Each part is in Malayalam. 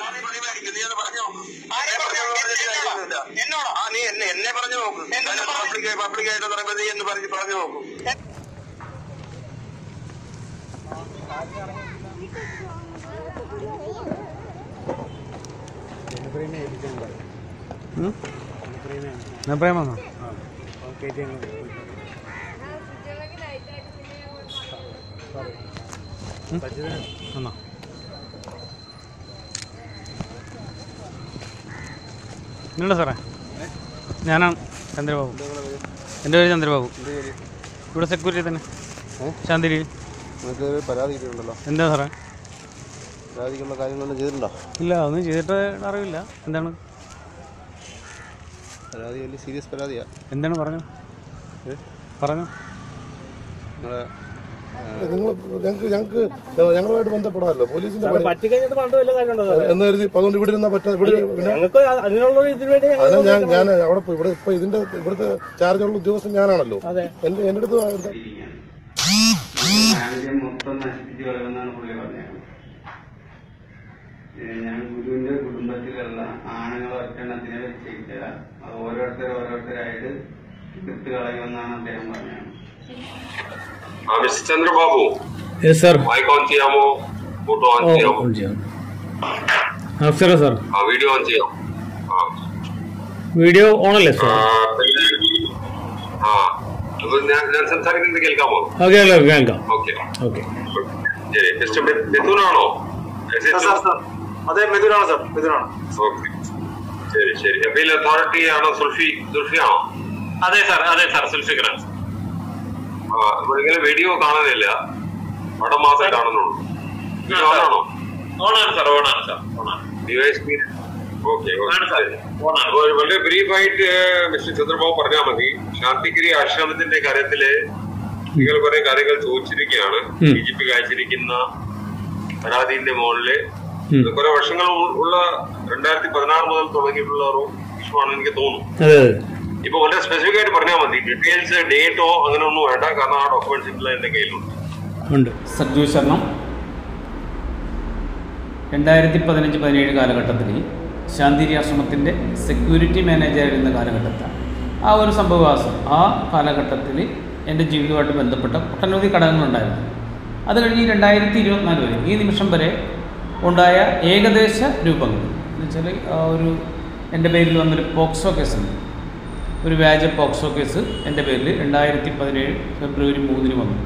നീ പ്രതിമായിരിക്കും നീ അത് പറഞ്ഞു നോക്ക് ആരെ എന്നെ പറഞ്ഞു? പറഞ്ഞു പറഞ്ഞിട്ട് എന്നോടാ? കാര്യമൊന്നുമില്ല. എന്നോടാ? ആ നീ എന്നെ എന്നെ പറഞ്ഞു നോക്ക് എന്തെന്ന് പറഞ്ഞു? പബ്ലിക് പബ്ലിക്കായിട്ട് നടപതി എന്ന് പറഞ്ഞ് പറഞ്ഞു നോക്കും ഞാൻ പറയാൻ വന്നോ വന്നോ നിങ്ങളുടെ സാറേ ഞാനാണ് ചന്ദ്രബാബു എൻ്റെ പേര് ചന്ദ്രബാബു ഇവിടെ സെക്യൂരിറ്റി തന്നെ ശാന്തിരി നിങ്ങൾക്ക് പരാതി കിട്ടിയിട്ടുണ്ടല്ലോ എന്താ സാറേ പരാതിക്കുള്ള കാര്യങ്ങളൊന്നും ചെയ്തിട്ടുണ്ടോ ഇല്ല ഒന്നും ചെയ്തിട്ട് അറിവില്ല എന്താണ് പരാതി വലിയ സീരിയസ് പരാതിയാ എന്താണ് പറഞ്ഞു പറഞ്ഞു നിങ്ങളെ നിങ്ങൾ ഞങ്ങൾക്ക് ഞങ്ങൾക്ക് ഞങ്ങളുമായിട്ട് ബന്ധപ്പെടാമല്ലോ പോലീസിന്റെ പണി പറ്റിക്കഴിഞ്ഞിട്ട് പറഞ്ഞിട്ട് വല്ല കാര്യമുണ്ടോ സാറേ? എന്ന് കരുതി ഇപ്പൊ അതുകൊണ്ട് ഇവിടെ ഇരുന്നാ പറ്റാ ഇവിടെ പിന്നെ ഞങ്ങൾക്ക് അതിനുള്ള ഒരു ഇതിന് വേണ്ടി ഞങ്ങൾ അതിന് ഞാൻ ഞാൻ അവിടെ പോയി ഇവിടെ ഇപ്പൊ ഇതിന്റെ ഇവിടുത്തെ ചാർജുള്ള ഉദ്യോഗസ്ഥൻ ഞാനാണല്ലോ അതെ. എന്റെ എന്റെ അടുത്ത് എന്താ സാഹചര്യം മൊത്തം നശിപ്പിച്ചു കളയുമെന്നാണ് പുള്ളി പറഞ്ഞത് ഏ, ഞാൻ ഗുരുവിന്റെ കുടുംബത്തിലുള്ള ആണുങ്ങൾ ഒറ്റെണ്ണത്തിനെ വെച്ചിട്ട് അത് ഓരോരുത്തർ ഓരോരുത്തരായിട്ട് തീർത്ത് കളയുമെന്നാണ് അദ്ദേഹം പറഞ്ഞത് mister Chandrababu sir mike on ചെയ്യാമോ ഫോട്ടോ ഓൺ ചെയ്യാമോ നമസ്കാരം സാർ ആ വീഡിയോ ഓൺ ചെയ്യാം ആ വീഡിയോ ഓണല്ലേ ആ, പിന്നെ ആ അപ്പൊ ഞാൻ ഞാൻ സംസാരിക്കുന്നത് കേൾക്കാമോ ഓക്കെ കേൾക്കാം ഓക്കെ ഓക്കെ ശരി മിസ്റ്റർ മിഥുനാണോ അതെ മിഥുനാണ് സാർ മിഥുനാണ് ഓക്കെ ശരി ശരി അപ്പീൽ അതോറിറ്റി ആണോ സുൽഫി സുൽഫിയാണോ അതെ സാർ അതെ സാർ സുൽഫിക്കറാണ് ആ നമ്മളിങ്ങനെ വീഡിയോ കാണുന്നില്ല പടം മാത്രമേ കാണുന്നുള്ളൂ ഇത് ഓണാണോ ഓണാണ് സാർ ഓണാണ് സാർ ഓണാണ് ഡിവൈസ് ഓക്കെ ആണ് സാർ ഓണാണ് അപ്പൊ വളരെ ബ്രീഫായിട്ട് മിസ്റ്റർ ചന്ദ്രബാബു പറഞ്ഞാൽ മതി ശാന്തിഗിരി ആശ്രമത്തിന്റെ കാര്യത്തില് നിങ്ങൾ കുറെ കാര്യങ്ങൾ ചോദിച്ചിരിക്കുകയാണ് ബി ജെ പി കാഴ്ചയിരിക്കുന്ന പരാതിന്റെ മുകളില് ഇത് കുറെ വർഷങ്ങൾ ഉ- ഉള്ള രണ്ടായിരത്തി പതിനാറ് മുതൽ തുടങ്ങിയിട്ടുള്ള ഒരു ഇഷ്യൂ ആണ് എനിക്ക് തോന്നുന്നു അതെ അതെ ഇപ്പൊ വളരെ സ്പെസിഫിക് ആയിട്ട് പറഞ്ഞാൽ മതി ഡീറ്റെയിൽസ് ഡേറ്റോ അങ്ങനെ ഒന്നും വേണ്ട കാരണം ആ ഡോക്യുമെന്റ്സ് എല്ലാം എന്റെ കയ്യിലുണ്ട് ഉണ്ട് സജ്ജു ശർമ്മം രണ്ടായിരത്തി പതിനഞ്ച് പതിനേഴ് കാലഘട്ടത്തിൽ ശാന്തിരി ആശ്രമത്തിൻ്റെ സെക്യൂരിറ്റി മാനേജറായിരുന്ന കാലഘട്ടത്തിൽ ആ ഒരു സംഭവവാസം ആ കാലഘട്ടത്തിൽ എൻ്റെ ജീവിതവുമായിട്ട് ബന്ധപ്പെട്ട ഒട്ടനവധി ഘടകങ്ങളുണ്ടായിരുന്നു അത് കഴിഞ്ഞ് രണ്ടായിരത്തി ഇരുപത്തിനാല് വരെ ഈ നിമിഷം വരെ ഉണ്ടായ ഏകദേശ രൂപങ്ങൾ എന്ന് വെച്ചാൽ ആ ഒരു എൻ്റെ പേരിൽ വന്നൊരു പോക്സോ കേസുണ്ട് ഒരു വ്യാജ പോക്സോ കേസ് എൻ്റെ പേരിൽ രണ്ടായിരത്തി പതിനേഴ് ഫെബ്രുവരി മൂന്നിന് വന്നു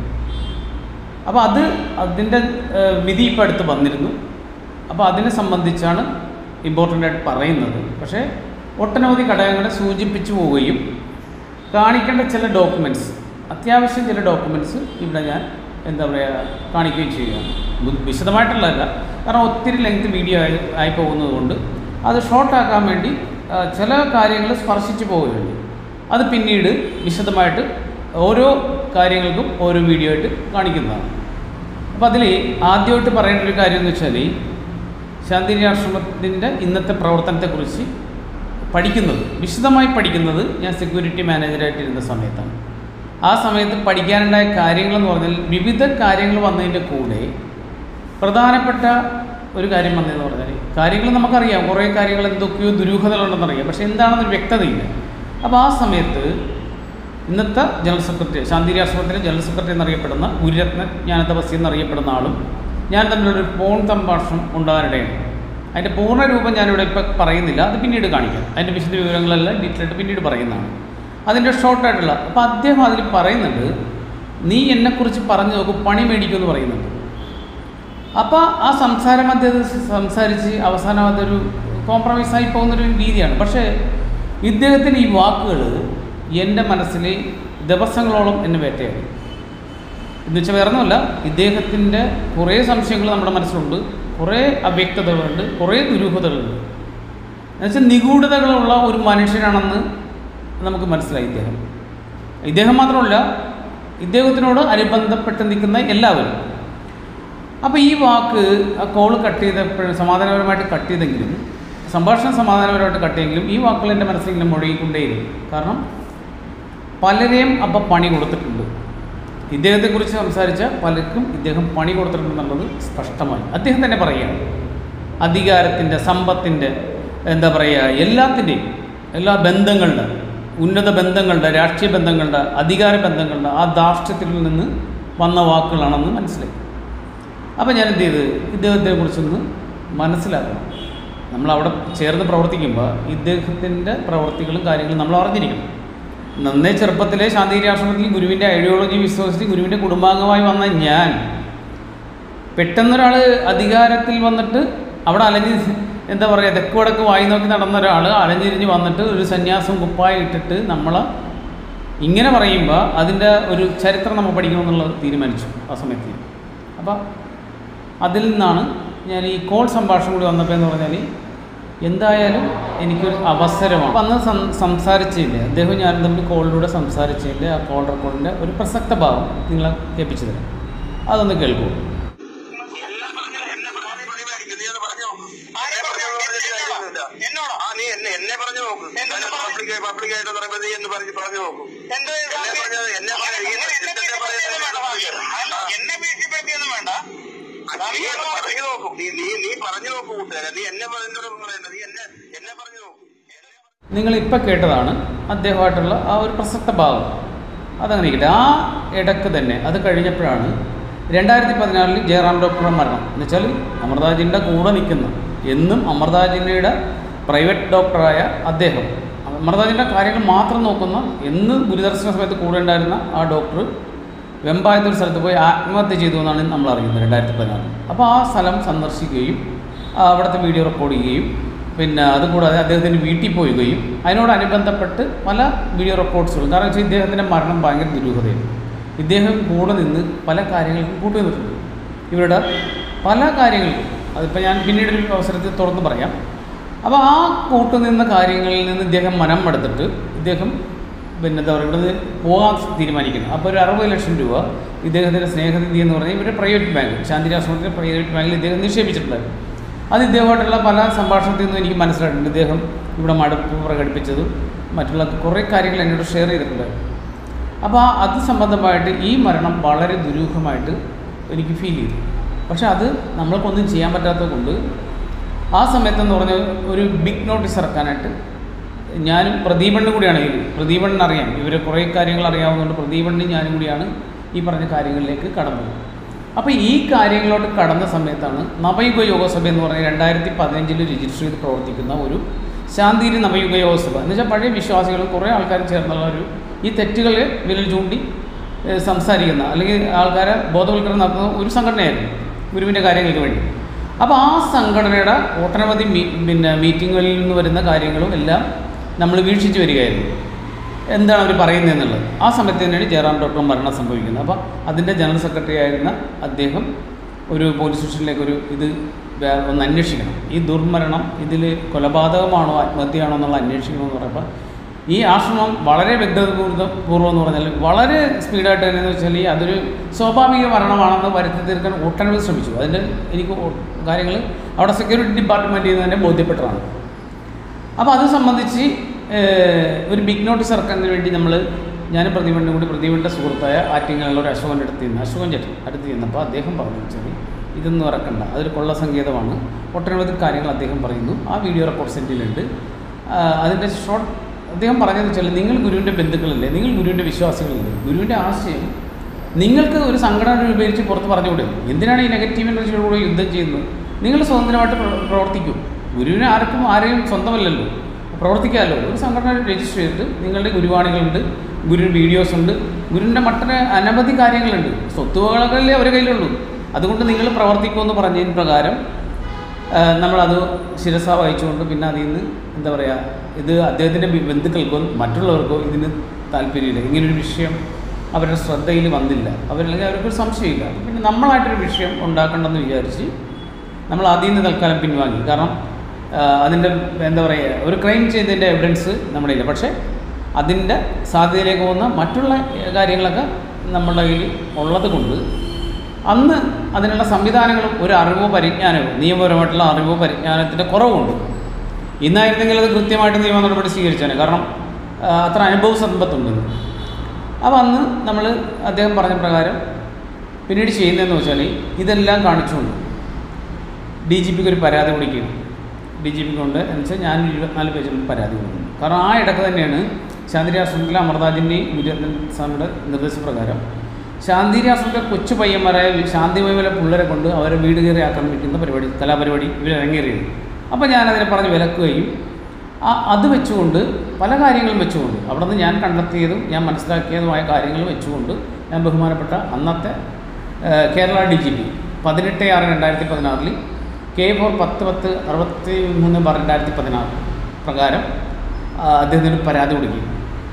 അപ്പോൾ അത് അതിൻ്റെ ഏഹ്, വിധി ഇപ്പോൾ അടുത്ത് വന്നിരുന്നു അപ്പോൾ അതിനെ സംബന്ധിച്ചാണ് ഇമ്പോർട്ടൻ്റ് ആയിട്ട് പറയുന്നത് പക്ഷേ ഒട്ടനവധി ഘടകങ്ങളെ സൂചിപ്പിച്ചു പോവുകയും കാണിക്കേണ്ട ചില ഡോക്യുമെൻറ്റ്സ് അത്യാവശ്യം ചില ഡോക്യുമെൻറ്റ്സ് ഇവിടെ ഞാൻ എന്താ പറയുക കാണിക്കുകയും ചെയ്യുകയാണ് ബു- വിശദമായിട്ടുള്ളതല്ല കാരണം ഒത്തിരി ലെങ്ത് വീഡിയോ ആയി ആയി പോകുന്നത് കൊണ്ട് അത് ഷോർട്ടാക്കാൻ വേണ്ടി ആ, ചില കാര്യങ്ങൾ സ്പർശിച്ചു പോവുകയുണ്ട് അത് പിന്നീട് വിശദമായിട്ട് ഓരോ കാര്യങ്ങൾക്കും ഓരോ വീഡിയോ ആയിട്ട് കാണിക്കുന്നതാണ് അപ്പോൾ അതിൽ ആദ്യമായിട്ട് പറയേണ്ട ഒരു കാര്യം എന്ന് വെച്ചാൽ ശാന്തിനി ആശ്രമത്തിൻ്റെ ഇന്നത്തെ പ്രവർത്തനത്തെക്കുറിച്ച് പഠിക്കുന്നത് വിശദമായി പഠിക്കുന്നത് ഞാൻ സെക്യൂരിറ്റി മാനേജറായിട്ടിരുന്ന സമയത്താണ് ആ സമയത്ത് പഠിക്കാനുണ്ടായ കാര്യങ്ങളെന്ന് പറഞ്ഞാൽ വിവിധ കാര്യങ്ങൾ വന്നതിൻ്റെ കൂടെ പ്രധാനപ്പെട്ട ഒരു കാര്യം വന്നതെന്ന് പറഞ്ഞാൽ കാര്യങ്ങൾ നമുക്കറിയാം കുറേ കാര്യങ്ങൾ എന്തൊക്കെയോ ദുരൂഹതകളുണ്ടെന്നറിയാം പക്ഷേ എന്താണെന്നൊരു വ്യക്തതയില്ല അപ്പോൾ ആ സമയത്ത് ഇന്നത്തെ ജനറൽ സെക്രട്ടറി ശാന്തി ആശ്രമത്തിലെ ജനറൽ സെക്രട്ടറി എന്നറിയപ്പെടുന്ന ഗുരുരത്ന ജ്ഞാനതപസ്യ എന്നറിയപ്പെടുന്ന ആളും ഞാൻ തമ്മിലൊരു ഫോൺ സംഭാഷണം ഉണ്ടാകാനിടയാണ് അതിൻ്റെ പൂർണ്ണ രൂപം ഞാനിവിടെ ഇപ്പോൾ പറയുന്നില്ല അത് പിന്നീട് കാണിക്കാം അതിൻ്റെ വിശദ വിവരങ്ങളെല്ലാം ഡീറ്റെയിൽ ആയിട്ട് പിന്നീട് പറയുന്നതാണ് അതിൻ്റെ ഷോർട്ടായിട്ടുള്ള അപ്പോൾ അദ്ദേഹം അതിൽ പറയുന്നുണ്ട് നീ എന്നെക്കുറിച്ച് പറഞ്ഞു നോക്കും പണി മേടിക്കുമെന്ന് പറയുന്നുണ്ട് അപ്പോൾ ആ സംസാരം അദ്ദേഹം സംസാരിച്ച് അവസാനം അതൊരു കോംപ്രമൈസായി പോകുന്നൊരു രീതിയാണ് പക്ഷേ ഇദ്ദേഹത്തിന് ഈ വാക്കുകൾ എൻ്റെ മനസ്സിൽ ദിവസങ്ങളോളം എന്നെ വേട്ടയാടി എന്ന് വെച്ചാൽ വേറെ ഒന്നുമല്ല ഇദ്ദേഹത്തിൻ്റെ കുറേ സംശയങ്ങൾ നമ്മുടെ മനസ്സിലുണ്ട് കുറേ അവ്യക്തതകളുണ്ട് കുറേ ദുരൂഹതകളുണ്ട് എന്നുവെച്ചാൽ നിഗൂഢതകളുള്ള ഒരു മനുഷ്യനാണെന്ന് നമുക്ക് മനസ്സിലായി ഇദ്ദേഹം ഇദ്ദേഹം മാത്രമല്ല ഇദ്ദേഹത്തിനോട് അനുബന്ധപ്പെട്ട് നിൽക്കുന്ന എല്ലാവരും അപ്പോൾ ഈ വാക്ക് ആ കോൾ കട്ട് ചെയ്തപ്പോഴും സമാധാനപരമായിട്ട് കട്ട് ചെയ്തെങ്കിലും സംഭാഷണം സമാധാനപരമായിട്ട് കട്ട് ചെയ്തെങ്കിലും ഈ വാക്കുകൾ എൻ്റെ മനസ്സിൽ ഇങ്ങനെ മുഴുകിക്കൊണ്ടേയിരുന്നു കാരണം പലരെയും അപ്പം പണി കൊടുത്തിട്ടുണ്ട് ഇദ്ദേഹത്തെക്കുറിച്ച് സംസാരിച്ച പലർക്കും ഇദ്ദേഹം പണി കൊടുത്തിട്ടുണ്ടെന്നുള്ളത് സ്പഷ്ടമായി അദ്ദേഹം തന്നെ പറയുകയാണ് അധികാരത്തിൻ്റെ സമ്പത്തിൻ്റെ എന്താ പറയുക എല്ലാത്തിൻ്റെയും എല്ലാ ബന്ധങ്ങളുടെ ഉന്നത ബന്ധങ്ങളുടെ രാഷ്ട്രീയ ബന്ധങ്ങളുടെ അധികാര ബന്ധങ്ങളുടെ ആ ധാർഷ്ട്യത്തിൽ നിന്ന് വന്ന വാക്കുകളാണെന്ന് മനസ്സിലായി അപ്പോൾ ഞാൻ എന്ത് ചെയ്ത് ഇദ്ദേഹത്തെ കുറിച്ചൊന്ന് മനസ്സിലാക്കണം നമ്മൾ അവിടെ ചേർന്ന് പ്രവർത്തിക്കുമ്പോൾ ഇദ്ദേഹത്തിൻ്റെ പ്രവർത്തികളും കാര്യങ്ങളും നമ്മൾ അറിഞ്ഞിരിക്കണം നന്നേ ചെറുപ്പത്തിലെ ശാന്തിഗിരി ആശ്രമത്തിൽ ഗുരുവിൻ്റെ ഐഡിയോളജി വിശ്വസിച്ച് ഗുരുവിൻ്റെ കുടുംബാംഗമായി വന്ന ഞാൻ പെട്ടെന്നൊരാൾ അധികാരത്തിൽ വന്നിട്ട് അവിടെ അലഞ്ഞ് എന്താ പറയുക തെക്ക് വടക്ക് വായി നോക്കി നടന്ന ഒരാൾ അലഞ്ഞിരിഞ്ഞ് വന്നിട്ട് ഒരു സന്യാസം കുപ്പായി ഇട്ടിട്ട് നമ്മൾ ഇങ്ങനെ പറയുമ്പോൾ അതിൻ്റെ ഒരു ചരിത്രം നമ്മൾ പഠിക്കണമെന്നുള്ളത് തീരുമാനിച്ചു ആ സമയത്ത് അപ്പോൾ അതിൽ നിന്നാണ് ഞാൻ ഈ കോൾ സംഭാഷണം കൂടി വന്നപ്പോൾ എന്ന് പറഞ്ഞാൽ എന്തായാലും എനിക്കൊരു അവസരമാണ് വന്ന് സം സംസാരിച്ചില്ല അദ്ദേഹം ഞാൻ തമ്മിൽ കോളിലൂടെ സംസാരിച്ചില്ല ആ കോൾ റെക്കോർഡിൻ്റെ ഒരു പ്രസക്ത ഭാവം നിങ്ങളെ കേൾപ്പിച്ചു തരാം അതൊന്ന് കേൾക്കൂ എന്നെ പറഞ്ഞു പ്രതിപാദിക്കും. നീ അത് പറഞ്ഞു നോക്ക്. എന്നെ പറഞ്ഞു പറഞ്ഞിട്ട് കാര്യമൊന്നുമില്ല. ആ നീ എന്നെ എന്നെ പറഞ്ഞു നോക്ക് പബ്ലിക് പബ്ലിക് ആയിട്ട് പറയുമ്പോൾ നീ എന്ന് പറഞ്ഞ് പറഞ്ഞു നോക്കും എന്നെ പറഞ്ഞത് എന്നെ പറഞ്ഞത് ഈ സിസ്റ്റത്തെ പറയുന്നത് എന്നെ ഭീഷണിപ്പെടുത്തിയൊന്നും വേണ്ട നീ അത് പറഞ്ഞു നോക്കും നീ നീ നീ പറഞ്ഞു നോക്കൂ കൂട്ടുകാരെ നീ എന്നെ എന്നോട് പറയണ്ട നീ എന്നെ എന്നെ പറഞ്ഞു നോക്കും നിങ്ങളിപ്പോൾ കേട്ടതാണ് അദ്ദേഹമായിട്ടുള്ള ആ ഒരു പ്രസക്ത ഭാവം അതങ്ങനെ ഇരിക്കട്ടെ ആ ഇടക്ക് തന്നെ അത് കഴിഞ്ഞപ്പോഴാണ് രണ്ടായിരത്തി പതിനാറിൽ ജയറാം ഡോക്ടറുടെ മരണം എന്ന് വെച്ചാൽ അമൃതാജിൻ്റെ കൂടെ നിൽക്കുന്ന എന്നും അമൃതാജിൻ്റെ പ്രൈവറ്റ് ഡോക്ടറായ അദ്ദേഹം അമൃതാജിൻ്റെ കാര്യങ്ങൾ മാത്രം നോക്കുന്ന എന്ന് ഗുരുദർശന സമയത്ത് കൂടെ ഉണ്ടായിരുന്ന ആ ഡോക്ടർ വെമ്പായത്തെ ഒരു സ്ഥലത്ത് പോയി ആത്മഹത്യ ചെയ്തു എന്നാണ് നമ്മൾ അറിയുന്നത് രണ്ടായിരത്തി പതിനാറിൽ അപ്പോൾ ആ സ്ഥലം സന്ദർശിക്കുകയും ആ അവിടുത്തെ വീഡിയോ റെക്കോർഡ് ചെയ്യുകയും പിന്നെ അതുകൂടാതെ അദ്ദേഹത്തിൻ്റെ വീട്ടിൽ പോവുകയും അതിനോടനുബന്ധപ്പെട്ട് പല വീഡിയോ റെക്കോർഡ്സുകളും കാരണം വെച്ചാൽ ഇദ്ദേഹത്തിൻ്റെ മരണം ഭയങ്കര ദുരൂഹതയാണ് ഇദ്ദേഹം കൂടെ നിന്ന് പല കാര്യങ്ങൾക്കും കൂട്ടി നിന്നിട്ടുണ്ട് ഇവരുടെ പല കാര്യങ്ങൾക്കും അതിപ്പോൾ ഞാൻ പിന്നീട് ഒരു അവസരത്തിൽ തുറന്ന് പറയാം അപ്പോൾ ആ കൂട്ടുനിന്ന കാര്യങ്ങളിൽ നിന്ന് ഇദ്ദേഹം മനം എടുത്തിട്ട് ഇദ്ദേഹം പിന്നെ എന്താ പറയുക ഇവിടുന്ന് പോകാൻ തീരുമാനിക്കുന്നു അപ്പോൾ ഒരു അറുപത് ലക്ഷം രൂപ ഇദ്ദേഹത്തിൻ്റെ സ്നേഹനിധി എന്ന് പറഞ്ഞാൽ ഇവരുടെ പ്രൈവറ്റ് ബാങ്ക് ശാന്തിരാശ്രമത്തിൻ്റെ പ്രൈവറ്റ് ബാങ്കിൽ ഇദ്ദേഹം നിക്ഷേപിച്ചിട്ടുണ്ടായിരുന്നു അത് ഇദ്ദേഹമായിട്ടുള്ള പല സംഭാഷണത്തിൽ നിന്നും എനിക്ക് മനസ്സിലായിട്ടുണ്ട് ഇദ്ദേഹം ഇവിടെ മടുപ്പ് പ്രകടിപ്പിച്ചതും മറ്റുള്ള കുറേ കാര്യങ്ങൾ എന്നോട് ഷെയർ ചെയ്തിട്ടുണ്ടായിരുന്നു അപ്പോൾ ആ അത് സംബന്ധമായിട്ട് ഈ മരണം വളരെ ദുരൂഹമായിട്ട് എനിക്ക് ഫീൽ ചെയ്തു പക്ഷെ അത് നമ്മൾക്കൊന്നും ചെയ്യാൻ പറ്റാത്തത് കൊണ്ട് ആ സമയത്തെന്ന് പറഞ്ഞ ഒരു ബിഗ് നോട്ടീസ് ഇറക്കാനായിട്ട് ഞാനും പ്രദീപണ്ണും കൂടിയാണ് ഇതിൽ പ്രദീപണ്ണൻ അറിയാം ഇവരെ കുറേ കാര്യങ്ങൾ അറിയാവുന്നതുകൊണ്ട് പ്രദീപണ്ണും ഞാനും കൂടിയാണ് ഈ പറഞ്ഞ കാര്യങ്ങളിലേക്ക് കടന്നത് അപ്പോൾ ഈ കാര്യങ്ങളോട്ട് കടന്ന സമയത്താണ് നവയുഗ യോഗസഭ എന്ന് പറഞ്ഞ രണ്ടായിരത്തി പതിനഞ്ചിൽ രജിസ്റ്റർ ചെയ്ത് പ്രവർത്തിക്കുന്ന ഒരു ശാന്തിരി നവയുഗ യോഗസഭ എന്ന് വെച്ചാൽ പഴയ വിശ്വാസികളും കുറേ ആൾക്കാർ ചേർന്നുള്ള ഒരു ഈ തെറ്റുകളെ വിരൽ ചൂണ്ടി ഏഹ്, സംസാരിക്കുന്ന അല്ലെങ്കിൽ ആൾക്കാരെ ബോധവൽക്കരണം നടത്തുന്ന ഒരു സംഘടനയായിരുന്നു ഗുരുവിൻ്റെ കാര്യങ്ങൾക്ക് വേണ്ടി അപ്പോൾ ആ സംഘടനയുടെ ഒട്ടനവധി മീ പിന്നെ മീറ്റിങ്ങുകളിൽ നിന്ന് വരുന്ന കാര്യങ്ങളും എല്ലാം നമ്മൾ വീക്ഷിച്ച് വരികയായിരുന്നു എന്താണ് അവർ പറയുന്നത് എന്നുള്ളത് ആ സമയത്ത് തന്നെയാണ് ജയറാം ഡോക്ടർ മരണം സംഭവിക്കുന്നത് അപ്പോൾ അതിൻ്റെ ജനറൽ സെക്രട്ടറി ആയിരുന്ന അദ്ദേഹം ഒരു പോലീസ് സ്റ്റേഷനിലേക്ക് ഒരു ഇത് വേ- ഒന്ന് അന്വേഷിക്കണം ഈ ദുർമരണം ഇതിൽ കൊലപാതകമാണോ ആത്മഹത്യയാണോ എന്നുള്ള അന്വേഷിക്കണമെന്ന് പറയുമ്പോൾ ഈ ആശ്രമം വളരെ വ്യക്തപൂർവ്വം പൂർവ്വം എന്ന് പറഞ്ഞാൽ വളരെ സ്പീഡായിട്ട് തന്നെ എന്ന് വെച്ചാൽ ഈ അതൊരു സ്വാഭാവിക മരണമാണെന്ന് വരുത്തി തീർക്കാൻ ഒട്ടനവധി ശ്രമിച്ചു അതിൻ്റെ എനിക്ക് കാര്യങ്ങൾ അവിടെ സെക്യൂരിറ്റി ഡിപ്പാർട്ട്മെൻറ്റിൽ നിന്ന് തന്നെ ബോധ്യപ്പെട്ടതാണ് അപ്പോൾ അത് സംബന്ധിച്ച് ഏഹ്, ഒരു ബിഗ് നോട്ടീസ് ഇറക്കുന്നതിന് വേണ്ടി നമ്മൾ ഞാൻ പ്രതിപണ്ണും കൂടി പ്രതിപണ്ണ സുഹൃത്തായ ആറ്റിങ്ങലുള്ള ഒരു അശോകൻ്റെ അടുത്ത് നിന്ന് അശോകൻ ചേട്ടൻ അടുത്ത് ചെന്നപ്പോൾ അദ്ദേഹം പറഞ്ഞു വെച്ചാൽ ഇതൊന്നും ഇറക്കണ്ട അതൊരു കൊള്ള സങ്കേതമാണ് ഒട്ടനവധി കാര്യങ്ങൾ അദ്ദേഹം പറയുന്നു ആ വീഡിയോ റെക്കോർഡ് സെൻറ്റിലുണ്ട് അതിൻ്റെ ഷോർട്ട് അദ്ദേഹം പറഞ്ഞതെന്ന് വെച്ചാൽ നിങ്ങൾ ഗുരുവിൻ്റെ ബന്ധുക്കളല്ലേ നിങ്ങൾ ഗുരുവിൻ്റെ വിശ്വാസികളല്ലേ ഗുരുവിൻ്റെ ആശയം നിങ്ങൾക്ക് ഒരു സംഘടന രൂപീകരിച്ച് പുറത്ത് പറഞ്ഞുകൂടെ എന്തിനാണ് ഈ നെഗറ്റീവ് എനർജിയോടുകൂടി യുദ്ധം ചെയ്യുന്നത് നിങ്ങൾ സ്വതന്ത്രമായിട്ട് പ്ര- പ്രവർത്തിക്കൂ ഗുരുവിനെ ആർക്കും ആരെയും സ്വന്തമല്ലല്ലോ പ്രവർത്തിക്കാമല്ലോ ഒരു സംഘടന രജിസ്റ്റർ ചെയ്തിട്ട് നിങ്ങളുടെ ഗുരുവാണികളുണ്ട് ഗുരു വീഡിയോസ് ഉണ്ട് ഗുരുവിൻ്റെ മറ്റൊരു അനവധി കാര്യങ്ങളുണ്ട് സ്വത്തുവകളല്ലേ അവരുടെ കയ്യിലുള്ളൂ അതുകൊണ്ട് നിങ്ങൾ പ്രവർത്തിക്കുമെന്ന് പറഞ്ഞതിന് പ്രകാരം ആ, നമ്മളത് ശിരസ വഹിച്ചുകൊണ്ട് പിന്നെ അതിൽ നിന്ന് എന്താ പറയുക ഇത് അദ്ദേഹത്തിൻ്റെ ബി- ബന്ധുക്കൾക്കോ മറ്റുള്ളവർക്കോ ഇതിന് താല്പര്യമില്ല ഇങ്ങനൊരു വിഷയം അവരുടെ ശ്രദ്ധയിൽ വന്നില്ല അവരല്ലെങ്കിൽ അവർക്കൊരു സംശയമില്ല അപ്പോൾ പിന്നെ നമ്മളായിട്ടൊരു വിഷയം ഉണ്ടാക്കണ്ടെന്ന് വിചാരിച്ച് നമ്മൾ അതിൽ നിന്ന് തൽക്കാലം പിൻവാങ്ങി കാരണം ആ, അതിൻ്റെ എന്താ പറയുക ഒരു ക്രൈം ചെയ്തതിൻ്റെ എവിഡൻസ് നമ്മുടെ ഇല്ല പക്ഷേ അതിൻ്റെ സാധ്യതയിലേക്ക് പോകുന്ന മറ്റുള്ള കാര്യങ്ങളൊക്കെ നമ്മുടെ കയ്യിൽ ഉള്ളത് കൊണ്ട് അന്ന് അതിനുള്ള സംവിധാനങ്ങളും ഒരു അറിവോ പരിജ്ഞാനവും നിയമപരമായിട്ടുള്ള അറിവോ പരിജ്ഞാനത്തിൻ്റെ കുറവുണ്ട് ഇന്നായിരുന്നെങ്കിൽ അത് കൃത്യമായിട്ട് നിയമ നടപടി സ്വീകരിച്ചാണ് കാരണം ആ, അത്ര അനുഭവ സമ്പത്തുണ്ട് അപ്പോൾ അന്ന് നമ്മൾ അദ്ദേഹം പറഞ്ഞ പ്രകാരം പിന്നീട് ചെയ്യുന്നതെന്ന് വെച്ചാൽ ഇതെല്ലാം കാണിച്ചുകൊണ്ട് ഡി ജി പിക്ക് ഒരു പരാതി കൊടുക്കുകയാണ് ഡി ജി പിക്ക് കൊണ്ട് എന്ന് വെച്ചാൽ ഞാൻ ഇരുപത്തിനാല് പേജിൽ പരാതി കൊടുക്കുന്നു കാരണം ആ ഇടക്ക് തന്നെയാണ് ശാന്തി രാഷ്ട്രത്തിലെ അമർദാജിൻ്റെയും ഗുരുരത്ന സ്വാമിയുടെ നിർദ്ദേശപ്രകാരം ശാന്തി രാഷ്ട്രത്തിലെ കൊച്ചു പയ്യന്മാരായ ശാന്തിമയമല പിള്ളേരെ കൊണ്ട് അവരെ വീട് കയറി ആക്രമിക്കുന്ന പരിപാടി കലാപരിപാടി ഇവർ ഇറങ്ങിയത് അപ്പോൾ ഞാനതിനെ പറഞ്ഞ് വിലക്കുകയും ആ അത് വെച്ചുകൊണ്ട് പല കാര്യങ്ങളും വെച്ചുകൊണ്ട് അവിടെ നിന്ന് ഞാൻ കണ്ടെത്തിയതും ഞാൻ മനസ്സിലാക്കിയതുമായ കാര്യങ്ങൾ വെച്ചുകൊണ്ട് ഞാൻ ബഹുമാനപ്പെട്ട അന്നത്തെ ഏഹ്, കേരള ഡി ജി പി പതിനെട്ട് ആറ് രണ്ടായിരത്തി പതിനാറിൽ കെ ഫോർ പത്ത് പത്ത് അറുപത്തി മൂന്ന് ബാർ രണ്ടായിരത്തി പതിനാറ് പ്രകാരം ആ, അദ്ദേഹത്തിന് ഒരു പരാതി കൊടുക്കുകയും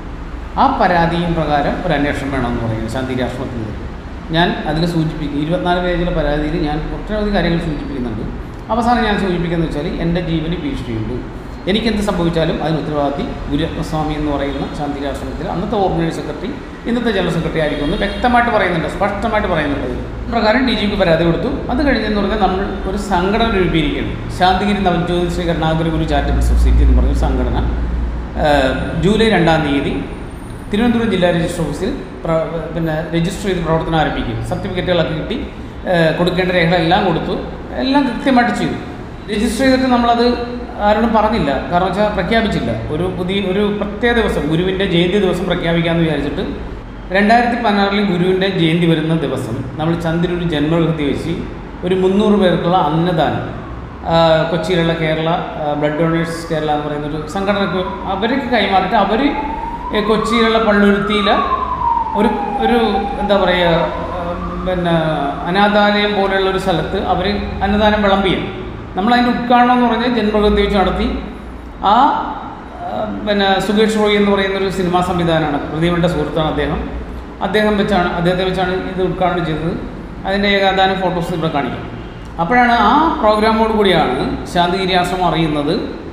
ആ പരാതിയും പ്രകാരം ഒരു അന്വേഷണം വേണമെന്ന് പറയുന്നു ശാന്തി രാഷ്ട്രത്തിൽ ഞാൻ അതിൽ സൂചിപ്പിക്കും ഇരുപത്തിനാല് പേജിലെ പരാതിയിൽ ഞാൻ ഒട്ടനവധി കാര്യങ്ങൾ സൂചിപ്പിക്കുന്നുണ്ട് അവസാനം ഞാൻ സൂചിപ്പിക്കുന്നത് വെച്ചാൽ എൻ്റെ ജീവന് ഭീഷണിയുണ്ട് എനിക്കെന്ത് സംഭവിച്ചാലും അതിന് ഉത്തരവാദി ഗുരുരത്നസ്വാമി എന്ന് പറയുന്ന ശാന്തി രാഷ്ട്രത്തിൽ അന്നത്തെ ഓർഗനൈസ് സെക്രട്ടറി ഇന്നത്തെ ജനറൽ സെക്രട്ടറി ആയിരിക്കുമെന്ന് വ്യക്തമായിട്ട് പറയുന്നുണ്ട് സ്പഷ്ടമായിട്ട് പറയുന്നുണ്ട് അതിൽ. പ്രകാരം ഡി ജിക്ക് പരാതി കൊടുത്തു അത് കഴിഞ്ഞെന്ന് പറഞ്ഞാൽ നമ്മൾ ഒരു സംഘടന രൂപീകരിക്കുകയാണ് ശാന്തിഗിരി നവജ്യോതി ശ്രീ കരുണാകര ഗുരു ചാരിറ്റബിൾ സൊസൈറ്റി എന്ന് പറഞ്ഞ ഒരു സംഘടന ഏഹ്, ജൂലൈ രണ്ടാം തീയതി തിരുവനന്തപുരം ജില്ലാ രജിസ്റ്റർ ഓഫീസിൽ പ്ര- പിന്നെ രജിസ്റ്റർ ചെയ്ത് പ്രവർത്തനം ആരംഭിക്കും സർട്ടിഫിക്കറ്റുകളൊക്കെ കിട്ടി ഏഹ്, കൊടുക്കേണ്ട രേഖകളെല്ലാം കൊടുത്തു എല്ലാം കൃത്യമായിട്ട് ചെയ്തു രജിസ്റ്റർ ചെയ്തിട്ട് നമ്മളത് ആരോടും പറഞ്ഞില്ല കാരണം വെച്ചാൽ പ്രഖ്യാപിച്ചില്ല ഒരു പുതിയ ഒരു പ്രത്യേക ദിവസം ഗുരുവിൻ്റെ ജയന്തി ദിവസം പ്രഖ്യാപിക്കാമെന്ന് വിചാരിച്ചിട്ട് രണ്ടായിരത്തി പതിനാറിൽ ഗുരുവിൻ്റെ ജയന്തി വരുന്ന ദിവസം നമ്മൾ ചന്ദ്രൂർ ജന്മഗൃഹത്തിൽ വെച്ച് ഒരു മുന്നൂറ് പേർക്കുള്ള അന്നദാനം ആ, കൊച്ചിയിലുള്ള കേരള ആ, ബ്ലഡ് ഡൊണേഴ്സ് കേരള എന്ന് പറയുന്ന ഒരു സംഘടനക്ക് അവർക്ക് കൈമാറിയിട്ട് അവർ കൊച്ചിയിലുള്ള പള്ളുരുത്തിയിൽ ഒരു ഒരു എന്താ പറയുക ആ, പിന്നെ അനാഥാലയം പോലെയുള്ള ഒരു സ്ഥലത്ത് അവർ അന്നദാനം വിളമ്പിയും നമ്മളതിൻ്റെ ഉദ്ഘാടനം എന്ന് പറഞ്ഞാൽ ജന്മഗൃഹത്തിൽ വെച്ച് നടത്തി ആ ആ, പിന്നെ സുകേഷ് റോയി എന്ന് പറയുന്ന ഒരു സിനിമാ സംവിധാനമാണ് പ്രദീപൻ്റെ സുഹൃത്താണ് അദ്ദേഹം അദ്ദേഹം വെച്ചാണ് അദ്ദേഹത്തെ വെച്ചാണ് ഇത് ഉദ്ഘാടനം ചെയ്തത് അതിൻ്റെ ഏകാദാന ഫോട്ടോസ് ഇവിടെ കാണിക്കും അപ്പോഴാണ് ആ പ്രോഗ്രാമോട് കൂടിയാണ് ശാന്തിഗിരി ആശ്രമം അറിയുന്നത്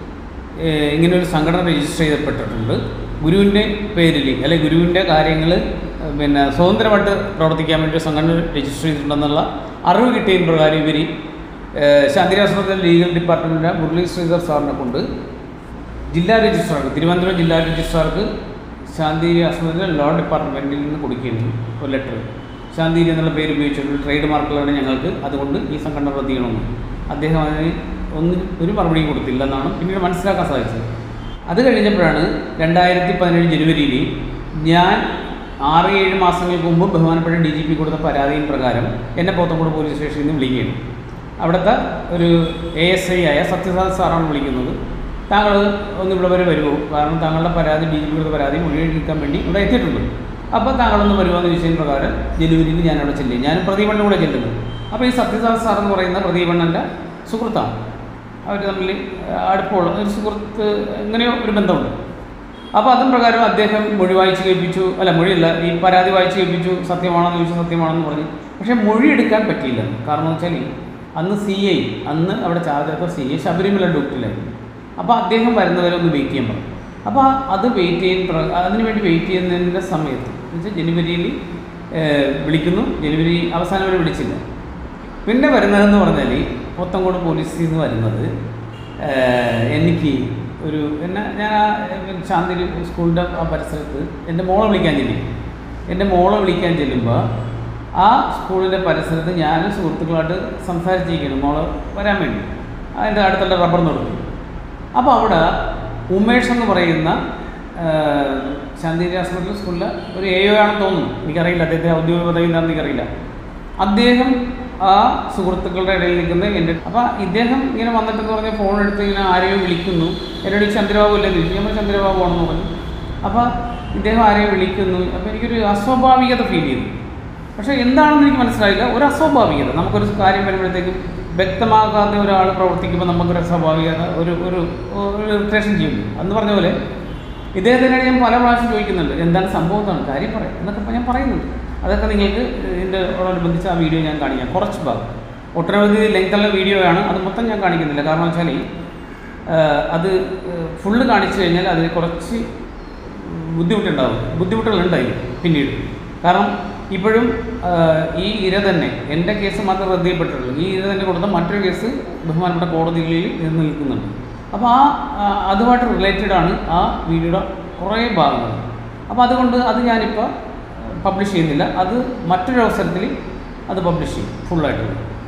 ഏഹ് ഇങ്ങനൊരു സംഘടന രജിസ്റ്റർ ചെയ്യപ്പെട്ടിട്ടുണ്ട് ഗുരുവിൻ്റെ പേരിൽ അല്ലെങ്കിൽ ഗുരുവിൻ്റെ കാര്യങ്ങൾ പിന്നെ സ്വതന്ത്രമായിട്ട് പ്രവർത്തിക്കാൻ വേണ്ടി ഒരു സംഘടന രജിസ്റ്റർ ചെയ്തിട്ടുണ്ടെന്നുള്ള അറിവ് കിട്ടിയതിന് പ്രകാരം ഇവർ ശാന്തിരാശ്രമത്തിലെ ലീഗൽ ഡിപ്പാർട്ട്മെൻറ്റിൻ്റെ മുരളി ശ്രീധർ സാറിനെ കൊണ്ട് ജില്ലാ രജിസ്ട്രാർക്ക് തിരുവനന്തപുരം ജില്ലാ രജിസ്ട്രാർക്ക് ശാന്തിഗിരി ആശ്രമത്തിലെ ലോ ഡിപ്പാർട്ട്മെൻറ്റിൽ നിന്ന് കൊടുക്കുകയാണ് ഒരു ലെറ്റർ ശാന്തിഗിരി എന്നുള്ള പേര് ഉപയോഗിച്ചിട്ടുള്ള ട്രേഡ് മാർക്കുകളാണ് ഞങ്ങൾക്ക് അതുകൊണ്ട് ഈ സംഘടന റദ്ദ് ചെയ്യണമെന്ന് അദ്ദേഹം അതിന് ഒന്നും ഒരു മറുപടിയും കൊടുത്തില്ല എന്നാണ് പിന്നീട് മനസ്സിലാക്കാൻ സാധിച്ചത് അത് കഴിഞ്ഞപ്പോഴാണ് രണ്ടായിരത്തി പതിനേഴ് ജനുവരിയിൽ ഞാൻ ആറ് ഏഴ് മാസങ്ങൾക്ക് മുമ്പ് ബഹുമാനപ്പെട്ട ഡി ജി പി കൊടുത്ത പരാതിയും പ്രകാരം എന്നെ പോത്തങ്കോട് പോലീസ് സ്റ്റേഷനിൽ നിന്ന് വിളിക്കുകയാണ് അവിടുത്തെ ഒരു എ എസ് ഐ ആയ സത്യസാദ് സാറാണ് വിളിക്കുന്നത് താങ്കൾ ഒന്ന് ഇവിടെ വരെ വരുമോ കാരണം താങ്കളുടെ പരാതി ഡി ജി പി കൊടുത്ത പരാതി മൊഴിയെടുക്കാൻ വേണ്ടി ഇവിടെ എത്തിയിട്ടുണ്ട് അപ്പോൾ താങ്കളൊന്ന് വരുമോ എന്ന് ചോദിച്ചതിന് പ്രകാരം ജനുവരിയിൽ ഞാൻ അവിടെ ചെല്ലും ഞാനും പ്രദീപണ്ണൻ കൂടെ ചെല്ലുന്നു അപ്പോൾ ഈ സത്യസാദ് സാർ എന്ന് പറയുന്ന പ്രദീപണ്ണൻ്റെ സുഹൃത്താണ് അവർ തമ്മിൽ അടുപ്പമുള്ള ഒരു സുഹൃത്ത് എങ്ങനെയോ ഒരു ബന്ധമുണ്ട് അപ്പോൾ അതും പ്രകാരം അദ്ദേഹം മൊഴി വായിച്ച് കേൾപ്പിച്ചു അല്ല മൊഴിയല്ല ഈ പരാതി വായിച്ച് കേൾപ്പിച്ചു സത്യമാണെന്ന് ചോദിച്ചു സത്യമാണെന്ന് പറഞ്ഞു പക്ഷേ മൊഴി എടുക്കാൻ പറ്റിയില്ല കാരണം എന്ന് വെച്ചാൽ അന്ന് സി ഐ അന്ന് അവിടെ ചാർജാത്ത സി ഐ ശബരിമല ഡ്യൂട്ടിലായിരുന്നു അപ്പോൾ അദ്ദേഹം വരുന്നവരെ ഒന്ന് വെയിറ്റ് ചെയ്യാൻ പറഞ്ഞു അപ്പോൾ അത് വെയിറ്റ് ചെയ്യുന്ന അതിന് വേണ്ടി വെയിറ്റ് ചെയ്യുന്നതിൻ്റെ സമയത്ത് എന്ന് വെച്ചാൽ ജനുവരിയിൽ വിളിക്കുന്നു ജനുവരി അവസാനം വരെ വിളിച്ചില്ല പിന്നെ വരുന്നതെന്ന് പറഞ്ഞാൽ പോത്തങ്കോട് പോലീസിൽ നിന്ന് വരുന്നത് ഏഹ്, എനിക്ക് ഒരു എന്നെ ഞാൻ ആ ഏഹ്, ശാന്തി സ്കൂളിൻ്റെ ആ പരിസരത്ത് എൻ്റെ മോളെ വിളിക്കാൻ ചെല്ലും എൻ്റെ മോളെ വിളിക്കാൻ ചെല്ലുമ്പോൾ ആ സ്കൂളിൻ്റെ പരിസരത്ത് ഞാൻ സുഹൃത്തുക്കളായിട്ട് സംസാരിച്ചിരിക്കുന്നു മോള് വരാൻ വേണ്ടി അതിൻ്റെ അടുത്തുള്ള റബ്ബർ നിർത്തി അപ്പോൾ അവിടെ ഉമേഷ് എന്ന് പറയുന്ന ഏഹ്, ശാന്തിഗിരി ആശ്രമത്തിലെ സ്കൂളിലെ ഒരു എ ആണെന്ന് തോന്നുന്നു എനിക്കറിയില്ല അദ്ദേഹത്തെ ഔദ്യോഗിക പദവി എന്താണെന്ന് എനിക്കറിയില്ല അദ്ദേഹം ആ സുഹൃത്തുക്കളുടെ ഇടയിൽ നിൽക്കുന്ന എൻ്റെ അപ്പോൾ ഇദ്ദേഹം ഇങ്ങനെ വന്നിട്ടെന്ന് പറഞ്ഞാൽ ഫോൺ എടുത്ത് ഇങ്ങനെ ആരെയോ വിളിക്കുന്നു എന്നോട് ഈ ചന്ദ്രബാബു അല്ലേ എന്ന് ചോദിച്ചു ഞാൻ ചന്ദ്രബാബു ആണെന്ന് പറഞ്ഞു അപ്പോൾ ഇദ്ദേഹം ആരെയോ വിളിക്കുന്നു അപ്പോൾ എനിക്കൊരു അസ്വാഭാവികത ഫീൽ ചെയ്തു പക്ഷേ എന്താണെന്ന് എനിക്ക് മനസ്സിലായില്ല ഒരു അസ്വാഭാവികത നമുക്കൊരു കാര്യം വരുമ്പോഴത്തേക്കും വ്യക്തമാകാത്ത ഒരാൾ പ്രവർത്തിക്കുമ്പോൾ നമുക്കൊരു അസ്വാഭാവികത ഒരു ഒരു ഒരു ഇറിറ്റേഷൻ ചെയ്യുന്നു എന്ന് പറഞ്ഞ പോലെ ഇദ്ദേഹത്തിനോട് ഞാൻ പല പ്രാവശ്യം ചോദിക്കുന്നുണ്ട് എന്താണ് സംഭവം എന്താണ് കാര്യം പറയാം എന്നൊക്കെ ഇപ്പം ഞാൻ പറയുന്നുണ്ട് അതൊക്കെ നിങ്ങൾക്ക് ഇതിൻ്റെ ഓടനുബന്ധിച്ച് ആ വീഡിയോ ഞാൻ കാണിക്കാം കുറച്ച് ഭാഗം ഒട്ടനവധി ലെങ്ത്തുള്ള വീഡിയോ ആണ് അത് മൊത്തം ഞാൻ കാണിക്കുന്നില്ല കാരണം വെച്ചാൽ അത് ഫുള്ള് കാണിച്ചു കഴിഞ്ഞാൽ അതിന് കുറച്ച് ബുദ്ധിമുട്ടുണ്ടാവും ബുദ്ധിമുട്ടുകളുണ്ടായി പിന്നീട് കാരണം ഇപ്പോഴും ആ, ഈ ഇര തന്നെ എൻ്റെ കേസ് മാത്രം റദ്ദ് ചെയ്യപ്പെട്ടുള്ളൂ ഈ ഇര തന്നെ കൊടുത്ത മറ്റൊരു കേസ് ബഹുമാനപ്പെട്ട കോടതികളിൽ നിലനിൽക്കുന്നുണ്ട് അപ്പോൾ ആ ആ, അതുമായിട്ട് റിലേറ്റഡ് ആണ് ആ വീഡിയോയുടെ കുറേ ഭാഗങ്ങൾ അപ്പോൾ അതുകൊണ്ട് അത് ഞാനിപ്പോൾ പബ്ലിഷ് ചെയ്യുന്നില്ല അത് മറ്റൊരു അവസരത്തിൽ അത് പബ്ലിഷ് ചെയ്യും ഫുള്ളായിട്ടുള്ളത്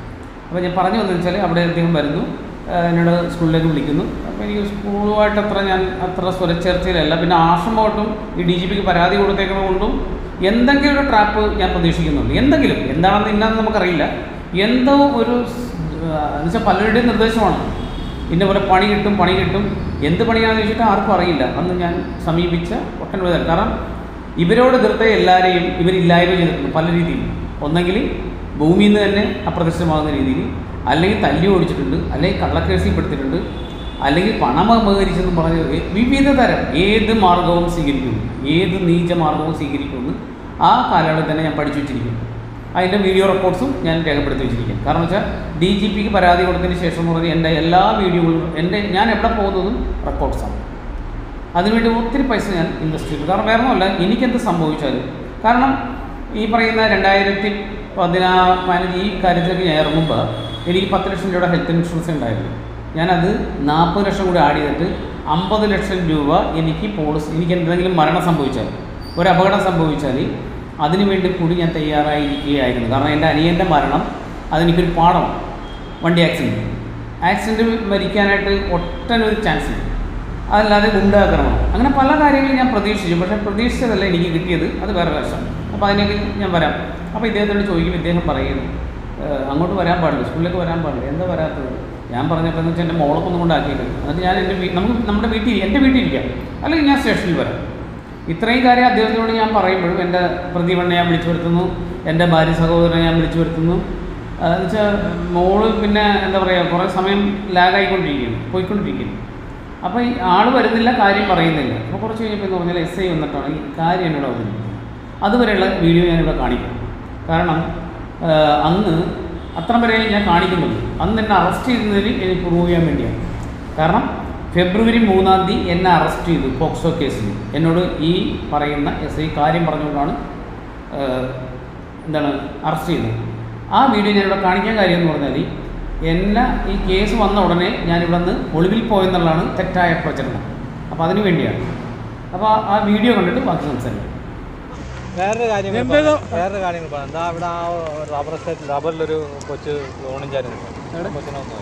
അപ്പോൾ ഞാൻ പറഞ്ഞു വന്നത് വെച്ചാൽ അവിടെ അദ്ദേഹം വരുന്നു ആ, എന്നോട് സ്കൂളിലേക്ക് വിളിക്കുന്നു അപ്പോൾ എനിക്ക് സ്കൂളുമായിട്ട് അത്ര ഞാൻ അത്ര സ്വരച്ചേർച്ചയിലല്ല പിന്നെ ആശ്രമമായിട്ടും ഈ ഡി ജി പിക്ക് പരാതി കൊടുത്തേക്കുന്നതുകൊണ്ടും എന്തെങ്കിലും ഒരു ട്രാപ്പ് ഞാൻ പ്രതീക്ഷിക്കുന്നുണ്ട് എന്തെങ്കിലും എന്താണെന്ന് ഇന്നാന്ന് നമുക്കറിയില്ല എന്തോ ഒരു എന്നുവെച്ചാൽ പലരുടെയും നിർദ്ദേശമാണ് ഇന്ന പോലെ പണി കിട്ടും പണി കിട്ടും എന്ത് പണിയാണെന്ന് ചോദിച്ചിട്ട് ആർക്കും അറിയില്ല അന്ന് ഞാൻ സമീപിച്ച ഒട്ടനവധി ആൾ. കാരണം ഇവരോട് എതിർത്ത എല്ലാവരെയും ഇവരില്ലായ്മ ചെയ്തിട്ടുണ്ട് പല രീതിയിൽ ഒന്നെങ്കിൽ ഭൂമിയിൽ നിന്ന് തന്നെ അപ്രത്യക്ഷമാകുന്ന രീതിയിൽ അല്ലെങ്കിൽ തല്ലി ഓടിച്ചിട്ടുണ്ട് അല്ലെങ്കിൽ കള്ളക്കേസിൽ പെടുത്തിയിട്ടുണ്ട് അല്ലെങ്കിൽ പണം അപകരിച്ചെന്ന് പറഞ്ഞ് വിവിധ തരം ഏത് മാർഗവും സ്വീകരിക്കുന്നു ഏത് നീച മാർഗവും സ്വീകരിക്കുമെന്ന് ആ കാലയളവിൽ തന്നെ ഞാൻ പഠിച്ചു വെച്ചിരിക്കുന്നു അതിൻ്റെ വീഡിയോ റെക്കോർഡ്സും ഞാൻ രേഖപ്പെടുത്തി വെച്ചിരിക്കും കാരണം വെച്ചാൽ ഡി ജി പിക്ക് പരാതി കൊടുത്തതിന് ശേഷം എന്ന് പറഞ്ഞാൽ എൻ്റെ എല്ലാ വീഡിയോകളും എൻ്റെ ഞാൻ എവിടെ പോകുന്നതും റെക്കോർഡ്സാണ് അതിനുവേണ്ടി ഒത്തിരി പൈസ ഞാൻ ഇൻവെസ്റ്റ് ചെയ്തു കാരണം വേറെ ഒന്നുമല്ല എനിക്കെന്ത് സംഭവിച്ചാലും കാരണം ഈ പറയുന്ന രണ്ടായിരത്തി പതിനാ പതിനഞ്ച് ഈ കാര്യത്തിലേക്ക് ഞാൻ ഇറങ്ങുമ്പോൾ എനിക്ക് പത്ത് ലക്ഷം രൂപയുടെ ഹെൽത്ത് ഇൻഷുറൻസ് ഉണ്ടായിരുന്നു ഞാനത് നാൽപ്പത് ലക്ഷം കൂടി ആഡ് ചെയ്തിട്ട് അമ്പത് ലക്ഷം രൂപ എനിക്ക് പോളിസി എനിക്ക് എന്തെങ്കിലും മരണം സംഭവിച്ചാൽ ഒരു അപകടം സംഭവിച്ചാൽ അതിനു വേണ്ടി കൂടി ഞാൻ തയ്യാറായിരിക്കുകയായിരുന്നു കാരണം എൻ്റെ അനിയൻ്റെ മരണം അതെനിക്കൊരു പാഠമാണ് വണ്ടി ആക്സിഡൻറ്റ് ആക്സിഡൻറ്റ് മരിക്കാനായിട്ട് ഒട്ടനവധി ചാൻസ് ഉണ്ട് അതല്ലാതെ ഗുണ്ടാക്രമണം അങ്ങനെ പല കാര്യങ്ങളും ഞാൻ പ്രതീക്ഷിച്ചു പക്ഷേ പ്രതീക്ഷിച്ചതല്ല എനിക്ക് കിട്ടിയത് അത് വേറെ വശം അപ്പോൾ അതിലേക്ക് ഞാൻ വരാം അപ്പോൾ ഇദ്ദേഹത്തോട് ചോദിക്കും ഇദ്ദേഹം പറയുന്നു "ഏഹ്, അങ്ങോട്ട് വരാൻ പാടില്ല സ്കൂളിലേക്ക് വരാൻ പാടില്ല എന്താ വരാത്തത് ഞാൻ പറഞ്ഞപ്പോൾ എന്ന് വെച്ചാൽ എൻ്റെ മോളൊക്കൊന്നും കൊണ്ടാക്കിയിട്ട് എന്നിട്ട് ഞാൻ എൻ്റെ വീ- നമുക്ക് നമ്മുടെ വീട്ടിൽ എൻ്റെ വീട്ടിൽ ഇരിക്കാം അല്ലെങ്കിൽ ഞാൻ സ്റ്റേഷനിൽ വരാം ഇത്രയും കാര്യം അദ്ദേഹത്തിനോട് ഞാൻ പറയുമ്പോഴും എൻ്റെ പ്രതിഭണ്ണെ ഞാൻ വിളിച്ചു വരുത്തുന്നു എൻ്റെ ഭാര്യ സഹോദരനെ ഞാൻ വിളിച്ചു വരുത്തുന്നു എന്ന് വെച്ചാൽ മോള് പിന്നെ എന്താ പറയുക കുറേ സമയം ലാഗായിക്കൊണ്ടിരിക്കുന്നു പോയിക്കൊണ്ടിരിക്കുന്നു അപ്പോൾ ഈ ആൾ വരുന്നില്ല കാര്യം പറയുന്നില്ല അപ്പോൾ കുറച്ച് കഴിഞ്ഞപ്പോൾ എന്ന് പറഞ്ഞാൽ എസ് ഐ വന്നിട്ടാണ് ഈ കാര്യം എന്നോട് അവതരിപ്പിക്കുന്നത് അതുവരെയുള്ള വീഡിയോ ഞാനിവിടെ കാണിക്കും കാരണം ആ, അന്ന് അത്ര വരെ ഞാൻ കാണിക്കുന്നുള്ളൂ അന്ന് എന്നെ അറസ്റ്റ് ചെയ്യുന്നതിന് എനിക്ക് പ്രൂവ് ചെയ്യാൻ വേണ്ടിയാണ് കാരണം ഫെബ്രുവരി മൂന്നാം തീയതി എന്നെ അറസ്റ്റ് ചെയ്തു പോക്സോ കേസിൽ എന്നോട് ഈ പറയുന്ന എസ് ഐ കാര്യം പറഞ്ഞുകൊണ്ടാണ് ആ, എന്താണ് അറസ്റ്റ് ചെയ്തത് ആ വീഡിയോ ഞാനിവിടെ കാണിക്കാൻ കാര്യം എന്ന് പറഞ്ഞാൽ എന്നെ ഈ കേസ് വന്ന ഉടനെ ഞാനിവിടെ നിന്ന് ഒളിവിൽ പോയെന്നുള്ളതാണ് തെറ്റായ പ്രചരണം അപ്പോൾ അതിനു വേണ്ടിയാണ് അപ്പോൾ ആ- ആ വീഡിയോ കണ്ടിട്ട് ബാക്കി സംസാരിക്കാം വേറൊരു കാര്യം കൂടി പറയാം. വേറൊരു കാര്യം കൂടി പറയാം. ദാ ഇവിടെ ആ റബ്ബർ എസ്റ്റേറ്റ് റബ്ബറിലൊരു കൊച്ച് ലോണും ചാരും കൊച്ചിനെ ഒന്ന്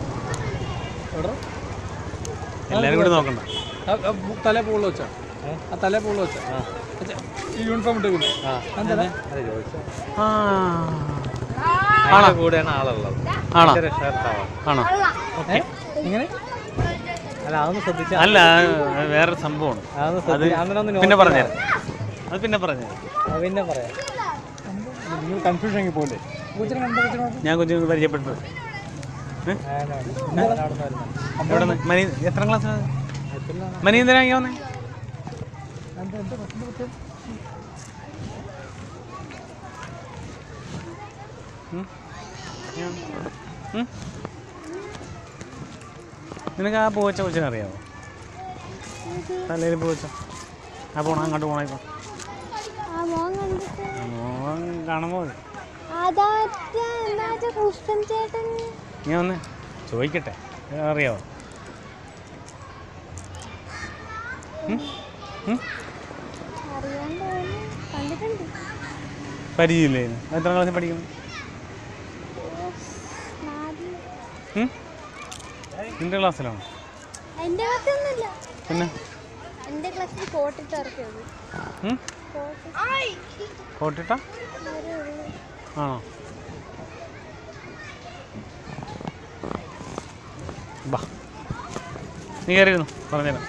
എല്ലാരും കൂടി നോക്കണ്ട തലേ പൂള് വെച്ചാ ആ തലേ പൂള് വെച്ചാ ഈ യൂണിഫോം ഇട്ട് പിന്നെ ആണോ? കൂടെയാണ് ആളുള്ളത് ആണോ? ഭയങ്കര ഷർട്ടാവാം. ആണോ ഏ? എങ്ങനെ അല്ല അതൊന്ന് ശ്രദ്ധിച്ചാ അല്ല അത് വേറൊരു സംഭവമാണ് അതൊന്ന് അത് ശ്രദ്ധിച്ചാ അങ്ങനെ ഒന്ന് പിന്നെ നോക്കി പറഞ്ഞുതരാം അത് പിന്നെ പറഞ്ഞുതരാം അത് പിന്നെ പറയാം നിങ്ങൾ കൺഫ്യൂഷൻ ആക്കി പോലെ കൊച്ചിനെ കണ്ട കൊച്ചിനെ ഞാൻ കൊച്ചു പരിചയപ്പെട്ടത് ഏ? എവിടെ മനി എത്ര ക്ലാസ്സിലാണ് മനി എന്തിനാ ഇങ്ങനെ വന്നേ ഉം? ഉം? നിനക്ക് ആ പൂവച്ച കൊച്ചിനെ അറിയാമോ തലയിൽ പൂവച്ച ആ പോണ അങ്ങോട്ട് പോണേക്കോ ആ മോൻ കണ്ടിട്ട് മോൻ കാണുമ്പോൾ അതാറ്റ എന്നാച്ച പുഷ്പൻ ചേട്ടൻ ഞാൻ ഒന്ന് ചോദിക്കട്ടെ അറിയാമോ ഉം? ഉം? അറിയാണ്ട് തോന്നുന്നു. കണ്ടിട്ടുണ്ട് പരിചയമില്ലേ ഇതിന്? എത്ര ക്ലാസ്സിൽ പഠിക്കുന്നു നാല് ഉം? നിന്റെ ക്ലാസ്സിലാണോ എന്റെ ക്ലാസ്സൊന്നുമില്ല പിന്നെ എന്റെ ക്ലാസ്സിൽ കോട്ടിട്ട് ഇറക്കിയത് ഉം? കോട്ടിട്ട് കോട്ടിട്ട ഒരു ഉള്ളു. ആണോ ബാ നീ കയറിയിരുന്നു പറഞ്ഞുതരാം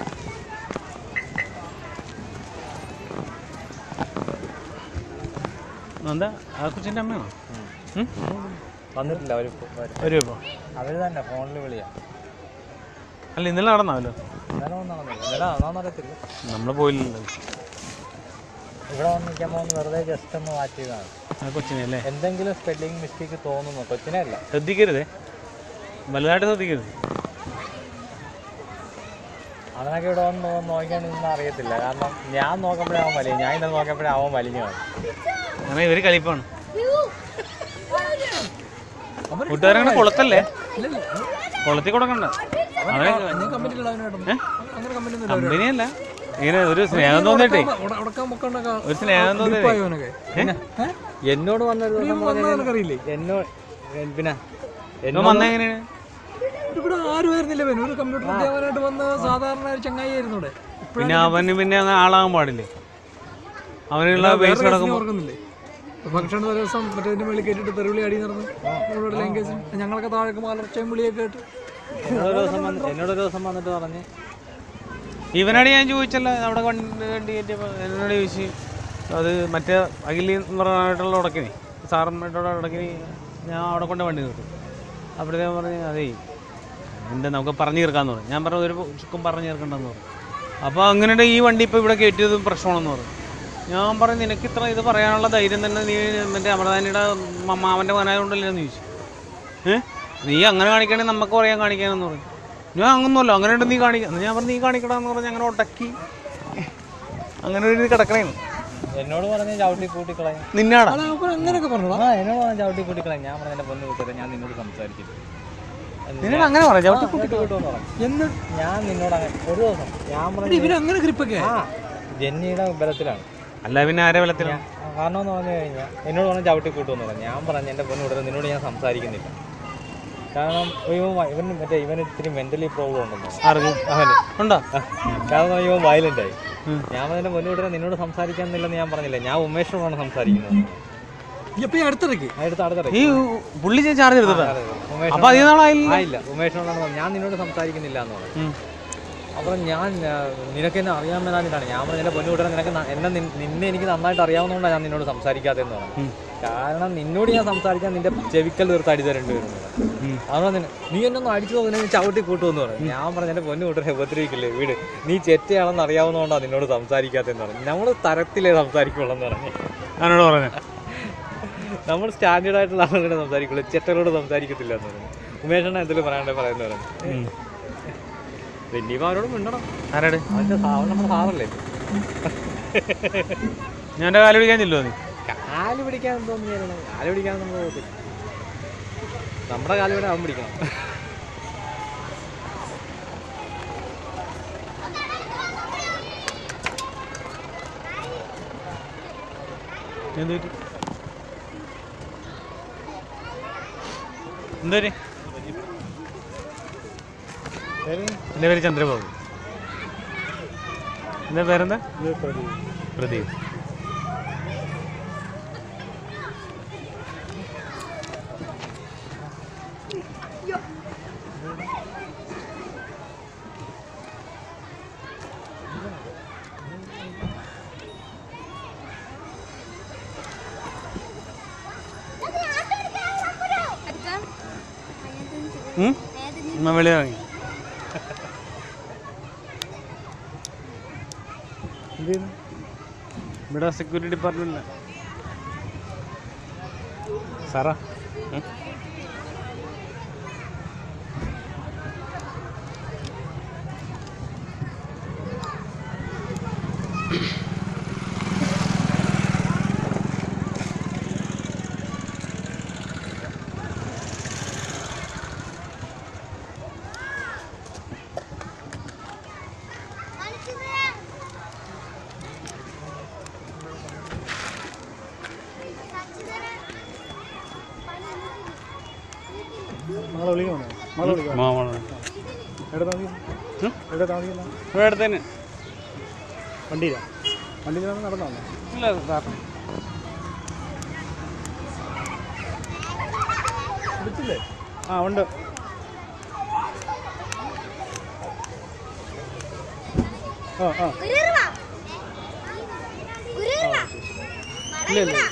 എന്താ ആ കൊച്ചിൻ്റെ അമ്മയാണോ ഉം? വന്നിട്ടില്ല അവർ വരുമോ ഇപ്പോൾ അവർ തന്നെ ഫോണിൽ വിളിയാ അല്ല ഇന്നലെ നടന്നാവല്ലോ ഇന്നലെ ഒന്നും നടന്നില്ല ഇന്നലെ ആണോന്ന് അറിയത്തില്ല നമ്മൾ പോയില്ലല്ലോ ഇവിടെ വന്ന് നിൽക്കുമ്പോൾ ഒന്ന് വെറുതെ ജസ്റ്റ് ഒന്ന് മാറ്റിയതാണ് ആ കൊച്ചിനെ അല്ലേ എന്തെങ്കിലും സ്പെല്ലിംഗ് മിസ്റ്റേക്ക് തോന്നുന്നു കൊച്ചിനെ അല്ല ശ്രദ്ധിക്കരുതേ വലുതായിട്ട് ശ്രദ്ധിക്കരുത് അവനൊക്കെ ഇവിടെ വന്ന് നോക്കിയാണെന്ന് അറിയത്തില്ല കാരണം ഞാൻ നോക്കുമ്പോഴേ അവൻ വലിയ ഞാൻ ഇന്നലെ നോക്കിയപ്പോഴേ അവൻ വലിഞ്ഞു കാണും കാരണം ഇവര് കളിപ്പാണ് കൂട്ടുകാരങ്ങനെ കൊളത്തല്ലേ കൊളത്തി കൊടുക്കണ്ട അവനെ ഏ? കമ്പനിയല്ല ഇങ്ങനെ ഒരു സ്നേഹം തോന്നിട്ടേ ഒരു സ്നേഹം തോന്നിട്ടേ എന്നോട് വന്നൊരു ദിവസം പറഞ്ഞത് എന്നോട് പിന്നെ എന്നോട് വന്ന എങ്ങനെയാണ് ഇവിടെ ആരും ആയിരുന്നില്ല ഇവൻ ഒരു കമ്പ്യൂട്ടർ അധ്യാപകനായിട്ട് വന്ന സാധാരണ ഒരു ചങ്ങായി ആയിരുന്നു ഇവിടെ പിന്നെ അവന് പിന്നെ അങ്ങ് ആളാകാൻ പാടില്ലേ അവനുള്ള ബേസ് കിടക്കുമ്പോൾ ഓർക്കുന്നില്ലേ ഫംഗ്ഷൻ ദിവസം മറ്റേ ഇതിന്റെ മേളിൽ കേട്ടിട്ട് തെരുവിളി അടി നടന്നു ഇവിടെ ലാംഗ്വേജ് ഞങ്ങളൊക്കെ താഴെ മലർച്ചയും വിളിയൊക്കെ കേട്ട് എന്നോടൊരു ദിവസം വന്ന് എന്നോടൊരു ദിവസം വന്നിട്ട് പറഞ്ഞ് ഇവനോട് ഞാൻ ചോദിച്ചല്ലോ അവിടെ വണ്ടി വണ്ടി കയറ്റിയപ്പോൾ എന്നോട് ചോദിച്ചു അത് മറ്റേ അഖിലി എന്ന് പറഞ്ഞിട്ടുള്ള ഉടക്കിനി സാറന്മായിട്ടുള്ള ഉടക്കിനി ഞാൻ അവിടെ കൊണ്ട് വണ്ടി നിർത്തി അപ്പോഴത്തേക്കും പറഞ്ഞ് അതേ എന്താ നമുക്ക് പറഞ്ഞു തീർക്കാന്ന് പറഞ്ഞു ഞാൻ പറഞ്ഞു ഒരു ചുക്കും പറഞ്ഞു തീർക്കണ്ടെന്ന് പറഞ്ഞു അപ്പോൾ അങ്ങനെയുണ്ട് ഈ വണ്ടി ഇപ്പോൾ ഇവിടെ കയറ്റിയതും പ്രശ്നമാണെന്ന് പറഞ്ഞു ഞാൻ പറഞ്ഞു നിനക്ക് ഇത്ര ഇത് പറയാനുള്ള ധൈര്യം തന്നെ നീ മറ്റേ അമൃതാനിയുടെ മാമൻ്റെ മകനായതുകൊണ്ടല്ലേ എന്ന് ചോദിച്ചു ഏഹ് നീ അങ്ങനെ കാണിക്കണമെങ്കിൽ നമുക്ക് പറയാൻ കാണിക്കാനെന്ന് പറഞ്ഞു ഞാൻ അങ്ങനൊന്നുമല്ല അങ്ങനെ ഉണ്ട് നീ കാണിക്കാം ഞാൻ പറഞ്ഞു നീ കാണിക്കണമെന്ന് പറഞ്ഞ് അങ്ങനെ ഉടക്കി അങ്ങനെ ഒരു ഇത് കിടക്കണേന്ന് എന്നോട് പറഞ്ഞ് ചവിട്ടി കൂട്ടിക്കളയും നിന്നാടാ അങ്ങനെയൊക്കെ പറഞ്ഞു ആ എന്നോട് പറഞ്ഞ് ചവിട്ടി കൂട്ടിക്കളയും ഞാൻ പറഞ്ഞ എന്റെ പൊന്ന് കൂട്ടുകാരെ ഞാൻ നിന്നോട് സംസാരിക്കില്ല നിന്നോട് അങ്ങനെ പറയാം ചവിട്ടി കൂട്ടി കൂട്ടുമെന്ന് പറഞ്ഞു എന്ന് ഞാൻ നിന്നോട് അങ്ങനെ ഒരു ദിവസം ഞാൻ എടി, പറഞ്ഞു ഇവന് അങ്ങനെ ഗ്രിപ്പൊക്കെ ആ ജെന്നിയുടെ ബലത്തിലാണ് അല്ല പിന്നെ ആരെ ബലത്തിലാണ് കാരണം എന്ന് പറഞ്ഞു കഴിഞ്ഞാൽ എന്നോട് പറഞ്ഞ ചവിട്ടി കൂട്ടുമെന്ന് പറഞ്ഞു ഞാൻ പറഞ്ഞു എൻ്റെ പൊന്നു കൂട്ടുകാരെ നിന്നോട് ഞാൻ സംസാരിക്കുന്നില്ല കാരണം ഇവൻ വ- ഇവൻ മറ്റേ ഇവന് ഇത്തിരി മെന്റലി പ്രോബ്ലം ഉണ്ടെന്ന് ആർക്ക് അവന് ഉണ്ടോ കാരണം ഇവൻ വയലന്റ് ആയി ഞാൻ പറഞ്ഞ പൊന്നുകൂടെ നിന്നോട് സംസാരിക്കാന്നില്ലെന്ന് ഞാൻ പറഞ്ഞില്ല ഞാൻ ഉമേഷിനോടാണ് സംസാരിക്കുന്നത് ഇപ്പൊ ഈ അടുത്തിടയ്ക്ക് അടുത്ത അടുത്ത ഈ പുള്ളി ചാർജ് എടുത്തിട്ടാ അപ്പൊ അധികം നാളായില്ല ആയില്ല ഉമേഷിനോടാണ് പറഞ്ഞത്. ഞാൻ നിന്നോട് സംസാരിക്കുന്നില്ല എന്ന് പറഞ്ഞു അപ്പം ഞാൻ ആ, നിനക്ക് എന്നെ അറിയാൻ മേലാഞ്ഞിട്ടാണ് ഞാൻ പറഞ്ഞ പൊന്നുകൂട്ടരെ നിനക്ക് ന- എന്നെ നിൻ- നിന്നെ എനിക്ക് നന്നായിട്ട് അറിയാവുന്നതുകൊണ്ടാണ് ഞാൻ നിന്നോട് സംസാരിക്കാത്തതെന്ന് പറഞ്ഞു കാരണം നിന്നോട് ഞാൻ സംസാരിക്കാൻ നിന്റെ ചെവിക്കൽ തീർത്ത് അടി തരേണ്ടി വരും അതാണ് നിന്നെ നീ എന്നെ ഒന്ന് അടിച്ചു നോക്കുന്ന ചവിട്ടി കൂട്ടുമെന്ന് പറഞ്ഞു ഞാൻ പറഞ്ഞു എൻ്റെ പൊന്നു കൂട്ടരെ ഉപദ്രവിക്കില്ലേ വീട് നീ ചെറ്റയാണെന്ന് അറിയാവുന്നതുകൊണ്ടാണ് നിന്നോട് സംസാരിക്കാത്തതെന്ന് പറഞ്ഞു നമ്മൾ തരത്തിലേ സംസാരിക്കുള്ളൂ എന്ന് പറഞ്ഞു എന്നോട് പറഞ്ഞു നമ്മൾ സ്റ്റാൻഡേർഡ് ആയിട്ടുള്ള ആളുകളെ സംസാരിക്കുള്ളൂ ചെറ്റകളോട് സംസാരിക്കത്തില്ല എന്ന് പറഞ്ഞു ഉമേഷണ്ണ എന്തെങ്കിലും പറയാണ്ടേ പറയുന്ന പറഞ്ഞു ഇനിയിപ്പോൾ അവരോട് മിണ്ടണം ആരാട് അവൻ്റെ സാ- അവൻ നമ്മുടെ സാറല്ലേ ഞാൻ എൻ്റെ കാല് പിടിക്കാൻ ചെല്ലുമോ നീ കാല് പിടിക്കാൻ എന്തോന്ന് ചെയ്യണം കാല് പിടിക്കാൻ നമ്മൾ പോകത്തില്ല നമ്മുടെ കാല് ഇവിടെ അവൻ പിടിക്കണം എന്ത് പറ്റി എന്തൊരു എൻ്റെ പേര് ചന്ദ്രബാബു എൻ്റെ പേരെന്താ പ്രദീപ് ഉം? ഉമ്മ വെളി ഇറങ്ങി ഇവിടെ സെക്യൂരിറ്റി ഡിപ്പാർട്ട്മെന്റില്ല സാറാ ഉം? നാളെ വിളിക്കണോ നാളെ വിളിക്കാം മാ, മാ, മാ. എവിടെ താമസിക്കും ഉം? എവിടെ താമസിക്കുന്ന ഇവിടെ അടുത്ത് തന്നെ വണ്ടിയിലാ വണ്ടിയിലാണ് നടന്നോ ഇല്ല സാർ വിളിച്ചില്ലേ ആ ഉണ്ട് ആ ആ ഇല്ല ഇല്ല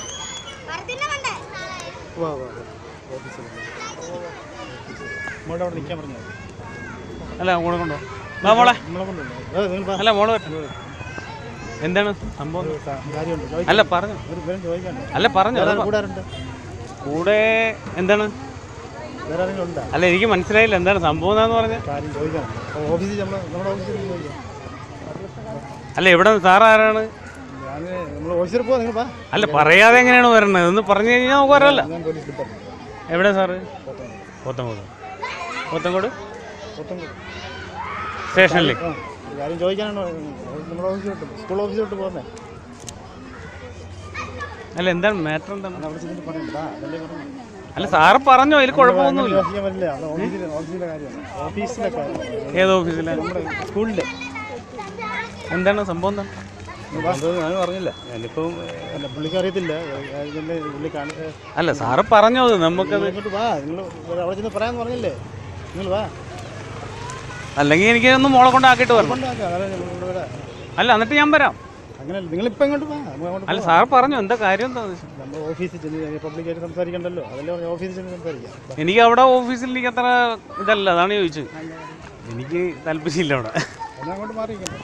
വാ വാ വാ. ഓഫീസിൽ മോളുടെ അവിടെ നിൽക്കാൻ പറഞ്ഞാൽ അല്ല മോളെ കൊണ്ടോ വാ മോളെ നമ്മളെ കൊണ്ടുണ്ടോ ഏ, നിങ്ങൾ വാ. അല്ല മോള് വരട്ടെ. എന്താണ് സംഭവം കാര്യമുണ്ട് ചോദിക്കാം. അല്ല പറഞ്ഞു ഒരു വിവരം ചോദിക്കാനുണ്ട് അല്ല പറഞ്ഞു വേറെ അത് പ- കൂടെ ആരുണ്ട് കൂടെ എന്താണ് വേറെ ആരെങ്കിലും ഉണ്ടോ അല്ല എനിക്ക് മനസ്സിലായില്ല എന്താണ് സംഭവം എന്നാന്ന് പറഞ്ഞ കാര്യം ചോദിക്കാനുണ്ട് അപ്പോൾ ഓഫീസിൽ നമ്മൾ നമ്മുടെ ഓഫീസിൽ ചോദിക്കാം അല്ല ഇവിടെ സാർ ആരാണ് ഞാൻ നമ്മൾ ഓഫീസിൽ പോവാം നിങ്ങൾ വാ അല്ല പറയാതെ എങ്ങനെയാണ് വരണത് ഒന്ന് പറഞ്ഞു കഴിഞ്ഞാൽ നമുക്ക് വരാമല്ലോ ഞാൻ പോലീസ് ഡിപ്പാർട്ട്മെന്റ് എവിടെ സാറ് പോത്തങ്കോട് പോത്തങ്കോട് പോത്തങ്കോട് സ്റ്റേഷനിൽ ആ ഒരു കാര്യം ചോദിക്കാനാണ് നമ്മുടെ ഓഫീസിലോട്ട് സ്കൂൾ ഓഫീസിലോട്ട് പോകുന്നത് അല്ല എന്താണ് മാറ്റർ എന്താണ് അവിടെ ചെന്നിട്ട് പറയണ്ട അതല്ലേ പറഞ്ഞു അല്ല സാറ് പറഞ്ഞോ അതിൽ കുഴപ്പമൊന്നുമില്ല ചെയ്യാൻ പറ്റില്ല അത് ഓഫീസിലെ ഓഫീസിലെ കാര്യമാണ് ഓഫീസിലെ കാര്യം ഏത് ഓഫീസിലെ നമ്മുടെ സ്കൂളിൻ്റെ എന്താണ് സംഭവം എന്താണ് ഞാൻ പറഞ്ഞില്ല ഞാനിപ്പം അല്ല പുള്ളിക്ക് അറിയത്തില്ല ഇതിൻ്റെ പുള്ളി കാണി അല്ല സാറ് പറഞ്ഞോ അത് നമുക്കത് ഇങ്ങോട്ട് വാ നിങ്ങൾ അവിടെ ചെന്ന് പറയാമെന്ന് പറഞ്ഞില്ലേ നിങ്ങൾ വാ അല്ലെങ്കിൽ എനിക്ക് ഒന്ന് മോളെ കൊണ്ടാക്കിയിട്ട് വരണം കൊണ്ടാക്കാം അതാണ് ഇവിടെ വരാം അല്ല എന്നിട്ട് ഞാൻ വരാം അങ്ങനെ നിങ്ങളിപ്പോൾ ഇങ്ങോട്ട് വാ നമുക്ക് അങ്ങോട്ട് അല്ല പോവാം. സാറ് പറഞ്ഞോ എന്താ കാര്യം എന്താ നമ്മൾ ഓഫീസിൽ ചെന്ന് പബ്ലിക്കായിട്ട് സംസാരിക്കണ്ടല്ലോ അതല്ലേ പറഞ്ഞ ഓഫീസിൽ ചെന്ന് സംസാരിക്കാം എനിക്ക് അവിടെ ഓഫീസിൽ എനിക്ക് അത്ര ഇതല്ല അതാണ് ചോദിച്ചത് എനിക്ക് താല്പര്യമില്ല അവിടെ എന്നാൽ അങ്ങോട്ട് മാറിയിരിക്കണം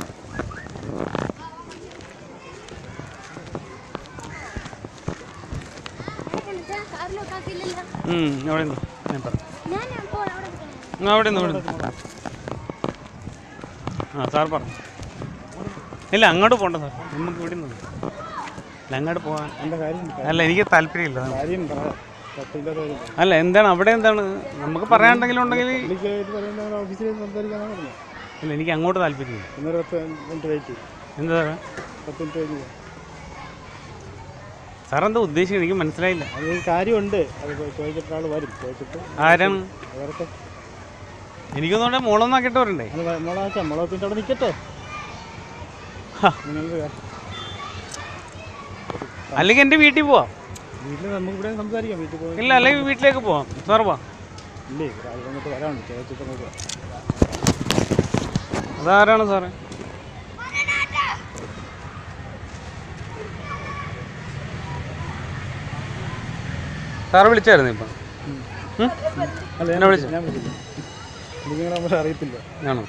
കാറിലോട്ടാക്കിയില്ലല്ലോ ഉം, അവിടെ നിന്ന് ഞാൻ പറയാം ഞാൻ അപ്പോൾ അവിടെ നിൽക്കണം. ആ, അവിടെ നിന്ന് അവിടെ നിന്ന് ആ സാർ പറഞ്ഞു ഇല്ല അങ്ങോട്ട് പോകണ്ട സാർ നമുക്ക് ഇവിടെ നിന്ന് അല്ല അങ്ങോട്ട് പോകാൻ എന്താ കാര്യം അല്ല എനിക്ക് താല്പര്യമില്ല അതാണ്. കാര്യം പറ തപ്പില്ലാത്ത കാര്യം അല്ല എന്താണ് അവിടെ എന്താണ് നമുക്ക് പറയാണ്ടെങ്കിലും ഉണ്ടെങ്കിൽ പുള്ളിക്കായിട്ട് പറയുന്നത് ഓഫീസിൽ സംസാരിക്കാനാണ് പറഞ്ഞത് ഇല്ല എനിക്ക് അങ്ങോട്ട് താല്പര്യമില്ല ഇന്നൊരു പത്ത് മിനിറ്റ് വെയിറ്റ് ചെയ്യും എന്താ സാറേ പത്ത് മിനിറ്റ് കഴിഞ്ഞ് പോകാം. സാർ എന്താ ഉദ്ദേശിക്കുന്നത് എനിക്ക് മനസ്സിലായില്ല അത് ഒരു കാര്യമുണ്ട് അത് പോയി ചോദിച്ചിട്ട് ആൾ വരും ചോദിച്ചിട്ട് ആരാണ് വരട്ടെ എനിക്കൊന്നുകൊണ്ട് മോളൊന്നാക്കിയിട്ട് വരണ്ടേ അത് വ- മുളകാച്ചാ മുളക് പിന്നെ അവിടെ നിൽക്കട്ടെ നിങ്ങൾക്ക് അല്ലെങ്കിൽ എൻ്റെ വീട്ടിൽ പോവാം വീട്ടിൽ നമുക്ക് ഇവിടെ സംസാരിക്കാം വീട്ടിൽ പോയി ഇല്ല അല്ലെങ്കിൽ വീട്ടിലേക്ക് പോവാം സാർ വാ ഇല്ലേ ഒരാൾ അങ്ങോട്ട് വരാനുണ്ട് ചോദിച്ചിട്ട് അങ്ങോട്ട് വാ. അതാരാണ് സാറേ സാറ് വിളിച്ചായിരുന്നു ഇപ്പം ഉം? അല്ല എന്നെ ഞാൻ വിളിച്ചോ? ഞാൻ വിളിച്ചില്ല നിങ്ങളെ നമ്മൾ അറിയത്തില്ല ആണോ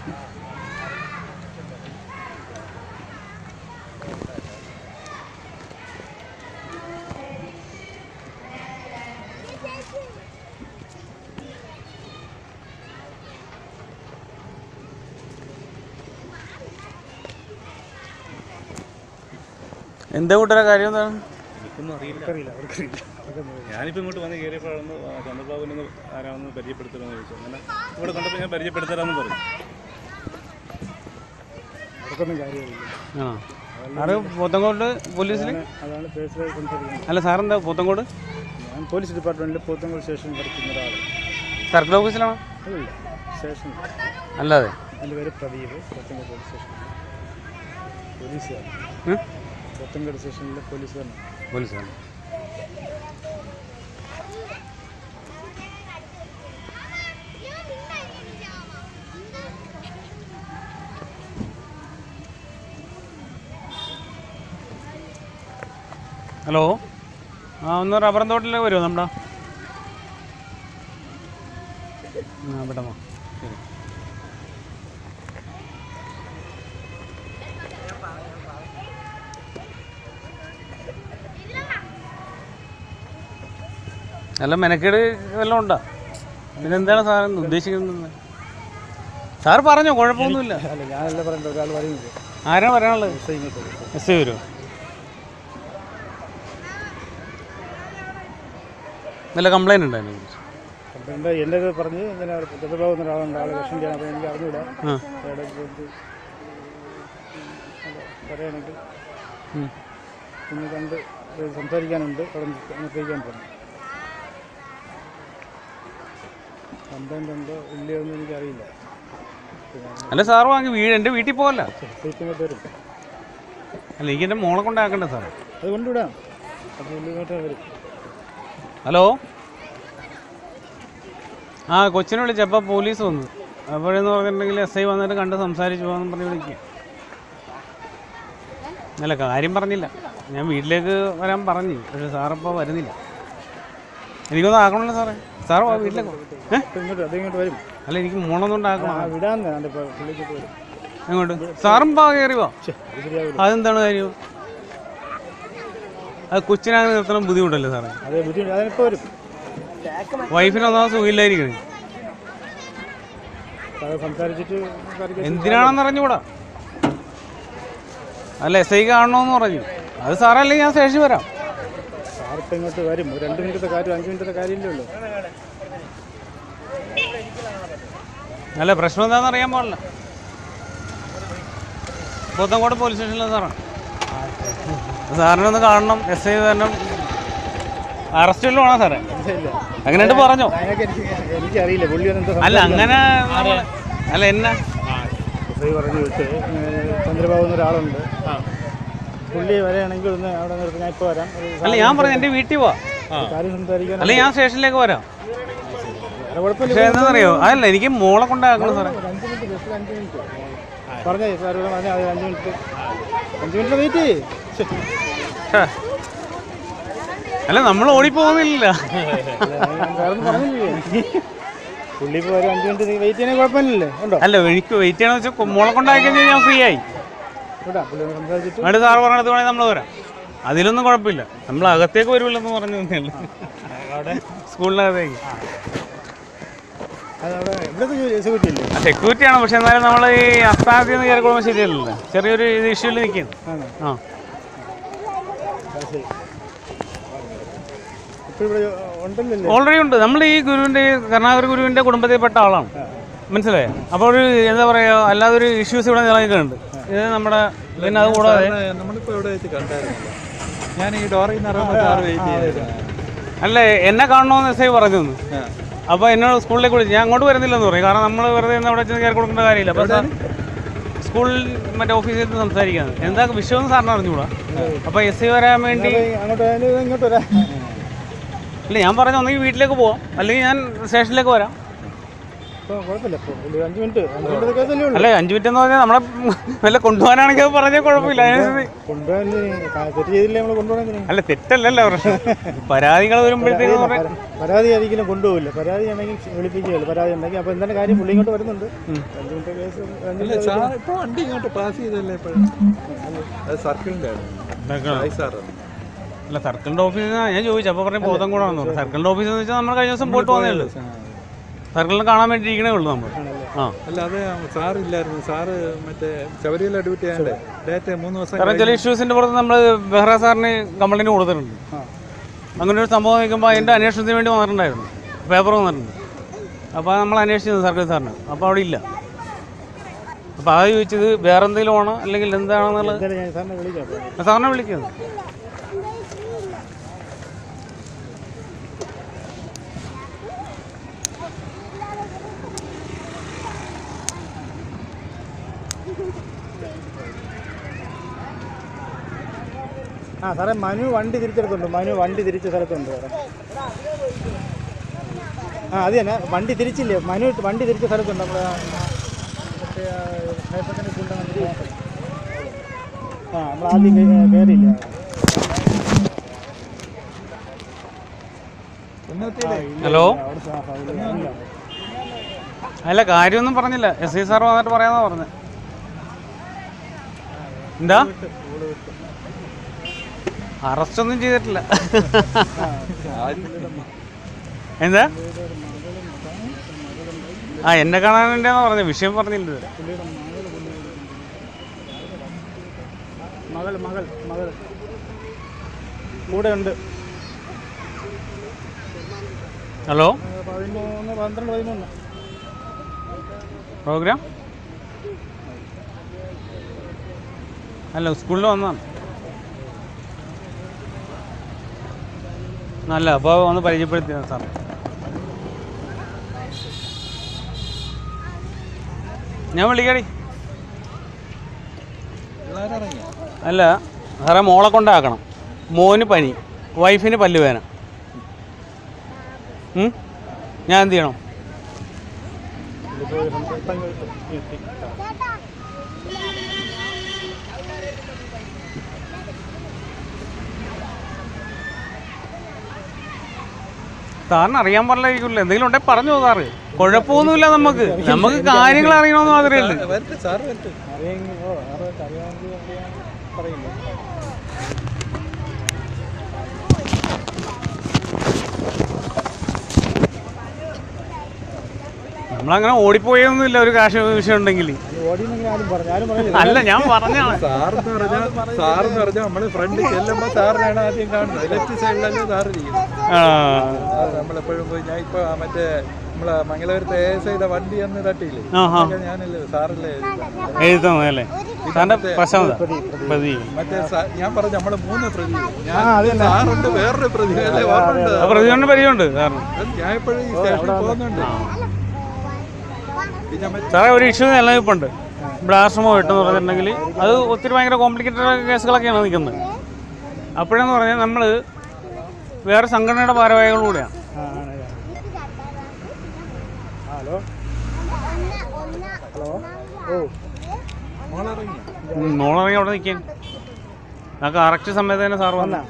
എന്താ കൂട്ടര കാര്യം എന്താണ് എനിക്കൊന്നും അറിയില്ല അവർക്കറിയില്ല അവർക്കറിയില്ല ഞാനിപ്പോൾ ഇങ്ങോട്ട് വന്ന് കയറിയപ്പോഴാണ് ചന്ദ്രബാബുവിനെ ആരാണെന്ന് പരിചയപ്പെടുത്തണമെന്ന് ചോദിച്ചു അങ്ങനെ ഇവിടെ കണ്ടപ്പോൾ ഞാൻ പരിചയപ്പെടുത്തരാമെന്ന് പറഞ്ഞു അവർക്കൊന്നും കാര്യമില്ല ആ സാറ് പോത്തങ്കോട് പോലീസിൽ അതാണ് പേഴ്സണൽ സംസാരിക്കുന്നത് അല്ല സാറെന്താ പോത്തങ്കോട് ഞാൻ പോലീസ് ഡിപ്പാർട്ട്മെന്റിൽ പോത്തങ്കോട് സ്റ്റേഷനിൽ പഠിക്കുന്ന ഒരാൾ സർക്കിൾ ഓഫീസിലാണോ അല്ലല്ല സ്റ്റേഷൻ അല്ലാതെ എൻ്റെ പേര് പ്രദീപ് പോത്തങ്കോട് പോലീസ് സ്റ്റേഷൻ പോലീസുകാരൻ ഉം? പോത്തങ്കോട് സ്റ്റേഷനിലെ പോലീസുകാരനാണ് പോലീസാണ് ഹലോ ആ ഒന്ന് റബ്ബർ തോട്ടിലേക്ക് വരുമോ നമ്മുടെ ആ ഇവിടെ വാ ശരി നല്ല മെനക്കേട് വല്ലതും ഉണ്ടോ പിന്നെന്താണ് സാർ ഉദ്ദേശിക്കുന്നത് സാർ പറഞ്ഞോ കുഴപ്പമൊന്നുമില്ല അല്ല ഞാനല്ല പറയേണ്ട ഒരാൾ പറയുന്നത് ആരാണ് പറയാനുള്ളത് എസ് ഐ ഇങ്ങോട്ട് വരും. എസ് ഐ വരുമോ നല്ല കംപ്ലൈൻറ്റ് ഉണ്ട് അതിനെ കുറിച്ച് അപ്പം എന്താ എൻ്റെ ഇത് പറഞ്ഞ് ഇങ്ങനെ ചന്ദ്രബാബു എന്നൊരാളുണ്ട് ആൾ ലക്ഷം ചെയ്യണം അപ്പോൾ എനിക്ക് അറിഞ്ഞൂടാ ആ. അയാളുടെ ഇത് അല്ല, പറയുകയാണെങ്കിൽ ഉം. ഇന്ന് കണ്ട് ഇത് സംസാരിക്കാനുണ്ട് അവിടെ നിർത്തിക്കാൻ പറഞ്ഞു കംപ്ലൈൻ്റ് ഉണ്ടോ ഇല്ലയോ എന്ന് എനിക്കറിയില്ല അല്ല സാറ് വാങ്ങി വീട് എൻ്റെ വീട്ടിൽ പോകല്ല ഇങ്ങോട്ട് വരും അല്ല എനിക്ക് എൻ്റെ മോളെ കൊണ്ടാക്കണ്ടേ സാർ അത് കൊണ്ടുവിടാം അപ്പോൾ പുള്ളി ഇങ്ങോട്ട് വരും ഹലോ ആ കൊച്ചിനെ വിളിച്ചപ്പോൾ പോലീസ് വന്നു അപ്പോഴെന്ന് പറഞ്ഞിട്ടുണ്ടെങ്കിൽ എസ് ഐ വന്നിട്ട് കണ്ട് സംസാരിച്ചു പോകാമെന്ന് പറഞ്ഞ് വിളിക്കുക അല്ല കാര്യം പറഞ്ഞില്ല ഞാൻ വീട്ടിലേക്ക് വരാൻ പറഞ്ഞു പക്ഷെ സാറിപ്പോൾ വരുന്നില്ല എനിക്കൊന്നും ആക്കണമല്ലോ സാറേ സാറ് വാ വീട്ടിലേക്ക് വാ. ഏ അപ്പോൾ ഇങ്ങോട്ട് അത് ഇങ്ങോട്ട് വരും അല്ല എനിക്ക് മോളൊന്നും ആ ഉണ്ടാക്കണം വിടാന്ന് കണ്ട് ഇപ്പോൾ പുള്ളിക്കിട്ട് വരും എങ്ങോട്ട് സാറും പാ കയറി വാ അത് ശരിയാവില്ല അതെന്താണ് കാര്യം അത് കൊച്ചിനങ്ങനെ നിർത്തണം ബുദ്ധിമുട്ടല്ലേ സാറേ അതെ ബുദ്ധിമുട്ട് അതിനിപ്പോൾ വരും വൈഫിന് ഒന്നാമത് സുഖമില്ലായിരിക്കണേ അപ്പോൾ അത് സംസാരിച്ചിട്ട് സംസാരിക്കാൻ എന്തിനാണെന്ന് അറിഞ്ഞുകൂടാ അല്ല എസ് ഐ കാണണമെന്ന് പറഞ്ഞു അത് സാറല്ലേ ഞാൻ സ്റ്റേഷനിൽ വരാം സാറിപ്പോൾ ഇങ്ങോട്ട് വരും ഒരു രണ്ട് മിനിറ്റത്തെ കാര്യം അഞ്ച് മിനിറ്റത്തെ കാര്യമില്ലേ ഉള്ളൂ അല്ല പ്രശ്നം എന്താണെന്ന് അറിയാൻ പാടില്ല പോത്തങ്കോട് പോലീസ് സ്റ്റേഷനിലെ സാറാണ് സാറിനെ ഒന്ന് കാണണം എസ് ഐ വരണം അറസ്റ്റ് വല്ലതും ആണോ സാറേ അങ്ങനെയുണ്ട് പറഞ്ഞോ അതിനൊക്കെ എനിക്ക് എനിക്കറിയില്ല പുള്ളി എന്താ അല്ല അങ്ങനെ നമ്മള്- അല്ല എന്നാ എസ് ഐ പറഞ്ഞു വിട്ട് ഏഹ് ചന്ദ്രബാബു എന്നൊരാളുണ്ട് പുള്ളി വരെയാണെങ്കിൽ ഒന്ന് അവിടെ നിർത്തി ഞാൻ ഇപ്പോൾ വരാം ഒരു അല്ല ഞാൻ പറഞ്ഞു എൻ്റെ വീട്ടിൽ പോവാ കാര്യം സംസാരിക്കാൻ അല്ല ഞാൻ സ്റ്റേഷനിലേക്ക് വരാം വേറെ കുഴപ്പമില്ല പക്ഷേ എന്താണെന്നറിയോ അതല്ല എനിക്ക് മോളെ കൊണ്ടാക്കണം സാറേ ഒരു അഞ്ച് മിനിറ്റ് ബസ്സിൽ അഞ്ച് മിനിറ്റ് പറഞ്ഞേ സാർ ഇവിടെ പറഞ്ഞാൽ അത് അഞ്ച് മിനിറ്റ് അഞ്ച് മിനിറ്റ് വെയിറ്റ് ചെയ്യ് ശ്ശെ. ഛേ. അല്ല നമ്മൾ ഓടിപ്പോകുന്നില്ല വേറൊന്നും പറഞ്ഞില്ലേ പുള്ളി ഇപ്പോൾ ഒരു അഞ്ച് മിനിറ്റ് വെയിറ്റ് ചെയ്യണേ കുഴപ്പമില്ലല്ലേ ഉണ്ടോ അല്ല എനിക്ക് വെയിറ്റ് ചെയ്യണമെന്ന് വെച്ചാൽ മോളെ കൊണ്ടാക്കി കഴിഞ്ഞാൽ ഞാൻ ഫ്രീ ആയി ഇവിടെ പുള്ളി ഒന്ന് സംസാരിച്ചിട്ട് അവിടെ സാറ് പറഞ്ഞത് വേണമെങ്കിൽ നമ്മൾ വരാം അതിലൊന്നും കുഴപ്പമില്ല നമ്മൾ അകത്തേക്ക് വരുമില്ലെന്ന് പറഞ്ഞു തന്നെയുള്ളൂ അവിടെ സ്കൂളിനകത്തേക്ക് അത് അവിടെ ഇവിടുത്തെ സെക്യൂരിറ്റി ഇല്ലേ ആ സെക്യൂരിറ്റി ആണ് പക്ഷെ എന്നാലും നമ്മൾ ഈ അസ്ഥാനത്തിൽ നിന്ന് കയറി കൊടുക്കുമ്പോൾ ശരിയല്ലല്ലോ ചെറിയൊരു ഇത് ഇഷ്യൂവിൽ നിൽക്കുന്നു ആണോ? ആ അത് ശരി ഇപ്പോൾ ഇവിടെ ഉണ്ടല്ലോ ഓൾറെഡി ഉണ്ട് നമ്മൾ ഈ ഗുരുവിൻ്റെ ഈ കർണാകര ഗുരുവിൻ്റെ കുടുംബത്തിൽപ്പെട്ട ആളാണ് മനസ്സിലായോ അപ്പോൾ ഒരു എന്താ പറയുക അല്ലാതെ ഒരു ഇഷ്യൂസ് ഇവിടെ നിലനിൽക്കുന്നുണ്ട് ഇത് നമ്മുടെ പിന്നെ അത് കൂടാതെ നമ്മളിപ്പോ എവിടെ വെച്ച് കണ്ടായിരുന്നല്ലോ ഞാൻ ഈ ഡോറിൽ നിന്ന് ഇറങ്ങുമ്പോൾ സാറ് വെയിറ്റ് ചെയ്തായിരുന്നു അല്ല എന്നെ കാണണമെന്ന് എസ് ഐ പറഞ്ഞു തന്നു അപ്പോൾ എന്നോട് സ്കൂളിലേക്ക് വിളിച്ചു ഞാൻ അങ്ങോട്ട് വരുന്നില്ലെന്ന് പറയും കാരണം നമ്മൾ വെറുതെ ഒന്ന് അവിടെ ചെന്ന് കയറി കൊടുക്കേണ്ട കാര്യമില്ല അപ്പോൾ സാർ സ്കൂളിൽ മറ്റേ ഓഫീസിൽ നിന്ന് സംസാരിക്കാന്ന് എന്താ വിഷയം സാറിന് അറിഞ്ഞുകൂടാ അപ്പോൾ എസ് ഐ വരാൻ വേണ്ടി അങ്ങോട്ട് വരാൻ ഇങ്ങോട്ട് വരാം ഇല്ല ഞാൻ പറഞ്ഞു ഒന്നെങ്കിൽ വീട്ടിലേക്ക് പോവാം അല്ലെങ്കിൽ ഞാൻ സ്റ്റേഷനിലേക്ക് വരാം ഇപ്പോൾ കുഴപ്പമില്ല ഇപ്പോൾ ഒരു അഞ്ച് മിനിറ്റ് അഞ്ച് മിനിറ്റ് കേസല്ലേ ഉള്ളൂ അല്ല അഞ്ച് മിനിറ്റ് എന്ന് പറഞ്ഞാൽ നമ്മളെ വല്ല കൊണ്ടുപോകാനാണെങ്കിൽ അത് പറഞ്ഞാൽ കുഴപ്പമില്ല അതിനനുസരിച്ച് കൊണ്ടുപോകാൻ തെറ്റ് ചെയ്തില്ലേ നമ്മൾ കൊണ്ടുപോകണം അല്ല തെറ്റല്ലല്ലോ പ്രശ്നം പരാതികൾ വരുമ്പോഴത്തേക്ക് പറയാം പരാതി ഒരിക്കലും കൊണ്ടുപോകില്ല പരാതി ആണെങ്കിൽ വിളിപ്പിക്കുകയുള്ളൂ പരാതി ഉണ്ടെങ്കിൽ അപ്പോൾ എന്താണ് കാര്യം പുള്ളി ഇങ്ങോട്ട് വരുന്നുണ്ട് അഞ്ച് മിനിറ്റ് കേസ് അഞ്ച് അല്ല മിനിറ്റ് സാർ ഇപ്പൊ വണ്ടി ഇങ്ങോട്ട് പാസ് ചെയ്തല്ലേ ഇപ്പോഴും അത് സർക്കിളിന്റെ ആണ് സാറാണ് അല്ല സർക്കിളിന്റെ ഓഫീസിൽ നിന്ന് ഞാൻ ചോദിച്ചു അപ്പോൾ പറഞ്ഞ ബോധം കൂടാണെന്ന് പറഞ്ഞു സർക്കിളിന്റെ ഓഫീസിൽ എന്ന് വെച്ചാൽ നമ്മൾ കഴിഞ്ഞ ദിവസം പോയിട്ട് വന്നേ ഉള്ളൂ സർക്കിളിൽ കാണാൻ വേണ്ടി ഇരിക്കണേ ഉള്ളൂ നമ്മൾ ആ അല്ല അത് സാറില്ലായിരുന്നു സാറ് മറ്റേ ശബരിമല ഡ്യൂട്ടി ആയതുകൊണ്ട് ഡേറ്റ് മൂന്ന് ദിവസം കാരണം ചില ഇഷ്യൂസിന്റെ പുറത്ത് നമ്മൾ ബെഹ്റ സാറിന് കംപ്ലൈന്റ് കൊടുത്തിട്ടുണ്ട് അങ്ങനെ ഒരു സംഭവം നിൽക്കുമ്പോൾ അതിന്റെ അന്വേഷണത്തിന് വേണ്ടി വന്നിട്ടുണ്ടായിരുന്നു പേപ്പർ വന്നിട്ടുണ്ട് അപ്പോൾ നമ്മൾ അന്വേഷിച്ചത് സർക്കിൾ സാറിന് അപ്പോൾ അവിടെ ഇല്ല അപ്പോൾ അത് ചോദിച്ചത് വേറെ എന്തെങ്കിലും ആണോ അല്ലെങ്കിൽ എന്താണെന്നുള്ളത് എന്തായാലും ഞാൻ സാറിനെ വിളിക്കാം സാറിനെ വിളിക്കുന്നത് ആ സാറേ മനു വണ്ടി തിരിച്ചെടുത്തുണ്ട് മനു വണ്ടി തിരിച്ച സ്ഥലത്തുണ്ട് സാറേ ആ അത് തന്നെ വണ്ടി തിരിച്ചില്ലേ മനു വണ്ടി തിരിച്ച സ്ഥലത്തുണ്ട് നമ്മുടെ മറ്റേ നേരത്തെ സ്കൂളിൻ്റെ ആ നമ്മൾ ആദ്യം കേ- കയറിയില്ല ഹലോ അവിടെ സാ- അവിടെ ഇല്ല. അല്ല കാര്യമൊന്നും പറഞ്ഞില്ല എസ് ഐ സാർ വന്നിട്ട് പറയാന്നാ പറഞ്ഞത് എന്താ അറസ്റ്റ് ഒന്നും ചെയ്തിട്ടില്ല എന്താ ആ എന്നെ കാണാൻ വേണ്ടിയാന്ന് പറഞ്ഞത് വിഷയം പറഞ്ഞില്ല ഇതുവരെ. മകൾ മകൾ മകൾ കൂടെ ഉണ്ട് ഹലോ പതിമൂന്ന് പന്ത്രണ്ട് പതിമൂന്ന് പ്രോഗ്രാം അല്ല സ്കൂളിൽ വന്നതാണ് അല്ല അപ്പോൾ ഒന്ന് പരിചയപ്പെടുത്തിയ സാർ ഞാൻ വിളിക്കടി അല്ല സാറേ മോളെ കൊണ്ടാക്കണം മോന് പനി വൈഫിന് പല്ലുവേന ഉം? ഞാൻ എന്ത് ചെയ്യണം ഇതിപ്പോൾ സംസ്ഥാനം എത്തി സാറിന് അറിയാൻ പാടില്ലായിരിക്കില്ല എന്തെങ്കിലും ഉണ്ടെങ്കിൽ പറഞ്ഞു സാറ് കുഴപ്പമൊന്നുമില്ല നമുക്ക് നമുക്ക് കാര്യങ്ങൾ അറിയണമെന്ന് മാത്രമേ ഉള്ളൂ വരട്ടെ സാറ് വരട്ടെ അറിയാമെങ്കിൽ ഓ അറിയാം അറിയാമെങ്കിൽ അറിയാം പറയില്ല നമ്മളങ്ങനെ ഓടിപ്പോയൊന്നുമില്ല ഒരു കാശ് വിഷയം ഉണ്ടെങ്കിൽ ഓടിയെന്നെങ്കിൽ ആരും പറഞ്ഞു ആരും പറഞ്ഞില്ല അല്ല ഞാൻ പറഞ്ഞാണ് സാറെന്ന് പറഞ്ഞാൽ സാറെന്ന് പറഞ്ഞാൽ നമ്മള് ഫ്രണ്ട് ചെല്ലുമ്പോൾ സാറിനാണ് ആദ്യം കാണുന്നത് ലെഫ്റ്റ് സൈഡിലല്ലേ സാറ് ഇരിക്കുന്നത് ആ. അത് നമ്മളെപ്പോഴും പോയി ഞാൻ ഇപ്പൊ ആ മറ്റേ നമ്മളെ മംഗലപുരത്തെ എ എസ് ഐയുടെ വണ്ടി അന്ന് തട്ടിയില്ലേ ആഹാ. അതൊക്കെ ഞാനല്ലേ സാറല്ലേ എഴുതി എഴുതി തന്നതല്ലേ സാറിന്റെ പ്രശ്നം പ്രതി മറ്റേ സ- ഞാൻ പറഞ്ഞു നമ്മള് മൂന്ന് പ്രതി ആ, ഞാൻ അത് തന്നെ. സാറുണ്ട് വേറൊരു പ്രതി അല്ലേ ഓർമ്മയുണ്ട് ആ പ്രതികൊണ്ട് പരിചയമുണ്ട് സാറിന് ഞാൻ ഇപ്പോഴും ഈ സ്റ്റേഷനിൽ പോകുന്നുണ്ട് പിന്നെ മറ്റേ സാറേ ഒരു ഇഷ്യൂ നിലനിൽപ്പുണ്ട് ഇവിടെ ആശ്രമം ഇട്ടെന്ന് പറഞ്ഞിട്ടുണ്ടെങ്കിൽ അത് ഒത്തിരി ഭയങ്കര കോംപ്ലിക്കേറ്റഡ് കേസുകളൊക്കെയാണ് നിൽക്കുന്നത് അപ്പോഴെന്ന് പറഞ്ഞാൽ നമ്മൾ വേറെ സംഘടനയുടെ ഭാരവാഹികളുകൂടെയാണ് ഹലോ ഹലോ ഓ മോളിറങ്ങി മോളിറങ്ങി അവിടെ നിൽക്കാൻ ആ കറക്റ്റ് സമയത്ത് തന്നെ സാർ വന്ന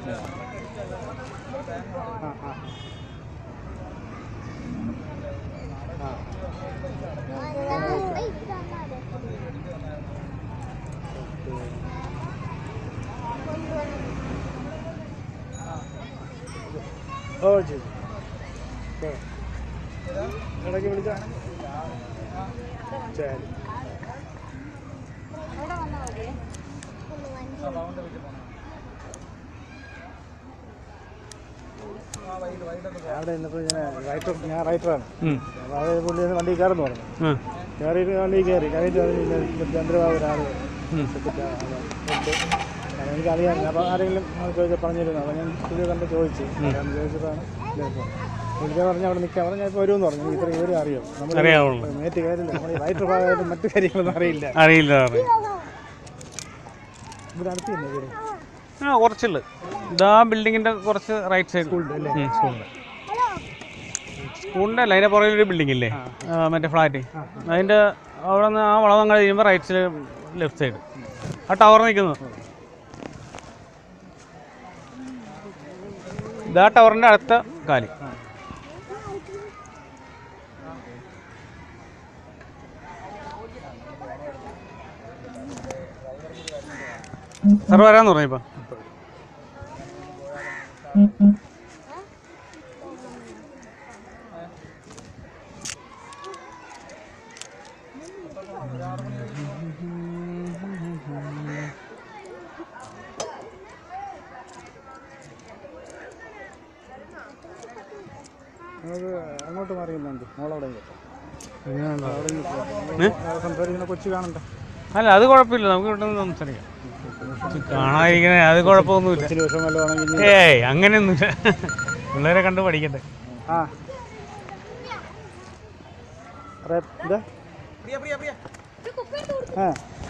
ഓ ശരി ഓ. ഇടയ്ക്ക് വിളിച്ചാ ശരി അവിടെ ഇന്നിപ്പോൾ ഞാൻ റൈറ്റർ ഞാൻ റൈറ്ററാണ് ഉം. അപ്പോൾ അത് പുള്ളി ഒന്ന് വണ്ടി കയറുന്നു പറഞ്ഞു ഉം. കയറിയിട്ട് വണ്ടി കയറി കയറിയിട്ട് അതിന് ചന്ദ്രബാബു ഒരാൾ ഉം. എനിക്കറിയാം അപ്പോൾ ആരെങ്കിലും ചോദിച്ചാൽ പറഞ്ഞിരുന്നു അപ്പോൾ ഞാൻ പുള്ളിയെ കണ്ട് ചോദിച്ചു ഉം. ഞാൻ ചോദിച്ചതാണ് പുള്ളിയെ പറഞ്ഞ് അവിടെ നിൽക്കാൻ പറഞ്ഞാൽ ഇപ്പോൾ വരുമെന്ന് പറഞ്ഞു ഇത്ര ഇവരും അറിയാം നമ്മൾ അറിയാവുള്ളൂ. മേറ്റ് കയറില്ല നമ്മൾ ഈ റൈറ്റർ ഭാഗമായിട്ട് മറ്റു കാര്യങ്ങളൊന്നും അറിയില്ല അറിയില്ല സാറേ ഇവിടെ അടുത്ത് തന്നെ വീട് ആ കുറച്ചുള്ളു ഇതാ ബിൽഡിങ്ങിന്റെ കുറച്ച് റൈറ്റ് സൈഡ് അല്ലേ? സ്കൂളിന്റെ സ്കൂളിന്റെ അല്ല അതിന്റെ പുറകിൽ ഒരു ബിൽഡിംഗ് ഇല്ലേ ആ, മറ്റേ ഫ്ലാറ്റ് അതിന്റെ അവിടെ നിന്ന് ആ വളവ് അങ്ങ് കഴിയുമ്പോൾ റൈറ്റ് സൈഡ് ലെഫ്റ്റ് സൈഡ് ആ ടവർ നിൽക്കുന്നു ഇതാ ടവറിന്റെ അടുത്ത കാലി സാർ വരാന്ന് പറഞ്ഞു ഇപ്പൊ നമുക്ക് അങ്ങോട്ട് മാറിയുന്നുണ്ട് മോളവിടെ എങ്ങനെയുണ്ട്? അവിടെ സംസാരിക്കുന്ന കൊച്ചു കാണണ്ട അല്ല അത് കുഴപ്പമില്ല നമുക്ക് ഇവിടെ നിന്ന് സംസാരിക്കാം കാണാതിരിക്കണേ അത് കുഴപ്പമൊന്നുമില്ല കൊച്ചിന് വിഷമം വല്ലതുമാണെങ്കിൽ ഇനി- ഏയ് അങ്ങനെയൊന്നുമില്ല പിള്ളേരെ കണ്ട് പഠിക്കട്ടെ ആ റേ- എന്താ ആ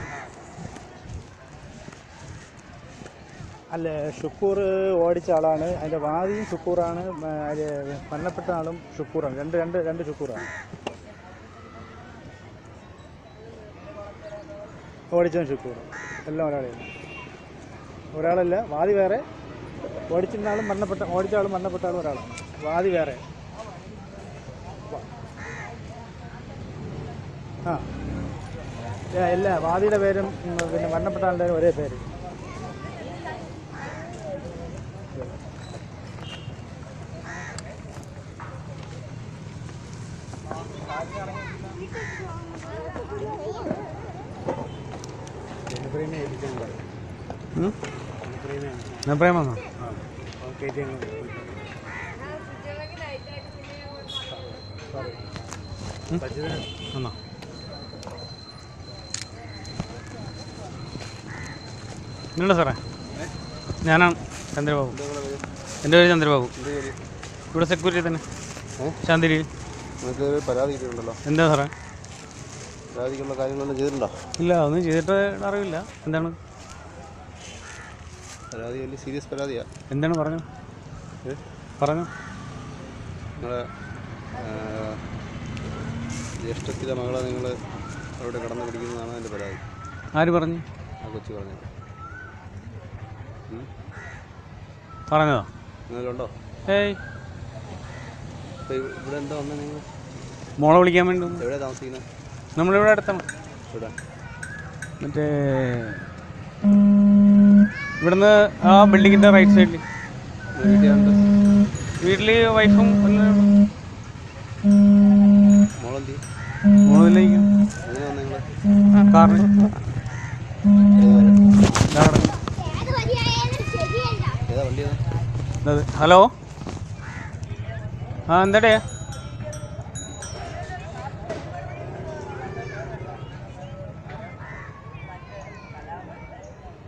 അല്ല ഷുക്കൂർ ഓടിച്ച ആളാണ് അതിൻ്റെ വാദിയും ഷുക്കൂറാണ് മ, അതില് മരണപ്പെട്ട ആളും ഷുക്കൂറാണ് രണ്ട് രണ്ട് രണ്ട് ഷുക്കൂറാണ് ഓടിച്ചതും ഷുക്കൂർ എല്ലാം ഒരാളെയാണ് ഒരാളല്ല വാദി വേറെ ഓടിച്ചിരുന്ന ആളും മരണപ്പെട്ട ഓടിച്ച ആളും മരണപ്പെട്ട ആളും ഒരാളാണ് വാദി വേറെ ആ ഏ, ഇല്ല വാദിയുടെ പേരും ഉം, പിന്നെ മരണപ്പെട്ട ആളുടെ ഒരേ പേര് ഉം? ഞാൻ പ്രേമ വന്നോ ഉം? വന്നോ നിങ്ങളുടെ സാറേ ഞാനാണ് ചന്ദ്രബാബു എൻ്റെ പേര് ചന്ദ്രബാബു ഇവിടെ സെക്യൂരിറ്റി തന്നെ ശാന്തിരി നിങ്ങൾക്ക് ഒരു പരാതി കിട്ടിയിട്ടുണ്ടല്ലോ എന്താ സാറേ പരാതിക്കുള്ള കാര്യങ്ങളൊന്നും ചെയ്തിട്ടുണ്ടോ ഇല്ല ഒന്നും ചെയ്തിട്ട് അറിവില്ല എന്താണ് പരാതി വലിയ സീരിയസ് പരാതിയാ എന്താണ് പറഞ്ഞു ഏ? പറഞ്ഞു നിങ്ങളെ ജ്യേഷ്ഠത്തിലെ മകളെ നിങ്ങൾ അവിടെ കടന്നു പിടിക്കുന്നതാണ് എൻ്റെ പരാതി ആര് പറഞ്ഞു ആ കൊച്ചു പറഞ്ഞത് ഉം? പറഞ്ഞതോ നിങ്ങളുണ്ടോ ഏയ് ഇപ്പോൾ ഇവിടെ എന്താ വന്നത് നിങ്ങൾ മോളെ വിളിക്കാൻ വേണ്ടി വന്നു. എവിടെ താമസിക്കുന്നത് നമ്മളിവിടെ അടുത്താണ് ഇവിടെ മറ്റേ ഇവിടുന്ന് ആ ബിൽഡിങ്ങിന്റെ റൈറ്റ് സൈഡിൽ വീട്ടിലുണ്ട് വീട്ടിൽ വൈഫും മോളെന്തി മോളിലേക്ക് എങ്ങനെ വന്നത് നിങ്ങൾ കാറിൽ ഏതാ വണ്ടിയാണ് ഹലോ ആ എന്താടേ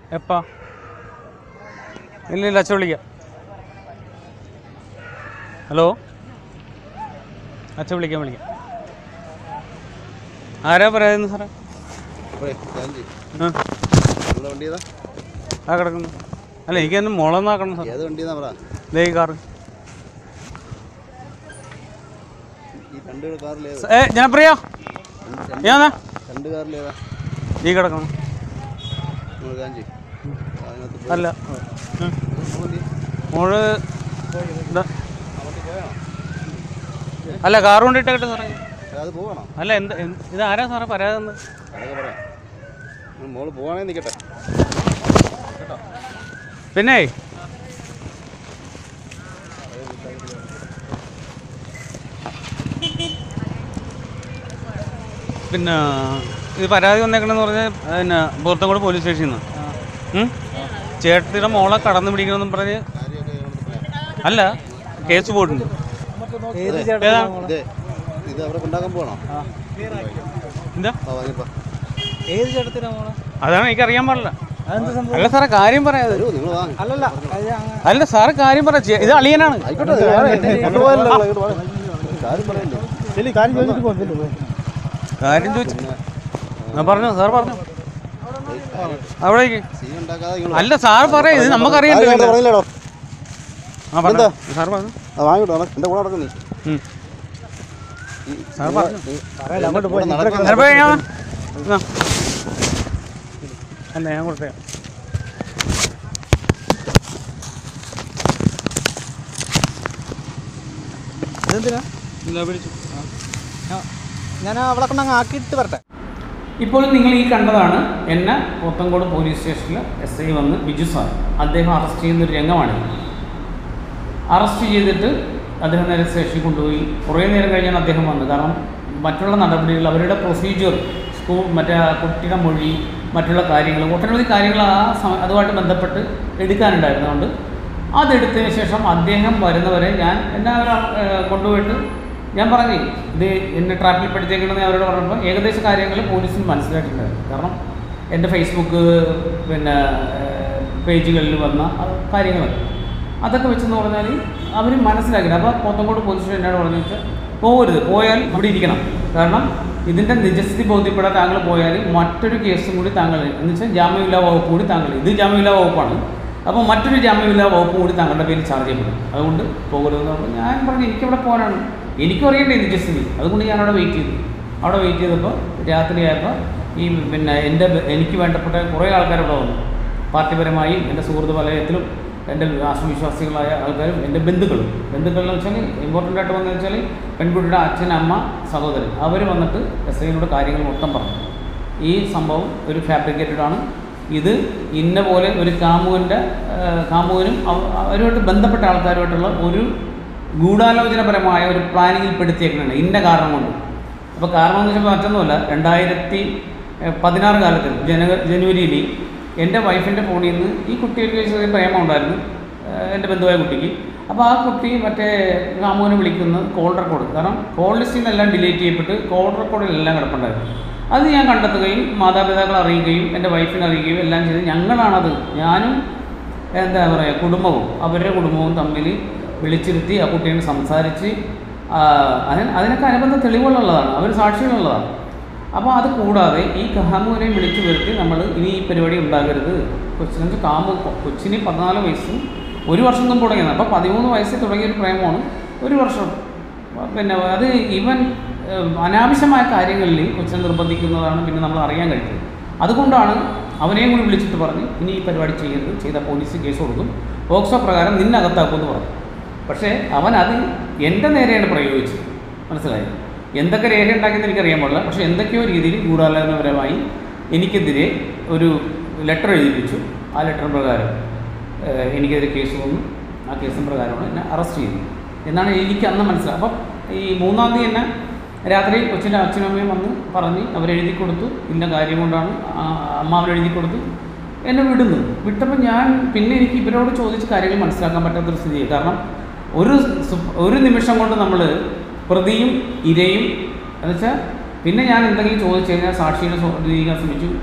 എപ്പാ ഇല്ല ഇല്ല അച്ഛൻ വിളിക്കാം ഹലോ അച്ഛൻ വിളിക്കാം വിളിക്കാം ആരാ പറയായിരുന്നു സാറേ ആ നമ്മുടെ വണ്ടി ഏതാ ആ കിടക്കുന്നു അല്ല എനിക്ക് തന്നെ മുളന്നാക്കണം സാർ ഏത് വണ്ടിയെന്നാ പറ ദേ ഈ കാറ് ഈ രണ്ട് കാറിലേത് ഏ ജനപ്രിയ ഏതാ രണ്ട് കാറിലേതാ ഈ കിടക്കണം നമ്മൾ കാഞ്ചി അതിനകത്ത് പോയി. അല്ല ഉം. വണ്ടി മോള് ഇതാ. അല്ല കാർ കൊണ്ടിട്ടേക്കട്ടെ സാറേ അത് പോകണോ അല്ല എന്ത് എന്ത്- ഇത് ആരാ സാറേ പരാതി തന്നത് അതൊക്കെ പറയാം ഉം, മോള് പോവാണേ നിൽക്കട്ടെ പിന്നെ പിന്നെ ഇത് പരാതി വന്നേക്കണെന്ന് പറഞ്ഞാൽ പിന്നെ പോർത്തങ്കോട് പോലീസ് സ്റ്റേഷനിൽ നിന്ന് ചേട്ടത്തിയുടെ മോളെ കടന്നു പിടിക്കണമെന്നും പറഞ്ഞ് അല്ല കേസ് പോയിട്ടുണ്ട് ഏത് അതെ. ചേട്ടനാ ഏതാ? മോളെ? ഇത് ഇത് അവിടെ കൊണ്ടാക്കാൻ പോകണോ എന്താ ആ വാങ്ങിപ്പോ ഏത് ചേട്ടത്തിനാ മോളെ അതാണ് എനിക്ക് അറിയാൻ പാടില്ല അതെന്ത് സംഭവം അല്ല സാറേ കാര്യം പറയാതെ നിങ്ങൾ വാങ്ങി അല്ലല്ല അത് അങ്ങ് അല്ല സാറ് കാര്യം പറ ചെ- ഇത് അളിയനാണ് ആയിക്കോട്ടെ ഇത് വേറെ എന്നെ കൊണ്ടുപോയല്ലോ ഇങ്ങോട്ട് വാ. കാര്യം പറയണ്ടേ ശരി കാര്യം ചോദിച്ചിട്ട് പോകുന്നില്ല കാര്യം ചോദിച്ചു ഞാൻ പറഞ്ഞു സാർ പറഞ്ഞു അവിടെ ഇരിക്ക്. സീൻ ഉണ്ടാക്കാതെ നിങ്ങൾ അല്ല സാറ് പറയാ ഇത് നമുക്കറിയണ്ടേ ആരും അങ്ങോട്ട് പറഞ്ഞില്ലേടോ ആ പറഞ്ഞു എന്താ? സാർ പറഞ്ഞു ആ വാങ്ങിട്ടോ എന്റെ കൂടെ നടക്കുന്നു ഉം. സാർ പറഞ്ഞു പറയല്ല അങ്ങോട്ട് പോയി നടക്കുന്ന- ജനപ്രിയ ഞാൻ വാ. ഇതാ. അല്ല ഞാൻ കൊടുത്തേ ഇതെന്തിനാ ഇല്ല പിടിച്ചു ഞാൻ അവളെ കൊണ്ട് അങ്ങ് ആക്കിയിട്ട് വരട്ടെ ഇപ്പോൾ നിങ്ങൾ ഈ കണ്ടതാണ് എന്നെ പോത്തങ്കോട് പോലീസ് സ്റ്റേഷനിൽ എസ് ഐ വന്ന് ബിജു സാർ അദ്ദേഹം അറസ്റ്റ് ചെയ്യുന്ന ഒരു രംഗമാണ് അറസ്റ്റ് ചെയ്തിട്ട് അദ്ദേഹം നേരെ സ്റ്റേഷനിൽ കൊണ്ടുപോയി കുറേ നേരം കഴിഞ്ഞാണ് അദ്ദേഹം വന്നത് കാരണം മറ്റുള്ള നടപടികൾ അവരുടെ പ്രൊസീജിയർ സ്കൂൾ മറ്റേ കുട്ടിയുടെ മൊഴി മറ്റുള്ള കാര്യങ്ങൾ ഒട്ടനവധി കാര്യങ്ങൾ ആ സമ- അതുമായിട്ട് ബന്ധപ്പെട്ട് എടുക്കാനുണ്ടായിരുന്നതുകൊണ്ട് അതെടുത്തതിന് ശേഷം അദ്ദേഹം വരുന്നവരെ ഞാൻ എന്നെ അവർ കൊണ്ടുപോയിട്ട് ഞാൻ പറഞ്ഞു ഇത് എന്നെ ട്രാപ്പിൽ പെടുത്തിയേക്കണമെന്ന് ഞാൻ അവരോട് പറഞ്ഞപ്പോൾ ഏകദേശ കാര്യങ്ങൾ പോലീസിന് മനസ്സിലായിട്ടുണ്ടായിരുന്നു കാരണം എൻ്റെ ഫേസ്ബുക്ക് പിന്നെ പേജുകളിൽ വന്ന കാര്യങ്ങൾ അതൊക്കെ വെച്ചെന്ന് പറഞ്ഞാൽ അവർ മനസ്സിലാക്കില്ല അപ്പോൾ പോത്തങ്കോട് പോലീസ് സ്റ്റേഷൻ എന്നോട് പറഞ്ഞു വെച്ചാൽ പോകരുത് പോയാൽ ഇവിടെ ഇരിക്കണം കാരണം ഇതിൻ്റെ നിജസ്ഥിതി ബോധ്യപ്പെടാൻ താങ്കൾ പോയാൽ മറ്റൊരു കേസും കൂടി താങ്കൾ എന്ന് വെച്ചാൽ ജാമ്യമില്ലാ വകുപ്പ് കൂടി താങ്കൾ ഇത് ജാമ്യമില്ലാ വകുപ്പാണ് അപ്പോൾ മറ്റൊരു ജാമ്യമില്ലാ വകുപ്പ് കൂടി താങ്കളുടെ പേരിൽ ചാർജ് ചെയ്യപ്പെടും അതുകൊണ്ട് പോകരുതെന്ന് പറഞ്ഞു ഞാൻ പറഞ്ഞു എനിക്കിവിടെ പോകാനാണ് എനിക്കും അറിയണ്ടേ നിജസ്ഥിതി അതുകൊണ്ട് ഞാൻ അവിടെ വെയിറ്റ് ചെയ്തു അവിടെ വെയിറ്റ് ചെയ്തപ്പോൾ രാത്രിയായപ്പോൾ ഈ പിന്നെ എൻ്റെ എനിക്ക് വേണ്ടപ്പെട്ട കുറേ ആൾക്കാർ ഇവിടെ വന്നു പാർട്ടിപരമായും എൻ്റെ സുഹൃത്ത് വലയത്തിലും എൻ്റെ ആശ്രമവിശ്വാസികളായ ആൾക്കാരും എൻ്റെ ബന്ധുക്കളും ബന്ധുക്കൾ എന്ന് വെച്ചാൽ ഇമ്പോർട്ടൻ്റ് ആയിട്ട് വന്നതെന്ന് വെച്ചാൽ പെൺകുട്ടിയുടെ അച്ഛൻ അമ്മ സഹോദരൻ അവർ വന്നിട്ട് എസ് ഐനോട് കാര്യങ്ങൾ മൊത്തം പറഞ്ഞു ഈ സംഭവം ഒരു ഫാബ്രിക്കേറ്റഡ് ആണ് ഇത് ഇന്ന പോലെ ഒരു കാമുകൻ്റെ കാമുകനും അവ- അവരുമായിട്ട് ബന്ധപ്പെട്ട ആൾക്കാരുമായിട്ടുള്ള ഒരു ഗൂഢാലോചനപരമായ ഒരു പ്ലാനിങ്ങിൽ പെടുത്തിയേക്കുന്നുണ്ട് ഇന്ന കാരണം കൊണ്ട് അപ്പോൾ കാരണം എന്ന് വെച്ചാൽ മറ്റൊന്നുമല്ല രണ്ടായിരത്തി എഹ്, പതിനാറ് കാലത്തിൽ ജന ജനുവരിയിൽ എൻ്റെ വൈഫിൻ്റെ ഫോണിൽ നിന്ന് ഈ കുട്ടിക്ക് ചെറിയ പ്രേമം ഉണ്ടായിരുന്നു ഏഹ്, എൻ്റെ ബന്ധുവായ കുട്ടിക്ക് അപ്പോൾ ആ കുട്ടി മറ്റേ കാമുവിനെ വിളിക്കുന്ന കോൾ റെക്കോർഡ് കാരണം കോൾ ലിസ്റ്റിൽ നിന്നെല്ലാം ഡിലീറ്റ് ചെയ്യപ്പെട്ട് കോൾ റെക്കോർഡിലെല്ലാം കിടപ്പുണ്ടായിരുന്നു അത് ഞാൻ കണ്ടെത്തുകയും മാതാപിതാക്കളെ അറിയുകയും എൻ്റെ വൈഫിനെ അറിയുകയും എല്ലാം ചെയ്ത് ഞങ്ങളാണത് ഞാനും എന്താ പറയുക കുടുംബവും അവരുടെ കുടുംബവും തമ്മിൽ വിളിച്ചിരുത്തി ആ കുട്ടീനെ സംസാരിച്ച് ആ, അതിന് അതിനൊക്കെ അനുബന്ധ തെളിവുകളുള്ളതാണ് അവർ സാക്ഷികളുള്ളതാണ് അപ്പോൾ അത് കൂടാതെ ഈ കാമുവിനെ വിളിച്ചു വരുത്തി നമ്മൾ ഇനി ഈ പരിപാടി ഉണ്ടാകരുത് കൊച്ചിനെ കാമു കൊച്ചിന് പതിനാല് വയസ്സും ഒരു വർഷം മുമ്പ് തുടങ്ങിയത് അപ്പോൾ പതിമൂന്ന് വയസ്സിൽ തുടങ്ങിയൊരു പ്രേമമാണ് ഒരു വർഷം പിന്നെ അത് ഇവൻ ഏഹ്, അനാവശ്യമായ കാര്യങ്ങളിൽ കൊച്ചിനെ നിർബന്ധിക്കുന്നതാണ് പിന്നെ നമ്മൾ അറിയാൻ കഴിയുന്നത് അതുകൊണ്ടാണ് അവനെയും കൂടി വിളിച്ചിട്ട് പറഞ്ഞ് ഇനി ഈ പരിപാടി ചെയ്യരുത് ചെയ്ത പോലീസ് കേസ് കൊടുക്കും പോക്സോ പ്രകാരം നിന്നെ അകത്താക്കുമെന്ന് പറഞ്ഞു പക്ഷേ അവൻ അത് എൻ്റെ നേരെയാണ് പ്രയോഗിച്ചത് മനസ്സിലായി എന്തൊക്കെ രേഖ ഉണ്ടാക്കിയെന്ന് എനിക്കറിയാൻ പാടില്ല പക്ഷേ എന്തൊക്കെയോ രീതിയിൽ ഗൂഢാലോചനപരമായി എനിക്കെതിരെ ഒരു ലെറ്റർ എഴുതിപ്പിച്ചു ആ ലെറ്റർ പ്രകാരം ഏഹ്, എനിക്കെതിരെ കേസ് വന്നു ആ കേസിൻ പ്രകാരമാണ് എന്നെ അറസ്റ്റ് ചെയ്തത് എന്നാണ് എനിക്ക് അന്ന് മനസ്സിലായത് അപ്പം ഈ മൂന്നാം തീയതി എന്നെ രാത്രി കൊച്ചിൻ്റെ അച്ഛനും അമ്മയും വന്ന് പറഞ്ഞ് അവരെഴുതി കൊടുത്തു ഇന്ന കാര്യം കൊണ്ടാണ് ആ അമ്മ അവരെഴുതി കൊടുത്തു എന്നെ വിടുന്നു വിട്ടപ്പോൾ ഞാൻ പിന്നെ എനിക്ക് ഇവരോട് ചോദിച്ച് കാര്യങ്ങൾ മനസ്സിലാക്കാൻ പറ്റാത്തൊരു സ്ഥിതിയായി കാരണം ഒരു സു- ഒരു നിമിഷം കൊണ്ട് നമ്മൾ പ്രതിയും ഇരയും എന്നുവെച്ചാൽ പിന്നെ ഞാൻ എന്തെങ്കിലും ചോദിച്ചു കഴിഞ്ഞാൽ സാക്ഷിയെ സ്വാധീനിക്കാൻ ശ്രമിച്ചു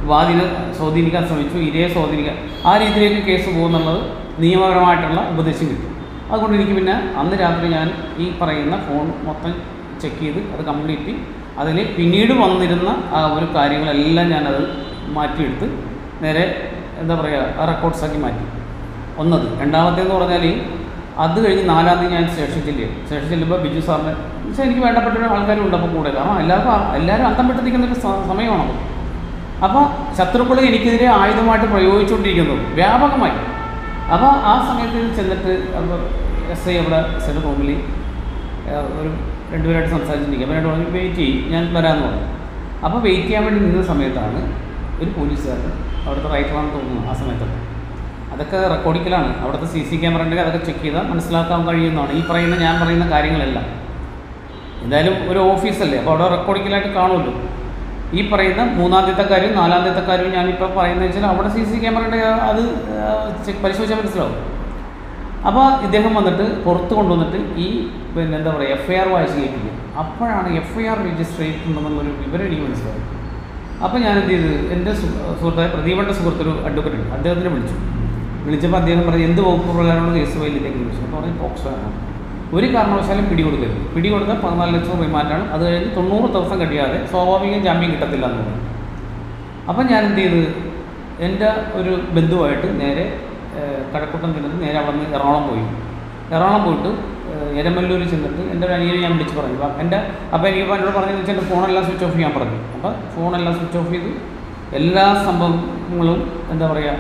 വാദിനെ സ്വാധീനിക്കാൻ ശ്രമിച്ചു ഇരയെ സ്വാധീനിക്കാൻ ആ രീതിയിലേക്ക് കേസ് പോകുന്നുള്ളത് നിയമപരമായിട്ടുള്ള ഉപദേശം കിട്ടി അതുകൊണ്ട് എനിക്ക് പിന്നെ അന്ന് രാത്രി ഞാൻ ഈ പറയുന്ന ഫോൺ മൊത്തം ചെക്ക് ചെയ്ത് അത് കംപ്ലീറ്റ് അതിൽ പിന്നീട് വന്നിരുന്ന ആ ഒരു കാര്യങ്ങളെല്ലാം ഞാനത് മാറ്റിയെടുത്ത് നേരെ എന്താ പറയുക റെക്കോർഡ്സാക്കി മാറ്റി ഒന്നത് രണ്ടാമത്തേന്ന് പറഞ്ഞാൽ അത് കഴിഞ്ഞ് നാലാം തീയതി ഞാൻ സ്റ്റേഷൻ ചെല്ലുക സ്റ്റേഷൻ ചെല്ലുമ്പോൾ ബിജു സാറിന് വെച്ചാൽ എനിക്ക് വേണ്ടപ്പെട്ട ആൾക്കാരും ഉണ്ട് അപ്പോൾ കൂടെ കാരണം എല്ലാവർക്കും ആ- എല്ലാവരും അന്തം വിട്ട് നിൽക്കുന്ന ഒരു സ- സമയമാണത് അപ്പോൾ ശത്രുക്കൾ എനിക്കെതിരെ ആയുധമായിട്ട് പ്രയോഗിച്ചുകൊണ്ടിരിക്കുന്നത് വ്യാപകമായി അപ്പോൾ ആ സമയത്ത് ചെന്നിട്ട് അപ്പോൾ എസ് ഐ അവിടെ സെറ്റ് റൂമിൽ ഒരു രണ്ടുപേരായിട്ട് സംസാരിച്ചിരിക്കുക അപ്പോൾ രണ്ട് പറഞ്ഞു വെയിറ്റ് ചെയ്യും ഞാൻ വരാമെന്ന് പറഞ്ഞു അപ്പോൾ വെയിറ്റ് ചെയ്യാൻ വേണ്ടി നിന്ന സമയത്താണ് ഒരു പോലീസുകാരൻ അവിടുത്തെ റൈറ്ററാണെന്ന് തോന്നുന്നു ആ സമയത്തൊക്കെ അതൊക്കെ റെക്കോർഡിക്കലാണ് അവിടുത്തെ സി സി ക്യാമറ ഉണ്ടെങ്കിൽ അതൊക്കെ ചെക്ക് ചെയ്താൽ മനസ്സിലാക്കാൻ കഴിയുന്നതാണ് ഈ പറയുന്ന ഞാൻ പറയുന്ന കാര്യങ്ങളെല്ലാം എന്തായാലും ഒരു ഓഫീസല്ലേ അപ്പോൾ അവിടെ റെക്കോർഡിക്കലായിട്ട് കാണുമല്ലോ ഈ പറയുന്ന മൂന്നാമത്തെ കാര്യം നാലാമത്തെ കാര്യം ഞാനിപ്പോൾ പറയുന്നത് വെച്ചാൽ അവിടെ സി സി ക്യാമറ ഉണ്ടെങ്കിൽ അത് ചെക്ക് പരിശോധിച്ചാൽ മനസ്സിലാവും അപ്പോൾ ഇദ്ദേഹം വന്നിട്ട് പുറത്ത് കൊണ്ടുവന്നിട്ട് ഈ പിന്നെ എന്താ പറയുക എഫ് ഐ ആർ വായിച്ച് കേൾപ്പിക്കും അപ്പോഴാണ് എഫ് ഐ ആർ രജിസ്റ്റർ ചെയ്തിട്ടുണ്ടെന്നുള്ളൊരു വിവരം എനിക്ക് മനസ്സിലായി അപ്പോൾ ഞാൻ എന്ത് ചെയ്ത് എൻ്റെ സു- സുഹൃത്തായ പ്രദീപൻ്റെ സുഹൃത്തൊരു അഡ്വക്കറ്റ് ഉണ്ട് അദ്ദേഹത്തിനെ വിളിച്ചു വിളിച്ചപ്പോൾ അദ്ദേഹം പറഞ്ഞു എന്ത് വകുപ്പ് പ്രകാരമാണ് കേസ് ഫയൽ ചെയ്തേക്ക് ചോദിച്ചു അപ്പോൾ പറഞ്ഞു പോക്സോ ആണ് ഒരു കാരണവശാലും പിടി കൊടുക്കരുത് പിടി കൊടുത്താൽ പതിനാല് ലക്ഷം റിമാൻഡാണ് അത് കഴിഞ്ഞ് തൊണ്ണൂറ് ദിവസം കഴിയാതെ സ്വാഭാവിക ജാമ്യം കിട്ടത്തില്ല എന്ന് പറഞ്ഞു അപ്പം ഞാൻ എന്ത് ചെയ്ത് എൻ്റെ ഒരു ബന്ധുവായിട്ട് നേരെ ഏഹ്, കഴക്കൂട്ടം ചെന്നിട്ട് നേരെ അവിടെ നിന്ന് എറണാകുളം പോയി എറണാകുളം പോയിട്ട് ഏഹ്, എരമല്ലൂർ ചെന്നിട്ട് എൻ്റെ ഒരു അനിയനെ ഞാൻ വിളിച്ച് പറഞ്ഞു അപ്പം എൻ്റെ അപ്പോൾ എനിക്ക് ഇപ്പോൾ എന്നോട് പറഞ്ഞതെന്ന് വെച്ചാൽ എൻ്റെ ഫോണെല്ലാം സ്വിച്ച് ഓഫ് ചെയ്യാൻ പറഞ്ഞു അപ്പോൾ ഫോണെല്ലാം സ്വിച്ച് ഓഫ് ചെയ്ത് എല്ലാ സംഭവങ്ങളും എന്താ പറയുക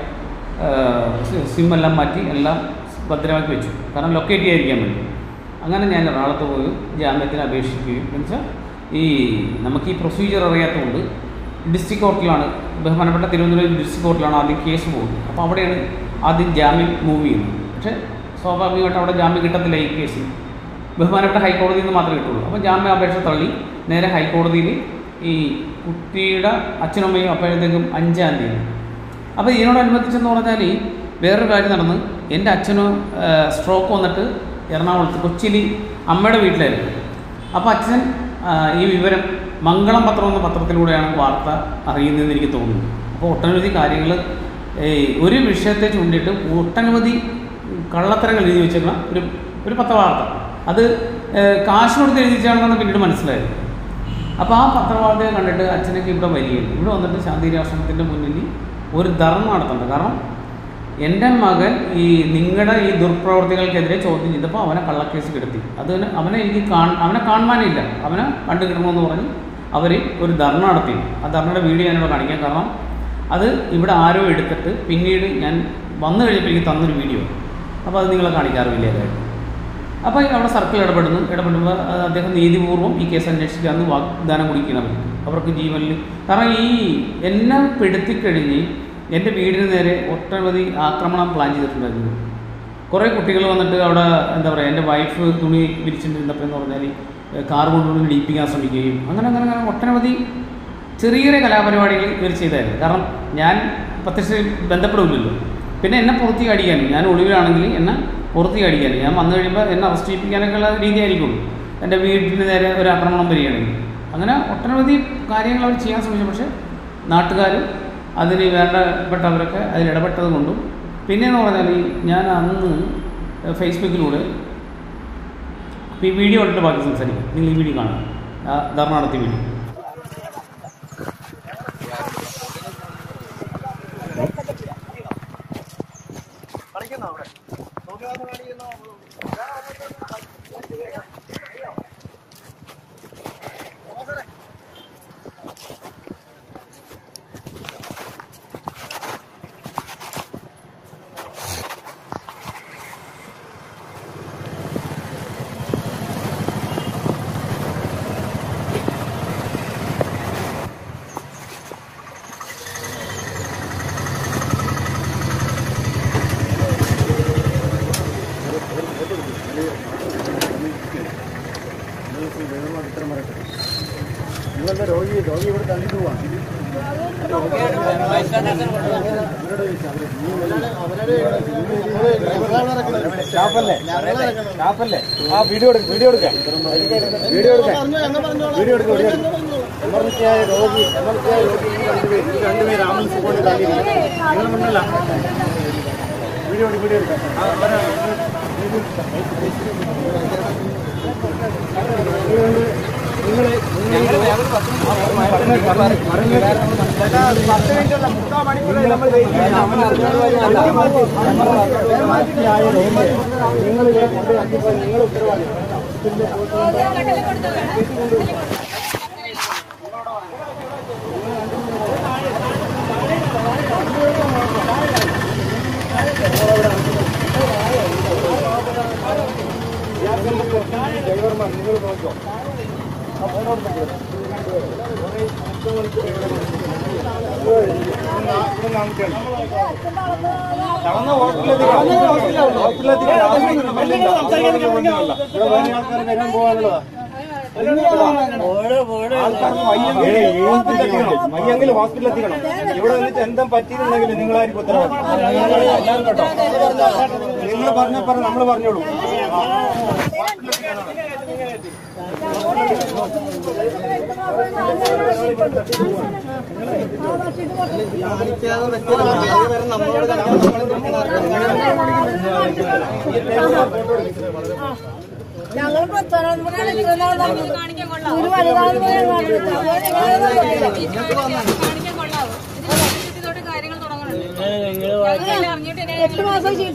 സിമ്മെല്ലാം മാറ്റി എല്ലാം ഭദ്രമാക്കി വെച്ചു കാരണം ലൊക്കേറ്റ് ചെയ്യാതിരിക്കാൻ വേണ്ടി അങ്ങനെ ഞാൻ എറണാകുളത്ത് പോയി ജാമ്യത്തിന് അപേക്ഷിക്കുകയും എന്നുവെച്ചാൽ ഈ നമുക്ക് ഈ പ്രൊസീജിയർ അറിയാത്തതുകൊണ്ട് ഡിസ്ട്രിക്ട് കോർട്ടിലാണ് ബഹുമാനപ്പെട്ട തിരുവനന്തപുരം ഡിസ്ട്രിക്ട് കോർട്ടിലാണ് ആദ്യം കേസ് പോകുന്നത് അപ്പോൾ അവിടെയാണ് ആദ്യം ജാമ്യം മൂവ് ചെയ്യുന്നത് പക്ഷേ സ്വാഭാവികമായിട്ട് അവിടെ ജാമ്യം കിട്ടത്തില്ല ഈ കേസിൽ ബഹുമാനപ്പെട്ട ഹൈക്കോടതിയിൽ നിന്ന് മാത്രമേ കിട്ടുള്ളൂ അപ്പോൾ ജാമ്യാപേക്ഷ തള്ളി നേരെ ഹൈക്കോടതിയിൽ ഈ കുട്ടിയുടെ അച്ഛനും അമ്മയും അപ്പോഴത്തേക്കും അഞ്ചാം തീയതി അപ്പോൾ ഇതിനോടനുബന്ധിച്ചെന്ന് പറഞ്ഞാൽ വേറൊരു കാര്യം നടന്ന് എൻ്റെ അച്ഛന് സ്ട്രോക്ക് വന്നിട്ട് എറണാകുളത്ത് കൊച്ചിയിൽ അമ്മയുടെ വീട്ടിലായിരുന്നു അപ്പോൾ അച്ഛൻ ആ, ഈ വിവരം മംഗളം പത്രം എന്ന പത്രത്തിലൂടെയാണ് വാർത്ത അറിയുന്നതെന്ന് എനിക്ക് തോന്നുന്നു അപ്പോൾ ഒട്ടനവധി കാര്യങ്ങൾ ഒരു വിഷയത്തെ ചൂണ്ടിയിട്ട് ഒട്ടനവധി കള്ളത്തരങ്ങൾ എഴുതി വെച്ചിരുന്ന ഒരു ഒരു പത്രവാർത്ത അത് ഏഹ്, കാശ് കൊടുത്ത് എഴുതിച്ചാണെന്നാണ് പിന്നീട് മനസ്സിലായത് അപ്പോൾ ആ പത്രവാർത്തയെ കണ്ടിട്ട് അച്ഛനൊക്കെ ഇവിടെ വരികയാണ് ഇവിടെ വന്നിട്ട് ശാന്തിരാശ്രമത്തിൻ്റെ മുന്നിൽ ഒരു ധർമ്മ നടത്തുന്നുണ്ട് കാരണം എൻ്റെ മകൻ ഈ നിങ്ങളുടെ ഈ ദുർപ്രവർത്തികൾക്കെതിരെ ചോദ്യം ചെയ്തപ്പോൾ അവനെ കള്ളക്കേസ് കിടത്തി അതിന് അവനെ എനിക്ക് കാൺ അവനെ കാണുവാനില്ല അവനെ കണ്ടു കിട്ടണമെന്ന് പറഞ്ഞ് അവർ ഒരു ധർണ നടത്തി ആ ധർണയുടെ വീഡിയോ ഞാനിവിടെ കാണിക്കാം കാരണം അത് ഇവിടെ ആരോ എടുത്തിട്ട് പിന്നീട് ഞാൻ വന്നു കഴിഞ്ഞപ്പോൾ എനിക്ക് തന്നൊരു വീഡിയോ അപ്പോൾ അത് നിങ്ങളെ കാണിക്കാറില്ല അതായത് അപ്പോൾ അവിടെ സർക്കിൾ ഇടപെടുന്നു ഇടപെടുമ്പോൾ അത് അദ്ദേഹം നീതിപൂർവ്വം ഈ കേസ് അന്വേഷിക്കാമെന്ന് വാഗ്ദാനം കുടിക്കണം അവർക്ക് ജീവനിൽ കാരണം ഈ എന്നെ പെടുത്തിക്കഴിഞ്ഞ് എൻ്റെ വീടിന് നേരെ ഒട്ടനവധി ആക്രമണം പ്ലാൻ ചെയ്തിട്ടുണ്ടായിരുന്നു കുറേ കുട്ടികൾ വന്നിട്ട് അവിടെ എന്താ പറയുക എൻ്റെ വൈഫ് തുണി വിരിച്ചിട്ടിരുന്നപ്പോൾ എന്ന് പറഞ്ഞാൽ കാർ കൊണ്ടുവന്ന് ഇടിപ്പിക്കാൻ ശ്രമിക്കുകയും അങ്ങനെ അങ്ങനെ അങ്ങനെ ഒട്ടനവധി ചെറിയ ചെറിയ കലാപരിപാടികൾ ഇവർ ചെയ്തായിരുന്നു കാരണം ഞാൻ പ്രത്യക്ഷ ബന്ധപ്പെടില്ലല്ലോ പിന്നെ എന്നെ പുറത്തേക്ക് അടിക്കാനും ഞാൻ ഒളിവിലാണെങ്കിൽ എന്നെ പുറത്തേക്ക് അടിക്കാനും ഞാൻ വന്നു കഴിയുമ്പോൾ എന്നെ അറസ്റ്റ് ചെയ്യിപ്പിക്കാനൊക്കെ ഉള്ള രീതി ആയിരിക്കുള്ളൂ എൻ്റെ വീട്ടിന് നേരെ ഒരു ആക്രമണം വരികയാണെങ്കിൽ അങ്ങനെ ഒട്ടനവധി കാര്യങ്ങൾ അവർ ചെയ്യാൻ ശ്രമിച്ചു പക്ഷേ നാട്ടുകാരും അതിന് വേണ്ടപ്പെട്ടവരൊക്കെ അതിൽ ഇടപെട്ടത് കൊണ്ടും പിന്നെയെന്ന് പറഞ്ഞാൽ ഞാൻ അന്ന് ഫേസ്ബുക്കിലൂടെ ഇപ്പോൾ ഈ വീഡിയോ കണ്ടിട്ട് ബാക്കി സംസാരിക്കാം നിങ്ങൾ ഈ വീഡിയോ കാണാം ആ ധർണ നടത്തിയ വീഡിയോ നിങ്ങളുടെ രോഗി രോഗി ഇവിടെ തള്ളിട്ട് പോവാ സ്റ്റാഫല്ലേ സ്റ്റാഫല്ലേ ആ വീഡിയോ എടുക്ക വീഡിയോ എടുക്കാം വീഡിയോ എടുക്കാം വീഡിയോ എടുക്കാം വീഡിയോ എടുക്കാം എമർജൻസി ആയ രോഗി എമർജൻസി ആയ രോഗി ഈ രണ്ടുപേര് ഈ രണ്ടുപേര് ആംബുലൻസ് കൊണ്ട് തള്ളിയിരിക്കും നിങ്ങൾ മുന്നല്ല വീഡിയോ എടുക്ക്, വീഡിയോ എടുക്കാം ആ, വരാം. നിങ്ങൾ പത്ത് മിനിറ്റ് മുക്കാൽ മണിക്കൂർ നമ്മൾ വെയിറ്റ് നിങ്ങൾ ഇവിടെ കൊണ്ടുവരാക്കിയപ്പോൾ നിങ്ങൾ ഉത്തരവാദി ഡ്രൈവർമാർ നിങ്ങൾ നോക്കോ ആ ഫോണോട് നടന്ന ഹോസ്പിറ്റലിലെത്തിക്കണം ഹോസ്പിറ്റലിലെത്തിക്കണം ഇവിടെ വേറെ ആൾക്കാർ വരാൻ പോകാനുള്ളതാ മയ്യെങ്കിൽ ഹോസ്പിറ്റലിൽ എത്തിക്കണം ഇവിടെ വന്നിട്ട് എന്താ പറ്റിയിട്ടുണ്ടെങ്കിൽ നിങ്ങളായിരിക്കും ഉത്തരവാദി എല്ലാവരും കേട്ടോ നിങ്ങൾ പറഞ്ഞപ്പോ നമ്മൾ പറഞ്ഞോളൂ ഞങ്ങൾ പ്രധാനമന്ത്രി ഒരു വലുതാണെന്ന് എട്ട് മാസം ചികിത്സ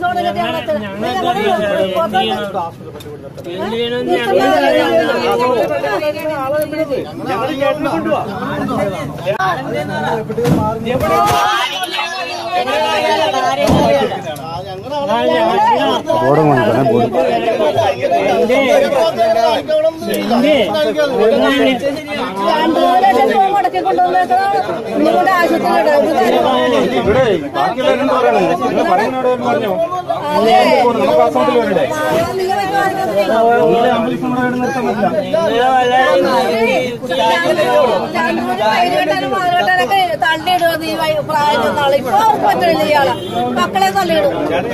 രണ്ടു ലക്ഷം രൂപ മുടക്കി കൊണ്ടുവന്നേക്കണ നിങ്ങളുടെ ആശുപത്രിയിലുണ്ട് ഇവിടെ ബാക്കിയുള്ളവരെന്ത് പറയണേ നിങ്ങൾ പറയുന്നവിടെ പറഞ്ഞോ നമുക്ക് ആശ്രമത്തിൽ വരണ്ടേ നിങ്ങളെ ആംബുലൻസ് നമ്മുടെ ഇവിടെ നിർത്താൻ പറ്റില്ല തള്ളിയിടുക നീ പ്രായം ചെന്നാള് ഇപ്പൊ അവർക്ക് പറ്റില്ല ഇയാളെ മക്കളെ തള്ളിയിടും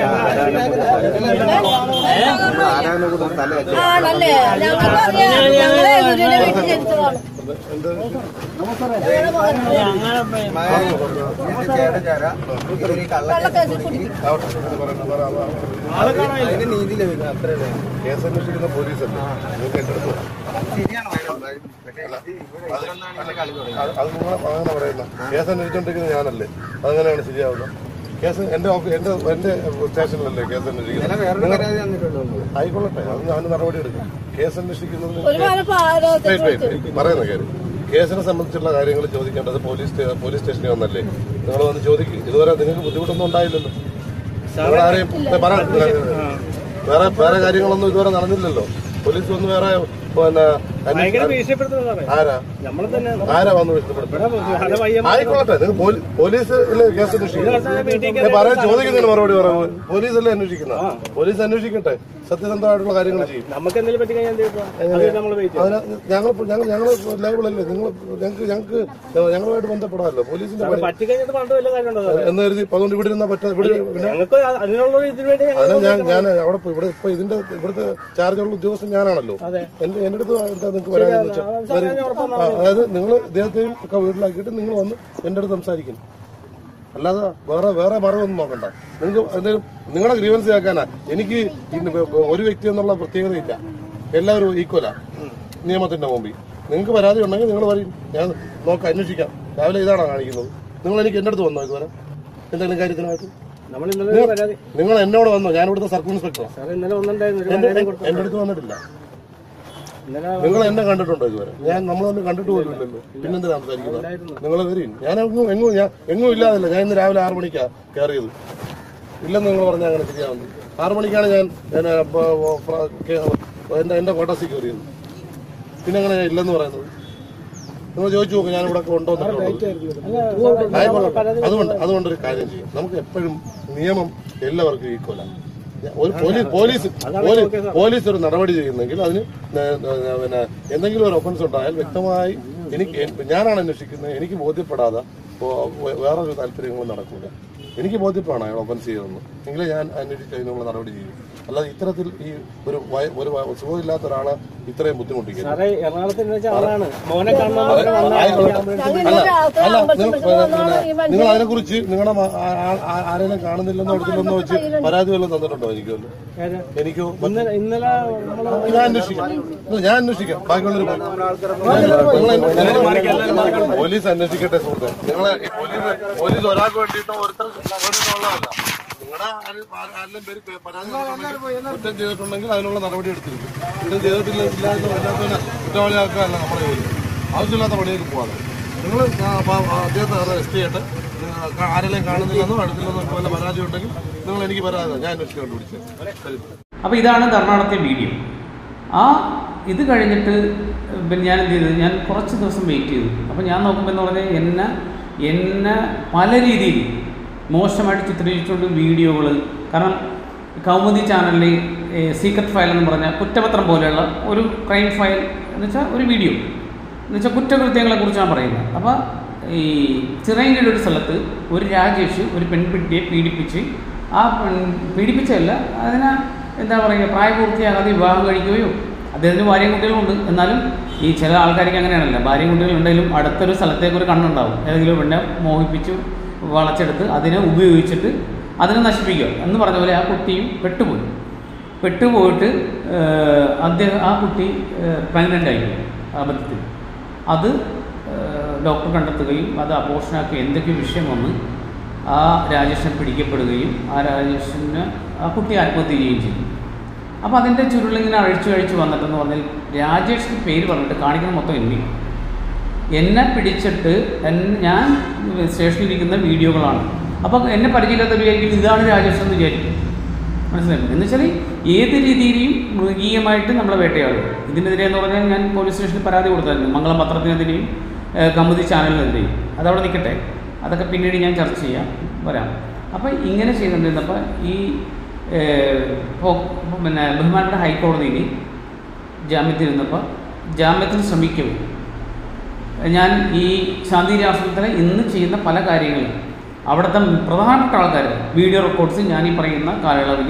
ആണല്ലേ ഞങ്ങൾക്കറിയാം ഞങ്ങളെ ഗുരുവിന്റെ വീട്ടിൽ ജനിച്ചതാണ് കള്ളക്കേസിൽ കുടിക്കും അതിന് നീതി ലഭിക്കണം അത്രേ കേസ് അന്വേഷിക്കുന്ന പോലീസല്ലേ നിങ്ങൾക്ക് എന്റെ അടുത്ത് അത് അത് നിങ്ങൾ അങ്ങനെ പറയുന്ന കേസ് അന്വേഷിച്ചോണ്ടിരിക്കുന്നത് ഞാനല്ലേ അതങ്ങനെയാണ് ശരിയാവുക കേസ് എന്റെ ഓഫീസ് എന്റെ എന്റെ സ്റ്റേഷനിലല്ലേ കേസ് അന്വേഷിക്കുന്നത് ആയിക്കൊള്ളട്ടെ അത് ഞാൻ നടപടി എടുക്കും കേസ് അന്വേഷിക്കുന്നത് ഒരുപാട് പാരോ- Wait, wait, wait. പറയുന്ന കാര്യം കേസിനെ സംബന്ധിച്ചുള്ള കാര്യങ്ങൾ ചോദിക്കേണ്ടത് പോലീസ് സ്റ്റേ- പോലീസ് സ്റ്റേഷനിൽ വന്നല്ലേ നിങ്ങൾ വന്ന് ചോദിക്കും ഇതുവരെ നിങ്ങൾക്ക് ബുദ്ധിമുട്ടൊന്നും ഉണ്ടായില്ലല്ലോ നിങ്ങൾ ആരെയും പറയാം വേറെ വേറെ കാര്യങ്ങളൊന്നും ഇതുവരെ നടന്നില്ലല്ലോ പോലീസ് വന്ന് വേറെ പിന്നെ ഭയങ്കര അന്വേഷണം- ഭീഷണിപ്പെടുത്തുന്ന സാറേ ആരാ നമ്മളെ തന്നെ ആരാ വന്ന് ഭീഷണിപ്പെടുത്തുന്നത് ആയിക്കോട്ടെ നിങ്ങൾ പോലീസ് കേസ് അന്വേഷിക്കുന്നത് പറയാൻ ചോദിക്കുന്നതിന് മറുപടി പറയാം പോലീസ് അല്ലേ അന്വേഷിക്കുന്ന പോലീസ് അന്വേഷിക്കട്ടെ സത്യസന്ധമായിട്ടുള്ള കാര്യങ്ങൾ ചെയ്യും നമുക്ക് എന്തെങ്കിലും പറ്റി കഴിഞ്ഞാൽ എന്ത് ചെയ്യും? അത് നമ്മൾ വെയിറ്റ് അതിന് ഞങ്ങൾ ഞങ്ങൾ ഞങ്ങൾ ലേബിളല്ലേ നിങ്ങൾ ഞങ്ങൾക്ക് ഞങ്ങൾക്ക് ഞങ്ങളുമായിട്ട് ബന്ധപ്പെടാമല്ലോ പോലീസിന്റെ പണി പറ്റിക്കഴിഞ്ഞിട്ട് പണ്ട് വല്ല കാര്യമുണ്ടോ സാറേ? എന്ന് കരുതി ഇപ്പൊ അതുകൊണ്ട് ഇവിടെ ഇരുന്നാ പറ്റാ ഇവിടെ പിന്നെ ഞങ്ങൾക്ക് അതിനുള്ള ഒരു ഇതിന് വേണ്ടി ഞങ്ങൾ അതിന് ഞാൻ ഞാൻ അവിടെ പോയി ഇവിടെ ഇപ്പൊ ഇതിന്റെ ഇവിടുത്തെ ചാർജുള്ള ഉദ്യോഗസ്ഥൻ ഞാനാണല്ലോ എന്റെ എന്റെ അടുത്ത് എന്താ നിങ്ങൾക്ക് വരാനെന്ന് വെച്ചാൽ വരും. ആ, അതായത് നിങ്ങൾ ഇദ്ദേഹത്തെയും ഒക്കെ വീട്ടിലാക്കിയിട്ട് നിങ്ങൾ വന്ന് എന്റെ അടുത്ത് സംസാരിക്കും അല്ലാതെ വേറെ വേറെ മറവൊന്നും നോക്കണ്ട നിങ്ങൾക്ക് എന്തെങ്കിലും നിങ്ങളുടെ ഗ്രീവൻസ് കേൾക്കാനാ എനിക്ക് ഇന്ന് ഒരു വ്യക്തി എന്നുള്ള പ്രത്യേകതയില്ല എല്ലാവരും ഈക്വലാ നിയമത്തിന്റെ മുമ്പിൽ നിങ്ങൾക്ക് പരാതി ഉണ്ടെങ്കിൽ നിങ്ങൾ പറയും ഞാൻ നോക്കാം അന്വേഷിക്കാം രാവിലെ ഇതാണോ കാണിക്കുന്നത് നിങ്ങൾ എനിക്ക് എന്റെ അടുത്ത് വന്നോ ഇതുവരെ എന്തെങ്കിലും കാര്യത്തിനായിട്ട് നമ്മൾ ഇന്നലെ നിങ്ങൾ- പരാതി നിങ്ങൾ എന്നോട് വന്നോ ഞാൻ ഇവിടുത്തെ സർക്കിൾ ഇൻസ്പെക്ടറാണ് സാറേ ഇന്നലെ വന്നിട്ടുണ്ടായിരുന്നു ഒരു എന്റെ പരാതി കൊടുത്തു. എന്റെ അടുത്ത് വന്നിട്ടില്ല ഇന്നലെ നിങ്ങൾ എന്നെ കണ്ടിട്ടുണ്ടോ ഇതുവരെ ഞാൻ നമ്മൾ തമ്മിൽ കണ്ടിട്ട് പോലും ഇല്ലല്ലോ പിന്നെന്തിനാ സംസാരിക്കുന്നത് നിങ്ങൾ വരും ഞാൻ എങ്ങും എങ്ങും ഞാൻ എങ്ങും ഇല്ലാതില്ല ഞാൻ ഇന്ന് രാവിലെ ആറ് മണിക്കാ കയറിയത് ഇല്ലെന്ന് നിങ്ങൾ പറഞ്ഞാൽ അങ്ങനെ ശരിയാവുന്നത് ആറ് മണിക്കാണ് ഞാൻ ഞാൻ, അപ്പൊ, ഫ്ര- കേ- എന്റെ എന്റെ കോട്ടസി കയറിയത് പിന്നെ അങ്ങനെ ഞാൻ ഇല്ലെന്ന് പറയുന്നത് നിങ്ങൾ ചോദിച്ചു നോക്ക് ഞാൻ ഇവിടെ ഉണ്ടോ ആയിക്കോട്ടെ അതുകൊണ്ട് അതുകൊണ്ടൊരു കാര്യം ചെയ്യും നമുക്ക് എപ്പോഴും നിയമം എല്ലാവർക്കും ഈക്വലാണ് ഒരു പോലീസ് പോലീസ് പോലീസ് പോലീസ് ഒരു നടപടി ചെയ്യുന്നെങ്കിൽ അതിന് ന- ന- പിന്നെ എന്തെങ്കിലും ഒരു ഒഫൻസ് ഉണ്ടായാൽ വ്യക്തമായി എനിക്ക് എൻ- ഞാനാണ് അന്വേഷിക്കുന്നത് എനിക്ക് ബോധ്യപ്പെടാതെ ഓ- വേ- വേറൊരു താല്പര്യങ്ങളും നടക്കൂല എനിക്ക് ബോധ്യപ്പെടണം അയാൾ ഒഫൻസ് ചെയ്തതെന്ന് എങ്കിലേ ഞാൻ അന്വേഷിച്ച് അതിനുള്ള നടപടി ചെയ്യും അല്ലാതെ ഇത്തരത്തിൽ ഈ ഒരു വയ- ഒരു വ- സുഖമില്ലാത്ത ഒരാളെ ഇത്രയും ബുദ്ധിമുട്ടിക്കുന്നു സാറേ എറണാകുളത്ത് എന്ന് വെച്ചാൽ ആളാണ് മോനെ കാണാൻ അല്ല വന്നതാണ്. അല്ല നിങ്ങൾ പിന്നെ നിങ്ങൾ അതിനെ കുറിച്ച് നിങ്ങളുടെ മ- ആ- ആ- ആ- ആരെങ്കിലും കാണുന്നില്ലെന്നോ എടുത്തില്ലെന്നോ വെച്ച് പരാതി വല്ലതും തന്നിട്ടുണ്ടോ എനിക്കോ ഏത്? എനിക്കോ ഇന്നലെ ഇന്നലെ നമ്മള് ഞാൻ അന്വേഷിക്കാം ഇല്ല, ഞാൻ അന്വേഷിക്കാം ബാക്കിയുള്ളവർ പോലീസ് അന്വേഷിക്കട്ടെ സുഹൃത്തെ നിങ്ങളെ ഈ പോലീസ് പോലീസ് ഒരാൾക്ക് വേണ്ടിയിട്ടോ ഒരുത്തർ വേണ്ടിയിട്ടുള്ളതല്ല നിങ്ങളുടെ ആരെല്ലാം പേര് പേ- പരാതി കൊടുത്തിട്ടുണ്ടെങ്കിൽ, കുറ്റം ചെയ്തിട്ടുണ്ടെങ്കിൽ അതിനുള്ള നടപടി എടുത്തിരിക്കും കുറ്റം ചെയ്തിട്ടില്ല ഇല്ലാത്ത ഇല്ലാത്തവനെ കുറ്റവാളിയാക്കാനല്ല നമ്മുടെ ജോലി ആവശ്യമില്ലാത്ത പണിയൊക്കെ പോകാതെ നിങ്ങൾ അദ്ദേഹത്തെ അറസ്റ്റ് ചെയ്യട്ടെ നിങ്ങൾ ആരെല്ലാം കാണുന്നില്ലെന്നോ അടുത്തില്ലെന്നോ വല്ല പരാതി ഉണ്ടെങ്കിൽ നിങ്ങൾ എനിക്ക് പരാതി ഞാൻ അന്വേഷിച്ച് കണ്ടുപിടിച്ചത് ശരി അപ്പോൾ ഇതാണ് കർണാടകത്തെ വീഡിയോ ആ ഇത് കഴിഞ്ഞിട്ട് പിന്നെ ഞാൻ എന്ത് ചെയ്തു ഞാൻ കുറച്ച് ദിവസം വെയിറ്റ് ചെയ്തു അപ്പോൾ ഞാൻ നോക്കുമ്പോൾ എന്ന് പറഞ്ഞാൽ എന്നെ എന്നെ പല രീതിയിൽ മോശമായിട്ട് ചിത്രീകരിച്ചുകൊണ്ട് വീഡിയോകൾ കാരണം കൗമുദി ചാനലിൽ സീക്രട്ട് ഫയൽ എന്ന് പറഞ്ഞ കുറ്റപത്രം പോലെയുള്ള ഒരു ക്രൈം ഫയൽ എന്ന് വെച്ചാൽ ഒരു വീഡിയോ എന്ന് വെച്ചാൽ കുറ്റകൃത്യങ്ങളെ കുറിച്ചാണ് പറയുന്നത് അപ്പോൾ ഈ ചിറയൻകീഴ് ഒരു സ്ഥലത്ത് ഒരു രാജേഷ് ഒരു പെൺകുട്ടിയെ പീഡിപ്പിച്ച് ആ പെൺ പീഡിപ്പിച്ചല്ല അതിനെ എന്താ പറയുക പ്രായപൂർത്തിയാകാതെ വിവാഹം കഴിക്കുകയോ അദ്ദേഹത്തിന് ഭാര്യയും കുട്ടികളുണ്ട് എന്നാലും ഈ ചില ആൾക്കാർക്ക് അങ്ങനെയാണല്ലോ ഭാര്യയും കുട്ടികളുണ്ടെങ്കിലും അടുത്തൊരു സ്ഥലത്തേക്ക് ഒരു കണ്ണുണ്ടാവും ഏതെങ്കിലും പെണ്ണെ മോഹിപ്പിച്ചു വളച്ചെടുത്ത് അതിനെ ഉപയോഗിച്ചിട്ട് അതിനെ നശിപ്പിക്കുക എന്ന് പറഞ്ഞ പോലെ ആ കുട്ടിയും പെട്ടുപോയി പെട്ടുപോയിട്ട് ഏഹ്, അദ്ദേഹം ആ കുട്ടി പ്രഗ്നൻ്റ് ആയിപ്പോയി അബദ്ധത്തിൽ അത് ഏഹ്, ഡോക്ടർ കണ്ടെത്തുകയും അത് അപോഷനാക്കി എന്തൊക്കെ വിഷയം വന്ന് ആ രാജേഷൻ പിടിക്കപ്പെടുകയും ആ രാജേഷന് ആ കുട്ടി ആത്മഹത്യ ചെയ്യുകയും ചെയ്തു അപ്പോൾ അതിൻ്റെ ചുരുളിങ്ങനെ അഴിച്ചു അഴിച്ചു വന്നിട്ടെന്ന് പറഞ്ഞാൽ രാജേഷിൻ്റെ പേര് പറഞ്ഞിട്ട് കാണിക്കുന്ന മൊത്തം എന്നെ എന്നെ പിടിച്ചിട്ട് എൻ- ഞാൻ സ്റ്റേഷനിലിരിക്കുന്ന വീഡിയോകളാണ് അപ്പോൾ എന്നെ പരിചയമില്ലാത്ത വിചാരിക്കും ഇതാണ് രാജേഷ് എന്ന് വിചാരിക്കും മനസ്സിലായി എന്ന് വെച്ചാൽ ഏത് രീതിയിലും മൃഗീയമായിട്ട് നമ്മളെ വേട്ടയാടും ഇതിനെതിരെ എന്ന് പറഞ്ഞാൽ ഞാൻ പോലീസ് സ്റ്റേഷനിൽ പരാതി കൊടുത്തായിരുന്നു മംഗളം പത്രത്തിനെതിരെയും ഏഹ്, കമുദി ചാനലിനെതിരെയും അതവിടെ നിൽക്കട്ടെ അതൊക്കെ പിന്നീട് ഞാൻ ചർച്ച ചെയ്യാം വരാം അപ്പോൾ ഇങ്ങനെ ചെയ്തുകൊണ്ടിരുന്നപ്പോൾ ഈ ഏഹ്, ഇപ്പോൾ പിന്നെ ബഹുമാനപ്പെട്ട ഹൈക്കോടതിയിൽ ജാമ്യത്തിരുന്നപ്പോൾ ജാമ്യത്തിന് ശ്രമിക്കും ഞാൻ ഈ ശാന്തി രാഷ്ട്രത്തിലെ ഇന്ന് ചെയ്യുന്ന പല കാര്യങ്ങളും അവിടുത്തെ പ്രധാനപ്പെട്ട ആൾക്കാർ വീഡിയോ റെക്കോർഡ്സ് ഞാൻ ഈ പറയുന്ന കാലയളവിൽ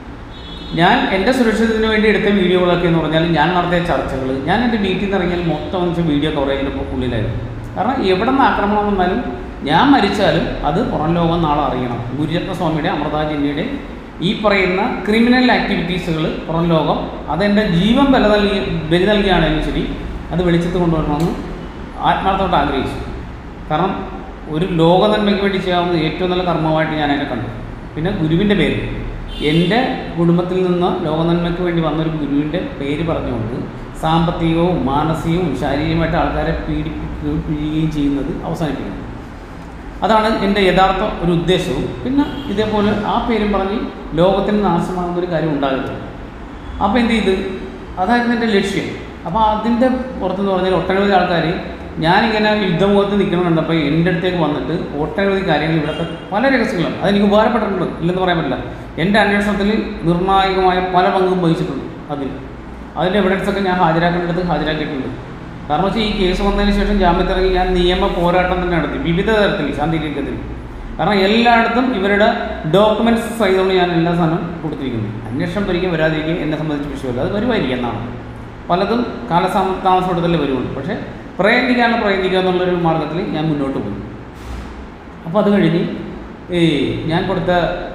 ഞാൻ എൻ്റെ സുരക്ഷിതത്തിന് വേണ്ടി എടുത്ത വീഡിയോകളൊക്കെ എന്ന് പറഞ്ഞാൽ ഞാൻ നടത്തിയ ചർച്ചകൾ ഞാൻ എൻ്റെ വീട്ടിൽ നിന്ന് ഇറങ്ങിയാൽ മൊത്തം വെച്ച് വീഡിയോ കവറേജിൻ്റെ ഉള്ളിലായിരുന്നു കാരണം എവിടെ നിന്ന് ആക്രമണം വന്നാലും ഞാൻ മരിച്ചാലും അത് പുറം ലോകം നാളെ അറിയണം ഗുരുരത്ന സ്വാമിയുടെ അമൃതാജിൻ്റെയുടെ ഈ പറയുന്ന ക്രിമിനൽ ആക്ടിവിറ്റീസുകൾ പുറം ലോകം അതെൻ്റെ ജീവൻ ബല നൽകി ബലി നൽകിയാണെങ്കിലും ശരി അത് വെളിച്ചത്ത് കൊണ്ടുവരണമെന്ന് ആത്മാർത്ഥമായിട്ട് ആഗ്രഹിച്ചു കാരണം ഒരു ലോക നന്മയ്ക്ക് വേണ്ടി ചെയ്യാവുന്ന ഏറ്റവും നല്ല കർമ്മമായിട്ട് ഞാൻ അതിനെ കണ്ടു പിന്നെ ഗുരുവിൻ്റെ പേര് എൻ്റെ കുടുംബത്തിൽ നിന്ന് ലോക നന്മയ്ക്ക് വേണ്ടി വന്നൊരു ഗുരുവിൻ്റെ പേര് പറഞ്ഞുകൊണ്ട് സാമ്പത്തികവും മാനസികവും ശാരീരികമായിട്ട് ആൾക്കാരെ പീഡിപ്പിക്കുകയും പിഴിയുകയും ചെയ്യുന്നത് അവസാനിപ്പിക്കണം അതാണ് എൻ്റെ യഥാർത്ഥ ഒരു ഉദ്ദേശവും പിന്നെ ഇതേപോലെ ആ പേരും പറഞ്ഞ് ലോകത്തിന് നാശമാകുന്ന ഒരു കാര്യം ഉണ്ടാകരുത് അപ്പോൾ എന്ത് ചെയ്ത് അതായിരുന്നു എൻ്റെ ലക്ഷ്യം അപ്പോൾ അതിൻ്റെ പുറത്തെന്ന് പറഞ്ഞാൽ ഒട്ടനവധി ആൾക്കാർ ഞാനിങ്ങനെ യുദ്ധമുഖത്ത് നിൽക്കണം കണ്ടപ്പോൾ എൻ്റെ അടുത്തേക്ക് വന്നിട്ട് ഒട്ടനവധി കാര്യങ്ങൾ ഇവിടുത്തെ പല രഹസ്യങ്ങളും അതെനിക്ക് ഉപകാരപ്പെട്ടിട്ടുണ്ട് ഇല്ലെന്ന് പറയാൻ പറ്റില്ല എൻ്റെ അന്വേഷണത്തിൽ നിർണായകമായ പല പങ്കും വഹിച്ചിട്ടുണ്ട് അതിൽ അതിൻ്റെ എവിഡൻസൊക്കെ ഞാൻ ഹാജരാക്കേണ്ടത് ഹാജരാക്കിയിട്ടുണ്ട് കാരണം വെച്ചാൽ ഈ കേസ് വന്നതിന് ശേഷം ജാമ്യത്തിറങ്ങി ഞാൻ നിയമ പോരാട്ടം തന്നെ നടത്തി വിവിധ തരത്തിൽ ശാന്തിരിക്കത്തിൽ കാരണം എല്ലായിടത്തും ഇവരുടെ ഡോക്യുമെൻറ്റ്സ് സഹിതമാണ് ഞാൻ എല്ലാ സാധനവും കൊടുത്തിരിക്കുന്നത് അന്വേഷണം ഒരിക്കലും വരാതിരിക്കും എന്നെ സംബന്ധിച്ച് വിഷയമല്ല അത് വരുമായിരിക്കും എന്നാണ് പലതും കാലസാമ താമസപ്പെടുത്തലേ വരുള്ളൂ പക്ഷേ പ്രയത്നിക്കാനുള്ള പ്രയത്നിക്കുക എന്നുള്ളൊരു മാർഗത്തിൽ ഞാൻ മുന്നോട്ട് പോയി അപ്പോൾ അത് കഴിഞ്ഞ് ഈ ഞാൻ കൊടുത്ത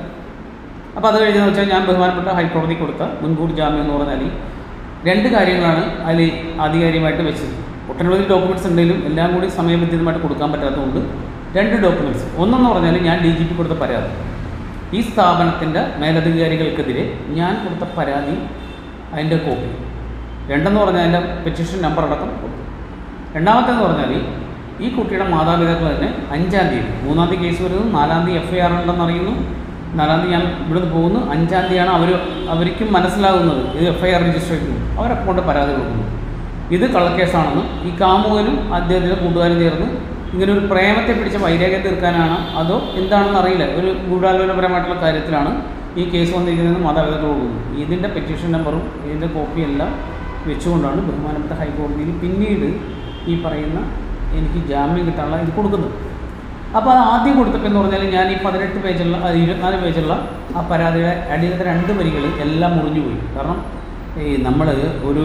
അപ്പോൾ അത് കഴിഞ്ഞെന്ന് വെച്ചാൽ ഞാൻ ബഹുമാനപ്പെട്ട ഹൈക്കോടതി കൊടുത്ത മുൻകൂർ ജാമ്യം എന്ന് പറഞ്ഞാൽ രണ്ട് കാര്യങ്ങളാണ് അതിൽ ആധികാരികമായിട്ട് വെച്ചത് ഒട്ടനവധി ഡോക്യുമെൻറ്റ്സ് ഉണ്ടെങ്കിലും എല്ലാം കൂടി സമയബന്ധിതമായിട്ട് കൊടുക്കാൻ പറ്റാത്തതുകൊണ്ട് രണ്ട് ഡോക്യുമെൻറ്റ്സ് ഒന്നെന്ന് പറഞ്ഞാൽ ഞാൻ ഡി ജി പി കൊടുത്ത പരാതി ഈ സ്ഥാപനത്തിൻ്റെ മേലധികാരികൾക്കെതിരെ ഞാൻ കൊടുത്ത പരാതി അതിൻ്റെ കോപ്പി രണ്ടെന്ന് പറഞ്ഞാൽ അതിൻ്റെ പെറ്റീഷൻ നമ്പർ അടക്കം കൊടുത്തു രണ്ടാമത്തെന്ന് പറഞ്ഞാൽ ഈ കുട്ടിയുടെ മാതാപിതാക്കൾ തന്നെ അഞ്ചാം തീയതി മൂന്നാം തീയതി കേസ് വരുന്നു നാലാം തീയതി എഫ് ഐ ആർ ഉണ്ടെന്ന് അറിയുന്നു നാലാം തീയതി ഞാൻ ഇവിടുന്ന് പോകുന്നു അഞ്ചാം തീയതിയാണ് അവർ അവർക്കും മനസ്സിലാകുന്നത് ഇത് എഫ് ഐ ആർ രജിസ്റ്റർ ചെയ്യുന്നു അവരൊക്കെ കൊണ്ട് പരാതി കൊടുക്കുന്നു ഇത് കള്ളക്കേസാണെന്നും ഈ കാമുകനും അദ്ദേഹത്തിൻ്റെ കൂട്ടുകാരും ചേർന്ന് ഇങ്ങനെ ഒരു പ്രേമത്തെ പിടിച്ച വൈരാഗ്യം തീർക്കാനാണ് അതോ എന്താണെന്ന് അറിയില്ല ഒരു ഗൂഢാലോചനപരമായിട്ടുള്ള കാര്യത്തിലാണ് ഈ കേസ് വന്നിരിക്കുന്നതെന്ന് മാതാപിതാക്കൾ കൊടുക്കുന്നു ഇതിൻ്റെ പെറ്റീഷൻ നമ്പറും ഇതിൻ്റെ കോപ്പിയെല്ലാം വെച്ചുകൊണ്ടാണ് ബഹുമാനപ്പെട്ട ഹൈക്കോടതിയിൽ പിന്നീട് ഈ പറയുന്ന എനിക്ക് ജാമ്യം കിട്ടാനുള്ള ഇത് കൊടുക്കുന്നത് അപ്പോൾ അത് ആദ്യം കൊടുത്തപ്പോൾ എന്ന് പറഞ്ഞാൽ ഞാൻ ഈ പതിനെട്ട് പേജുള്ള ആ ഇരുപത്തിനാല് പേജുള്ള ആ പരാതിയുടെ അടിയിലത്തെ രണ്ട് വരികൾ എല്ലാം മുറിഞ്ഞു പോയി കാരണം ഈ നമ്മൾ ഒരു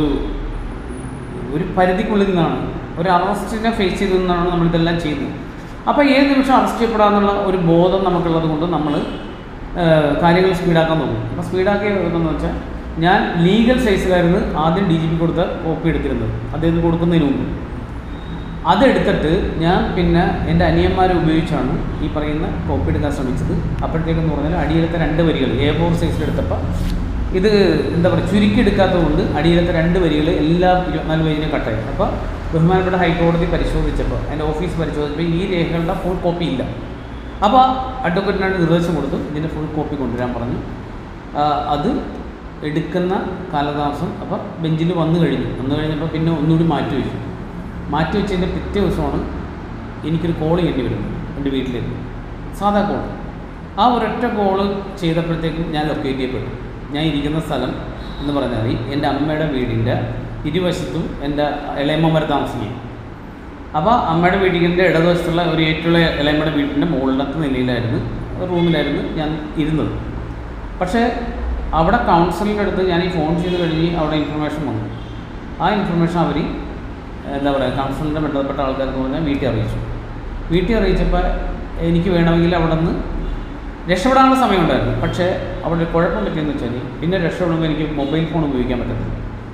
ഒരു പരിധിക്കുള്ളിൽ നിന്നാണ് ഒരു അറസ്റ്റിനെ ഫേസ് ചെയ്ത് നിന്നാണ് നമ്മളിതെല്ലാം ചെയ്യുന്നത് അപ്പോൾ ഏത് നിമിഷം അറസ്റ്റ് ചെയ്യപ്പെടാമെന്നുള്ള ഒരു ബോധം നമുക്കുള്ളത് കൊണ്ട് നമ്മൾ കാര്യങ്ങൾ സ്പീഡാക്കാൻ നോക്കും അപ്പോൾ സ്പീഡാക്കി വെക്കുന്നതെന്ന് വെച്ചാൽ ഞാൻ ലീഗൽ സൈസിലായിരുന്നു ആദ്യം ഡി ജി പി കൊടുത്ത കോപ്പി എടുത്തിരുന്നത് അദ്ദേഹത്തിന് കൊടുക്കുന്നതിന് മുമ്പ് അതെടുത്തിട്ട് ഞാൻ പിന്നെ എൻ്റെ അനിയന്മാരെ ഉപയോഗിച്ചാണ് ഈ പറയുന്ന കോപ്പി എടുക്കാൻ ശ്രമിച്ചത് അപ്പോഴത്തേക്കെന്ന് പറഞ്ഞാൽ അടിയിലത്തെ രണ്ട് വരികൾ എ ഫോർ സൈസിലെടുത്തപ്പോൾ ഇത് എന്താ പറയുക ചുരുക്കിയെടുക്കാത്തത് കൊണ്ട് അടിയിലത്തെ രണ്ട് വരികൾ എല്ലാ ഇരുപത്തിനാല് പേജിനും കട്ടായി അപ്പോൾ ബഹുമാനപ്പെട്ട ഹൈക്കോടതി പരിശോധിച്ചപ്പോൾ എൻ്റെ ഓഫീസ് പരിശോധിച്ചപ്പോൾ ഈ രേഖകളുടെ ഫുൾ കോപ്പി ഇല്ല അപ്പോൾ അഡ്വക്കേറ്റിനാണ് നിർദ്ദേശം കൊടുത്തു ഇതിൻ്റെ ഫുൾ കോപ്പി കൊണ്ടുവരാൻ പറഞ്ഞു ആ, അത് എടുക്കുന്ന കാലതാമസം അപ്പോൾ ബെഞ്ചിൽ വന്നു കഴിഞ്ഞു വന്നു കഴിഞ്ഞപ്പോൾ പിന്നെ ഒന്നുകൂടി മാറ്റി വെച്ചു മാറ്റി വെച്ചതിൻ്റെ പിറ്റേ ദിവസമാണ് എനിക്കൊരു കോൾ ചെയ്യേണ്ടി വരുന്നത് എൻ്റെ വീട്ടിലേക്ക് സാധാ കോൾ ആ ഒരൊറ്റ കോള് ചെയ്തപ്പോഴത്തേക്കും ഞാൻ ലൊക്കേറ്റ് ചെയ്യപ്പെട്ടു ഞാൻ ഇരിക്കുന്ന സ്ഥലം എന്ന് പറഞ്ഞാൽ എൻ്റെ അമ്മയുടെ വീടിൻ്റെ ഇരുവശത്തും എൻ്റെ ഇളയമ്മമാർ താമസിക്കും അപ്പോൾ അമ്മയുടെ വീടിൻ്റെ ഇടതുവശത്തുള്ള ഒരു ഏറ്റുള്ള ഇളയമ്മയുടെ വീടിൻ്റെ മുകളിലത്തെ നിലയിലായിരുന്നു റൂമിലായിരുന്നു ഞാൻ ഇരുന്നത് പക്ഷേ അവിടെ കൗൺസിലിൻ്റെ അടുത്ത് ഞാൻ ഈ ഫോൺ ചെയ്ത് കഴിഞ്ഞ് അവിടെ ഇൻഫർമേഷൻ വന്നു ആ ഇൻഫർമേഷൻ അവർ എന്താ പറയുക കൗൺസിലിൻ്റെ ബന്ധപ്പെട്ട ആൾക്കാർക്ക് പറഞ്ഞാൽ വീട്ടിൽ അറിയിച്ചു വീട്ടിൽ അറിയിച്ചപ്പോൾ എനിക്ക് വേണമെങ്കിൽ അവിടെ നിന്ന് രക്ഷപ്പെടാനുള്ള സമയമുണ്ടായിരുന്നു പക്ഷേ അവിടെ ഒരു കുഴപ്പം പറ്റിയെന്ന് വെച്ചാൽ പിന്നെ രക്ഷപ്പെടുമ്പോൾ എനിക്ക് മൊബൈൽ ഫോൺ ഉപയോഗിക്കാൻ പറ്റത്തില്ല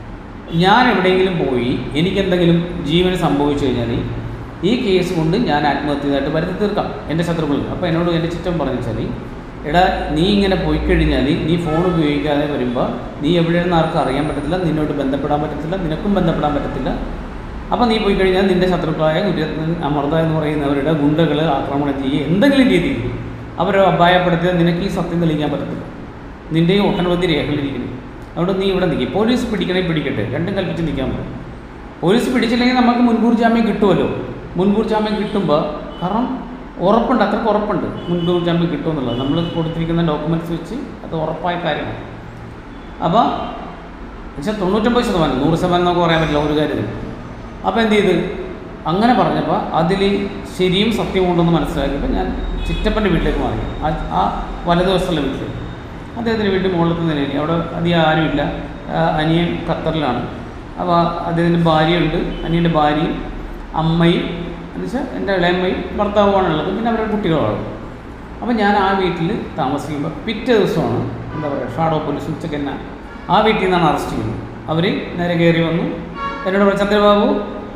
ഞാൻ എവിടെയെങ്കിലും പോയി എനിക്കെന്തെങ്കിലും ജീവന് സംഭവിച്ചു കഴിഞ്ഞാൽ ഈ കേസ് കൊണ്ട് ഞാൻ ആത്മഹത്യ ചെയ്തായിട്ട് വരുത്തി തീർക്കാം എൻ്റെ ശത്രുക്കളിൽ അപ്പോൾ എന്നോട് എൻ്റെ ചിറ്റം പറഞ്ഞു വെച്ചാൽ എടാ നീ ഇങ്ങനെ പോയി കഴിഞ്ഞാൽ നീ ഫോൺ ഉപയോഗിക്കാതെ വരുമ്പോൾ നീ എവിടെയാണെന്ന് ആർക്കും അറിയാൻ പറ്റത്തില്ല നിന്നോട് ബന്ധപ്പെടാൻ പറ്റത്തില്ല നിനക്കും ബന്ധപ്പെടാൻ പറ്റത്തില്ല അപ്പോൾ നീ പോയി കഴിഞ്ഞാൽ നിൻ്റെ ശത്രുക്കളായ ഗുജറാത്ത് അമൃത എന്ന് പറയുന്നവരുടെ ഗുണ്ടകൾ ആക്രമണം ചെയ്യുക എന്തെങ്കിലും രീതിയിൽ അവരെ അപായപ്പെടുത്തിയാൽ നിനക്ക് ഈ സത്യം തെളിയിക്കാൻ പറ്റത്തില്ല നിൻ്റെ ഈ ഒട്ടനവധി രേഖകളിരിക്കുന്നു അതുകൊണ്ട് നീ ഇവിടെ നിൽക്കും പോലീസ് പിടിക്കണേ പിടിക്കട്ടെ രണ്ടും കൽപ്പിച്ച് നിൽക്കാൻ പറ്റും പോലീസ് പിടിച്ചില്ലെങ്കിൽ നമുക്ക് മുൻകൂർ ജാമ്യം കിട്ടുമല്ലോ മുൻകൂർ ജാമ്യം കിട്ടുമ്പോൾ കാരണം ഉറപ്പുണ്ട് അത്രയ്ക്ക് ഉറപ്പുണ്ട് മുൻകൂർ ജാമ്യം കിട്ടുമെന്നുള്ളത് നമ്മൾ കൊടുത്തിരിക്കുന്ന ഡോക്യുമെൻറ്റ്സ് വെച്ച് അത് ഉറപ്പായ കാര്യമാണ് അപ്പോൾ എന്നുവെച്ചാൽ തൊണ്ണൂറ്റൊമ്പത് ശതമാനം നൂറ് ശതമാനം നമുക്ക് പറയാൻ പറ്റില്ല ഒരു കാര്യത്തിൽ അപ്പോൾ എന്ത് ചെയ്ത് അങ്ങനെ പറഞ്ഞപ്പോൾ അതിൽ ശരിയും സത്യവും ഉണ്ടെന്ന് മനസ്സിലാക്കിയപ്പോൾ ഞാൻ ചിറ്റപ്പൻ്റെ വീട്ടിലേക്ക് മാറി ആ ആ വലതുവശത്തുള്ള വീട്ടിലേക്ക് അദ്ദേഹത്തിൻ്റെ വീട്ടിൽ മുകളിലത്തെ നിലയിൽ അവിടെ അധികം ആരുമില്ല ആ, അനിയൻ ഖത്തറിലാണ് അപ്പോൾ അദ്ദേഹത്തിൻ്റെ ഭാര്യയുണ്ട് അനിയൻ്റെ ഭാര്യയും അമ്മയും എന്ന് വെച്ചാൽ എൻ്റെ ഇളയമ്മയും ഭർത്താവുമാണുള്ളത് പിന്നെ അവരുടെ കുട്ടികളുമാണ് അപ്പോൾ ഞാൻ ആ വീട്ടിൽ താമസിക്കുമ്പോൾ പിറ്റേ ദിവസമാണ് എന്താ പറയുക ഷാഡോ പോലീസ് ഉച്ചയ്ക്ക് തന്നെ ആ വീട്ടിൽ നിന്നാണ് അറസ്റ്റ് ചെയ്യുന്നത് അവർ നേരെ കയറി വന്നു എന്നോട് പറഞ്ഞു ചന്ദ്രബാബു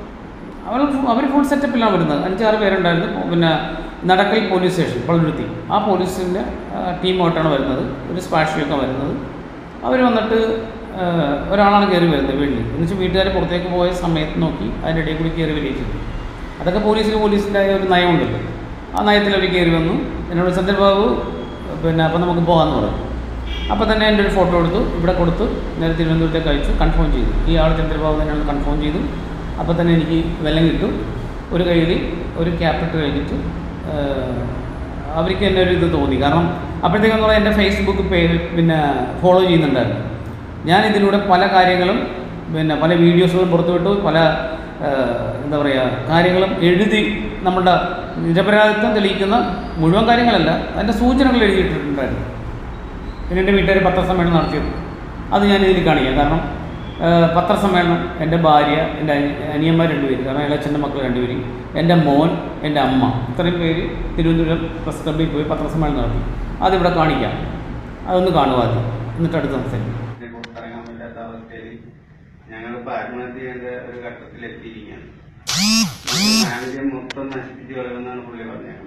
അവർ അവർ ഫുൾ സെറ്റപ്പിലാണ് വരുന്നത് അഞ്ചാറ് പേരുണ്ടായിരുന്നു പിന്നെ നടക്കൽ പോലീസ് സ്റ്റേഷൻ പള്ളുരുത്തി ആ പോലീസിൻ്റെ ടീമായിട്ടാണ് വരുന്നത് ഒരു സ്പാഷിയൊക്കെ വരുന്നത് അവർ വന്നിട്ട് ആ, ഒരാളാണ് കയറി വരുന്നത് വീട്ടിൽ എന്നുവെച്ചാൽ വീട്ടുകാർ പുറത്തേക്ക് പോയ സമയത്ത് നോക്കി അതിൻ്റെ ഇടയിൽ കൂടി കയറി വരികയും ചെയ്തു അതൊക്കെ പോലീസിന് പോലീസിൻ്റെതായ ഒരു നയമുണ്ടല്ലോ ആ നയത്തിൽ അവർ കയറി വന്നു എന്നോട് ചന്ദ്രബാബു പിന്നെ അപ്പം നമുക്ക് പോകാമെന്ന് പറഞ്ഞു അപ്പോൾ തന്നെ എൻ്റെ ഒരു ഫോട്ടോ എടുത്തു ഇവിടെ കൊടുത്തു നേരെ തിരുവനന്തപുരത്തേക്ക് അയച്ചു കൺഫേം ചെയ്തു ഈ ആൾ ചന്ദ്രബാബു തന്നെയാണ് കൺഫേം ചെയ്തു അപ്പോൾ തന്നെ എനിക്ക് വെല്ലം കിട്ടും ഒരു കയ്യിൽ ഒരു ക്യാപ്പിട്ട് കഴിഞ്ഞിട്ട് ഏഹ്, അവർക്ക് എന്നെ ഒരു ഇത് തോന്നി കാരണം അപ്പോഴത്തേക്കെന്ന് പറഞ്ഞാൽ എൻ്റെ ഫേസ്ബുക്ക് പേ പിന്നെ ഫോളോ ചെയ്യുന്നുണ്ടായിരുന്നു ഞാൻ ഇതിലൂടെ പല കാര്യങ്ങളും പിന്നെ പല വീഡിയോസുകളും പുറത്തുവിട്ടു പല ഏഹ്, എന്താ പറയുക കാര്യങ്ങളും എഴുതി നമ്മുടെ നിരപരാധിത്വം തെളിയിക്കുന്ന മുഴുവൻ കാര്യങ്ങളല്ല അതിൻ്റെ സൂചനകൾ എഴുതിയിട്ടിട്ടുണ്ടായിരുന്നു പിന്നെ എൻ്റെ വീട്ടുകാർ പത്രസമ്മേളനം നടത്തിയത് അത് ഞാൻ ഇതിൽ കാണിക്കാം കാരണം ആ, പത്രസമ്മേളനം എൻ്റെ ഭാര്യ എൻ്റെ അനി അനിയന്മാർ രണ്ടുപേര് കാരണം ഇളച്ചൻ്റെ മക്കൾ രണ്ടുപേരും എൻ്റെ മോൻ എൻ്റെ അമ്മ ഇത്രയും പേര് തിരുവനന്തപുരം പ്രസ് ക്ലബ്ബിൽ പോയി പത്രസമ്മേളനം നടത്തി അതിവിടെ കാണിക്കാം അതൊന്ന് കാണുക ആദ്യം എന്നിട്ട് അടുത്ത് സംസാരിക്കും പുറത്തിറങ്ങാൻ പറ്റാത്ത അവസ്ഥയിൽ ഞങ്ങളിപ്പോൾ ആത്മഹത്യ ചെയ്യേണ്ട ഒരു ഘട്ടത്തിലെത്തിയിരിക്കുകയാണ് സാഹചര്യം മൊത്തം നശിപ്പിച്ചു കളയുമെന്നാണ് പുള്ളി പറഞ്ഞത്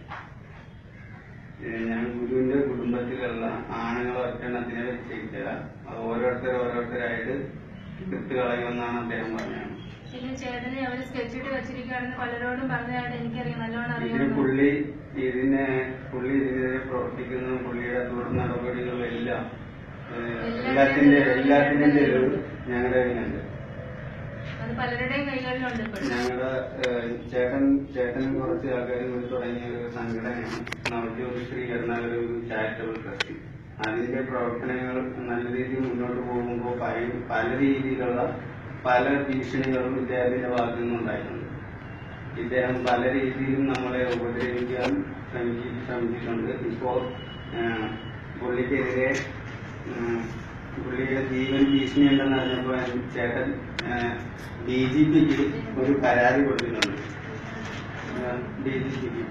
ഏഹ് ഞാൻ ഗുരുവിന്റെ കുടുംബത്തിലുള്ള ആണുങ്ങൾ ഒറ്റെണ്ണത്തിനെ വെച്ചേക്കില്ല അത് ഓരോരുത്തർ ഓരോരുത്തരായിട്ട് എടുത്തു കളയുമെന്നാണ് അദ്ദേഹം പറഞ്ഞത് പിന്നെ ചേട്ടനെ അവര് സ്കെച്ചിട്ട് വെച്ചിരിക്കുകയാണെന്ന് പലരോടും പറഞ്ഞതായിട്ട് എനിക്കറിയാം നല്ലോണം ഇതിന് അറിയാം പുള്ളി ഇതിനെ പുള്ളി ഇതിനെതിരെ പ്രവർത്തിക്കുന്ന പുള്ളിയുടെ തുടർ നടപടികളും എല്ലാം ഏഹ് എല്ലാത്തിന്റെ എല്ലാത്തിന്റെയും തെളിവ് ഞങ്ങളുടെ കയ്യിലുണ്ട് അത് പലരുടെയും കൈകളിലുണ്ട് ഇപ്പോഴും ഞങ്ങളുടെ ഏഹ്, ചേട്ടൻ ചേട്ടനും കുറച്ച് ആൾക്കാർ കൂടി തുടങ്ങിയ ഒരു സംഘടനയാണ് നവജ്യോതി ശ്രീകരണ ഒരു ചാരിറ്റബിൾ ട്രസ്റ്റ് അതിന്റെ പ്രവർത്തനങ്ങൾ നല്ല രീതിയിൽ മുന്നോട്ട് പോകുമ്പോൾ പല പല രീതിയിലുള്ള പല ഭീഷണികളും ഇദ്ദേഹത്തിന്റെ ഭാഗത്തു നിന്നുണ്ടായിട്ടുണ്ട് ഇദ്ദേഹം പല രീതിയിലും നമ്മളെ ഉപദ്രവിക്കാൻ ശ്രമിച്ചി ശ്രമിച്ചിട്ടുണ്ട് ഇപ്പോൾ പുള്ളിക്കെതിരെ ഉം, പുള്ളിയുടെ ജീവൻ ഭീഷണി ഉണ്ടെന്ന് അറിഞ്ഞപ്പോൾ ചേട്ടൻ ഡി ജി പിക്ക് ഒരു പരാതി കൊടുത്തിട്ടുണ്ട് ഡി ജി പിക്ക്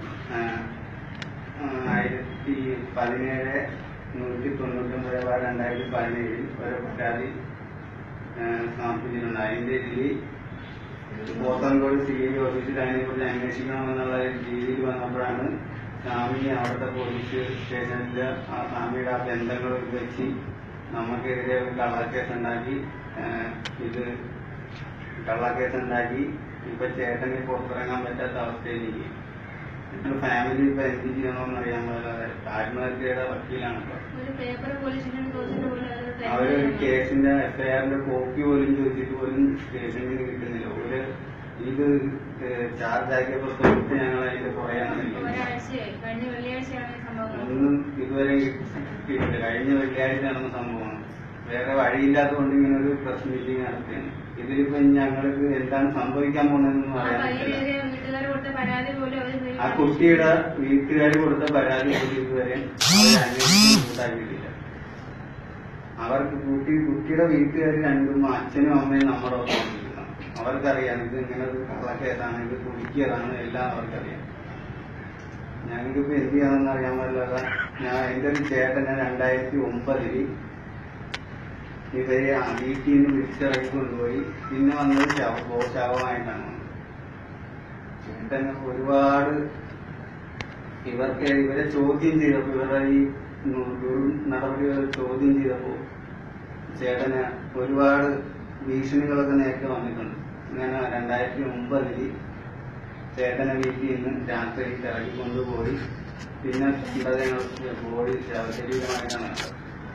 ആയിരത്തി പതിനേഴ് നൂറ്റി തൊണ്ണൂറ്റൊമ്പത് ബാർ രണ്ടായിരത്തി പതിനേഴിൽ ഒരു പരാതി ആ, സമർപ്പിച്ചിട്ടുണ്ട് അതിന്റെ ഇതിൽ പോത്തൻകോട് സി ഐ ഓഫീസിൽ അതിനെക്കുറിച്ച് അന്വേഷിക്കണമെന്നുള്ള രീതിയിൽ വന്നപ്പോഴാണ് സ്വാമി അവിടുത്തെ പോലീസ് സ്റ്റേഷനിൽ ആ സ്വാമിയുടെ ആ ബന്ധങ്ങൾ വെച്ച് നമുക്കെതിരെ ഒരു കള്ളക്കേസ് ഉണ്ടാക്കി ആ, ഇത് കള്ളക്കേസ് ഉണ്ടാക്കി ഇപ്പൊ ചേട്ടന് പുറത്തിറങ്ങാൻ പറ്റാത്ത അവസ്ഥയിലേക്ക് ഞങ്ങൾ ഫാമിലി ഇപ്പൊ എന്ത് ചെയ്യണമെന്ന് അറിയാൻ പാടില്ലാതെ ആത്മഹത്യയുടെ വക്കീലാണ് ഇപ്പൊ ഒരു പേപ്പർ പോലീസിനെ ചോദിച്ചിട്ട് പോലും അതൊരു അവരൊരു കേസിന്റെ എഫ്ഐആറിന്റെ കോപ്പി പോലും ചോദിച്ചിട്ട് പോലും സ്റ്റേഷനിൽ കിട്ടുന്നില്ല ഒരു ഇത് ചാർജ് ആക്കിയപ്പോൾ തൊട്ട് ഞങ്ങൾ അതിന്റെ പുറയാണ് നിൽക്കുന്നത് ഒരാഴ്ചയായി കഴിഞ്ഞ വെള്ളിയാഴ്ചയാണ് ഈ സംഭവം ഒന്നും ഇതുവരെ കിട്ടിയിട്ടില്ല കഴിഞ്ഞ വെള്ളിയാഴ്ച നടന്ന സംഭവമാണ് വേറെ വഴിയില്ലാത്തതുകൊണ്ട് ഇങ്ങനെ ഒരു പ്രസ് മീറ്റിംഗ് നടത്തുകയാണ് ഇതിലിപ്പോ ഞങ്ങൾക്ക് എന്താണ് സംഭവിക്കാൻ പോകുന്നതെന്നൊന്നും ആ അറിയാൻ പറ്റില്ല പയ്യനെതിരെ വീട്ടുകാർ കൊടുത്ത പരാതി പോലും അവർ ആ കുട്ടിയുടെ വീട്ടുകാർ കൊടുത്ത പരാതി പോലും ഇതുവരെ അവർ അന്വേഷിക്കാൻ കൂട്ടാക്കിയിട്ടില്ല അവർക്ക് കുട്ടി കുട്ടിയുടെ വീട്ടുകാർ രണ്ടും അച്ഛനും അമ്മയും നമ്മുടെ ഒപ്പം ഇരിക്കണം. അവർക്കറിയാം ഇത് ഇങ്ങനെ ഒരു കള്ളക്കേസാണ് ഇത് കുടിക്കിയതാണ് എല്ലാം അവർക്കറിയാം ഞങ്ങൾക്കിപ്പോ എന്ത് ചെയ്യാമെന്ന് അറിയാൻ പാടില്ലാതെ ഞാൻ എന്റെ ഒരു ചേട്ടനെ രണ്ടായിരത്തി ഒമ്പതില് ഇവരെ ആ വീട്ടിൽ നിന്ന് വിളിച്ചിറക്കി കൊണ്ടുപോയി പിന്നെ വന്നത് ശവ ശവമായിട്ടാണ് വന്നത്. ചേട്ടന് ഒരുപാട് ഇവർക്ക് ഇവരെ ചോദ്യം ചെയ്തപ്പോ ഇവരുടെ ഈ ദുർ നടപടികൾ ചോദ്യം ചെയ്തപ്പോ ചേട്ടന് ഒരുപാട് ഭീഷണികളൊക്കെ നേരത്തെ വന്നിട്ടുണ്ട് ഇങ്ങനെ രണ്ടായിരത്തി ഒമ്പതില് ചേട്ടനെ വീട്ടിൽ നിന്ന് രാത്രി ഇറക്കി കൊണ്ടുപോയി പിന്നെ മൃതദേഹം ബോഡി ശവശരീരമായിട്ടാണ് കണ്ടത്.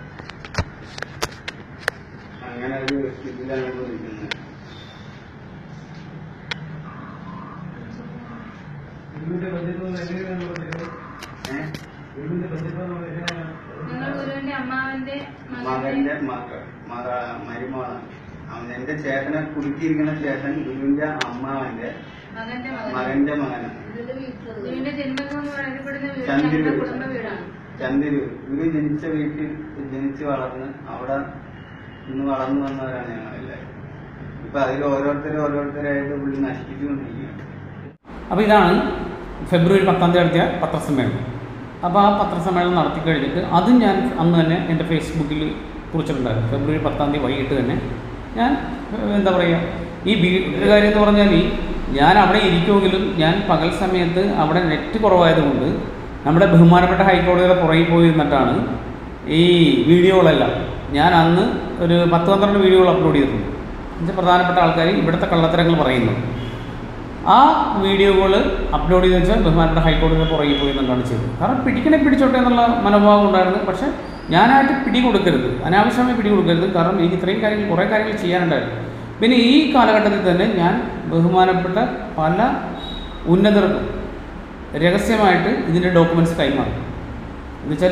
അങ്ങനെ ഒരു ഇതിലാണ് ഇപ്പോൾ നിൽക്കുന്നത് നിങ്ങൾ ഗുരുവിന്റെ അമ്മാവന്റെ മകന്റെ മകൾ മക മരുമകളാണ് അവൻ എന്റെ ചേട്ടനെ കുടുക്കിയിരിക്കുന്ന ചേട്ടൻ ഗുരുവിന്റെ അമ്മാവന്റെ മകന്റെ മകൻ മകന്റെ മകനാണ് ഗുരുവിന്റെ ജന്മം അറിയപ്പെടുന്ന വീട് ചന്ദ്രൂർ ഞങ്ങളുടെ കുടുംബ വീടാണ് ചന്ദ്രൂർ ഇവര് ജനിച്ച വീട്ടിൽ ജനിച്ച് വളർന്ന് അവിടെ ഇന്ന് വളർന്നു വന്നവരാണ് ഞങ്ങളെല്ലാവരും ഇപ്പൊ അതിൽ ഓരോരുത്തരും ഓരോരുത്തരായിട്ട് പുള്ളി നശിപ്പിച്ചുകൊണ്ടിരിക്കുകയാണ് അപ്പോൾ ഇതാണ് ഫെബ്രുവരി പത്താം തീയതി നടത്തിയ പത്രസമ്മേളനം അപ്പോൾ ആ പത്രസമ്മേളനം നടത്തി കഴിഞ്ഞിട്ട് അതും ഞാൻ അന്ന് തന്നെ എൻ്റെ ഫേസ്ബുക്കിൽ കുറിച്ചിട്ടുണ്ടായിരുന്നു ഫെബ്രുവരി പത്താം തീയതി വൈകിട്ട് തന്നെ ഞാൻ ഏഹ്, എന്താ പറയുക ഈ വീട്ടിലെ കാര്യം എന്ന് പറഞ്ഞാൽ ഞാൻ അവിടെ ഇരിക്കുമെങ്കിലും ഞാൻ പകൽ സമയത്ത് അവിടെ നെറ്റ് കുറവായതുകൊണ്ട് നമ്മുടെ ബഹുമാനപ്പെട്ട ഹൈക്കോടതിയുടെ പുറകിൽ പോയിരുന്നിട്ടാണ് ഈ വീഡിയോകളെല്ലാം ഞാൻ അന്ന് ഒരു പത്ത് പന്ത്രണ്ട് വീഡിയോകൾ അപ്ലോഡ് ചെയ്തിട്ടുണ്ട് എന്നുവെച്ചാൽ പ്രധാനപ്പെട്ട ആൾക്കാർ ഇവിടുത്തെ കള്ളത്തരങ്ങൾ പറയുന്നു ആ വീഡിയോകൾ അപ്ലോഡ് ചെയ്ത് വെച്ചാൽ ബഹുമാനപ്പെട്ട ഹൈക്കോടതിയുടെ പുറകിൽ പോയി എന്നുള്ളതാണ് ചെയ്തത് കാരണം പിടിക്കണേ പിടിച്ചോട്ടെ എന്നുള്ള മനോഭാവം ഉണ്ടായിരുന്നു പക്ഷേ ഞാനായിട്ട് പിടി കൊടുക്കരുത് അനാവശ്യമായി പിടി കൊടുക്കരുത് കാരണം എനിക്ക് ഇത്രയും കാര്യങ്ങൾ കുറേ കാര്യങ്ങൾ ചെയ്യാനുണ്ടായിരുന്നു പിന്നെ ഈ കാലഘട്ടത്തിൽ തന്നെ ഞാൻ ബഹുമാനപ്പെട്ട പല ഉന്നതർക്കും രഹസ്യമായിട്ട് ഇതിൻ്റെ ഡോക്യുമെൻറ്റ്സ് കൈമാറി എന്നുവെച്ചാൽ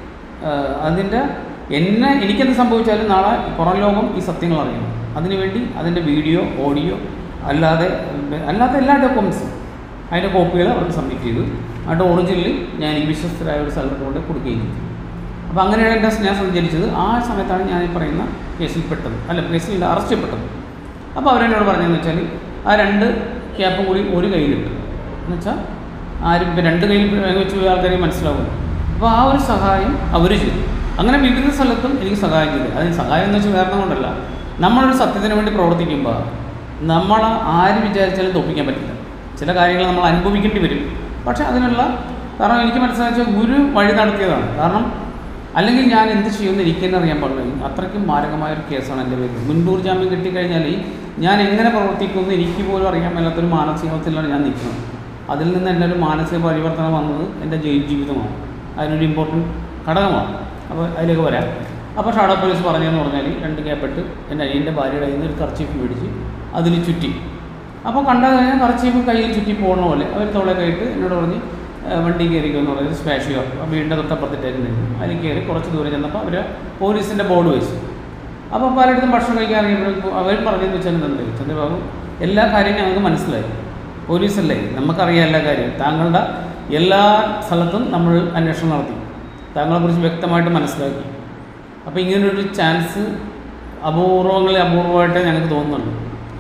അതിൻ്റെ എന്നെ എനിക്കെന്ത് സംഭവിച്ചാലും നാളെ പുറം ലോകം ഈ സത്യങ്ങൾ അറിയണം അതിനുവേണ്ടി അതിൻ്റെ വീഡിയോ ഓഡിയോ അല്ലാതെ അല്ലാത്ത എല്ലാ ഡോക്യുമെൻസും അതിൻ്റെ കോപ്പികൾ അവർക്ക് സബ്മിറ്റ് ചെയ്തു അതിൻ്റെ ഒറിജിനൽ ഞാൻ എനിക്ക് വിശ്വസ്തരായ ഒരു സ്ഥലത്ത് കൊണ്ട് കൊടുക്കുകയും ചെയ്തു അപ്പോൾ അങ്ങനെയാണ് എൻ്റെ ഞാൻ സഞ്ചരിച്ചത് ആ സമയത്താണ് ഞാൻ ഈ പറയുന്ന കേസിൽ പെട്ടത് അല്ല കേസിൽ അറസ്റ്റ് ചെയ്യപ്പെട്ടത് അപ്പോൾ അവരെന്നോട് പറഞ്ഞതെന്ന് വെച്ചാൽ ആ രണ്ട് ക്യാപ്പും കൂടി ഒരു കയ്യിലിട്ട് എന്നുവെച്ചാൽ ആരും ഇപ്പം രണ്ട് കയ്യിൽ വെച്ച് പോയ ആൾക്കാരെ മനസ്സിലാവും അപ്പോൾ ആ ഒരു സഹായം അവർ ചെയ്തു അങ്ങനെ വിവിധ സ്ഥലത്തും എനിക്ക് സഹായം ചെയ്തു അതിന് സഹായം എന്ന് വെച്ചാൽ വേറെ കൊണ്ടല്ല നമ്മളൊരു സത്യത്തിന് വേണ്ടി പ്രവർത്തിക്കുമ്പോൾ നമ്മൾ ആര് വിചാരിച്ചാലും തോപ്പിക്കാൻ പറ്റില്ല ചില കാര്യങ്ങൾ നമ്മൾ അനുഭവിക്കേണ്ടി വരും പക്ഷേ അതിനുള്ള കാരണം എനിക്ക് മനസ്സിലാച്ച ഗുരു വഴി നടത്തിയതാണ് കാരണം അല്ലെങ്കിൽ ഞാൻ എന്ത് ചെയ്യുമെന്ന് എനിക്ക് തന്നെ അറിയാൻ പാടില്ല അത്രയ്ക്കും മാരകമായ ഒരു കേസാണ് എൻ്റെ പേരിൽ മുൻകൂർ ജാമ്യം കിട്ടിക്കഴിഞ്ഞാൽ ഞാൻ എങ്ങനെ പ്രവർത്തിക്കുമെന്ന് എനിക്ക് പോലും അറിയാൻ മേലാത്തൊരു മാനസികാവസ്ഥയിലാണ് ഞാൻ നിൽക്കുന്നത് അതിൽ നിന്ന് എൻ്റെ ഒരു മാനസിക പരിവർത്തനം വന്നത് എൻ്റെ ജയിൽ ജീവിതമാണ് അതിനൊരു ഇമ്പോർട്ടൻറ്റ് ഘടകമാണ് അപ്പോൾ അതിലേക്ക് വരാം അപ്പോൾ ഷാഡോ പോലീസ് പറഞ്ഞതെന്ന് പറഞ്ഞാൽ രണ്ട് ക്യാപ്പെട്ട് എൻ്റെ അനിയൻ്റെ ഭാര്യയുടെ കയ്യിൽ നിന്ന് ഒരു കർച്ചീഫ് മേടിച്ച് അതിൽ ചുറ്റി അപ്പോൾ കണ്ടാൽ കഴിഞ്ഞാൽ കർച്ചീഫ് കയ്യിൽ ചുറ്റി പോകുന്ന പോലെ അവർ തോളൊക്കെ ഇട്ട് എന്നോട് പറഞ്ഞ് "ഏഹ് വണ്ടി കയറിക്കുമെന്ന് പറഞ്ഞത് സ്പാഷിയോ വീടിൻ്റെ തൊട്ടപ്പുറത്തിട്ടായിരുന്നു അതിൽ കയറി കുറച്ച് ദൂരം ചെന്നപ്പോൾ അവർ പോലീസിൻ്റെ ബോർഡ് വെച്ചു അപ്പോൾ പലയിടത്തും ഭക്ഷണം കഴിക്കാൻ ഇറങ്ങിയപ്പോഴും അവർ പറഞ്ഞതെന്ന് വെച്ചാൽ എന്തുണ്ട് ചന്ദ്രബാബു എല്ലാ കാര്യവും ഞങ്ങൾക്ക് മനസ്സിലായി പോലീസല്ലേ നമുക്കറിയാം എല്ലാ കാര്യവും താങ്കളുടെ എല്ലാ സ്ഥലത്തും നമ്മൾ അന്വേഷണം നടത്തി താങ്കളെക്കുറിച്ച് വ്യക്തമായിട്ട് മനസ്സിലാക്കി അപ്പോൾ ഇങ്ങനൊരു ചാൻസ് അപൂർവങ്ങളിൽ അപൂർവമായിട്ടേ ഞങ്ങൾക്ക് തോന്നുന്നുണ്ട്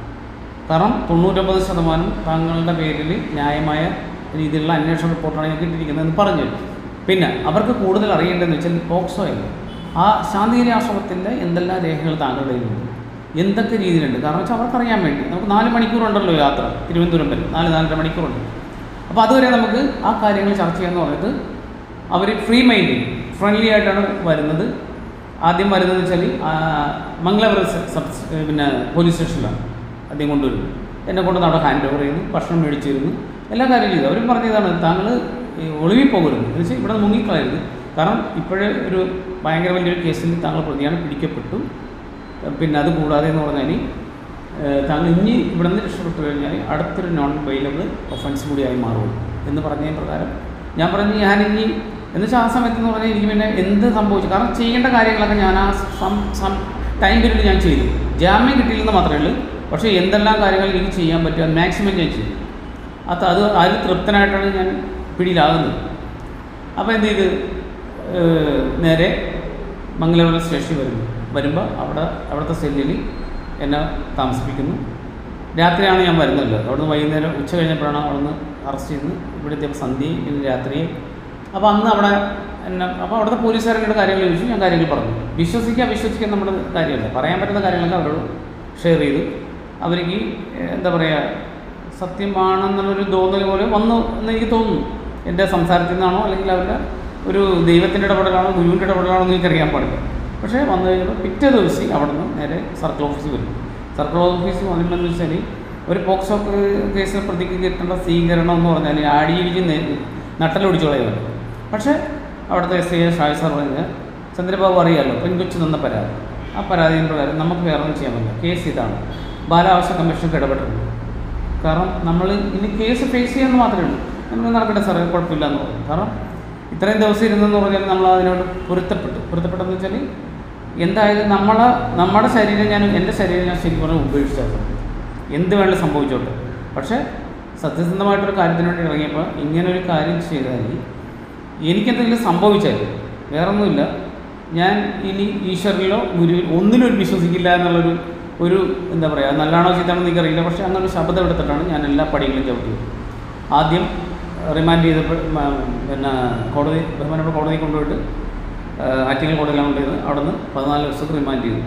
കാരണം തൊണ്ണൂറ്റൊമ്പത് ശതമാനം താങ്കളുടെ പേരിൽ ന്യായമായ രീതിയിലുള്ള അന്വേഷണ റിപ്പോർട്ടാണ് ഞങ്ങൾക്ക് കിട്ടിയിരിക്കുന്നതെന്ന് പറഞ്ഞു പിന്നെ അവർക്ക് കൂടുതൽ അറിയേണ്ടതെന്ന് വെച്ചാൽ പോക്സോ അല്ല ആ ശാന്തിഗിരി ആശ്രമത്തിൻ്റെ എന്തെല്ലാം രേഖകൾ താങ്കളുടെ കയ്യിലുണ്ട് എന്തൊക്കെ രീതിയിലുണ്ട് കാരണം വെച്ചാൽ അവർക്കറിയാൻ വേണ്ടി നമുക്ക് നാല് മണിക്കൂറുണ്ടല്ലോ യാത്ര തിരുവനന്തപുരം വരെ നാല് നാലര മണിക്കൂറുണ്ട് അപ്പോൾ അതുവരെ നമുക്ക് ആ കാര്യങ്ങൾ ചർച്ച ചെയ്യാന്ന് പറഞ്ഞിട്ട് അവർ ഫ്രീ മൈൻഡിൽ ഫ്രണ്ട്ലി ആയിട്ടാണ് വരുന്നത് ആദ്യം വരുന്നത് വെച്ചാൽ മംഗലാപുരം സബ് പിന്നെ പോലീസ് സ്റ്റേഷനിലാണ് ആദ്യം കൊണ്ടുവരുന്നു എന്നെ കൊണ്ട് അവിടെ ഹാൻഡ് ഓവർ ചെയ്യുന്നു ഭക്ഷണം മേടിച്ചിരുന്നു എല്ലാ കാര്യം ചെയ്തു അവരും പറഞ്ഞതാണ് താങ്കൾ ഈ ഒളിവിൽ പോകരുത് എന്ന് വെച്ചാൽ ഇവിടെ മുങ്ങിക്കളയരുത് കാരണം ഇപ്പോഴേ ഒരു ഭയങ്കര വലിയൊരു കേസിൽ താങ്കൾ പ്രതിയാണ് പിടിക്കപ്പെട്ടു പിന്നെ അത് കൂടാതെ എന്ന് പറഞ്ഞാൽ ഏഹ്, താങ്കൾ ഇനി ഇവിടെ നിന്ന് രക്ഷപ്പെട്ടു കഴിഞ്ഞാൽ അടുത്തൊരു നോൺ ബെയിലബിൾ ഒഫൻസ് കൂടിയായി മാറും എന്ന് പറഞ്ഞ പ്രകാരം ഞാൻ പറഞ്ഞു ഞാൻ ഇനി എന്ന് വെച്ചാൽ ആ സമയത്ത് എന്ന് പറഞ്ഞാൽ എനിക്ക് പിന്നെ എന്ത് സംഭവിച്ചു കാരണം ചെയ്യേണ്ട കാര്യങ്ങളൊക്കെ ഞാൻ ആ സം സം ടൈം പീരീഡിൽ ഞാൻ ചെയ്തു ജാമ്യം കിട്ടിയില്ലെന്ന് മാത്രമേ ഉള്ളൂ പക്ഷേ എന്തെല്ലാം കാര്യങ്ങൾ എനിക്ക് ചെയ്യാൻ പറ്റുമോ അത് മാക്സിമം ഞാൻ ചെയ്തു അത് അത് അതിൽ തൃപ്തനായിട്ടാണ് ഞാൻ പിടിയിലാകുന്നത് അപ്പോൾ എന്ത് ചെയ്ത് ഏഹ്, നേരെ മംഗലാപുരം സ്റ്റേഷനിൽ വരുന്നു വരുമ്പോൾ അവിടെ അവിടുത്തെ സെല്ലിൽ എന്നെ താമസിപ്പിക്കുന്നു രാത്രിയാണ് ഞാൻ വരുന്നല്ലോ അവിടുന്ന് വൈകുന്നേരം ഉച്ച കഴിഞ്ഞപ്പോഴാണ് അവിടുന്ന് അറസ്റ്റ് ചെയ്ത് ഇവിടെ എത്തിയപ്പോൾ സന്ധ്യയും പിന്നെ രാത്രിയും അപ്പോൾ അന്ന് അവിടെ എന്നെ അപ്പോൾ അവിടുത്തെ പോലീസുകാരുടെ കാര്യങ്ങൾ ചോദിച്ചു ഞാൻ കാര്യങ്ങൾ പറഞ്ഞു വിശ്വസിക്കുക വിശ്വസിക്കുക നമ്മുടെ കാര്യമല്ല പറയാൻ പറ്റുന്ന കാര്യങ്ങളൊക്കെ അവരോട് ഷെയർ ചെയ്തു അവർക്ക് എന്താ പറയുക സത്യമാണെന്നുള്ളൊരു തോന്നൽ പോലെ വന്നു എന്ന് എനിക്ക് തോന്നുന്നു എൻ്റെ സംസാരത്തിൽ നിന്നാണോ അല്ലെങ്കിൽ അവരുടെ ഒരു ദൈവത്തിൻ്റെ ഇടപെടലാണോ ഗുരുവിൻ്റെ ഇടപെടലാണോ എന്ന് എനിക്കറിയാൻ പാടില്ല പക്ഷേ വന്നു കഴിഞ്ഞപ്പോൾ പിറ്റേ ദിവസം അവിടെ നിന്ന് നേരെ സർക്കിൾ ഓഫീസിൽ വരും സർക്കിൾ ഓഫീസിൽ വന്നപ്പോൾ എന്ന് വെച്ചാൽ ഒരു പോക്സോ കേസ് പ്രതിക്ക് കിട്ടേണ്ട സ്വീകരണം എന്ന് പറഞ്ഞാൽ ആടിയിടിച്ച് നട്ടലൊടിച്ചു കളയുന്നുണ്ട് പക്ഷേ അവിടുത്തെ എസ് ഐ ഷായ് സാർ പറഞ്ഞ് ചന്ദ്രബാബു അറിയാമല്ലോ പെൺകൊച്ചു തന്ന പരാതി ആ പരാതിയുടെ പ്രകാരം നമുക്ക് വേറെ ഒന്നും ചെയ്യാൻ പറ്റില്ല കേസ് ഇതാണ് ബാലാവകാശ കമ്മീഷനൊക്കെ ഇടപെട്ടിട്ടുണ്ട് കാരണം നമ്മൾ ഇനി കേസ് ഫേസ് ചെയ്യാന്ന് മാത്രമേ ഉള്ളൂ നമ്മൾ നടക്കട്ടെ സാറേ കുഴപ്പമില്ല എന്ന് പറഞ്ഞു കാരണം ഇത്രയും ദിവസം ഇരുന്നെന്ന് പറഞ്ഞാൽ നമ്മൾ അതിനോട് പൊരുത്തപ്പെട്ടു പൊരുത്തപ്പെട്ടെന്ന് വെച്ചാൽ എന്തായാലും നമ്മളെ നമ്മുടെ ശരീരം ഞാൻ എൻ്റെ ശരീരം ഞാൻ ശരിക്കും പറഞ്ഞാൽ ഉപേക്ഷിച്ചത് എന്ത് വേണമെങ്കിലും സംഭവിച്ചോട്ടെ പക്ഷേ സത്യസന്ധമായിട്ടൊരു കാര്യത്തിന് വേണ്ടി ഇറങ്ങിയപ്പോൾ ഇങ്ങനൊരു കാര്യം ചെയ്താൽ എനിക്കെന്തെങ്കിലും സംഭവിച്ചാൽ വേറൊന്നുമില്ല ഞാൻ ഇനി ഈശ്വരനിലോ ഗുരുവിൽ ഒന്നിനും ഒരു വിശ്വസിക്കില്ല എന്നുള്ളൊരു ഒരു എന്താ പറയുക നല്ലതാണോ ചീത്താണോ എന്ന് എനിക്കറിയില്ല പക്ഷേ അങ്ങനെ ഒരു ശബ്ദം എടുത്തിട്ടാണ് ഞാൻ എല്ലാ പടികളും ചവിട്ടിയത് ആദ്യം റിമാൻഡ് ചെയ്തപ്പോൾ മ- പിന്നെ കോടതി ബഹുമാനപ്പെട്ട കോടതി കൊണ്ടുപോയിട്ട് ആ, ആറ്റിങ്ങൽ കോടതിയിലാണ് കൊണ്ടുപോയത് അവിടെ നിന്ന് പതിനാല് ദിവസത്തേക്ക് റിമാൻഡ് ചെയ്തു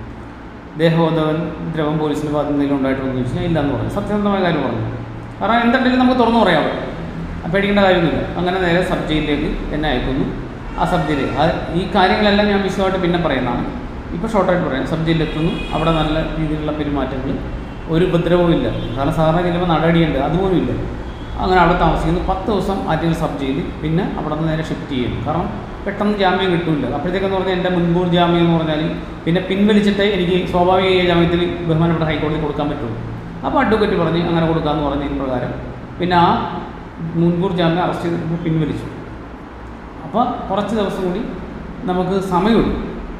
ദേഹബോധവൻ ദ്രവം പോലീസിൻ്റെ ഭാഗത്ത് എന്തെങ്കിലും ഉണ്ടായിട്ടുണ്ടെന്ന് ചോദിച്ചു ഞാൻ ഇല്ലയെന്ന് പറഞ്ഞു സത്യസന്ധമായ കാര്യം പറഞ്ഞു കാരണം എന്തുണ്ടെങ്കിലും നമുക്ക് തുറന്നു പറയാം അവിടെ അപ്പോൾ പേടിക്കേണ്ട കാര്യമൊന്നുമില്ല അങ്ങനെ നേരെ സബ് ജയിലിലേക്ക് എന്നെ അയക്കുന്നു ആ സബ് ജയിലിൽ ആ ഈ കാര്യങ്ങളെല്ലാം ഞാൻ വിശദമായിട്ട് പിന്നെ പറയുന്നതാണ് ഇപ്പോൾ ഷോർട്ടായിട്ട് പറയാം സബ് ജയിലിലെത്തുന്നു അവിടെ നല്ല രീതിയിലുള്ള പെരുമാറ്റങ്ങൾ ഒരു ഉപദ്രവവും ഇല്ല കാരണം സാധാരണ ചെല്ലുമ്പോൾ നടപടിയുണ്ട് അതുപോലും ഇല്ല അങ്ങനെ അവിടെ താമസിക്കുന്നു പത്ത് ദിവസം ആറ്റിങ്ങൽ സബ് ജയിലിൽ പിന്നെ അവിടെ നിന്ന് നേരെ ഷിഫ്റ്റ് ചെയ്യും കാരണം പെട്ടെന്ന് ജാമ്യം കിട്ടില്ല അപ്പോഴത്തേക്കെന്ന് പറഞ്ഞാൽ എൻ്റെ മുൻകൂർ ജാമ്യം എന്ന് പറഞ്ഞാൽ പിന്നെ പിൻവലിച്ചിട്ടേ എനിക്ക് സ്വാഭാവിക ജാമ്യത്തിൽ ബഹുമാനപ്പെട്ട ഹൈക്കോടതി കൊടുക്കാൻ പറ്റുള്ളൂ അപ്പോൾ അഡ്വക്കേറ്റ് പറഞ്ഞ് അങ്ങനെ കൊടുക്കാമെന്ന് പറഞ്ഞ പ്രകാരം പിന്നെ ആ മുൻകൂർ ജാമ്യം അറസ്റ്റ് ചെയ്തിട്ട് പിൻവലിച്ചു അപ്പോൾ കുറച്ച് ദിവസം കൂടി നമുക്ക് സമയമുണ്ട്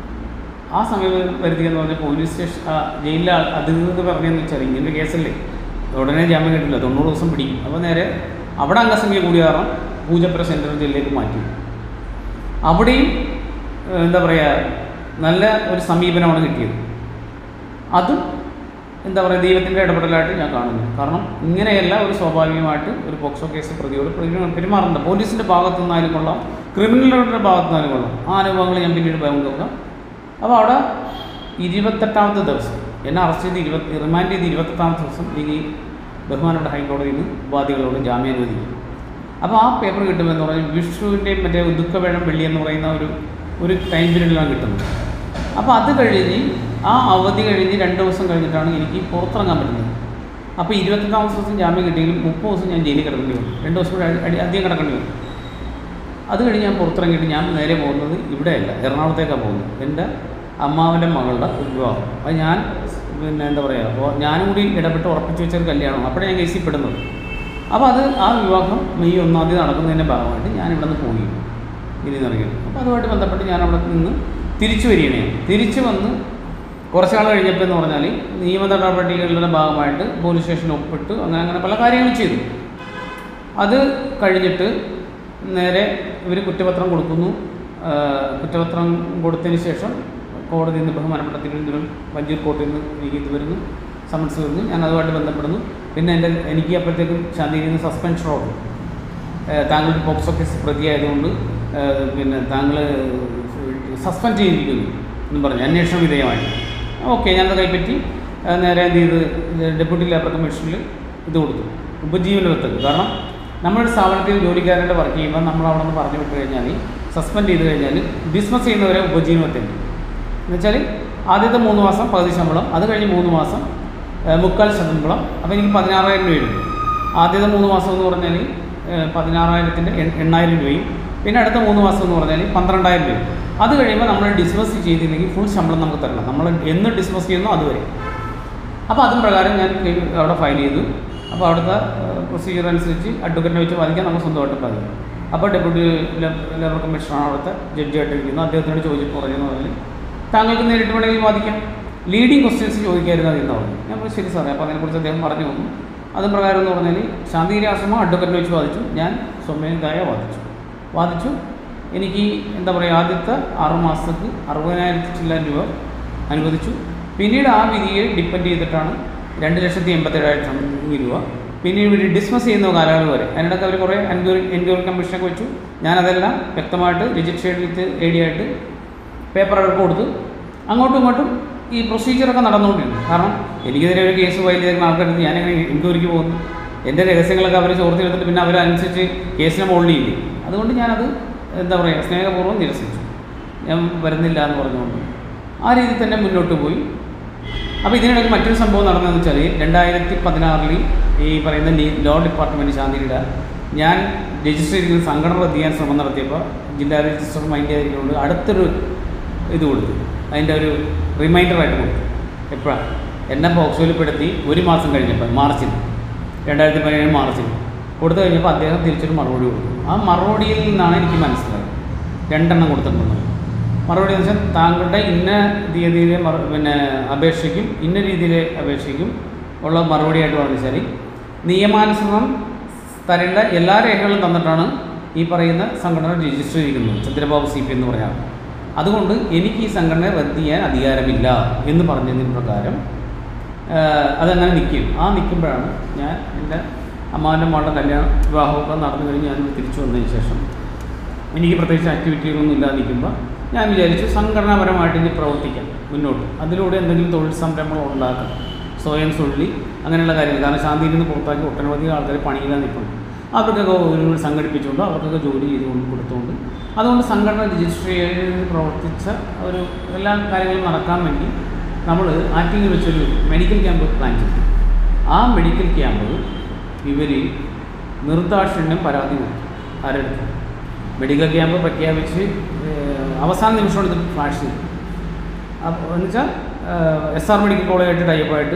ആ സമയം വരുത്തി എന്ന് പറഞ്ഞാൽ പോലീസ് സ്റ്റേഷൻ ആ, ജയിലിലെ അധികൃതർ പറഞ്ഞതെന്ന് വെച്ചാൽ ഇങ്ങനെ കേസല്ലേ ഉടനെ ജാമ്യം കിട്ടില്ല തൊണ്ണൂറ് ദിവസം പിടിക്കും അപ്പോൾ നേരെ അവിടെ അംഗസംഖ്യ കൂടിയ കാരണം പൂജപ്പുര സെൻട്രൽ ജയിലിലേക്ക് മാറ്റി അവിടെയും ഏഹ്, എന്താ പറയുക നല്ല ഒരു സമീപനമാണ് കിട്ടിയത് അതും എന്താ പറയുക ദൈവത്തിൻ്റെ ഇടപെടലായിട്ട് ഞാൻ കാണുന്നു കാരണം ഇങ്ങനെയല്ല ഒരു സ്വാഭാവികമായിട്ട് ഒരു പോക്സോ കേസ് പ്രതിയോട് പെരുമാ- പെരുമാറുന്നുണ്ട് പോലീസിൻ്റെ ഭാഗത്തു നിന്നായാലും കൊള്ളാം ക്രിമിനലുകളുടെ ഭാഗത്തു നിന്നാലും കൊള്ളാം ആ അനുഭവങ്ങൾ ഞാൻ പിന്നീട് പങ്കുവെക്കാം അപ്പോൾ അവിടെ ഇരുപത്തെട്ടാമത്തെ ദിവസം എന്നെ അറസ്റ്റ് ചെയ്ത് ഇരുപത്തി റിമാൻഡ് ചെയ്ത് ഇരുപത്തെട്ടാമത്തെ ദിവസം എനിക്ക് ബഹുമാനപ്പെട്ട ഹൈക്കോടതിയിൽ നിന്ന് ഉപാധികളോട് ജാമ്യം അനുവദിക്കും അപ്പോൾ ആ പേപ്പർ കിട്ടുമെന്ന് പറഞ്ഞാൽ വിഷുവിൻ്റെയും മറ്റേ ദുഃഖവേഴം വെള്ളി എന്ന് പറയുന്ന ഒരു ഒരു ടൈം പീരീഡിലാണ് കിട്ടുന്നത് അപ്പോൾ അത് കഴിഞ്ഞ് ആ അവധി കഴിഞ്ഞ് രണ്ട് ദിവസം കഴിഞ്ഞിട്ടാണ് എനിക്ക് പുറത്തിറങ്ങാൻ പറ്റുന്നത് അപ്പോൾ ഇരുപത്തെട്ടാമത്തെ ദിവസം ജാമ്യം കിട്ടിയെങ്കിലും മുപ്പത് ദിവസം ഞാൻ ജയിലിൽ കിടക്കേണ്ടി വരും രണ്ട് ദിവസം കൂടെ അടി- അടി- അധികം കിടക്കേണ്ടി വരും അത് കഴിഞ്ഞ് ഞാൻ പുറത്തിറങ്ങിയിട്ട് ഞാൻ നേരെ പോകുന്നത് ഇവിടെയല്ല എറണാകുളത്തേക്കാണ് പോകുന്നത് എൻ്റെ അമ്മാവൻ്റെ മകളുടെ ഒരു വിവാഹം അത് ഞാൻ പിന്നെ എന്താ പറയുക അപ്പോൾ ഞാനും കൂടി ഇടപെട്ട് ഉറപ്പിച്ച് വെച്ചൊരു കല്യാണം അപ്പോഴേ ഞാൻ കേസിൽ പെടുന്നത് അപ്പോൾ അത് ആ വിവാഹം മെയ് ഒന്നാം തീയതി നടക്കുന്നതിൻ്റെ ഭാഗമായിട്ട് ഞാൻ ഇവിടെ നിന്ന് പോയി ഇനി നിറങ്ങി അപ്പോൾ അതുമായിട്ട് ബന്ധപ്പെട്ട് ഞാൻ അവിടെ നിന്ന് തിരിച്ചു വരികയാണ് ഞാൻ. തിരിച്ചു വന്ന് കുറച്ച് നാൾ കഴിഞ്ഞപ്പോൾ എന്ന് പറഞ്ഞാൽ നിയമ നടപടികളുടെ ഭാഗമായിട്ട് പോലീസ് സ്റ്റേഷനിൽ ഒപ്പിട്ട് അങ്ങനെ അങ്ങനെ പല കാര്യങ്ങളും ചെയ്തു അത് കഴിഞ്ഞിട്ട് നേരെ ഇവർ കുറ്റപത്രം കൊടുക്കുന്നു ആ, കുറ്റപത്രം കൊടുത്തതിന് ശേഷം കോടതിയിൽ നിന്ന് ബഹുമാനപ്പെട്ട തിരുവനന്തപുരം വഞ്ചൂർ കോടതിയിൽ നിന്ന് എനിക്ക് ഇത് വരുന്നു സമൻസ് വരുന്നു ഞാൻ അതുമായിട്ട് ബന്ധപ്പെടുന്നു പിന്നെ എൻ്റെ എനിക്ക് അപ്പോഴത്തേക്കും ശാന്തിയിൽ നിന്ന് സസ്പെൻഷൻ ഓർഡർ താങ്കളുടെ പോക്സോ കേസ് പ്രതിയായതുകൊണ്ട് ആ, പിന്നെ താങ്കൾ സസ്പെൻഡ് ചെയ്തിരിക്കുന്നു എന്ന് പറഞ്ഞു അന്വേഷണ വിധേയമായിട്ട് ഓക്കെ ഞാനത് കൈപ്പറ്റി ആ, നേരെ എന്ത് ചെയ്ത് ഡെപ്യൂട്ടി ലേബർ കമ്മീഷനിൽ ഇത് കൊടുത്തു ഉപജീവന വിത്തക്ക് കാരണം നമ്മളൊരു സ്ഥാപനത്തിൽ ജോലിക്കാരുടെ വർക്ക് ചെയ്യുമ്പോൾ നമ്മൾ അവിടെ നിന്ന് പറഞ്ഞു വിട്ട് കഴിഞ്ഞാൽ സസ്പെൻഡ് ചെയ്ത് കഴിഞ്ഞാൽ ഡിസ്മസ് ചെയ്യുന്നവരെ ഉപജീവന വിത്തുണ്ട് എന്നുവെച്ചാൽ ആദ്യത്തെ മൂന്ന് മാസം പകുതി ശമ്പളം അത് കഴിഞ്ഞ് മൂന്ന് മാസം ആ, മുക്കാൽ ശമ്പളം അപ്പോൾ എനിക്ക് പതിനാറായിരം രൂപയുണ്ട് ആദ്യത്തെ മൂന്ന് മാസം എന്ന് പറഞ്ഞാൽ പതിനാറായിരത്തിൻ്റെ എണ്ണായിരം രൂപയും പിന്നെ അടുത്ത മൂന്ന് മാസം എന്ന് പറഞ്ഞാൽ പന്ത്രണ്ടായിരം രൂപയും അത് കഴിയുമ്പോൾ നമ്മൾ ഡിസ്മസ് ചെയ്തില്ലെങ്കിൽ ഫുൾ ശമ്പളം നമുക്ക് തരണം നമ്മൾ എന്ന് ഡിസ്മസ് ചെയ്യുന്നോ അതുവരെ അപ്പോൾ അതും പ്രകാരം ഞാൻ കേ- അവിടെ ഫയൽ ചെയ്തു അപ്പോൾ അവിടുത്തെ പ്രൊസീജിയർ അനുസരിച്ച് അഡ്വക്കറ്റിനെ വെച്ച് വാദിക്കാൻ നമുക്ക് സ്വന്തമായിട്ട് സാധിക്കും അപ്പോൾ ഡെപ്യൂട്ടി ലേബർ കമ്മീഷണറാണ് അവിടുത്തെ ജഡ്ജിയായിട്ട് ഇരിക്കുന്നു അദ്ദേഹത്തിനോട് ചോദിച്ചിട്ട് പറഞ്ഞെന്ന് പറഞ്ഞാൽ താങ്കൾക്ക് നേരിട്ട് വേണമെങ്കിൽ വാദിക്കാം ലീഡിങ് ക്വസ്റ്റ്യൻസ് ചോദിക്കായിരുന്നു എന്ന് പറഞ്ഞു ഞാൻ പറഞ്ഞു ശരി സാറേ അപ്പോൾ അതിനെക്കുറിച്ച് അദ്ദേഹം പറഞ്ഞു തന്നു അതും പ്രകാരം എന്ന് പറഞ്ഞാൽ ശാന്തിഗിരി ആശ്രമം അഡ്വക്കറ്റിനെ വെച്ച് വാദിച്ചു ഞാൻ സ്വമേധയാ വാദിച്ചു വാദിച്ചു എനിക്ക് എന്താ പറയുക ആദ്യത്തെ ആറ് മാസത്തേക്ക് അറുപതിനായിരത്തി ചില്ലാൻ രൂപ അനുവദിച്ചു പിന്നീട് ആ വിധിയെ ഡിപ്പെൻഡ് ചെയ്തിട്ടാണ് രണ്ട് ലക്ഷത്തി എൺപത്തേഴായിരം രൂപ പിന്നീട് ഇവർ ഡിസ്മസ് ചെയ്യുന്ന കാലയളവ് വരെ അതിനിടയ്ക്ക് അവർ കുറേ എൻക്വയറി എൻക്വയറി കമ്മീഷനൊക്കെ വെച്ചു ഞാനതെല്ലാം വ്യക്തമായിട്ട് രജിസ്റ്റേഡ് വിത്ത് എ ഡി ആയിട്ട് പേപ്പറൊക്കെ കൊടുത്തു അങ്ങോട്ടും ഇങ്ങോട്ടും ഈ പ്രൊസീജിയറൊക്കെ നടന്നുകൊണ്ടിരുന്നു കാരണം എനിക്കെതിരെ ഒരു കേസ് ഫയൽ ചെയ്തിരുന്ന ആൾക്കാർക്ക് ഞാനെങ്ങനെ എൻക്വയറിക്ക് പോകുന്നു എൻ്റെ രഹസ്യങ്ങളൊക്കെ അവർ ചോർത്തിയെടുത്തിട്ട് പിന്നെ അവരനുസരിച്ച് കേസിനെ മുകളിൽ ചെയ്യില്ലേ അതുകൊണ്ട് ഞാനത് എന്താ പറയുക സ്നേഹപൂർവ്വം നിരസിച്ചു ഞാൻ വരുന്നില്ല എന്ന് പറഞ്ഞുകൊണ്ട് ആ രീതിയിൽ തന്നെ മുന്നോട്ട് പോയി അപ്പോൾ ഇതിനിടയ്ക്ക് മറ്റൊരു സംഭവം നടന്നതെന്ന് വെച്ചാൽ രണ്ടായിരത്തി പതിനാറിൽ ഈ പറയുന്ന ലീ- ലോ ഡിപ്പാർട്ട്മെൻറ്റ് ശാന്തിയുടെ ഞാൻ രജിസ്റ്റർ ചെയ്തിരിക്കുന്ന സംഘടന റദ്ദ് ചെയ്യാൻ ശ്രമം നടത്തിയപ്പോൾ ജില്ലാ രജിസ്റ്റർ മൈൻഡ് ചെയ്തുകൊണ്ട് അടുത്തൊരു ഇത് കൊടുത്തു അതിൻ്റെ ഒരു റിമൈൻഡറായിട്ട് കൊടുത്തു എപ്പോഴാണ് എന്നെ പോക്സോയിൽ പെടുത്തി ഒരു മാസം കഴിഞ്ഞപ്പോൾ മാർച്ചിൽ രണ്ടായിരത്തി പതിനേഴ് മാർച്ചിൽ കൊടുത്തു കഴിഞ്ഞപ്പോൾ അദ്ദേഹം തിരിച്ചൊരു മറുപടി കൊടുത്തു ആ മറുപടിയിൽ നിന്നാണ് എനിക്ക് മനസ്സിലായത് രണ്ടെണ്ണം കൊടുത്തിട്ടുണ്ടെന്ന് മറുപടി എന്ന് വെച്ചാൽ താങ്കളുടെ ഇന്ന തീയതിയിലെ മറു പിന്നെ അപേക്ഷയ്ക്കും ഇന്ന രീതിയിലെ അപേക്ഷയ്ക്കും ഉള്ള മറുപടിയായിട്ട് പറഞ്ഞു വെച്ചാൽ നിയമാനുസൃതം തരേണ്ട എല്ലാ രേഖകളും തന്നിട്ടാണ് ഈ പറയുന്ന സംഘടന രജിസ്റ്റർ ചെയ്തിരിക്കുന്നത് ചന്ദ്രബാബു സി പി എന്ന് പറയാം അതുകൊണ്ട് എനിക്ക് ഈ സംഘടനയെ റദ്ദ് ചെയ്യാൻ അധികാരമില്ല എന്ന് പറഞ്ഞതിന് പ്രകാരം ആഹ് അതങ്ങനെ നിൽക്കും ആ നിൽക്കുമ്പോഴാണ് ഞാൻ എൻ്റെ അമ്മാവൻ്റെ മകളുടെ കല്യാണ വിവാഹമൊക്കെ നടന്നു കഴിഞ്ഞ് ഞാൻ തിരിച്ചു വന്നതിന് ശേഷം എനിക്ക് പ്രത്യേകിച്ച് ആക്ടിവിറ്റികളൊന്നും ഇല്ലാതെ നിൽക്കുമ്പോൾ ഞാൻ വിചാരിച്ചു സംഘടനാപരമായിട്ട് ഇനി പ്രവർത്തിക്കാം മുന്നോട്ട് അതിലൂടെ എന്തെങ്കിലും തൊഴിൽ സംരംഭങ്ങൾ ഉണ്ടാക്കാം സ്വയം തൊഴിൽ അങ്ങനെയുള്ള കാര്യങ്ങൾ കാരണം ശാന്തിയിൽ നിന്ന് പുറത്താക്കി ഒട്ടനവധി ആൾക്കാർ പണിയില്ലാതെ നിൽക്കുന്നു അവർക്കൊക്കെ ഒരു സംഘടിപ്പിച്ചുകൊണ്ട് അവർക്കൊക്കെ ജോലി ചെയ്തുകൊണ്ട് കൊടുത്തുകൊണ്ട് അതുകൊണ്ട് സംഘടന രജിസ്റ്റർ ചെയ്ത് പ്രവർത്തിച്ച ഒരു എല്ലാ കാര്യങ്ങളും നടക്കാൻ വേണ്ടി നമ്മൾ ആറ്റിങ്ങിൽ വെച്ചൊരു മെഡിക്കൽ ക്യാമ്പ് പ്ലാൻ ചെയ്തു ആ മെഡിക്കൽ ക്യാമ്പ് ഇവർ നിർദാക്ഷിണ്യം പരാതി കൊടുത്തു ആരെടുത്തു മെഡിക്കൽ ക്യാമ്പ് പ്രഖ്യാപിച്ച് ഏഹ്, അവസാന നിമിഷമാണ് ഇത് ഫ്ലാഷ് ചെയ്തത് അപ്പോൾ എന്ന് വെച്ചാൽ എസ് ആർ മെഡിക്കൽ കോളേജായിട്ട് ടൈപ്പായിട്ട്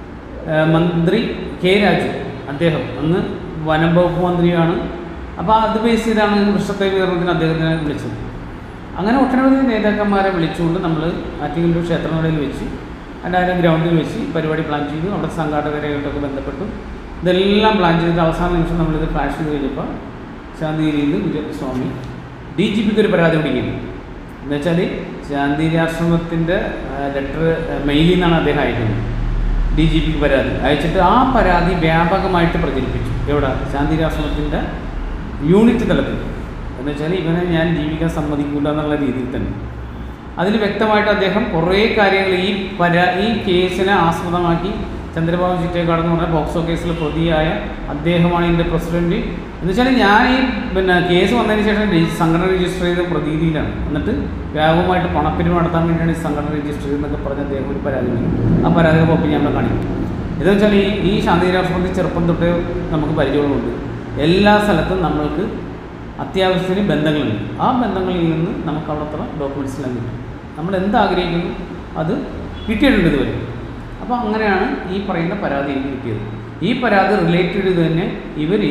മന്ത്രി കെ രാജു അദ്ദേഹം അന്ന് വനം വകുപ്പ് മന്ത്രിയാണ് അപ്പോൾ അത് ബേസ് ചെയ്താണ് വൃക്ഷത്തൈ വിതരണത്തിന് അദ്ദേഹത്തിനെ വിളിച്ചത് അങ്ങനെ ഒട്ടനവധി നേതാക്കന്മാരെ വിളിച്ചുകൊണ്ട് നമ്മൾ ആറ്റിങ്ങൽ ക്ഷേത്രനടയിൽ വെച്ച് അതിൻ്റെ ഗ്രൗണ്ടിൽ വെച്ച് ഈ പരിപാടി പ്ലാൻ ചെയ്തു അവിടെ സംഘാടകരായിട്ടൊക്കെ ബന്ധപ്പെട്ടു ഇതെല്ലാം പ്ലാൻ ചെയ്തിട്ട് അവസാന നിമിഷം നമ്മളിത് ഫ്ലാഷ് ചെയ്ത് കഴിഞ്ഞപ്പോൾ ശാന്തിഗിരിയിൽ നിന്ന് വിജയസ്വാമി ഡി ജി പിക്ക് ഒരു പരാതി കൊടുക്കുന്നു എന്നുവെച്ചാൽ ശാന്തിഗിരി ആശ്രമത്തിൻ്റെ ലെറ്റർ മെയിലിൽ നിന്നാണ് അദ്ദേഹം അയക്കുന്നത് ഡി ജി പിക്ക് പരാതി അയച്ചിട്ട് ആ പരാതി വ്യാപകമായിട്ട് പ്രചരിപ്പിച്ചു എവിടെ ശാന്തിഗിരി ആശ്രമത്തിൻ്റെ യൂണിറ്റ് തലത്തിൽ എന്നുവെച്ചാൽ ഇവനെ ഞാൻ ജീവിക്കാൻ സമ്മതിക്കില്ല എന്നുള്ള രീതിയിൽ തന്നെ അതിൽ വ്യക്തമായിട്ട് അദ്ദേഹം കുറേ കാര്യങ്ങൾ ഈ പരാ ഈ കേസിനെ ആസ്പദമാക്കി ചന്ദ്രബാബു ചിറ്റേക്കാട് എന്ന് പറഞ്ഞ പോക്സോ കേസിൽ പ്രതിയായ അദ്ദേഹമാണ് ഇതിൻ്റെ പ്രസിഡന്റ് എന്ന് വെച്ചാൽ ഞാൻ ഈ പിന്നെ കേസ് വന്നതിന് ശേഷം രജി- സംഘടന രജിസ്റ്റർ ചെയ്ത പ്രതീതിയിലാണ് എന്നിട്ട് വ്യാപകമായിട്ട് പണപ്പിരിവ് നടത്താൻ വേണ്ടിയാണ് ഈ സംഘടന രജിസ്റ്റർ ചെയ്തതെന്നൊക്കെ പറഞ്ഞ് അദ്ദേഹം ഒരു പരാതി നൽകി ആ പരാതി കോപ്പി ഞാൻ ഇവിടെ കാണിക്കും ഇതെന്ന് വെച്ചാൽ ഈ ഈ ശാന്തിരാഷ്ട്രപതി ചെറുപ്പം തൊട്ടേ നമുക്ക് പരിചയമുണ്ട് എല്ലാ സ്ഥലത്തും നമ്മൾക്ക് അത്യാവശ്യത്തിന് ബന്ധങ്ങളുണ്ട് ആ ബന്ധങ്ങളിൽ നിന്ന് നമുക്ക് അവിടുത്തെ ഡോക്യുമെൻറ്റ്സ് എല്ലാം കിട്ടും നമ്മൾ എന്താഗ്രഹിക്കുന്നു അത് കിട്ടിയിട്ടുണ്ട് ഇതുവരെ അപ്പോൾ അങ്ങനെയാണ് ഈ പറയുന്ന പരാതി എനിക്ക് കിട്ടിയത് ഈ പരാതി റിലേറ്റഡ് ഇത് തന്നെ ഇവർ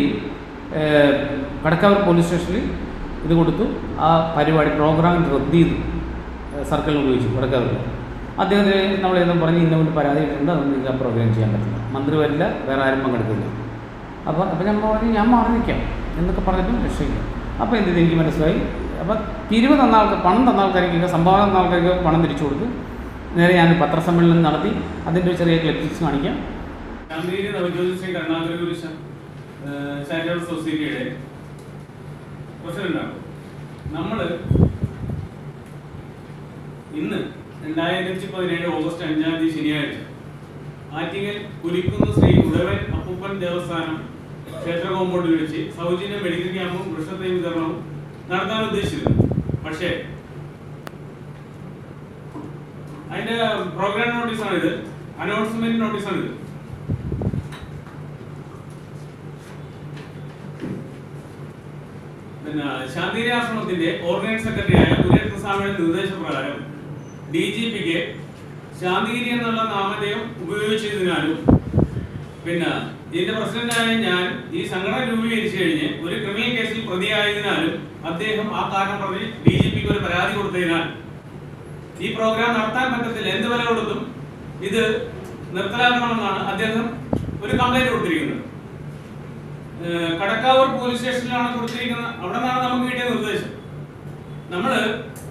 കടക്കാവൂർ പോലീസ് സ്റ്റേഷനിൽ ഇത് കൊടുത്തു ആ പരിപാടി പ്രോഗ്രാം റദ്ദ് ചെയ്തു സർക്കിളിൽ ഉപയോഗിച്ചു കടക്കാവൂരിൽ അദ്ദേഹത്തിന് നമ്മളെന്നും പറഞ്ഞ് ഇന്ന കൊണ്ട് പരാതി ഇട്ടിട്ടുണ്ട് അതൊന്നും നിങ്ങൾക്ക് ആ പ്രോഗ്രാം ചെയ്യാൻ പറ്റില്ല മന്ത്രി വരില്ല വേറെ ആരും പങ്കെടുക്കില്ല അപ്പോൾ അപ്പോൾ ഞാൻ പറഞ്ഞു ഞാൻ മാറി നിൽക്കാം എന്നൊക്കെ പറഞ്ഞിട്ടും രക്ഷയില്ല അപ്പോൾ എന്ത് ചെയ്തു? എനിക്ക് മനസ്സിലായി അപ്പോൾ പിരിവ് തന്ന ആൾക്ക് പണം തന്ന ആൾക്കാർക്ക് സംഭാവന തന്ന ആൾക്കാർക്ക് പണം തിരിച്ചു കൊടുത്തു നേരെ ഞാൻ പത്രസമ്മേളനം നടത്തി അതിൻ്റെ ഒരു ചെറിയ ക്ലിപ്സ് കാണിക്കാം ശാന്തിഗിരി നവജ്യോതിശ്രീ കരുണാകരഗുരു ചാരിറ്റബിൾ സൊസൈറ്റിയുടെ പ്രസിഡന്റാണ് നമ്മൾ ഇന്ന് രണ്ടായിരത്തി പതിനേഴ് ഓഗസ്റ്റ് അഞ്ചാം തീയതി ശനിയാഴ്ച ആറ്റിങ്ങൽ പുലിക്കുന്ന് ശ്രീ ഉടവൻ അപ്പൂപ്പൻ ദേവസ്ഥാനം ക്ഷേത്ര കോമ്പൗണ്ടിൽ വെച്ച് സൗജന്യ മെഡിക്കൽ ക്യാമ്പും വൃക്ഷത്തൈ വിതരണവും നടത്താൻ ഉദ്ദേശിച്ചിരുന്നു പക്ഷേ അതിന്റെ പ്രോഗ്രാം നോട്ടീസാണ് ഇത് അനൗൺസ്മെന്റ് നോട്ടീസാണ് ഇത് പിന്നെ ശാന്തിരി ആശ്രമത്തിന്റെ ഓർഗനൈസ് സെക്രട്ടറിയായ കുര്യകൃഷ്ണസ്വാമിയുടെ നിർദ്ദേശപ്രകാരം ഡി ജി പിക്ക് ശാന്തിഗിരി എന്നുള്ള നാമധേയം ഉപയോഗിച്ചതിനാലും പിന്നെ ഇതിന്റെ പ്രസിഡന്റായ ഞാൻ ഈ സംഘടന രൂപീകരിച്ചു കഴിഞ്ഞ് ഒരു ക്രിമിനൽ കേസിൽ പ്രതിയായതിനാലും അദ്ദേഹം ആ കാരണം പറഞ്ഞ് ഡി ജി പിക്ക് ഒരു പരാതി കൊടുത്തതിനാൽ ഈ പ്രോഗ്രാം നടത്താൻ പറ്റത്തില്ല എന്ത് വില കൊടുത്തും ഇത് നിർത്തലാക്കണമെന്നാണ് അദ്ദേഹം ഒരു കംപ്ലൈന്റ് കൊടുത്തിരിക്കുന്നത് ഏഹ് കടക്കാവൂർ പോലീസ് സ്റ്റേഷനിലാണ് കൊടുത്തിരിക്കുന്നത് അവിടെ നിന്നാണ് നമുക്ക് കിട്ടിയ നിർദ്ദേശം നമ്മള്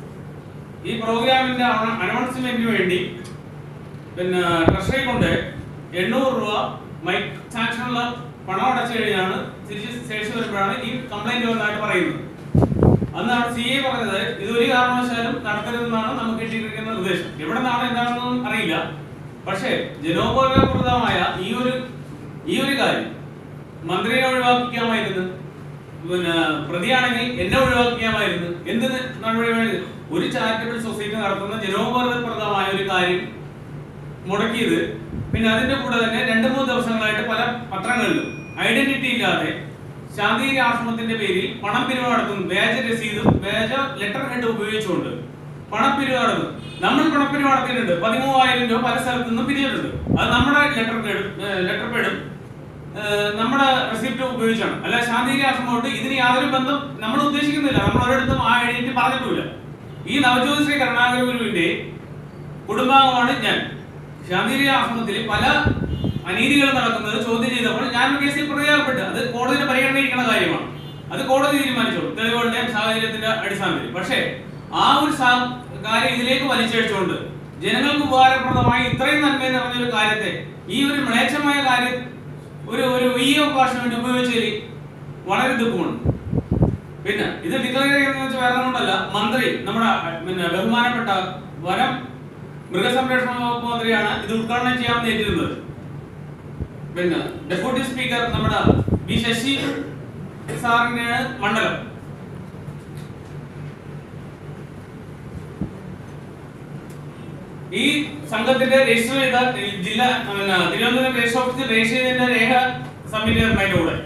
ഈ പ്രോഗ്രാമിന്റെ അനൗൺസ്മെന്റിന് വേണ്ടി പിന്നെ ട്രഷറി കൊണ്ട് എണ്ണൂറ് രൂപ മൈക്ക് സാങ്ഷനുള്ള പണം അടച്ചു കഴിഞ്ഞാണ് തിരിച്ച് സ്റ്റേഷൻ വരുമ്പോഴാണ് ഈ കംപ്ലൈന്റ് വന്നതായിട്ട് പറയുന്നത് അന്നാണ് സി എ പറഞ്ഞത് ഇത് ഒരു കാരണവശാലും നടത്തരുതെന്നാണ് നമുക്ക് കിട്ടിയിരിക്കുന്ന നിർദ്ദേശം എവിടെ നിന്നാണ് എന്താണെന്നൊന്നും അറിയില്ല പക്ഷേ ജനോപകൃതമായ ഈ ഒരു ഈ ഒരു കാര്യം മന്ത്രിയെ ഒഴിവാക്കിക്കാമായിരുന്നു പിന്നെ പ്രതിയാണെങ്കിൽ എന്നെ ഒഴിവാക്കിക്കാമായിരുന്നു എന്തിന് നടപടി വേണം? ഒരു ചാരിറ്റബിൾ സൊസൈറ്റി നടത്തുന്ന ജനോപകൃതപ്രദമായ ഒരു കാര്യം മുടക്കിയത് പിന്നെ അതിന്റെ കൂടെ തന്നെ രണ്ട് മൂന്ന് ദിവസങ്ങളായിട്ട് പല പത്രങ്ങളിലും ഐഡന്റിറ്റി ഇല്ലാതെ ശാന്തിഗിരി ആശ്രമത്തിന്റെ പേരിൽ പണം പിരിവ് നടത്തുന്നു വ്യാജ രസീതും വ്യാജ ലെറ്റർ ഹെഡ് ഉപയോഗിച്ചുകൊണ്ട് പണപ്പിരിവ് നടത്തുന്നു നമ്മൾ പണപ്പിരിവ് നടത്തിയിട്ടുണ്ട് പതിമൂവായിരം രൂപ പല സ്ഥലത്തു നിന്നും പിരിച്ചിട്ടുണ്ട് അത് നമ്മുടെ ലെറ്റർ ലെറ്റർ പേഡും നമ്മുടെ റെസിപ്റ്റ് ഉപയോഗിച്ചാണ് അല്ല ശാന്തിഗിരി ആശ്രമമായിട്ട് ഇതിന് യാതൊരു ബന്ധം നമ്മൾ ഉദ്ദേശിക്കുന്നില്ല നമ്മൾ ഒരിടത്തും ആ ഐഡന്റിറ്റി പറഞ്ഞിട്ടില്ല ഈ നവജ്യോതി ശ്രീ കരുണാകര ഗുരുവിന്റെ കുടുംബാംഗമാണ് ഞാൻ ശാന്തിഗിരി ആശ്രമത്തിൽ പല അനീതികൾ നടക്കുന്നത് ചോദ്യം ചെയ്തപ്പോൾ ഞാൻ കേസിൽ പ്രതിയാകപ്പെട്ട് അത് കോടതിയുടെ പരിഗണനയിരിക്കുന്ന കാര്യമാണ് അത് കോടതി തീരുമാനിച്ചോളൂ തെളിവുകളുടെയും സാഹചര്യത്തിന്റെ അടിസ്ഥാനത്തിൽ പക്ഷേ ആ ഒരു സാ- കാര്യം ഇതിലേക്ക് വലിച്ചഴിച്ചുകൊണ്ട് ജനങ്ങൾക്ക് ഉപകാരപ്രദമായി ഇത്രയും നന്മ നിറഞ്ഞ ഒരു കാര്യത്തെ ഈ ഒരു മ്ലേച്ഛമായ കാര്യം ഒരു ഒരു വീഡിയോ ഭാഷന് വേണ്ടി ഉപയോഗിച്ചതിൽ വളരെ ദുഃഖമുണ്ട് പിന്നെ ഇത് ഡിക്ലെയർ ചെയ്യുന്നത് വെച്ചാൽ വേറെ കൊണ്ടല്ല മന്ത്രി നമ്മുടെ പിന്നെ ബഹുമാനപ്പെട്ട വനം മൃഗസംരക്ഷണ വകുപ്പ് മന്ത്രിയാണ് ഇത് ഉദ്ഘാടനം ചെയ്യാൻ നേരിടുന്നത് പിന്നെ ഡെപ്യൂട്ടി സ്പീക്കർ നമ്മുടെ ബി ശശി സാറിന്റെയാണ് മണ്ഡലം ഈ സംഘത്തിന്റെ രജിസ്റ്റർ ചെയ്ത ഈ ജില്ല പിന്നെ തിരുവനന്തപുരം രജിസ്റ്റർ ഓഫീസിൽ രജിസ്റ്റർ ചെയ്തതിന്റെ രേഖ സബ്മിറ്റ് ചെയ്തിട്ടുണ്ട് അതിന്റെ കൂടെ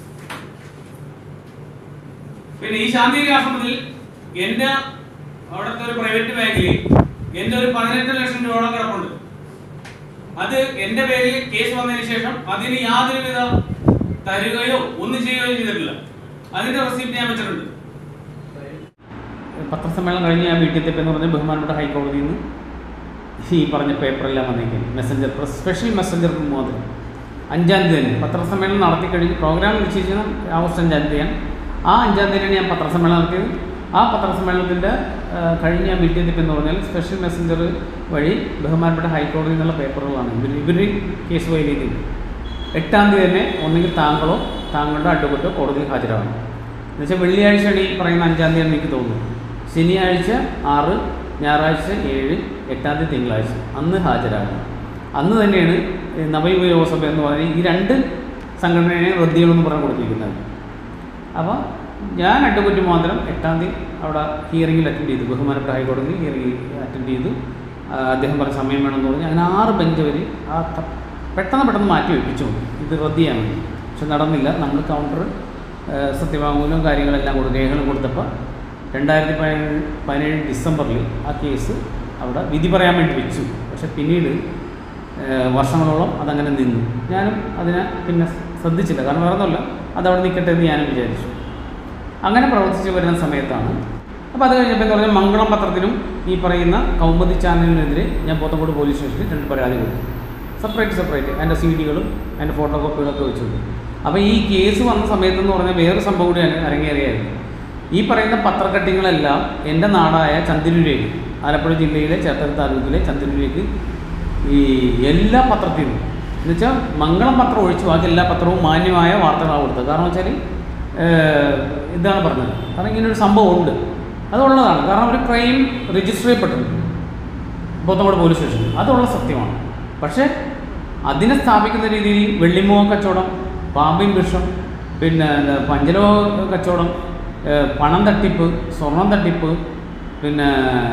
പിന്നെ ഈ ശാന്തി ആശ്രമത്തിൽ എന്റെ അവിടുത്തെ ഒരു പ്രൈവറ്റ് ബാങ്കിൽ എന്റെ ഒരു പതിനെട്ട് ലക്ഷം രൂപയോളം കിടപ്പുണ്ട് അത് എന്റെ പേരിൽ കേസ് വന്നതിന് ശേഷം അതിന് യാതൊരുവിധ തരുകയോ ഒന്നും ചെയ്യുകയോ ചെയ്തിട്ടില്ല അതിന്റെ റെസിപ്റ്റ് ഞാൻ വെച്ചിട്ടുണ്ട് പത്രസമ്മേളനം കഴിഞ്ഞ് ഞാൻ വീട്ടിൽ എത്തിയപ്പോൾ എന്ന് പറഞ്ഞാൽ ബഹുമാനപ്പെട്ട ഹൈക്കോടതിയിൽ നിന്ന് ഈ പറഞ്ഞ പേപ്പറെല്ലാം വന്നിരിക്കും മെസ്സഞ്ചർ പ്രസ് സ്പെഷ്യൽ മെസ്സഞ്ചർ മുഖാന്തരം അഞ്ചാം തീയതി തന്നെ പത്രസമ്മേളനം നടത്തി കഴിഞ്ഞ് പ്രോഗ്രാം നിശ്ചയിച്ചത് ഓഗസ്റ്റ് അഞ്ചാം തീയതിയാണ് ആ അഞ്ചാം തീയതിയാണ് ഞാൻ പത്രസമ്മേളനം നടത്തിയത് ആ പത്രസമ്മേളനത്തിൻ്റെ ആ, കഴിഞ്ഞ് ഞാൻ വീട്ടിൽ എത്തിയപ്പോൾ എന്ന് പറഞ്ഞാൽ സ്പെഷ്യൽ മെസ്സഞ്ചർ വഴി ബഹുമാനപ്പെട്ട ഹൈക്കോടതിയിൽ നിന്നുള്ള പേപ്പറുകളാണ് ഇവർ ഇവർ കേസ് ഫയൽ ചെയ്തത് എട്ടാം തീയതി തന്നെ ഒന്നുകിൽ താങ്കളോ താങ്കളുടെ അഡ്വക്കറ്റോ കോടതിയിൽ ഹാജരാകണം എന്നുവെച്ചാൽ വെള്ളിയാഴ്ചയാണ് ഈ പറയുന്ന അഞ്ചാം തീയതി എനിക്ക് തോന്നുന്നു ശനിയാഴ്ച ആറ് ഞായറാഴ്ച ഏഴ് എട്ടാം തീയതി തിങ്കളാഴ്ച അന്ന് ഹാജരാകണം അന്ന് തന്നെയാണ് ഈ നവയുഗ യുവസഭ എന്ന് പറയുന്നത് ഈ രണ്ട് സംഘടനയെ റദ്ദികളെന്ന് പറഞ്ഞ് കൊടുത്തിരിക്കുന്നത് അപ്പോൾ ഞാൻ അഡ്വക്കറ്റ് മാത്രം എട്ടാം തീയതി അവിടെ ഹിയറിംഗിൽ അറ്റൻഡ് ചെയ്തു ബഹുമാനപ്പെട്ട ഹൈക്കോടതി ഹിയറിംഗിൽ അറ്റൻഡ് ചെയ്തു ആ, അദ്ദേഹം പറഞ്ഞ സമയം വേണമെന്ന് പറഞ്ഞ് അങ്ങനെ ആറ് ബെഞ്ച് വരെ ആ ക- പെട്ടെന്ന് പെട്ടെന്ന് മാറ്റി വെപ്പിച്ചു ഇത് റദ്ദ് ചെയ്യാൻ വേണ്ടി പക്ഷെ നടന്നില്ല നമ്മൾ കൗണ്ടർ സത്യവാങ്മൂലം കാര്യങ്ങളെല്ലാം കൊടുത്ത് രേഖകളും കൊടുത്തപ്പോൾ രണ്ടായിരത്തി പതിനേഴ് പതിനേഴ് ഡിസംബറിൽ ആ കേസ് അവിടെ വിധി പറയാൻ വേണ്ടി വെച്ചു പക്ഷെ പിന്നീട് ഏഹ് വർഷങ്ങളോളം അതങ്ങനെ നിന്നു ഞാനും അതിനെ പിന്നെ ശ്രദ്ധിച്ചില്ല കാരണം വേറെ ഒന്നുമല്ല അതവിടെ നിൽക്കട്ടെ എന്ന് ഞാനും വിചാരിച്ചു അങ്ങനെ പ്രവർത്തിച്ച് വരുന്ന സമയത്താണ് അപ്പോൾ അത് കഴിഞ്ഞപ്പോൾ എന്താ പറഞ്ഞാൽ മംഗളം പത്രത്തിലും ഈ പറയുന്ന കൗമുദി ചാനലിനെതിരെ ഞാൻ പോത്തങ്കോട് പോലീസ് സ്റ്റേഷനിൽ രണ്ട് പരാതി കൊടുത്തു സെപ്പറേറ്റ് സെപ്പറേറ്റ് അതിൻ്റെ സി ഡികളും അതിൻ്റെ ഫോട്ടോ കോപ്പികളൊക്കെ വെച്ചുകൊണ്ട് അപ്പോൾ ഈ കേസ് വന്ന സമയത്തെന്ന് പറഞ്ഞാൽ വേറൊരു സംഭവം കൂടി അര- അരങ്ങേറിയായിരുന്നു ഈ പറയുന്ന പത്രക്കട്ടിങ്ങളെല്ലാം എൻ്റെ നാടായ ചന്ദിരൂരേക്ക് ആലപ്പുഴ ജില്ലയിലെ ചേർത്തല താലൂക്കിലെ ചന്ദിരൂരേക്ക് ഈ എല്ലാ പത്രത്തിനും എന്നുവെച്ചാൽ മംഗളം പത്രം ഒഴിച്ച് ബാക്കി എല്ലാ പത്രവും മാന്യമായ വാർത്തകളാണ് കൊടുത്തത് കാരണം വെച്ചാൽ ഇതാണ് പറഞ്ഞത് കാരണം ഇങ്ങനൊരു സംഭവം ഉണ്ട് അതുള്ളതാണ് കാരണം ഒരു ക്രൈം രജിസ്റ്റർ ചെയ്യപ്പെട്ടു പോത്തങ്കോട് പോലീസ് സ്റ്റേഷനിൽ അതുള്ള സത്യമാണ് പക്ഷേ അതിനെ സ്ഥാപിക്കുന്ന രീതിയിൽ വെള്ളിമുഖ കച്ചവടം പാമ്പിൻ വിഷം പിന്നെ എന്താ പഞ്ചലോ കച്ചവടം ഏഹ് പണം തട്ടിപ്പ് സ്വർണം തട്ടിപ്പ് പിന്നെ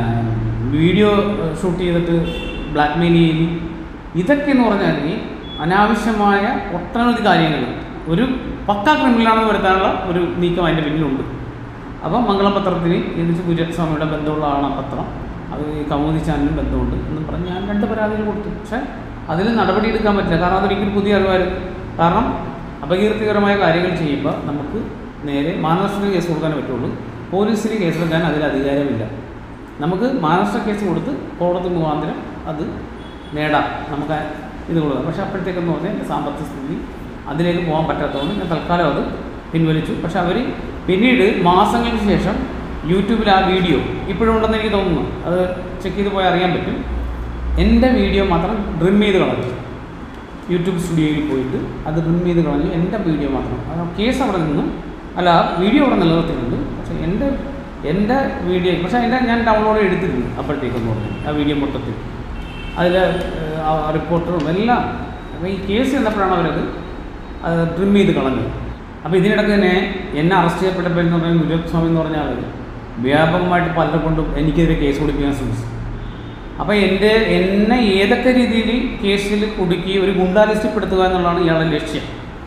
വീഡിയോ ഷൂട്ട് ചെയ്തിട്ട് ബ്ലാക്ക് മെയിൽ ചെയ്യൽ ഇതൊക്കെ എന്ന് പറഞ്ഞാൽ ഈ അനാവശ്യമായ ഒട്ടനവധി കാര്യങ്ങൾ ഒരു പക്കാ ക്രിമിനലാണെന്ന് വരുത്താനുള്ള ഒരു നീക്കം അതിൻ്റെ പിന്നിലുണ്ട് അപ്പം മംഗളം പത്രത്തിന് എന്നിച്ച് കുര്യസ്വാമിയുടെ ബന്ധമുള്ള ആളാണ് ആ പത്രം അത് ഈ കൗമുദി ചാനലിനും ബന്ധമുണ്ട് എന്നും പറഞ്ഞ് ഞാൻ രണ്ട് പരാതികൾ കൊടുത്തു പക്ഷേ അതിൽ നടപടി എടുക്കാൻ പറ്റില്ല കാരണം അതൊരിക്കലും പുതിയ അറിവായിരുന്നു കാരണം അപകീർത്തികരമായ കാര്യങ്ങൾ ചെയ്യുമ്പോൾ നമുക്ക് നേരെ മാനനഷ്ടത്തിന് കേസ് കൊടുക്കാനേ പറ്റുള്ളൂ പോലീസിന് കേസ് എടുക്കാൻ അതിൽ അധികാരമില്ല നമുക്ക് മാനനഷ്ട കേസ് കൊടുത്ത് കോടതി മുഖാന്തരം അത് നേടാം നമുക്ക് ഇത് കൊടുക്കാം പക്ഷേ അപ്പോഴത്തേക്കെന്ന് പറഞ്ഞാൽ എൻ്റെ സാമ്പത്തിക സ്ഥിതി അതിലേക്ക് പോകാൻ പറ്റാത്തതുകൊണ്ട് ഞാൻ തൽക്കാലം അത് പിൻവലിച്ചു പക്ഷെ അവർ പിന്നീട് മാസങ്ങൾക്ക് ശേഷം യൂട്യൂബിൽ ആ വീഡിയോ ഇപ്പോഴും ഉണ്ടെന്ന് എനിക്ക് തോന്നുന്നു അത് ചെക്ക് ചെയ്ത് പോയാൽ അറിയാൻ പറ്റും എൻ്റെ വീഡിയോ മാത്രം ഡ്രിം ചെയ്ത് കളഞ്ഞു യൂട്യൂബ് സ്റ്റുഡിയോയിൽ പോയിട്ട് അത് ഡ്രിം ചെയ്ത് കളഞ്ഞു എൻ്റെ വീഡിയോ മാത്രം ആ കേസ് അവിടെ നിന്നും അല്ല ആ വീഡിയോ അവിടെ നിലനിർത്തിയിട്ടുണ്ട് പക്ഷേ എൻ്റെ എൻ്റെ വീഡിയോ പക്ഷേ അതിൻ്റെ ഞാൻ ഡൗൺലോഡ് എടുത്തിരുന്നു അപ്പോഴത്തേക്കെന്ന് പറഞ്ഞു ആ വീഡിയോ മൊത്തത്തിൽ അതിൽ റിപ്പോർട്ടറും എല്ലാം അപ്പോൾ ഈ കേസ് ചെന്നപ്പോഴാണ് അവരത് അത് ട്രിം ചെയ്ത് കളഞ്ഞത് അപ്പോൾ ഇതിനിടയ്ക്ക് തന്നെ എന്നെ അറസ്റ്റ് ചെയ്യപ്പെട്ടപ്പോൾ എന്ന് പറഞ്ഞാൽ ഗുരുവായൂർ സ്വാമി എന്ന് പറഞ്ഞ ആൾ വ്യാപകമായിട്ട് പലരെ കൊണ്ടും എനിക്കെതിരെ കേസ് കൊടുക്കാൻ ശ്രമിച്ചു അപ്പോൾ എൻ്റെ എന്നെ ഏതൊക്കെ രീതിയിൽ കേസിൽ കുടുക്കി ഒരു ഗുണ്ടാ ലിസ്റ്റിൽ പെടുത്തുക എന്നുള്ളതാണ് ഇയാളുടെ ലക്ഷ്യം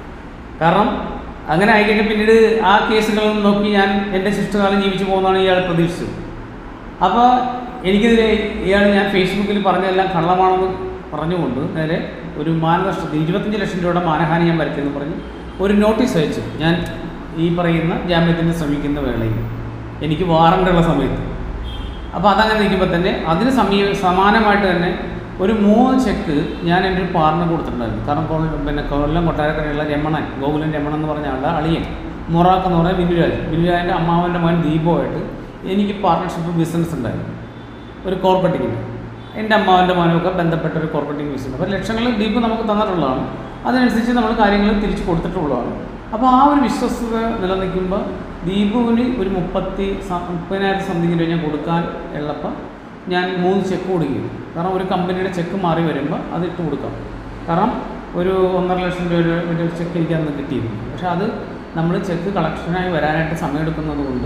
കാരണം അങ്ങനെ ആയിക്കഴിഞ്ഞാൽ പിന്നീട് ആ കേസുകൾ നോക്കി ഞാൻ എൻ്റെ ശിഷ്ടകാലം ജീവിച്ചു പോകുന്നതാണ് ഇയാൾ പ്രതീക്ഷിച്ചത് അപ്പോൾ എനിക്കെതിരെ ഇയാൾ ഞാൻ ഫേസ്ബുക്കിൽ പറഞ്ഞതെല്ലാം കള്ളമാണെന്ന് പറഞ്ഞുകൊണ്ട് നേരെ ഒരു മാനനഷ്ടത്തിൽ ഇരുപത്തഞ്ച് ലക്ഷം രൂപയുടെ മാനഹാനി ഞാൻ വരുത്തിയെന്ന് പറഞ്ഞ് ഒരു നോട്ടീസ് അയച്ചു ഞാൻ ഈ പറയുന്ന ജാമ്യത്തിന് ശ്രമിക്കുന്ന വേളയിൽ എനിക്ക് വാറണ്ടുള്ള സമയത്ത് അപ്പോൾ അതങ്ങനെ നിൽക്കുമ്പോൾ തന്നെ അതിന് സമീ സമാനമായിട്ട് തന്നെ ഒരു മൂന്ന് ചെക്ക് ഞാൻ എൻ്റെ ഒരു പാറിന് കൊടുത്തിട്ടുണ്ടായിരുന്നു കാരണം കൊll- പിന്നെ കൊല്ലം കൊട്ടാരക്കരയുള്ള രമണൻ ഗോകുലൻ രമണൻ എന്ന് പറഞ്ഞ ആളുടെ അളിയൻ മൊറാക്ക് എന്ന് പറഞ്ഞ ബിനുരാജ് ബിനുരാജിൻ്റെ അമ്മാവൻ്റെ മകൻ ദീപുമായിട്ട് എനിക്ക് പാർട്ട്ണർഷിപ്പ് ബിസിനസ് ഉണ്ടായിരുന്നു ഒരു കോർപ്പറേറ്റിങ്ങിന് എൻ്റെ അമ്മാവൻ്റെ മകനുമൊക്കെ ബന്ധപ്പെട്ട ഒരു കോർപ്പറേറ്റിംഗ് ബിസിനസ് അപ്പോൾ ലക്ഷങ്ങൾ ദീപ് നമുക്ക് തന്നിട്ടുള്ളതാണ് അതനുസരിച്ച് നമ്മൾ കാര്യങ്ങൾ തിരിച്ചു കൊടുത്തിട്ടുള്ളതാണ് അപ്പോൾ ആ ഒരു വിശ്വസ്തത നിലനിൽക്കുമ്പോൾ ദീപുവിന് ഒരു മുപ്പത്തി സ- മുപ്പതിനായിരം സംതിങ് രൂപ ഞാൻ കൊടുക്കാൻ ഉള്ളപ്പോൾ ഞാൻ മൂന്ന് ചെക്ക് കൊടുക്കുകയും കാരണം ഒരു കമ്പനിയുടെ ചെക്ക് മാറി വരുമ്പോൾ അത് ഇട്ട് കൊടുക്കാം കാരണം ഒരു ഒന്നര ലക്ഷം രൂപയുടെ ഒരു ചെക്ക് എനിക്ക് അന്ന് കിട്ടിയിരുന്നു പക്ഷേ അത് നമ്മൾ ചെക്ക് കളക്ഷനായി വരാനായിട്ട് സമയമെടുക്കുന്നത് കൊണ്ട്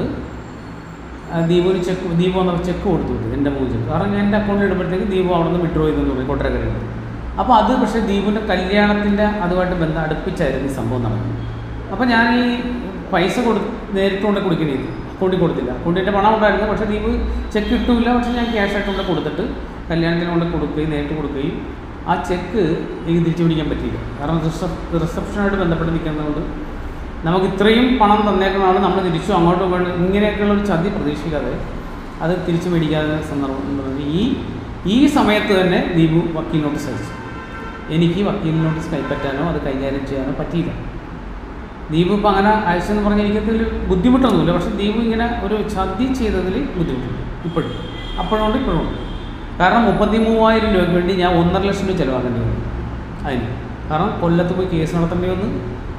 ആ, ദീപുവിന് ചെക്ക് ദീപു എന്ന ചെക്ക് കൊടുത്തു വിട്ടു എൻ്റെ മൂന്ന് ചെക്ക് കാരണം ഞാൻ എൻ്റെ അക്കൗണ്ടിൽ ഇടുമ്പോഴത്തേക്ക് ദീപു അവിടെ നിന്ന് വിഡ്രോ ചെയ്തെന്ന് പറയും കൊട്ടരക്കരയിൽ അപ്പോൾ അത് പക്ഷേ ദീപുവിൻ്റെ കല്യാണത്തിൻ്റെ അതുമായിട്ട് ബന്ധം അടുപ്പിച്ചായിരുന്നു ഈ സംഭവം നടന്നത് അപ്പോൾ ഞാൻ ഈ പൈസ കൊടു നേരിട്ട് കൊണ്ട് കൊടുക്കേണ്ടി അക്കൗണ്ടിൽ കൊടുത്തില്ല അക്കൗണ്ടിൻ്റെ പണം ഉണ്ടായിരുന്നു പക്ഷേ ദീപ് ചെക്ക് കിട്ടൂല പക്ഷേ ഞാൻ ക്യാഷ് ആയിട്ട് കൊണ്ട് കൊടുത്തിട്ട് കല്യാണത്തിന് കൊണ്ട് കൊടുക്കുകയും നേരിട്ട് കൊടുക്കുകയും ആ ചെക്ക് എനിക്ക് തിരിച്ചു പിടിക്കാൻ പറ്റിയില്ല കാരണം റിസപ് റിസപ്ഷനായിട്ട് ബന്ധപ്പെട്ട് നിൽക്കുന്നതുകൊണ്ട് നമുക്ക് ഇത്രയും പണം തന്നേക്കുന്ന ആൾ നമ്മൾ തിരിച്ചു അങ്ങോട്ടും ഇങ്ങോട്ടും ഇങ്ങനെയൊക്കെയുള്ള ഒരു ചതി പ്രതീക്ഷിക്കാതെ അത് തിരിച്ചു മേടിക്കാതെ സന്ദർഭം എന്ന് പറഞ്ഞാൽ ഈ ഈ സമയത്ത് തന്നെ ദീപു വക്കീൽ നോട്ടീസ് അയച്ചു എനിക്ക് വക്കീൽ നോട്ടീസ് കൈപ്പറ്റാനോ അത് കൈകാര്യം ചെയ്യാനോ പറ്റിയില്ല ദീപു ഇപ്പം അങ്ങനെ അയച്ചെന്ന് പറഞ്ഞാൽ എനിക്കതിൽ ബുദ്ധിമുട്ടൊന്നുമില്ല പക്ഷേ ദീപു ഇങ്ങനെ ഒരു ചതി ചെയ്തതിൽ ബുദ്ധിമുട്ടുണ്ട് ഇപ്പോഴും അപ്പോഴുണ്ട് ഇപ്പോഴും ഉണ്ട് കാരണം മുപ്പത്തി മൂവായിരം രൂപയ്ക്ക് വേണ്ടി ഞാൻ ഒന്നര ലക്ഷം രൂപ ചിലവാക്കേണ്ടി വന്നു അതിന് കാരണം കൊല്ലത്ത് പോയി കേസ് നടത്തേണ്ടി വന്ന്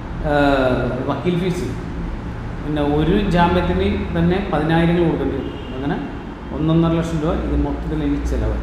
ആഹ് വക്കീൽ ഫീസ് പിന്നെ ഒരു ജാമ്യത്തിന് തന്നെ പതിനായിരങ്ങൾ കൊടുക്കേണ്ടി വരും അങ്ങനെ ഒന്നൊന്നര ലക്ഷം രൂപ ഇത് മൊത്തത്തിൽ എനിക്ക് ചിലവായി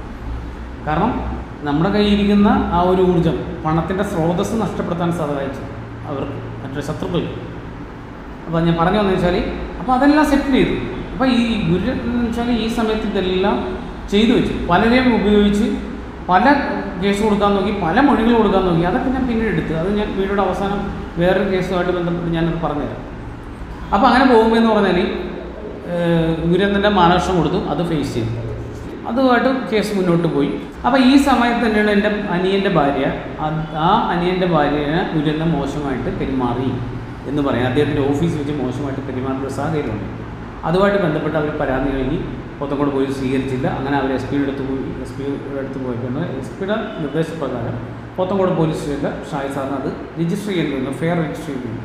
കാരണം നമ്മുടെ കയ്യിരിക്കുന്ന ആ ഒരു ഊർജം പണത്തിൻ്റെ സ്രോതസ്സ് നഷ്ടപ്പെടുത്താൻ സഹായിച്ചു അവർക്ക് മറ്റൊരു ശത്രുക്കൾക്ക് അപ്പോൾ ഞാൻ പറഞ്ഞു വന്നു വെച്ചാൽ അപ്പോൾ അതെല്ലാം സെറ്റിൽ ചെയ്തു അപ്പോൾ ഈ ഗുരു എന്ന് വെച്ചാൽ ഈ സമയത്ത് ഇതെല്ലാം ചെയ്തു വെച്ചു പലരെയും ഉപയോഗിച്ച് പല കേസ് കൊടുക്കാൻ നോക്കി പല മൊഴികൾ കൊടുക്കാൻ നോക്കി അതൊക്കെ ഞാൻ പിന്നീട് എടുത്തു അത് ഞാൻ വീഡിയോയുടെ അവസാനം വേറൊരു കേസുമായിട്ട് ബന്ധപ്പെട്ട് ഞാനത് പറഞ്ഞുതരാം അപ്പോൾ അങ്ങനെ പോകുമ്പോൾ എന്ന് പറഞ്ഞാൽ ഗുരുവന്ദൻ്റെ മാനവർഷം കൊടുത്തു അത് ഫേസ് ചെയ്തു അതുമായിട്ട് കേസ് മുന്നോട്ട് പോയി അപ്പോൾ ഈ സമയത്ത് തന്നെയാണ് എൻ്റെ അനിയൻ്റെ ഭാര്യ അത് ആ അനിയൻ്റെ ഭാര്യനെ ഗുരുവന്ദൻ മോശമായിട്ട് പെരുമാറി എന്ന് പറയാം അദ്ദേഹത്തിൻ്റെ ഓഫീസിൽ വെച്ച് മോശമായിട്ട് പെരുമാറിയ ഒരു സാഹചര്യമുണ്ട് അതുമായിട്ട് ബന്ധപ്പെട്ട് അവർ പരാതി നൽകി പോത്തങ്കോട് പോലീസ് സ്വീകരിച്ചില്ല അങ്ങനെ അവർ എസ് പിയുടെ അടുത്ത് പോയി എസ് പിയുടെ അടുത്ത് പോയിട്ടുണ്ട് എസ് പിയുടെ നിർദ്ദേശപ്രകാരം പോത്തങ്കോട് പോലീസ് സ്റ്റേഷനിൽ ഷായി സാറിന് അത് രജിസ്റ്റർ ചെയ്തിരുന്നു ഫെയർ രജിസ്റ്റർ ചെയ്തിരുന്നു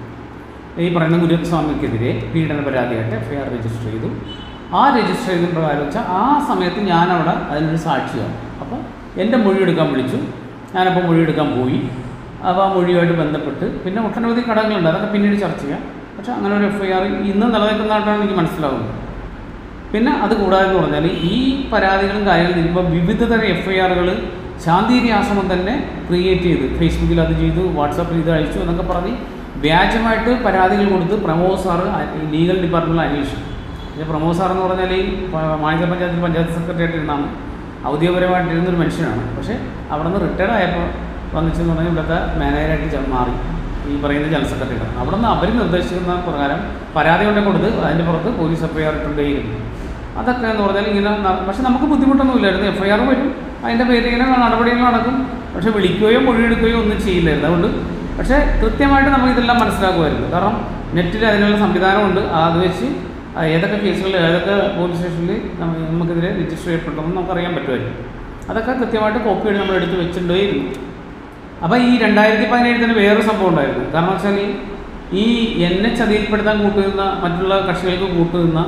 ഈ പറയുന്ന ഗുരുസ്വാമിക്കെതിരെ പീഡന പരാതിയായിട്ട് എഫ്ഐആർ രജിസ്റ്റർ ചെയ്തു ആ രജിസ്റ്റർ ചെയ്ത പ്രകാരം വെച്ചാൽ ആ സമയത്ത് ഞാനവിടെ അതിനൊരു സാക്ഷിയാണ് അപ്പോൾ എൻ്റെ മൊഴി എടുക്കാൻ വിളിച്ചു ഞാനപ്പോൾ മൊഴി എടുക്കാൻ പോയി അപ്പോൾ ആ മൊഴിയുമായിട്ട് ബന്ധപ്പെട്ട് പിന്നെ ഒട്ടനവധി ഘടകങ്ങളുണ്ട് അതൊക്കെ പിന്നീട് ചർച്ച ചെയ്യാം പക്ഷേ അങ്ങനെ ഒരു എഫ് ഐ ആർ ഇന്ന് നിലനിൽക്കുന്നതായിട്ടാണ് എനിക്ക് മനസ്സിലാവുന്നത് പിന്നെ അത് കൂടാതെ എന്ന് പറഞ്ഞാൽ ഈ പരാതികളും കാര്യങ്ങളും ചെയ്യുമ്പോൾ വിവിധ തരം എഫ് ഐ ആറുകൾ ശാന്തിഗിരി ആശ്രമം തന്നെ ക്രിയേറ്റ് ചെയ്ത് ഫേസ്ബുക്കിൽ അത് ചെയ്തു വാട്സാപ്പിൽ ഇത് അയച്ചു എന്നൊക്കെ പറഞ്ഞ് വ്യാജമായിട്ട് പരാതികൾ കൊടുത്ത് പ്രമോദ് സാറ് ലീഗൽ ഡിപ്പാർട്ട്മെൻറ്റിൽ അന്വേഷിച്ചു പിന്നെ പ്രമോദ് സാർ എന്ന് പറഞ്ഞാൽ ഈ പ- മാണിക്യ പഞ്ചായത്തിൽ പഞ്ചായത്ത് സെക്രട്ടറി ആയിട്ടിരുന്നാണ് ഔദ്യോഗികപരമായിട്ടിരുന്നൊരു മനുഷ്യനാണ് പക്ഷേ അവിടെ നിന്ന് റിട്ടയർഡ് ആയപ്പോൾ വന്നിച്ചെന്ന് പറഞ്ഞാൽ ഇവിടുത്തെ മാനേജറായിട്ട് ചെ- മാറി ഈ പറയുന്ന ജനറൽ സെക്രട്ടറിയുടെ അവിടെ നിന്ന് അവർ നിർദ്ദേശിക്കുന്ന പ്രകാരം പരാതി കൊണ്ട് കൊടുത്ത് അതിൻ്റെ പുറത്ത് പോലീസ് എഫ് ഐ ആർ ഇട്ടുകൊണ്ടേയിരുന്നു അതൊക്കെ എന്ന് പറഞ്ഞാൽ ഇങ്ങനെ ന- പക്ഷെ നമുക്ക് ബുദ്ധിമുട്ടൊന്നുമില്ലായിരുന്നു എഫ് ഐ ആർ വരും അതിൻ്റെ പേരിൽ ഇങ്ങനെ നടപടികൾ നടക്കും പക്ഷെ വിളിക്കുകയോ മൊഴിയെടുക്കുകയോ ഒന്നും ചെയ്യില്ലായിരുന്നു അതുകൊണ്ട് പക്ഷേ കൃത്യമായിട്ട് നമുക്ക് ഇതെല്ലാം മനസ്സിലാക്കുമായിരുന്നു കാരണം നെറ്റിൽ അതിനുള്ള സംവിധാനമുണ്ട് അത് വെച്ച് ആ ഏതൊക്കെ കേസുകളിൽ ഏതൊക്കെ പോലീസ് സ്റ്റേഷനിൽ നമ്മ- നമുക്കെതിരെ രജിസ്റ്റർ ചെയ്യപ്പെട്ടതെന്ന് നമുക്കറിയാൻ പറ്റുമായിരുന്നു അതൊക്കെ കൃത്യമായിട്ട് കോപ്പിയായിട്ട് നമ്മൾ എടുത്ത് വെച്ചിട്ടുണ്ടായിരുന്നു അപ്പോൾ ഈ രണ്ടായിരത്തി പതിനേഴിൽ തന്നെ വേറൊരു സംഭവം ഉണ്ടായിരുന്നു കാരണം വെച്ചാൽ ഈ എന്നെ ചതിയിൽപ്പെടുത്താൻ കൂട്ടുനിന്ന മറ്റുള്ള കക്ഷികൾക്ക് കൂട്ടുനിന്ന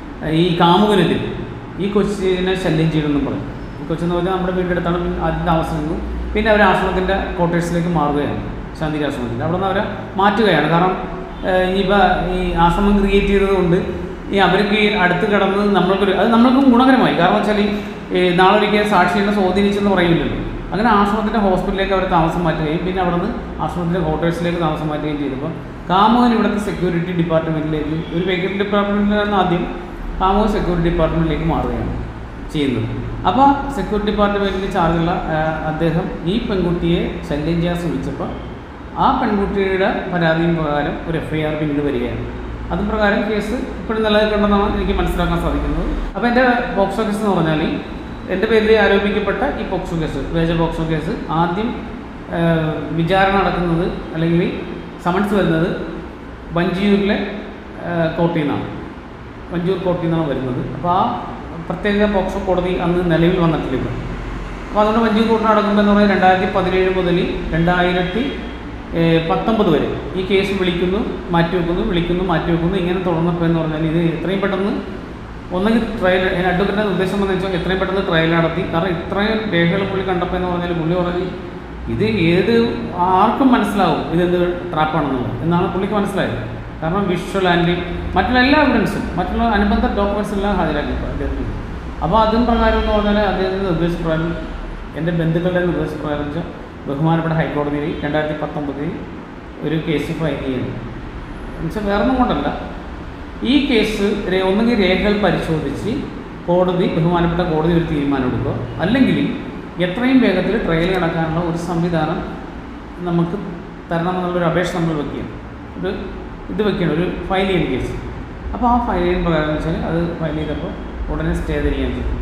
ഈ കാമുകനെതിരെ ഈ കൊച്ചിനെ ശല്യം ചെയ്യണമെന്ന് പറഞ്ഞു ഈ കൊച്ചെന്ന് പറഞ്ഞാൽ നമ്മുടെ വീടിൻ്റെ അടുത്താണ് പിന്നെ ആദ്യം താമസിക്കുന്നത് പിന്നെ അവർ ആശ്രമത്തിൻ്റെ ക്വാർട്ടേഴ്സിലേക്ക് മാറുകയാണ് ശാന്തിരി ആശ്രമത്തിൻ്റെ അവിടെ നിന്ന് അവരെ മാറ്റുകയാണ് കാരണം ഏഹ്, ഇനിയിപ്പോൾ ഈ ആശ്രമം ക്രിയേറ്റ് ചെയ്തതുകൊണ്ട് ഈ അവർക്ക് ഈ അടുത്ത് കിടന്ന് നമ്മൾക്കൊരു അത് നമ്മൾക്കും ഗുണകരമായി കാരണം വെച്ചാൽ ഈ നാളെ ഒരിക്കൽ സാക്ഷിയെ സ്വാധീനിച്ചെന്ന് പറയില്ലല്ലോ അങ്ങനെ ആശ്രമത്തിൻ്റെ ഹോസ്പിറ്റലിലേക്ക് അവർ താമസം മാറ്റുകയും പിന്നെ അവിടെ നിന്ന് ആശ്രമത്തിൻ്റെ ക്വാർട്ടേഴ്സിലേക്ക് താമസം മാറ്റുകയും ചെയ്തപ്പോൾ കാമുകൻ ഇവിടുത്തെ സെക്യൂരിറ്റി ഡിപ്പാർട്ട്മെൻറ്റിലേക്ക് ഒരു സെക്യൂരിറ്റി ഡിപ്പാർട്ട്മെൻറ്റിലാണ് ആദ്യം കാമുകൻ സെക്യൂരിറ്റി ഡിപ്പാർട്ട്മെൻറ്റിലേക്ക് മാറുകയാണ് ചെയ്യുന്നത് അപ്പോൾ സെക്യൂരിറ്റി ഡിപ്പാർട്ട്മെൻറ്റിൽ ചാർജുള്ള ആ, അദ്ദേഹം ഈ പെൺകുട്ടിയെ ശല്യം ചെയ്യാൻ ശ്രമിച്ചപ്പോൾ ആ പെൺകുട്ടിയുടെ പരാതിയും പ്രകാരം ഒരു എഫ് ഐ ആർ പിന്നീട് വരികയാണ് അതും പ്രകാരം കേസ് ഇപ്പോഴും നിലനിൽക്കണമെന്നാണ് എനിക്ക് മനസ്സിലാക്കാൻ സാധിക്കുന്നത് അപ്പോൾ എൻ്റെ പോക്സോ കേസ് എന്ന് പറഞ്ഞാൽ എൻ്റെ പേരിൽ ആരോപിക്കപ്പെട്ട ഈ പോക്സോ കേസ് വേജ പോക്സോ കേസ് ആദ്യം ആ, വിചാരണ നടക്കുന്നത് അല്ലെങ്കിൽ സമൻസ് വരുന്നത് വഞ്ചിയൂരിലെ ആ, കോർട്ടിൽ നിന്നാണ് വഞ്ചൂർ കോർട്ടിൽ നിന്നാണ് വരുന്നത് അപ്പോൾ ആ പ്രത്യേക പോക്സോ കോടതി അന്ന് നിലവിൽ വന്നിട്ടില്ല ഇപ്പോൾ അപ്പോൾ അതുകൊണ്ട് വഞ്ചൂർ കോർട്ട് നടക്കുമ്പോൾ എന്ന് പറഞ്ഞാൽ രണ്ടായിരത്തി പതിനേഴ് മുതൽ രണ്ടായിരത്തി ഏഹ്, പത്തൊമ്പത് വരെ ഈ കേസ് വിളിക്കുന്നു മാറ്റിവെക്കുന്നു വിളിക്കുന്നു മാറ്റിവെക്കുന്നു ഇങ്ങനെ തുടർന്നപ്പോൾ എന്ന് പറഞ്ഞാൽ ഇത് എത്രയും പെട്ടെന്ന് ഒന്നെങ്കിൽ ട്രയൽ അഡ്വക്കറ്റിൻ്റെ നിർദ്ദേശം എന്ന് വെച്ചാൽ എത്രയും പെട്ടെന്ന് ട്രയൽ നടത്തി കാരണം ഇത്രയും രേഖകൾ പുള്ളി കണ്ടപ്പോൾ എന്ന് പറഞ്ഞാൽ പുള്ളി പറഞ്ഞ് ഇത് ഏത് ആർക്കും മനസ്സിലാവും ഇതെന്ത് ട്രാപ്പാണെന്നുള്ളത് എന്നാണ് പുള്ളിക്ക് മനസ്സിലായത് കാരണം വിഷ്വൽ ആൻഡ് മറ്റുള്ള എല്ലാ എവിഡൻസും മറ്റുള്ള അനുബന്ധ ഡോക്യുമെൻറ്റ്സ് എല്ലാം ഹാജരാക്കി അദ്ദേഹത്തിന് അപ്പോൾ അതും പ്രകാരം എന്ന് പറഞ്ഞാൽ അദ്ദേഹത്തിൻ്റെ നിർദ്ദേശപ്രകാരം എൻ്റെ ബന്ധുക്കളുടെ നിർദ്ദേശപ്രകാരം വെച്ചാൽ ബഹുമാനപ്പെട്ട ഹൈക്കോടതിയിൽ രണ്ടായിരത്തി പത്തൊമ്പതിൽ ഒരു കേസ് ഫയൽ ചെയ്യുന്നു എന്നുവെച്ചാൽ വേറെ ഒന്നും കൊണ്ടല്ല ഈ കേസ് രേ- ഒന്നുകിൽ രേഖകൾ പരിശോധിച്ച് കോടതി ബഹുമാനപ്പെട്ട കോടതി ഒരു തീരുമാനം എടുക്കുക അല്ലെങ്കിൽ എത്രയും വേഗത്തിൽ ട്രയൽ നടക്കാനുള്ള ഒരു സംവിധാനം നമുക്ക് തരണമെന്നുള്ളൊരു അപേക്ഷ നമ്മൾ വെക്കുകയാണ് ഒരു ഇത് വെക്കണം ഒരു ഫയൽ ചെയ്യുന്ന കേസ് അപ്പോൾ ആ ഫയൽ ചെയ്യുന്ന പ്രകാരം എന്ന് വെച്ചാൽ അത് ഫയൽ ചെയ്തപ്പോൾ ഉടനെ സ്റ്റേ തരികയാണ് ചെയ്തു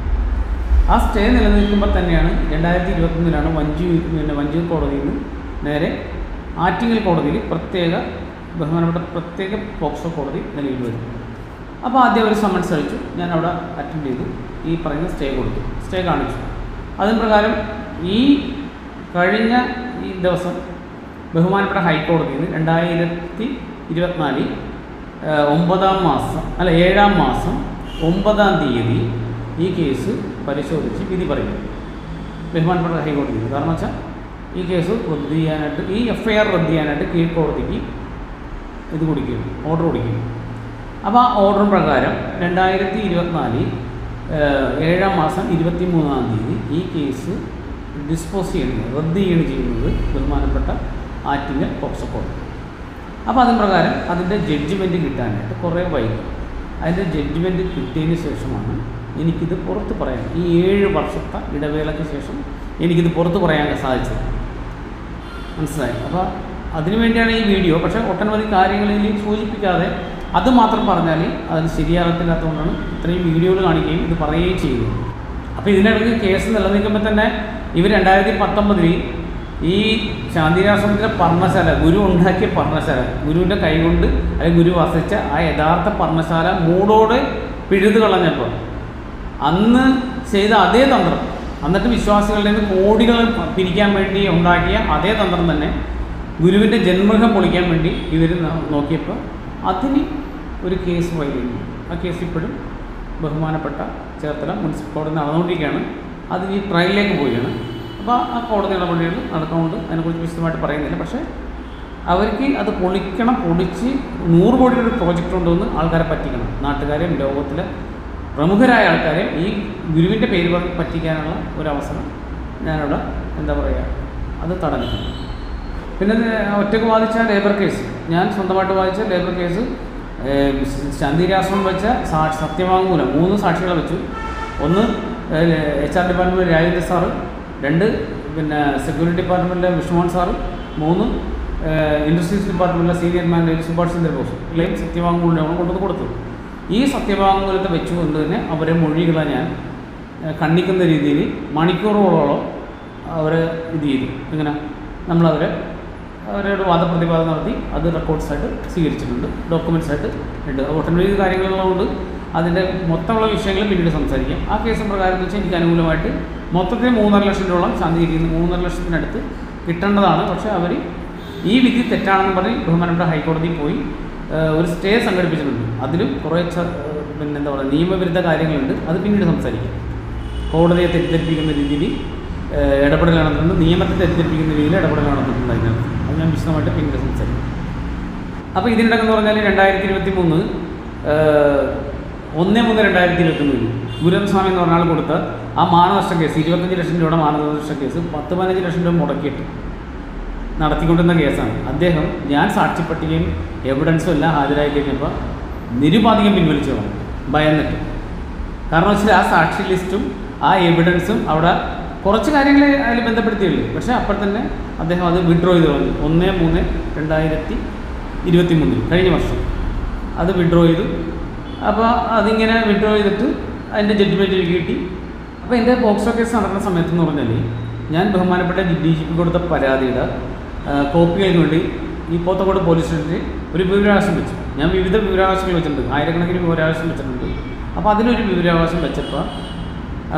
ആ സ്റ്റേ നിലനിൽക്കുമ്പോൾ തന്നെയാണ് രണ്ടായിരത്തി ഇരുപത്തൊന്നിലാണ് വഞ്ചി പിന്നെ വഞ്ചൂർ കോടതിയിൽ നിന്ന് നേരെ ആറ്റിങ്ങൽ കോടതിയിൽ പ്രത്യേക ബഹുമാനപ്പെട്ട പ്രത്യേക പോക്സോ കോടതി നിലവിൽ വരും അപ്പോൾ ആദ്യം അവർ സമ്മൻസ് അയച്ചു ഞാൻ അവിടെ അറ്റൻഡ് ചെയ്തു ഈ പറയുന്ന സ്റ്റേ കൊടുത്തു സ്റ്റേ കാണിച്ചു അതിന് പ്രകാരം ഈ കഴിഞ്ഞ ഈ ദിവസം ബഹുമാനപ്പെട്ട ഹൈക്കോടതിയിൽ നിന്ന് രണ്ടായിരത്തി ഇരുപത്തിനാലിൽ ഏഹ്, ഒമ്പതാം മാസം അല്ല ഏഴാം മാസം ഒമ്പതാം തീയതി ഈ കേസ് പരിശോധിച്ച് വിധി പറയും ബഹുമാനപ്പെട്ട ഹൈക്കോടതിയിൽ കാരണം വെച്ചാൽ ഈ കേസ് റദ്ദ് ചെയ്യാനായിട്ട് ഈ എഫ് ഐ ആർ റദ്ദ് ചെയ്യാനായിട്ട് കീഴ്ക്കോടതിക്ക് ഇത് കൊടുക്കുകയും ഓർഡർ കൊടുക്കുകയും അപ്പോൾ ആ ഓർഡർ പ്രകാരം രണ്ടായിരത്തി ഇരുപത്തിനാലിൽ ഏഴാം മാസം ഇരുപത്തി മൂന്നാം തീയതി ഈ കേസ് ഡിസ്പോസ് ചെയ്യുന്നത് റദ്ദ് ചെയ്യുകയാണ് ചെയ്യുന്നത് ബഹുമാനപ്പെട്ട ആറ്റിങ്ങൽ പോക്സോ കോടതി അപ്പോൾ അതിന് പ്രകാരം അതിൻ്റെ ജഡ്ജിമെൻറ്റ് കിട്ടാനായിട്ട് കുറേ വൈകി അതിൻ്റെ ജഡ്ജിമെൻറ്റ് കിട്ടിയതിന് ശേഷമാണ് എനിക്കിത് പുറത്ത് പറയാൻ ഈ ഏഴ് വർഷത്തെ ഇടവേളയ്ക്ക് ശേഷം എനിക്കിത് പുറത്ത് പറയാൻ സാധിച്ചത് മനസ്സിലായി അപ്പോൾ അതിനുവേണ്ടിയാണ് ഈ വീഡിയോ പക്ഷേ ഒട്ടനവധി കാര്യങ്ങളിൽ സൂചിപ്പിക്കാതെ അത് മാത്രം പറഞ്ഞാൽ അത് ശരിയാകത്തില്ലാത്തതുകൊണ്ടാണ് ഇത്രയും വീഡിയോകൾ കാണിക്കുകയും ഇത് പറയുകയും ചെയ്യുന്നത് അപ്പോൾ ഇതിനിടയ്ക്ക് കേസ് നിലനിൽക്കുമ്പോൾ തന്നെ ഇവർ രണ്ടായിരത്തി പത്തൊമ്പതിൽ ഈ ശാന്തിരാശ്രമത്തിലെ പർണശാല ഗുരു ഉണ്ടാക്കിയ പർണശാല ഗുരുവിൻ്റെ കൈകൊണ്ട് അല്ലെങ്കിൽ ഗുരു വസിച്ച ആ യഥാർത്ഥ പർണശാല മൂടോടെ പിഴുതു കളഞ്ഞപ്പോൾ അന്ന് ചെയ്ത അതേ തന്ത്രം എന്നിട്ട് വിശ്വാസികളുടെ നിന്ന് കോടികൾ പിരിക്കാൻ വേണ്ടി ഉണ്ടാക്കിയ അതേ തന്ത്രം തന്നെ ഗുരുവിൻ്റെ ജന്മഗൃഹം പൊളിക്കാൻ വേണ്ടി ഇവർ നോക്കിയപ്പോൾ അതിന് ഒരു കേസ് ഫയൽ ചെയ്യുന്നു ആ കേസ് ഇപ്പോഴും ബഹുമാനപ്പെട്ട ചേർത്തല മുനിസിപ്പൽ കോടതി നടന്നുകൊണ്ടിരിക്കുകയാണ് അത് ഈ ട്രയലിലേക്ക് പോവുകയാണ് അപ്പോൾ ആ കോടതി നടപടികൾ നടക്കുന്നുണ്ട് അതിനെക്കുറിച്ച് വിശദമായിട്ട് പറയുന്നില്ല പക്ഷേ അവർക്ക് അത് പൊളിക്കണം പൊളിച്ച് നൂറ് കോടിയുടെ ഒരു പ്രോജക്റ്റ് ഉണ്ടെന്ന് ആൾക്കാരെ പറ്റിക്കണം നാട്ടുകാരെയും ലോകത്തിലെ പ്രമുഖരായ ആൾക്കാരെ ഈ ഗുരുവിൻ്റെ പേര് പറഞ്ഞ് പറ്റിക്കാനുള്ള ഒരു അവസരം ഞാനിവിടെ എന്താ പറയുക അത് തടഞ്ഞിട്ടുണ്ട് പിന്നെ ഇത് ഒറ്റയ്ക്ക് വാദിച്ച ലേബർ കേസ് ഞാൻ സ്വന്തമായിട്ട് വാദിച്ച ലേബർ കേസ് ശാന്തിരാശ്രമം വെച്ച സാ സത്യവാങ്മൂലം മൂന്ന് സാക്ഷികളെ വെച്ചു ഒന്ന് H R department Rajendra sir രണ്ട് പിന്നെ സെക്യൂരിറ്റി ഡിപ്പാർട്ട്മെൻറ്റിലെ വിഷ്ണുമോഹൻ സാറ് മൂന്ന് ഇൻഡസ്ട്രീസ് ഡിപ്പാർട്ട്മെൻറ്റിലെ സീനിയർ മാനേജർ സുഭാഷ് ചന്ദ്രബോസ് ഇല്ലെങ്കിൽ സത്യവാങ്മൂലമാണ് കൊണ്ടുവന്ന് കൊടുത്തത് ഈ സത്യവാങ്മൂലത്തെ വെച്ചുകൊണ്ട് തന്നെ അവരെ മൊഴികളെ ഞാൻ ഏഹ്, കണ്ണിക്കുന്ന രീതിയിൽ മണിക്കൂറുകളോളം അവരെ ഇത് ചെയ്തു ഇങ്ങനെ നമ്മളവരെ അവരോട് വാദപ്രതിവാദം നടത്തി അത് റെക്കോർഡ്സ് ആയിട്ട് സ്വീകരിച്ചിട്ടുണ്ട് ഡോക്യുമെൻറ്റ്സ് ആയിട്ട് ഉണ്ട് ഒട്ടനവധി കാര്യങ്ങളുള്ളതുകൊണ്ട് അതിൻ്റെ മൊത്തമുള്ള വിഷയങ്ങൾ പിന്നീട് സംസാരിക്കാം ആ കേസ് പ്രകാരം എന്ന് വെച്ചാൽ എനിക്ക് അനുകൂലമായിട്ട് മൊത്തത്തിൽ മൂന്നര ലക്ഷം രൂപ ശാന്തിയിരിക്കുന്ന മൂന്നര ലക്ഷത്തിനടുത്ത് കിട്ടേണ്ടതാണ് പക്ഷേ അവർ ഈ വിധി തെറ്റാണെന്ന് പറഞ്ഞ് ബഹുമാനപ്പെട്ട ഹൈക്കോടതിയിൽ പോയി ഏഹ്, ഒരു സ്റ്റേ സംഘടിപ്പിച്ചിട്ടുണ്ട് അതിലും കുറേ ച- ഏഹ്, പിന്നെ എന്താ പറയുക നിയമവിരുദ്ധ കാര്യങ്ങളുണ്ട് അത് പിന്നീട് സംസാരിക്കാം കോടതിയെ തെറ്റിദ്ധരിപ്പിക്കുന്ന രീതിയിൽ ഏഹ്, ഇടപെടൽ നടന്നിട്ടുണ്ട് നിയമത്തെ തെറ്റിദ്ധരിപ്പിക്കുന്ന രീതിയിൽ ഇടപെടൽ നടന്നിട്ടുണ്ട് അതിനകത്ത് അത് ഞാൻ വിശദമായിട്ട് പിന്നീട് സംസാരിക്കും അപ്പോൾ ഇതിനിടക്കെന്ന് പറഞ്ഞാൽ രണ്ടായിരത്തി ഇരുപത്തി മൂന്ന് ഒന്ന് മൂന്ന് രണ്ടായിരത്തി ഇരുപത്തി മൂന്നിൽ ഗുരുവൻ സ്വാമി എന്ന് പറഞ്ഞാൽ കൊടുത്ത ആ മാനനഷ്ട കേസ് ഇരുപത്തഞ്ച് ലക്ഷം രൂപയുടെ മാനനഷ്ട കേസ് പത്ത് പതിനഞ്ച് ലക്ഷം രൂപ മുടക്കിയിട്ട് നടത്തിക്കൊണ്ടിരുന്ന കേസാണ് അദ്ദേഹം ഞാൻ സാക്ഷിപ്പട്ടികയും എവിഡൻസും എല്ലാം ഹാജരായി കഴിഞ്ഞപ്പോൾ നിരുപാധികം പിൻവലിച്ചു കളഞ്ഞു ഭയന്നിട്ട് കാരണം വെച്ചാൽ ആ സാക്ഷി ലിസ്റ്റും ആ എവിഡൻസും അവിടെ കുറച്ച് കാര്യങ്ങൾ അതിൽ ബന്ധപ്പെടുത്തിയുള്ളൂ പക്ഷേ അപ്പോൾ തന്നെ അദ്ദേഹം അത് വിഡ്രോ ചെയ്ത് കളഞ്ഞു ഒന്ന് മൂന്ന് രണ്ടായിരത്തി ഇരുപത്തി മൂന്നിൽ കഴിഞ്ഞ വർഷം അത് വിഡ്രോ ചെയ്തു അപ്പോൾ അതിങ്ങനെ വിഡ്രോ ചെയ്തിട്ട് അതിൻ്റെ ജഡ്ജ്മെൻറ്റ് എനിക്ക് കിട്ടി അപ്പോൾ എൻ്റെ പോക്സോ കേസ് നടക്കുന്ന സമയത്തെന്ന് പറഞ്ഞാൽ ഞാൻ ബഹുമാനപ്പെട്ട ഡി ജി പി കൊടുത്ത പരാതിയുടെ ആ, കോപ്പികൾക്ക് വേണ്ടി ഈ പോത്തക്കോട് പോലീസ് സ്റ്റേഷനിൽ ഒരു വിവരാവകാശം വെച്ചു ഞാൻ വിവിധ വിവരാവകാശങ്ങൾ വെച്ചിട്ടുണ്ട് ആയിരക്കണക്കിന് വിവരാവകാശം വെച്ചിട്ടുണ്ട് അപ്പോൾ അതിനൊരു വിവരാവകാശം വെച്ചപ്പോൾ ആ,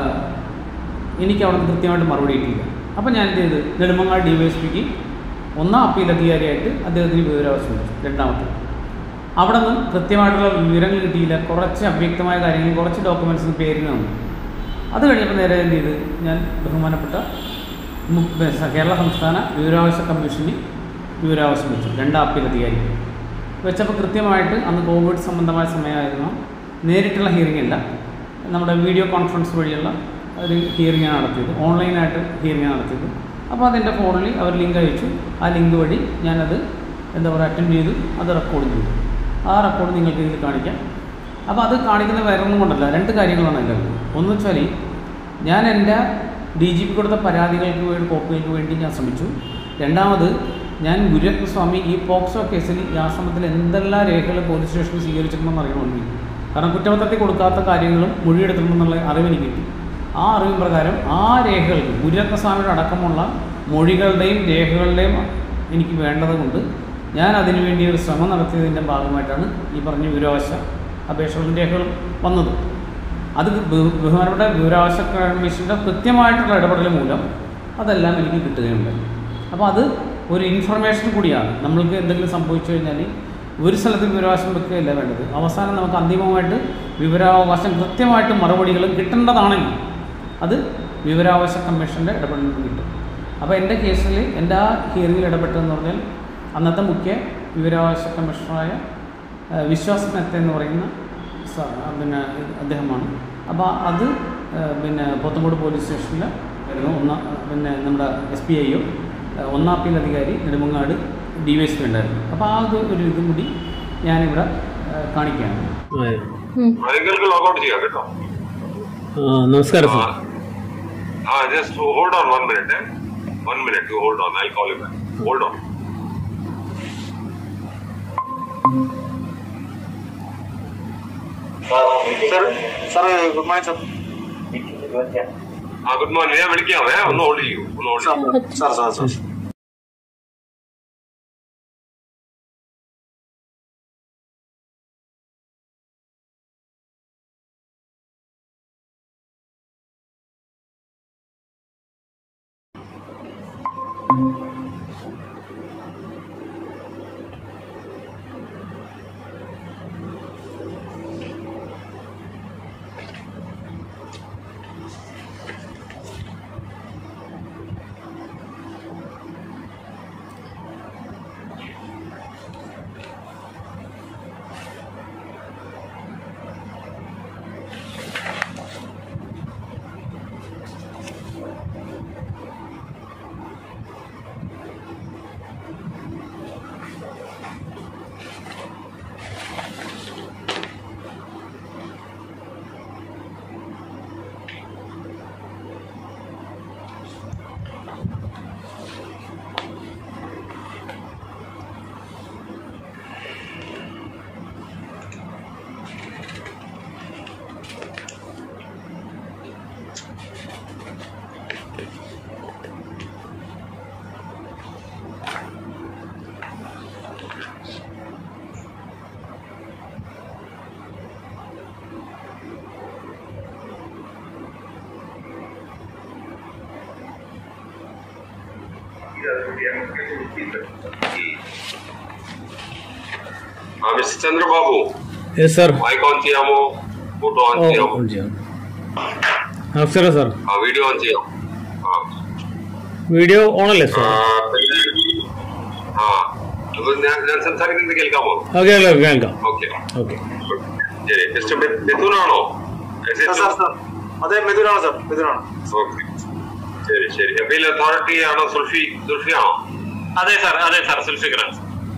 എനിക്ക് അവിടെ നിന്ന് കൃത്യമായിട്ട് മറുപടി കിട്ടിയില്ല അപ്പോൾ ഞാൻ എന്ത് ചെയ്ത് നെടുമങ്ങാട് ഡി വൈ എസ് പിക്ക് ഒന്നാം അപ്പീൽ അധികാരിയായിട്ട് അദ്ദേഹത്തിന് വിവരാവകാശം വെച്ചു രണ്ടാമത്തെ അവിടെ നിന്ന് കൃത്യമായിട്ടുള്ള വിവരങ്ങൾ കിട്ടിയില്ല കുറച്ച് അവ്യക്തമായ കാര്യങ്ങൾ കുറച്ച് ഡോക്യുമെൻറ്റ്സിന് പേരിന് തന്നു അത് കഴിഞ്ഞപ്പോൾ നേരെ എന്ത് ചെയ്ത് ഞാൻ ബഹുമാനപ്പെട്ട മു- ബ- കേരള സംസ്ഥാന വിവരാവകാശ കമ്മീഷന് വിവരാവകാശം വെച്ചു രണ്ട് അപ്പീൽ അധികാരി വെച്ചപ്പോൾ കൃത്യമായിട്ട് അന്ന് കോവിഡ് സംബന്ധമായ സമയമായിരുന്നു നേരിട്ടുള്ള ഹിയറിംഗ് അല്ല നമ്മുടെ വീഡിയോ കോൺഫറൻസ് വഴിയുള്ള ഒരു ഹിയറിംഗാണ് നടത്തിയത് ഓൺലൈനായിട്ട് ഹിയറിംഗ് നടത്തിയത് അപ്പോൾ അതെൻ്റെ ഫോണിൽ അവർ ലിങ്ക് അയച്ചു ആ ലിങ്ക് വഴി ഞാനത് എന്താ പറയുക അറ്റൻഡ് ചെയ്തു അത് റെക്കോർഡ് ചെയ്തു ആ റെക്കോർഡ് നിങ്ങൾക്ക് ഇതിൽ കാണിക്കാം അപ്പോൾ അത് കാണിക്കുന്ന വേറെ ഒന്നും കൊണ്ടല്ല രണ്ട് കാര്യങ്ങളാണ് അതിൻ്റെ അകത്ത്. ഒന്ന് വെച്ചാൽ ഞാൻ എൻ്റെ ഡി ജി പി കൊടുത്ത പരാതികൾക്ക് വേണ്ടി കോപ്പികൾക്ക് വേണ്ടി ഞാൻ ശ്രമിച്ചു രണ്ടാമത് ഞാൻ ഗുരുരത്നസ്വാമി ഈ പോക്സോ കേസിൽ ഈ ആശ്രമത്തിൽ എന്തെല്ലാം രേഖകൾ പോലീസ് സ്റ്റേഷനിൽ സ്വീകരിച്ചിട്ടുണ്ടെന്ന് അറിയണമെങ്കിൽ കാരണം കുറ്റപത്രത്തിൽ കൊടുക്കാത്ത കാര്യങ്ങളും മൊഴിയെടുത്തിട്ടുണ്ടെന്നുള്ള അറിവ് എനിക്ക് കിട്ടി ആ അറിവ് പ്രകാരം ആ രേഖകൾക്ക് ഗുരുരത്നസ്വാമിയുടെ അടക്കമുള്ള മൊഴികളുടെയും രേഖകളുടെയും എനിക്ക് വേണ്ടത് കൊണ്ട് ഞാൻ അതിനുവേണ്ടി ഒരു ശ്രമം നടത്തിയതിൻ്റെ ഭാഗമായിട്ടാണ് ഈ പറഞ്ഞ വിവരാവകാശ അപേക്ഷകളും രേഖകളും വന്നത് അത് ബഹു- ബഹുമാനപ്പെട്ട വിവരാവകാശ കമ്മീഷൻ്റെ കൃത്യമായിട്ടുള്ള ഇടപെടൽ മൂലം അതെല്ലാം എനിക്ക് കിട്ടുകയുണ്ടായി അപ്പോൾ അത് ഒരു ഇൻഫർമേഷൻ കൂടിയാണ് നമ്മൾക്ക് എന്തെങ്കിലും സംഭവിച്ചു കഴിഞ്ഞാൽ ഒരു സ്ഥലത്ത് വിവരാവകാശം വെക്കുകയല്ല വേണ്ടത് അവസാനം നമുക്ക് അന്തിമമായിട്ട് വിവരാവകാശം കൃത്യമായിട്ട് മറുപടികളും കിട്ടേണ്ടതാണെങ്കിൽ അത് വിവരാവകാശ കമ്മീഷൻ്റെ ഇടപെടലിൽ നിന്ന് കിട്ടും അപ്പോൾ എൻ്റെ കേസിൽ എൻ്റെ ആ ഹിയറിങ്ങിൽ ഇടപെട്ടതെന്ന് പറഞ്ഞാൽ അന്നത്തെ മുഖ്യ വിവരാവകാശ കമ്മീഷണറായ ആ, വിശ്വാസ് മെത്ത എന്ന് പറയുന്ന സ- പിന്നെ അദ്ദേഹമാണ് അപ്പോൾ അത് ആ, പിന്നെ പോത്തങ്കോട് പോലീസ് സ്റ്റേഷനിൽ ആയിരുന്നു ഒന്നാം പിന്നെ നമ്മുടെ എസ് പി ഐയോ ഒന്നാം അപ്പീൽ അധികാരി Nedumangad D Y S P ഉണ്ടായിരുന്നു അപ്പോൾ ആ ഒരു ഒരു ഇതും കൂടി ഞാനിവിടെ ആ, കാണിക്കുകയാണ് നിങ്ങൾക്ക് ലോഗൗട്ട് ചെയ്യാം കേട്ടോ ആ, നമസ്കാരം സാർ ആ just hold on one minute one minute hold on I call you back hold on sir sir good morning sir ആ ഗുഡ് മോർണിംഗ് ഞാൻ വിളിക്കാമേ ഒന്ന് ഹോൾഡ് ചെയ്യൂ ഒന്ന് ഹോൾഡ് ചെയ്യൂ സാർ സാർ സാർ ആ mister Chandrababu yes sir mike on ചെയ്യാമോ ഫോട്ടോ ഓൺ ഓ ചെയ്യാമോ ഓൺ ചെയ്യാം നമസ്കാരം സാർ ആ വീഡിയോ ഓൺ ചെയ്യാം ആ വീഡിയോ ഓണല്ലേ ആ, സാർ പിന്നെ- ആ അപ്പൊ ഞാൻ ഞാൻ സംസാരിക്കുന്നത് കേൾക്കാമോ ഓക്കെ കേൾക്കാം കേൾക്കാം ഓക്കെ ഓക്കെ ശരി മിസ്റ്റർ മിഥുനാണോ അതെ മിഥുനാണ് സാർ മിഥുനാണ് ഓക്കെ ശരി ശരി അപ്പീൽ അതോറിറ്റി ആണോ സുൽഫി സുൽഫി ആണോ അതെ സാർ അതെ സാർ സുൽഫിക്കറാണ്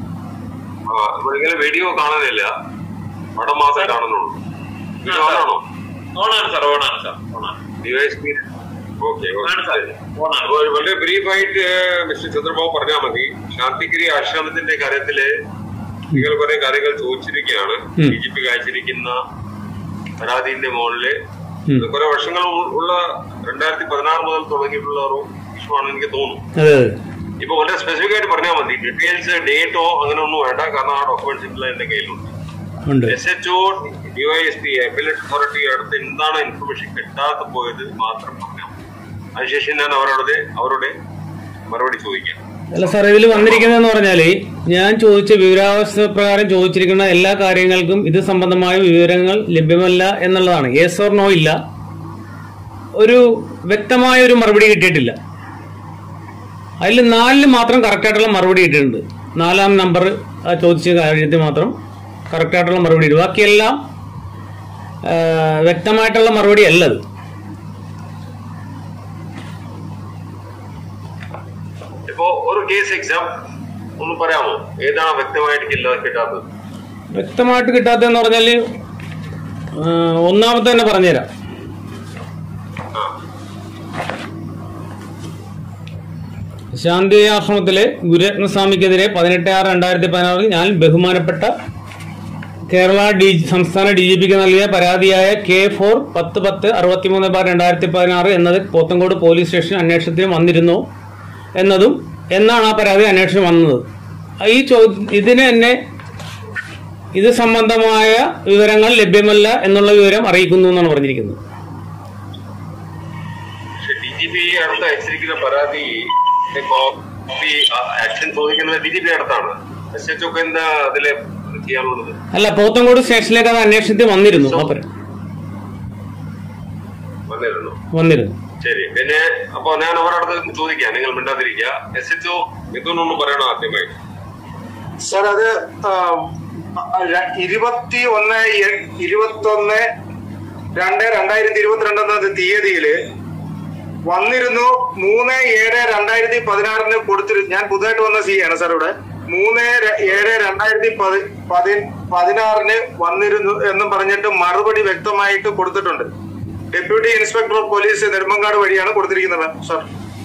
ആ ഇവിടെ വീഡിയോ കാണുന്നില്ല പടം മാത്രമേ കാണുന്നുള്ളൂ വീഡിയോ ആണോ ഓണാണ് സാർ ഓണാണ് സാർ ഓണാണ് ഡിവൈഎസ്പി ഓക്കെ ആണ് സാർ ഓണാണ് അപ്പോൾ വളരെ ബ്രീഫായിട്ട് മിസ്റ്റർ ചന്ദ്രബാബു പറഞ്ഞാൽ മതി ശാന്തിഗിരി ആശ്രമത്തിന്റെ കാര്യത്തില് നിങ്ങൾ കുറെ കാര്യങ്ങൾ ചോദിച്ചിരിക്കുകയാണ് ഉം. ബി ജെ പി കാഴ്ചയിരിക്കുന്ന പരാതിന്റെ മുകളില് ഉം. ഇത് കുറെ വർഷങ്ങൾ ഉ- ഉള്ള രണ്ടായിരത്തി പതിനാറ് മുതൽ തുടങ്ങിയിട്ടുള്ള ഒരു ഇഷ്യൂ ആണെന്ന് എനിക്ക് തോന്നുന്നു അതെ അതെ ഇപ്പൊ വളരെ സ്പെസിഫിക് ആയിട്ട് പറഞ്ഞാൽ മതി ഡീറ്റെയിൽസ് ഡേറ്റോ അങ്ങനെ ഒന്നും വേണ്ട കാരണം ആ ഡോക്യുമെന്റ്സ് എല്ലാം എന്റെ കയ്യിലുണ്ട് ഉണ്ട് S H O DYSP appellate authority അടുത്ത് എന്താണ് ഇൻഫർമേഷൻ കിട്ടാതെ പോയത് മാത്രം പറഞ്ഞാൽ മതി. അതിനുശേഷം ഞാൻ അവരോട് അവരുടെ മറുപടി ചോദിക്കാം അല്ല സാർ ഇതിൽ വന്നിരിക്കുന്നതെന്ന് പറഞ്ഞാല് ഞാൻ ചോദിച്ച വിവരാവസ്ഥ പ്രകാരം ചോദിച്ചിരിക്കുന്ന എല്ലാ കാര്യങ്ങൾക്കും ഇത് സംബന്ധമായ വിവരങ്ങൾ ലഭ്യമല്ല എന്നുള്ളതാണ് യെസ് ഓർ നോ ഇല്ല ഒരു വ്യക്തമായ ഒരു മറുപടി കിട്ടിയിട്ടില്ല അതിൽ നാലിന് മാത്രം കറക്റ്റായിട്ടുള്ള മറുപടി കിട്ടിയിട്ടുണ്ട് നാലാം നമ്പർ ചോദിച്ച കാര്യത്തിൽ മാത്രം കറക്റ്റായിട്ടുള്ള മറുപടി കിട്ടി ബാക്കിയെല്ലാം ആ, വ്യക്തമായിട്ടുള്ള മറുപടി അല്ലത് ഇപ്പോ ഒരു കേസ് എക്സാം ഒന്ന് പറയാമോ ഏതാണ് വ്യക്തമായിട്ട് കില്ല- കിട്ടാത്തത് വ്യക്തമായിട്ട് കിട്ടാത്തതെന്ന് പറഞ്ഞാൽ ഒന്നാമത്തെ തന്നെ പറഞ്ഞുതരാം ശാന്തി ആശ്രമത്തിലെ ഗുരുരത്നസ്വാമിക്കെതിരെ പതിനെട്ട് ആറ് രണ്ടായിരത്തി പതിനാറിൽ ഞാൻ ബഹുമാനപ്പെട്ട കേരള ഡി സംസ്ഥാന ഡി ജി പിക്ക് നൽകിയ പരാതിയായ കെ ഫോർ പത്ത് പത്ത് അറുപത്തിമൂന്ന് ബാർ രണ്ടായിരത്തി പതിനാറ് എന്നത് പോത്തങ്കോട് പോലീസ് സ്റ്റേഷൻ അന്വേഷണത്തിന് വന്നിരുന്നു എന്നതും എന്നാണ് ആ പരാതി അന്വേഷണം വന്നത് ഈ ചോ ഇതിന് തന്നെ ഇത് സംബന്ധമായ വിവരങ്ങൾ ലഭ്യമല്ല എന്നുള്ള വിവരം അറിയിക്കുന്നു എന്നാണ് പറഞ്ഞിരിക്കുന്നത് പക്ഷെ ഡി ജി പി അടുത്ത് അയച്ചിരിക്കുന്ന പരാതി കോപ്പി ആക്ഷൻ ചോദിക്കുന്നത് ഡി ജി പി അടുത്താണ് എസ് എച്ച് ഒക്കെ എന്താ അതില് ചെയ്യാനുള്ളത് അല്ല പോത്തങ്കോട് സ്റ്റേഷനിലേക്ക് അത് അന്വേഷണത്തിൽ വന്നിരുന്നു ആ പരാ- വന്നിരുന്നു വന്നിരുന്നു ശരി പിന്നെ അപ്പൊ ഞാൻ അവരുടെ അടുത്ത് ചോദിക്കാം നിങ്ങൾ മിണ്ടാതിരിക്കുക എസ് എച്ച് ഒ മിഥുനൊന്നും പറയണം ആദ്യമായി സാർ അത് ആ, ആ, ര- ഇരുപത്തി ഒന്ന് എ- ഇരുപത്തി ഒന്ന് രണ്ട് രണ്ടായിരത്തി ഇരുപത്തിരണ്ട് എന്ന തീയതിയില് വന്നിരുന്നു മൂന്ന് ഏഴ് രണ്ടായിരത്തി പതിനാറിന് കൊടുത്തിരുന്നു ഞാൻ പുതുതായിട്ട് വന്ന സി ആണ് സാർ ഇവിടെ മൂന്ന് ര- ഏഴ് രണ്ടായിരത്തി പതി പതി- പതിനാറിന് വന്നിരുന്നു എന്നും പറഞ്ഞിട്ട് മറുപടി വ്യക്തമായിട്ട് കൊടുത്തിട്ടുണ്ട് deputy inspector of police Nedumangad വഴിയാണ് കൊടുത്തിരിക്കുന്നത് സാർ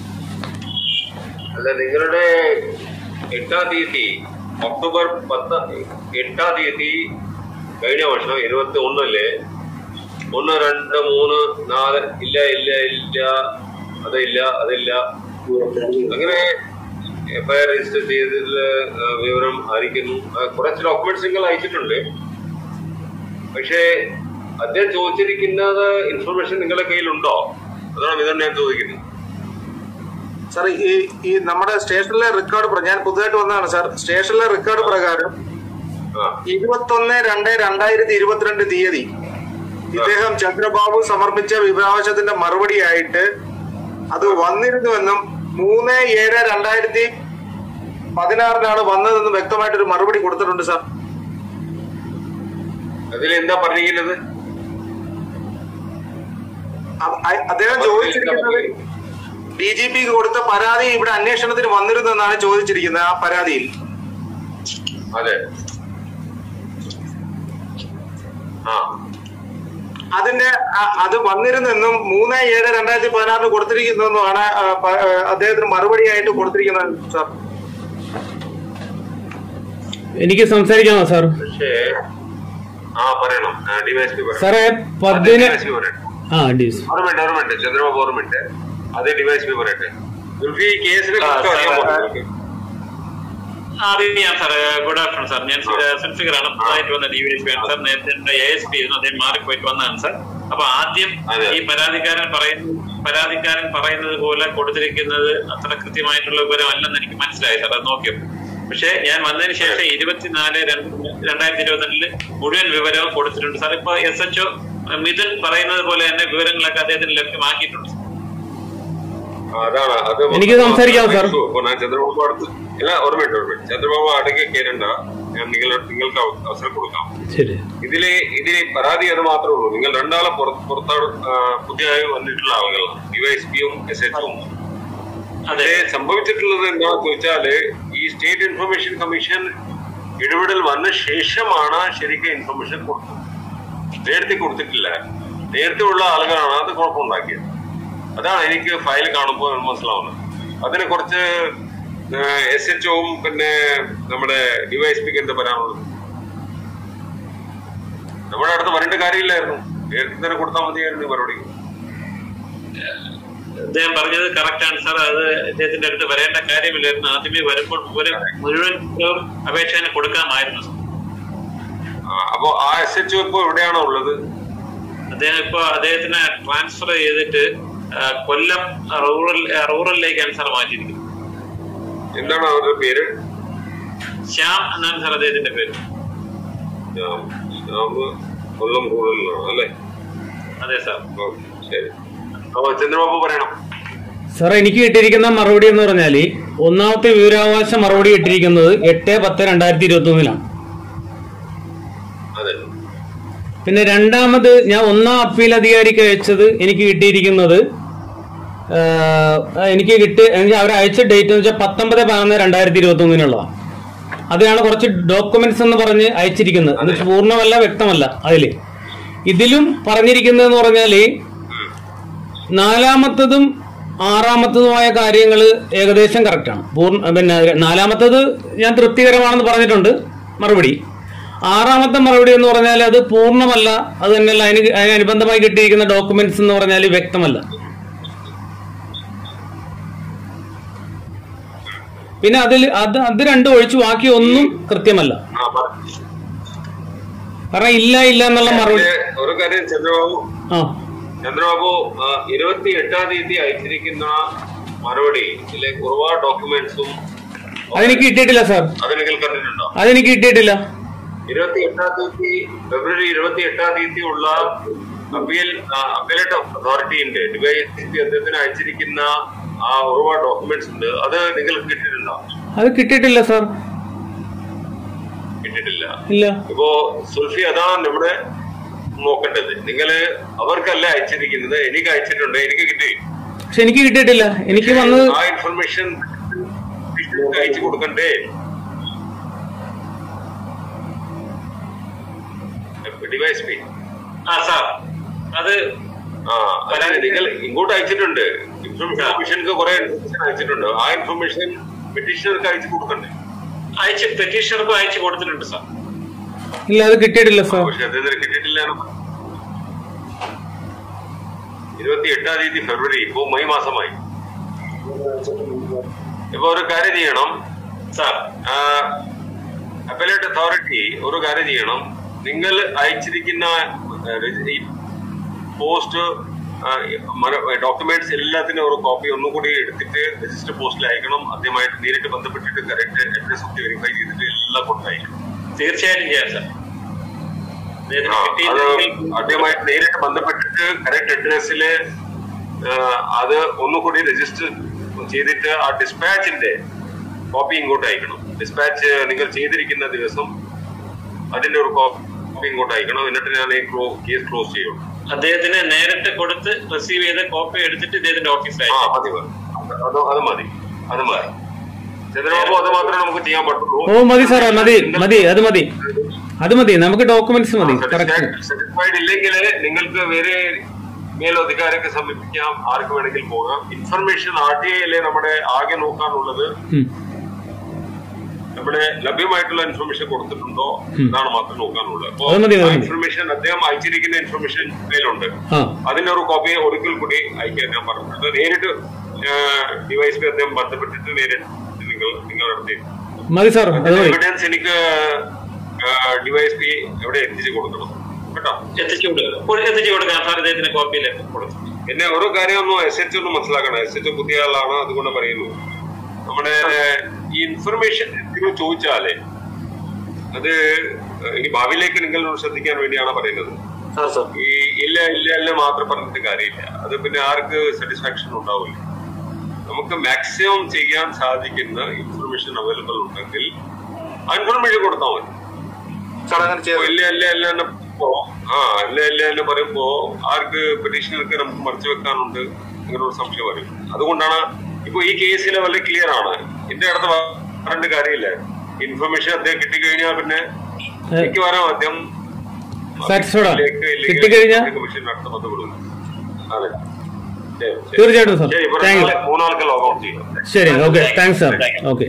അല്ല നിങ്ങളുടെ എട്ടാം തീയതി ഒക്ടോബർ പത്ത് എട്ടാം തീയതി കഴിഞ്ഞ വർഷം ഇരുപത്തി ഒന്നല്ലേ ഒന്ന് രണ്ട് മൂന്ന് നാല് ഇല്ല ഇല്ല ഇല്ല അതില്ല അതില്ല അങ്ങനെ എഫ്ഐആർ രജിസ്റ്റർ ചെയ്തതിൽ വിവരം അറിയിക്കുന്നു ആ, കുറച്ച് ഡോക്യുമെന്റ്സ് നിങ്ങൾ അയച്ചിട്ടുണ്ട് പക്ഷേ അദ്ദേഹം ചോദിച്ചിരിക്കുന്നത് ഇൻഫർമേഷൻ നിങ്ങളുടെ കയ്യിലുണ്ടോ അതാണ് ഇതാണ് ഞാൻ ചോദിക്കുന്നത് സാർ ഈ ഈ നമ്മുടെ സ്റ്റേഷനിലെ റെക്കോർഡ് പ്ര- ഞാൻ പുതുതായിട്ട് വന്നതാണ് സാർ സ്റ്റേഷനിലെ റെക്കോർഡ് പ്രകാരം ഇരുപത്തൊന്ന് രണ്ട് രണ്ടായിരത്തി ഇരുപത്തിരണ്ട് തീയതി ഇദ്ദേഹം ചന്ദ്രബാബു സമർപ്പിച്ച വിവരാവകാശത്തിന്റെ മറുപടിയായിട്ട് അത് വന്നിരുന്നുവെന്നും മൂന്ന് ഏഴ് രണ്ടായിരത്തി പതിനാറിനാണ് വന്നതെന്നും വ്യക്തമായിട്ടൊരു മറുപടി കൊടുത്തിട്ടുണ്ട് സാർ അതിൽ എന്താ പറഞ്ഞിരിക്കുന്നത് അ- അ- അദ്ദേഹം ചോദിച്ചിരിക്കുന്നത് ഡി ജി പിക്ക് കൊടുത്ത പരാതി ഇവിടെ അന്വേഷണത്തിന് വന്നിരുന്നെന്നാണ് ചോദിച്ചിരിക്കുന്നത് ആ പരാതിയിൽ അതെ ആ അതിന്റെ അ- അത് വന്നിരുന്നെന്നും മൂന്ന് ഏഴ് രണ്ടായിരത്തി പതിനാറിന് കൊടുത്തിരിക്കുന്നെന്നുമാണ് ആ, പ- ആ, അദ്ദേഹത്തിന് മറുപടിയായിട്ട് കൊടുത്തിരിക്കുന്നത് സാർ എനിക്ക് സംസാരിക്കാമോ സാർ പക്ഷേ ആ പറയണം ഡിവൈഎസ്പി പറയണം സാറേ പതിന ഡിവൈഎസ്പി പറയട്ടെ ആ ഡീസ് ഒരു മിനിറ്റ് ഒരു മിനിറ്റ് ചന്ദ്രബാബു ഒരു മിനിറ്റ് അത് ഡിവൈഎസ്പി പറയട്ടെ സുൽഫി ഈ കേസിനെ കുറിച്ച് അറിയാമോ നിങ്ങൾക്ക്? അറിയാം സാർ ഗുഡ് ആഫ്റ്റർനൂൺ സാർ ഞാൻ സെൻസിക്കറാണ് പുതുതായിട്ട് വന്ന ഡി വി എസ് പി ആണ് സാർ നേരത്തെ എ എസ് പി ആയിരുന്നു അദ്ദേഹം മാറിപ്പോയിട്ട് വന്നതാണ് സാർ അപ്പൊ ആദ്യം ഈ പരാതിക്കാരൻ പറയുന്ന പരാതിക്കാരൻ പറയുന്നത് പോലെ കൊടുത്തിരിക്കുന്നത് അത്ര കൃത്യമായിട്ടുള്ള വിവരമല്ലെന്ന് എനിക്ക് മനസ്സിലായി സാർ അത് നോക്കിയപ്പോൾ പക്ഷേ ഞാൻ വന്നതിന് ശേഷം ഇരുപത്തിനാല് രണ്ട് രണ്ടായിരത്തി ഇരുപത്തിരണ്ടില് മുഴുവൻ വിവരവും കൊടുത്തിട്ടുണ്ട് സാർ ഇപ്പൊ എസ് എച്ച് മിഥുൻ പറയുന്നത് പോലെ തന്നെ വിവരങ്ങളൊക്കെ അദ്ദേഹത്തിന് ലഭ്യമാക്കിയിട്ടുണ്ട് ആ, അതാണ് അത് എനിക്ക് സംസാരിക്കാമോ, സാർ? അപ്പൊ ഞാൻ ചന്ദ്രബാബു അടുത്ത് ഇല്ല ഒരു മിനിറ്റ് ഒരു മിനിറ്റ് ചന്ദ്രബാബു അടുക്കെ കയറണ്ട ഞാൻ നിങ്ങൾ നിങ്ങൾക്ക് അവ- അവസരം കൊടുക്കാം ശരി ഇതിലെ ഇതിലെ പരാതി അത് മാത്രമേ ഉള്ളൂ നിങ്ങൾ രണ്ടാളെ പുറത്ത് പുറത്താണ് ആ, പുതിയതായി വന്നിട്ടുള്ള ആളുകളാണ് ഡിവൈഎസ്പിയും എസ് എച്ചും അതെ സംഭവിച്ചിട്ടുള്ളത് എന്താണെന്ന് ചോദിച്ചാല് ഈ സ്റ്റേറ്റ് ഇൻഫർമേഷൻ കമ്മീഷൻ ഇടപെടൽ വന്ന ശേഷമാണ് ശരിക്കും ഇൻഫർമേഷൻ കൊടുത്തത് നേരത്തെ കൊടുത്തിട്ടില്ല നേരത്തെ ഉള്ള ആളുകളാണ് അത് കുഴപ്പമുണ്ടാക്കിയത് അതാണ് എനിക്ക് ഫയൽ കാണുമ്പോൾ മനസ്സിലാവുന്നത് അതിനെ കുറച്ച് എസ് എച്ച് ഒവും പിന്നെ നമ്മുടെ ഡിവൈഎസ്പിക്ക് എന്താ പറയാനുള്ളത് നമ്മുടെ അടുത്ത് വരേണ്ട കാര്യമില്ലായിരുന്നു നേരത്തെ തന്നെ കൊടുത്താൽ മതിയായിരുന്നു ഈ മറുപടി അദ്ദേഹം പറഞ്ഞത് കറക്റ്റ് ആണ് സാർ അത് അദ്ദേഹത്തിന്റെ അടുത്ത് വരേണ്ട കാര്യമില്ലായിരുന്നു ആദ്യമേ വരുമ്പോൾ ഒരു മുഴുവൻ അപേക്ഷ തന്നെ കൊടുക്കാമായിരുന്നു സാർ. ആ, അപ്പോ ആ എസ് എച്ച് ഇപ്പോ എവിടെയാണോ ഉള്ളത് അദ്ദേഹം ഇപ്പൊ അദ്ദേഹത്തിനെ ട്രാൻസ്ഫർ ചെയ്തിട്ട് ആ, കൊല്ലം റൂറൽ റൂറലിലേക്കാണ് സാർ മാറ്റിയിരിക്കുന്നത് എന്താണ് അവരുടെ പേര് ശ്യാം എന്നാണ് സാർ അദ്ദേഹത്തിന്റെ പേര് ശ്യാം ശ്യാം കൊല്ലം കൂടുതലാണ് അല്ലേ അതെ സാർ ഓക്കെ ശരി അപ്പൊ ചന്ദ്രബാബു പറയണം സാർ എനിക്ക് കിട്ടിയിരിക്കുന്ന മറുപടി എന്ന് പറഞ്ഞാൽ ഒന്നാമത്തെ വിവരാവകാശ മറുപടി കിട്ടിയിരിക്കുന്നത് എട്ട് പത്ത് രണ്ടായിരത്തി ഇരുപത്തി ഒന്നിലാണ് അതെ പിന്നെ രണ്ടാമത് ഞാൻ ഒന്നാം അപ്പീൽ അധികാരിക്ക് അയച്ചത് എനിക്ക് കിട്ടിയിരിക്കുന്നത് ആഹ്, എനിക്ക് കിട്ടി എനിക്ക് അവർ അയച്ച ഡേറ്റ് എന്ന് വെച്ചാൽ പത്തൊമ്പത് പതിനൊന്ന് രണ്ടായിരത്തി ഇരുപത്തി ഒന്നിനുള്ളതാണ് അതിനാണ് കുറച്ച് ഡോക്യുമെന്റ്സ് എന്ന് പറഞ്ഞ് അയച്ചിരിക്കുന്നത് അത് പൂർണ്ണമല്ല വ്യക്തമല്ല അതിൽ ഇതിലും പറഞ്ഞിരിക്കുന്നതെന്ന് പറഞ്ഞാൽ നാലാമത്തതും ആറാമത്തതുമായ കാര്യങ്ങൾ ഏകദേശം കറക്റ്റാണ് പൂർണ്ണ പിന്നെ നാലാമത്തത് ഞാൻ തൃപ്തികരമാണെന്ന് പറഞ്ഞിട്ടുണ്ട് മറുപടി ആറാമത്തെ മറുപടി എന്ന് പറഞ്ഞാൽ അത് പൂർണ്ണമല്ല അത് തന്നെയല്ല അതിന് അതിനനുബന്ധമായി കിട്ടിയിരിക്കുന്ന ഡോക്യുമെന്റ്സ് എന്ന് പറഞ്ഞാൽ വ്യക്തമല്ല പിന്നെ അതിൽ അത് അത് രണ്ടും ഒഴിച്ച് ബാക്കി ഒന്നും കൃത്യമല്ല ആ, പറ. കാരണം ഇല്ല ഇല്ല എന്നുള്ള മറുപടി ഇതില് ഒരു കാര്യം ചന്ദ്രബാബു ആ ചന്ദ്രബാബു ആ, ഇരുപത്തി എട്ടാം തീയതി അയച്ചിരിക്കുന്ന മറുപടി ഇതിലെ ഒരുപാട് ഡോക്യുമെന്റ്സും അതെനിക്ക് കിട്ടിയിട്ടില്ല സാർ അത് നിങ്ങൾ കണ്ടിട്ടുണ്ടോ അതെനിക്ക് കിട്ടിയിട്ടില്ല ഇരുപത്തി എട്ടാം തീയതി ഫെബ്രുവരി ഇരുപത്തി എട്ടാം തീയതി ഉള്ള അപ്പീൽ അപ്പീലേറ്റ് അതോറിറ്റിന്റെ ഡിവൈഎസ്പി അദ്ദേഹത്തിന് അയച്ചിരിക്കുന്ന ആ ഒരുപാട് ഡോക്യുമെന്റ്സ് ഉണ്ട് അത് നിങ്ങൾക്ക് കിട്ടിയിട്ടുണ്ടോ അത് കിട്ടിയിട്ടില്ല സാർ കിട്ടിയിട്ടില്ല ഇല്ല ഇപ്പോ സുൽഫി അതാണ് നമ്മുടെ നോക്കേണ്ടത് നിങ്ങള് അവർക്കല്ല അയച്ചിരിക്കുന്നത് എനിക്ക് അയച്ചിട്ടുണ്ട് എനിക്ക് കിട്ടി പക്ഷെ എനിക്ക് കിട്ടിയിട്ടില്ല എനിക്ക് വന്നത് ആ ഇൻഫർമേഷൻ അയച്ചു കൊടുക്കണ്ടേ ഡിവൈസ് പി ആ സാർ അത് ആ അതായത് നിങ്ങൾ ഇങ്ങോട്ട് അയച്ചിട്ടുണ്ട് ഇൻഫർമേഷൻ കമ്മീഷൻക്ക് കുറെ ഇൻഫർമേഷൻ അയച്ചിട്ടുണ്ട് ആ ഇൻഫർമേഷൻ പെറ്റീഷണർക്ക് അയച്ചു കൊടുക്കണ്ടേ അയച്ച് പെറ്റീഷണർക്കും അയച്ചു കൊടുത്തിട്ടുണ്ട് സാർ ഇല്ല അത് കിട്ടിയിട്ടില്ല സാർ പക്ഷെ അത് ഇതുവരെ കിട്ടിയിട്ടില്ല ഇരുപത്തി എട്ടാം തീയതി ഫെബ്രുവരി ഇപ്പോ മെയ് മാസമായി ഇപ്പൊ ഒരു കാര്യം ചെയ്യണം സാർ അപ്പലേറ്റ് അതോറിറ്റി ഒരു കാര്യം ചെയ്യണം നിങ്ങൾ അയച്ചിരിക്കുന്ന ആ, രജി- ഈ പോസ്റ്റ് ഡോക്യുമെന്റ്സ് എല്ലാത്തിനും ഒരു കോപ്പി ഒന്നുകൂടി എടുത്തിട്ട് രജിസ്റ്റർ പോസ്റ്റിൽ അയക്കണം ആദ്യമായിട്ട് നേരിട്ട് ബന്ധപ്പെട്ടിട്ട് കറക്റ്റ് അഡ്രസ് ഒക്കെ വെരിഫൈ ചെയ്തിട്ട് എല്ലാം കൊണ്ടയക്കണം തീർച്ചയായും ചെയ്യാം സാർ ആ, അത് ആദ്യമായിട്ട് നേരിട്ട് ബന്ധപ്പെട്ടിട്ട് കറക്റ്റ് അഡ്രസ്സില് അത് ഒന്നുകൂടി രജിസ്റ്റർ ചെയ്തിട്ട് ആ ഡിസ്പാച്ചിന്റെ കോപ്പി ഇങ്ങോട്ട് അയക്കണം ഡിസ്പാച്ച് നിങ്ങൾ ചെയ്തിരിക്കുന്ന ദിവസം അതിന്റെ ഒരു കോപ്പി ഇങ്ങോട്ട് അയക്കണം എന്നിട്ട് ഞാൻ ഈ കേസ് ക്ലോസ് ചെയ്യുള്ളൂ അദ്ദേഹത്തിന് നേരിട്ട് കൊടുത്ത് റിസീവ് ചെയ്ത കോപ്പി എടുത്തിട്ട് ഇദ്ദേഹത്തിന്റെ ഓഫീസിൽ ആ മതി മതി. അത് അത് മതി അത് മതി ചന്ദ്രബാബു അത് മാത്രമേ നമുക്ക് ചെയ്യാൻ പറ്റുള്ളൂ ഓ മതി സാറേ മതി മതി അത് മതി അത് മതി നമുക്ക് ഡോക്യുമെന്റ്സ് മതി കറക്റ്റ് സാറ്റിസ്ഫൈഡ് ഇല്ലെങ്കിൽ നിങ്ങൾക്ക് വേറെ മേലധികാരിക്ക് സമീപിക്കാം ആർക്ക് വേണമെങ്കിൽ പോകാം ഇൻഫർമേഷൻ ആർ ടി ഐയിലെ നമ്മുടെ ആകെ നോക്കാനുള്ളത് നമ്മുടെ ലഭ്യമായിട്ടുള്ള ഇൻഫർമേഷൻ കൊടുത്തിട്ടുണ്ടോ ഉം. എന്നാണ് മാത്രം നോക്കാനുള്ളത് അപ്പോ അത് മതി, അത് മതി. ഇൻഫർമേഷൻ അദ്ദേഹം അയച്ചിരിക്കുന്ന ഇൻഫർമേഷൻ കയ്യിലുണ്ട് ആ അതിന്റെ ഒരു കോപ്പി ഒരിക്കൽ കൂടി അയക്കാൻ ഞാൻ പറഞ്ഞിട്ടുണ്ട് നേരിട്ട് ഡിവൈസ് പി അദ്ദേഹം ബന്ധപ്പെട്ടിട്ട് നേരിട്ട് നിങ്ങൾ നിങ്ങളുടെ അടുത്ത് മതി സാർ അത് മതി എവിഡൻസ് എനിക്ക് ഡിവൈസ് പി എവിടെ എത്തിച്ചു കൊടുക്കണം കേട്ടോ എത്തിച്ചു കൊടുക്കുക എത്തിച്ചു കൊടുക്കാം സാർ ഇദ്ദേഹത്തിന്റെ കോപ്പിയിലേക്ക് കൊടുക്കും പിന്നെ ഓരോ കാര്യം ഒന്ന് എസ് എച്ച് ഒന്ന് മനസ്സിലാക്കണം എസ് എച്ച് പുതിയ ആളാണ് അതുകൊണ്ട് പറയുന്നു നമ്മുടെ ഈ ഇൻഫർമേഷൻ എന്തെങ്കിലും ചോദിച്ചാലേ അത് ഇനി ഭാവിയിലേക്ക് നിങ്ങൾ ശ്രദ്ധിക്കാൻ വേണ്ടിയാണ് പറയുന്നത് ഈ ഇല്ല ഇല്ല ഇല്ല മാത്രം പറഞ്ഞിട്ട് കാര്യമില്ല അത് പിന്നെ ആർക്ക് സാറ്റിസ്ഫാക്ഷൻ ഉണ്ടാവില്ല നമുക്ക് മാക്സിമം ചെയ്യാൻ സാധിക്കുന്ന ഇൻഫർമേഷൻ അവൈലബിൾ ഉണ്ടെങ്കിൽ ആ ഇൻഫർമേഷൻ കൊടുത്താൽ മതി ഇപ്പൊ ഇല്ല ഇല്ല ഇല്ല എന്ന് പറയുമ്പോ ആ ഇല്ല ഇല്ല എന്ന് പറയുമ്പോ ആർക്ക് പെറ്റീഷനർക്ക് നമുക്ക് മറച്ചു വെക്കാനുണ്ട് അങ്ങനെ ഒരു സംശയം വരും അതുകൊണ്ടാണ് ഇപ്പൊ ഈ കേസിലെ വളരെ ക്ലിയർ ആണ് എന്റെ അടുത്ത് പറഞ്ഞിട്ട് കാര്യമില്ല ഇൻഫർമേഷൻ അദ്ദേഹം കിട്ടിക്കഴിഞ്ഞാൽ പിന്നെ എനിക്ക് വരാം അദ്ദേഹം Satisfied ആ? ഇതിലേക്ക് ഇല്ലെങ്കിൽ കിട്ടിക്കഴിഞ്ഞാ? കമ്മീഷൻ അടുത്ത് ബന്ധപ്പെടും അതെ ശരി, ശരി. തീർച്ചയായിട്ടും സാർ ശരി, ഇവരെ താങ്ക് യു മൂന്നാൾക്ക് മൂന്നാൾക്ക് ലോഗ് ഔട്ട് ചെയ്യാം ശരി ഓക്കെ താങ്ക്സ് സാർ ഓക്കെ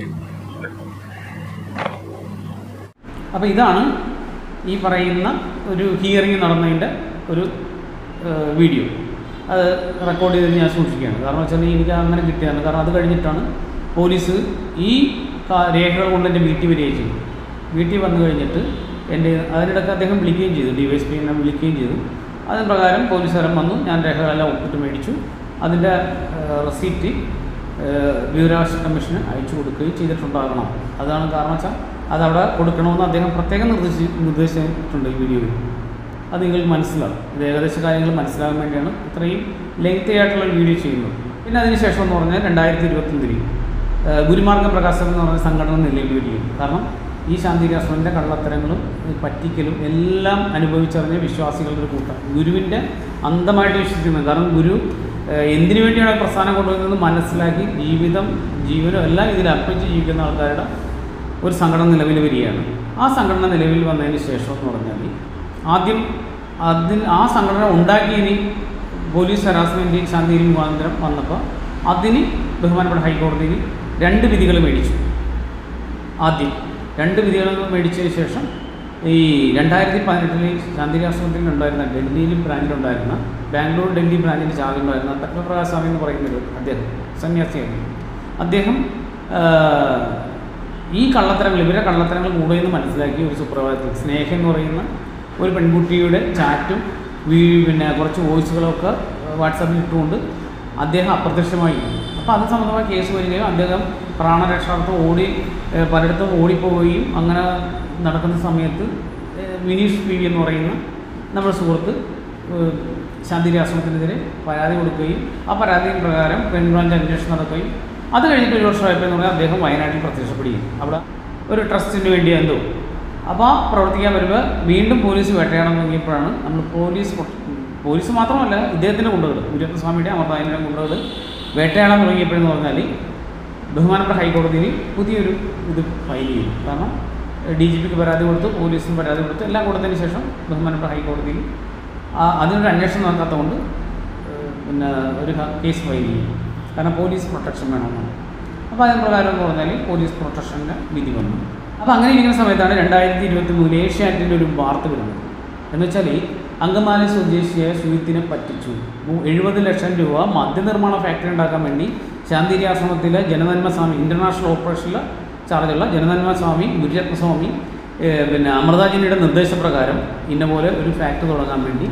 അപ്പോൾ ഇതാണ് ഈ പറയുന്ന ഒരു ഹിയറിംഗ് നടന്നതിൻ്റെ ഒരു ഏഹ്, വീഡിയോ അത് റെക്കോർഡ് ചെയ്ത് ഞാൻ സൂക്ഷിക്കുകയാണ് കാരണം വെച്ചാൽ എനിക്ക് അങ്ങനെ കിട്ടിയതാണ് കാരണം അത് കഴിഞ്ഞിട്ടാണ് പോലീസ് ഈ കാ- രേഖകൾ കൊണ്ട് എൻ്റെ വീട്ടിൽ വരികയും ചെയ്തു വീട്ടിൽ വന്നു കഴിഞ്ഞിട്ട് എൻ്റെ അതിനിടയ്ക്ക് അദ്ദേഹം വിളിക്കുകയും ചെയ്തു ഡി വൈ എസ് പി എന്നെ വിളിക്കുകയും ചെയ്തു അതിന് പ്രകാരം പോലീസുകാരൻ വന്നു ഞാൻ രേഖകളെല്ലാം ഒപ്പിട്ട് മേടിച്ചു അതിൻ്റെ റെസീപ്റ്റ് വിവരാവകാശ കമ്മീഷന് അയച്ചു കൊടുക്കുകയും ചെയ്തിട്ടുണ്ടാകണം അതാണ് കാരണം വെച്ചാൽ അതവിടെ കൊടുക്കണമെന്ന് അദ്ദേഹം പ്രത്യേകം നിർദ്ദേശി നിർദ്ദേശിച്ചിട്ടുണ്ട് ഈ വീഡിയോയിൽ അത് നിങ്ങൾക്ക് മനസ്സിലാവും ഇത് ഏകദേശ കാര്യങ്ങൾ മനസ്സിലാകാൻ വേണ്ടിയാണ് ഇത്രയും ലെങ്തി ആയിട്ടുള്ള ഒരു വീഡിയോ ചെയ്യുന്നത് പിന്നെ അതിനുശേഷം എന്ന് പറഞ്ഞാൽ രണ്ടായിരത്തി ഇരുപത്തൊന്നിൽ ഗുരുമാർഗ പ്രകാശനം എന്ന് പറഞ്ഞ സംഘടന നിലവിൽ വരികയും കാരണം ഈ ശാന്തി രാഷ്ട്രത്തിൻ്റെ കള്ളത്തരങ്ങളും ഈ പറ്റിക്കലും എല്ലാം അനുഭവിച്ചറിഞ്ഞ വിശ്വാസികളുടെ ഒരു കൂട്ടം ഗുരുവിൻ്റെ അന്ധമായിട്ട് വിശ്വസിക്കുന്നത് കാരണം ഗുരു ഏഹ്, എന്തിനു വേണ്ടിയാണ് പ്രസ്ഥാനം കൊണ്ടുവരുന്നത് മനസ്സിലാക്കി ജീവിതം ജീവനും എല്ലാം ഇതിൽ അർപ്പിച്ച് ജീവിക്കുന്ന ആൾക്കാരുടെ ഒരു സംഘടന നിലവിൽ വരികയാണ് ആ സംഘടന നിലവിൽ വന്നതിന് ശേഷം എന്ന് പറഞ്ഞാൽ ആദ്യം അതിൽ ആ സംഘടന ഉണ്ടാക്കിയതിന് പോലീസ് ഹരാസ്മെൻറ്റ് ശാന്തിയിൽ മുഖാന്തരം വന്നപ്പോൾ അതിന് ബഹുമാനപ്പെട്ട ഹൈക്കോടതിയിൽ രണ്ട് വിധികൾ മേടിച്ചു ആദ്യം രണ്ട് വിധികൾ മേടിച്ചതിന് ശേഷം ഈ രണ്ടായിരത്തി പതിനെട്ടിൽ ശാന്തി രാഷ്ട്രത്തിൽ ഉണ്ടായിരുന്ന ഡൽഹിയിലും ബ്രാഞ്ചിലുണ്ടായിരുന്ന ബാംഗ്ലൂർ ഡൽഹി ബ്രാഞ്ചിൻ്റെ ചാർജുണ്ടായിരുന്ന പത്മപ്രകാശ് സ്വാമി എന്ന് പറയുന്നത് അദ്ദേഹം സന്യാസിയായിരുന്നു അദ്ദേഹം ആ, ഈ കള്ളത്തരങ്ങൾ ഇവരെ കള്ളത്തരങ്ങൾ കൂടുതലെന്ന് മനസ്സിലാക്കി ഒരു സുപ്രഭാതത്തിൽ സ്നേഹ എന്ന് പറയുന്ന ഒരു പെൺകുട്ടിയുടെ ചാറ്റും വീ- പിന്നെ കുറച്ച് വോയിസുകളൊക്കെ വാട്സാപ്പിൽ ഇട്ടുകൊണ്ട് അദ്ദേഹം അപ്രത്യക്ഷമായി അപ്പോൾ അത് സംബന്ധമായ കേസ് വരികയും അദ്ദേഹം പ്രാണരക്ഷാർത്ഥം ഓടി ഏഹ് പലയിടത്തും ഓടിപ്പോവുകയും അങ്ങനെ നടക്കുന്ന സമയത്ത് ഏഹ് വിനീഷ് പി വി എന്ന് പറയുന്ന നമ്മുടെ സുഹൃത്ത് ഏഹ് ശാന്തിരി ആശ്രമത്തിനെതിരെ പരാതി കൊടുക്കുകയും ആ പരാതി പ്രകാരം ക്രൈംബ്രാഞ്ച് അന്വേഷണം നടക്കുകയും അത് കഴിഞ്ഞിട്ട് ഒരു വർഷമായപ്പോൾ എന്ന് പറഞ്ഞാൽ അദ്ദേഹം വയനാട്ടിൽ പ്രത്യക്ഷപ്പെടുകയും അവിടെ ഒരു ട്രസ്റ്റിന് വേണ്ടി എന്തോ അപ്പോൾ ആ പ്രവർത്തിക്കാൻ വരുമ്പോൾ വീണ്ടും പോലീസ് വേട്ടയാടാൻ തുടങ്ങിയപ്പോഴാണ് നമ്മൾ പോലീസ് പ്രൊ- പോലീസ് മാത്രമല്ല ഇദ്ദേഹത്തിൻ്റെ ഗുണ്ടകൾ ഗുരുരത്നസ്വാമിയുടെ അമർനാഥിൻ്റെ ഗുണ്ടകൾ വേട്ടയാടാൻ തുടങ്ങിയപ്പോഴെന്ന് പറഞ്ഞാൽ ബഹുമാനപ്പെട്ട ഹൈക്കോടതിയിൽ പുതിയൊരു ഇത് ഫയൽ ചെയ്യും കാരണം ഡി ജി പിക്ക് പരാതി കൊടുത്തു പോലീസിന് പരാതി കൊടുത്തു എല്ലാം കൊടുത്തതിന് ശേഷം ബഹുമാനപ്പെട്ട ഹൈക്കോടതിയിൽ ആ അതിനൊരു അന്വേഷണം നടക്കാത്തതുകൊണ്ട് ഏഹ് പിന്നെ ഒരു ഹ- കേസ് ഫയൽ ചെയ്യും കാരണം പോലീസ് പ്രൊട്ടക്ഷൻ വേണമെന്നാണ് അപ്പോൾ അതിന് പ്രകാരം എന്ന് പറഞ്ഞാൽ പോലീസ് പ്രൊട്ടക്ഷൻ്റെ വിധി വന്നു അപ്പോൾ അങ്ങനെ ഇരിക്കുന്ന സമയത്താണ് രണ്ടായിരത്തി ഇരുപത്തി മൂന്നിൽ ഏഷ്യാനെറ്റിൻ്റെ ഒരു വാർത്ത വരുന്നത് എന്ന് വെച്ചാൽ അങ്കമാലി സ്വദേശിയായ സുഹിത്തിനെ പറ്റിച്ചു മു- എഴുപത് ലക്ഷം രൂപ മദ്യനിർമ്മാണ ഫാക്ടറി ഉണ്ടാക്കാൻ വേണ്ടി ശാന്തിരി ആശ്രമത്തിലെ ജനനന്മ സ്വാമി ഇൻ്റർനാഷണൽ ഓപ്പറേഷനിൽ ചാർജുള്ള ജനനന്മ സ്വാമി ഗുരുരത്നസ്വാമി ഏഹ് പിന്നെ അമൃതാജിനിയുടെ നിർദ്ദേശപ്രകാരം ഇന്ന പോലെ ഒരു ഫാക്ടറി തുടങ്ങാൻ വേണ്ടി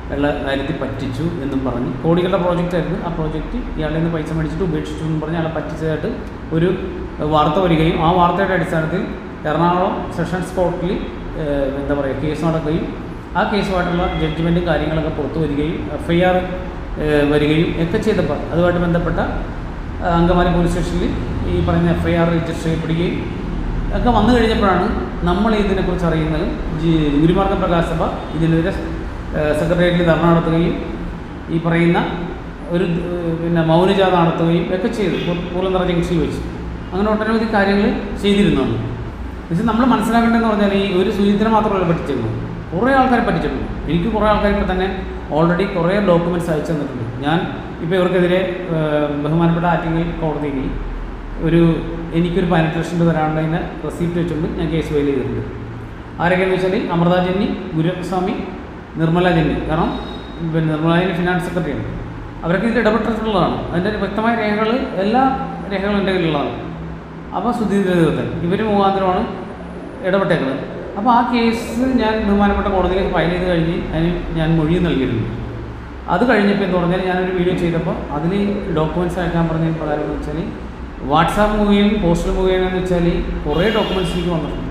ഉള്ള കാര്യത്തിൽ പറ്റിച്ചു എന്നും പറഞ്ഞ് കോടികളുടെ പ്രോജക്റ്റ് ആയിരുന്നു ആ പ്രോജക്റ്റ് ഇയാളിൽ നിന്ന് പൈസ മേടിച്ചിട്ട് ഉപേക്ഷിച്ചു എന്നും പറഞ്ഞ് അയാളെ പറ്റിച്ചതായിട്ട് ഒരു വാർത്ത വരികയും ആ വാർത്തയുടെ അടിസ്ഥാനത്തിൽ എറണാകുളം സെഷൻസ് കോർട്ടിൽ ഏഹ്, എന്താ പറയുക കേസ് നടക്കുകയും ആ കേസുമായിട്ടുള്ള ജഡ്ജ്മെൻറ്റും കാര്യങ്ങളൊക്കെ പുറത്തു വരികയും എഫ് ഐ ആർ വരികയും ഒക്കെ ചെയ്തപ്പോൾ അതുമായിട്ട് ബന്ധപ്പെട്ട ആ, അങ്കമാലി പോലീസ് സ്റ്റേഷനിൽ ഈ പറഞ്ഞ എഫ് ഐ ആർ രജിസ്റ്റർ ചെയ്യപ്പെടുകയും ഒക്കെ വന്നു കഴിഞ്ഞപ്പോഴാണ് നമ്മൾ ഇതിനെക്കുറിച്ച് അറിയുന്നത് ജി- ഗുരുമാർഗ പ്രകാശ് സഭ ഇതിനെതിരെ സെക്രട്ടേറിയറ്റിൽ ധർണ നടത്തുകയും ഈ പറയുന്ന ഒരു ഏഹ്, പിന്നെ മൗനജാഥ നടത്തുകയും ഒക്കെ ചെയ്തു പു- പൂർണ്ണനിറ ജംഗ്ഷനിൽ വെച്ച് അങ്ങനെ ഒട്ടനവധി കാര്യങ്ങൾ ചെയ്തിരുന്നുണ്ട് പക്ഷേ നമ്മൾ മനസ്സിലാക്കേണ്ടതെന്ന് പറഞ്ഞാൽ ഈ ഒരു സുജിത്തിനെ മാത്രമല്ല പറ്റിച്ചിരുന്നത് കുറേ ആൾക്കാരെ പറ്റിച്ചിട്ടുണ്ട് എനിക്ക് കുറേ ആൾക്കാർ ഇപ്പോൾ തന്നെ ഓൾറെഡി കുറേ ഡോക്യുമെൻറ്റ്സ് അയച്ചു തന്നിട്ടുണ്ട് ഞാൻ ഇപ്പോൾ ഇവർക്കെതിരെ ഏഹ്, ബഹുമാനപ്പെട്ട ആറ്റിങ്ങൽ കോടതിയിൽ ഒരു എനിക്കൊരു പതിനെട്ട് ലക്ഷം രൂപ തരാനുള്ളതിന് റെസീപ്റ്റ് വെച്ചുകൊണ്ട് ഞാൻ കേസ് ഫയൽ ചെയ്തിട്ടുണ്ട് ആരൊക്കെയെന്ന് വെച്ചാൽ അമൃത ജന്നി ഗുരുസ്വാമി നിർമ്മല ജന്നി കാരണം പിന്നെ നിർമ്മല ജന്നി ഫിനാൻസ് സെക്രട്ടറിയാണ് അവരൊക്കെ ഇതിൽ ഇടപെട്ടിട്ടുള്ളതാണ് അതിൻ്റെ ഒരു വ്യക്തമായ രേഖകൾ എല്ലാ രേഖകളും എൻ്റെ കയ്യിലുള്ളതാണ് അപ്പോൾ സുധീന്ദ്ര ദേവത്തൻ ഇവർ മുഖാന്തരമാണ് ഇടപെട്ടേക്കുന്നത് അപ്പോൾ ആ കേസ് ഞാൻ ബഹുമാനപ്പെട്ട കോടതിയിലേക്ക് ഫയൽ ചെയ്ത് കഴിഞ്ഞ് അതിന് ഞാൻ മൊഴി നൽകിയിട്ടുണ്ട് അത് കഴിഞ്ഞപ്പോൾ എന്ന് പറഞ്ഞാൽ ഞാനൊരു വീഡിയോ ചെയ്തപ്പോൾ അതിൽ ഡോക്യുമെൻറ്റ്സ് അയക്കാൻ പറഞ്ഞ പ്രകാരം എന്ന് വെച്ചാൽ വാട്സാപ്പ് മുഖേന പോസ്റ്റൽ മുഖേന എന്ന് വെച്ചാൽ കുറേ ഡോക്യുമെൻറ്റ്സ് എനിക്ക് വന്നിട്ടുണ്ട്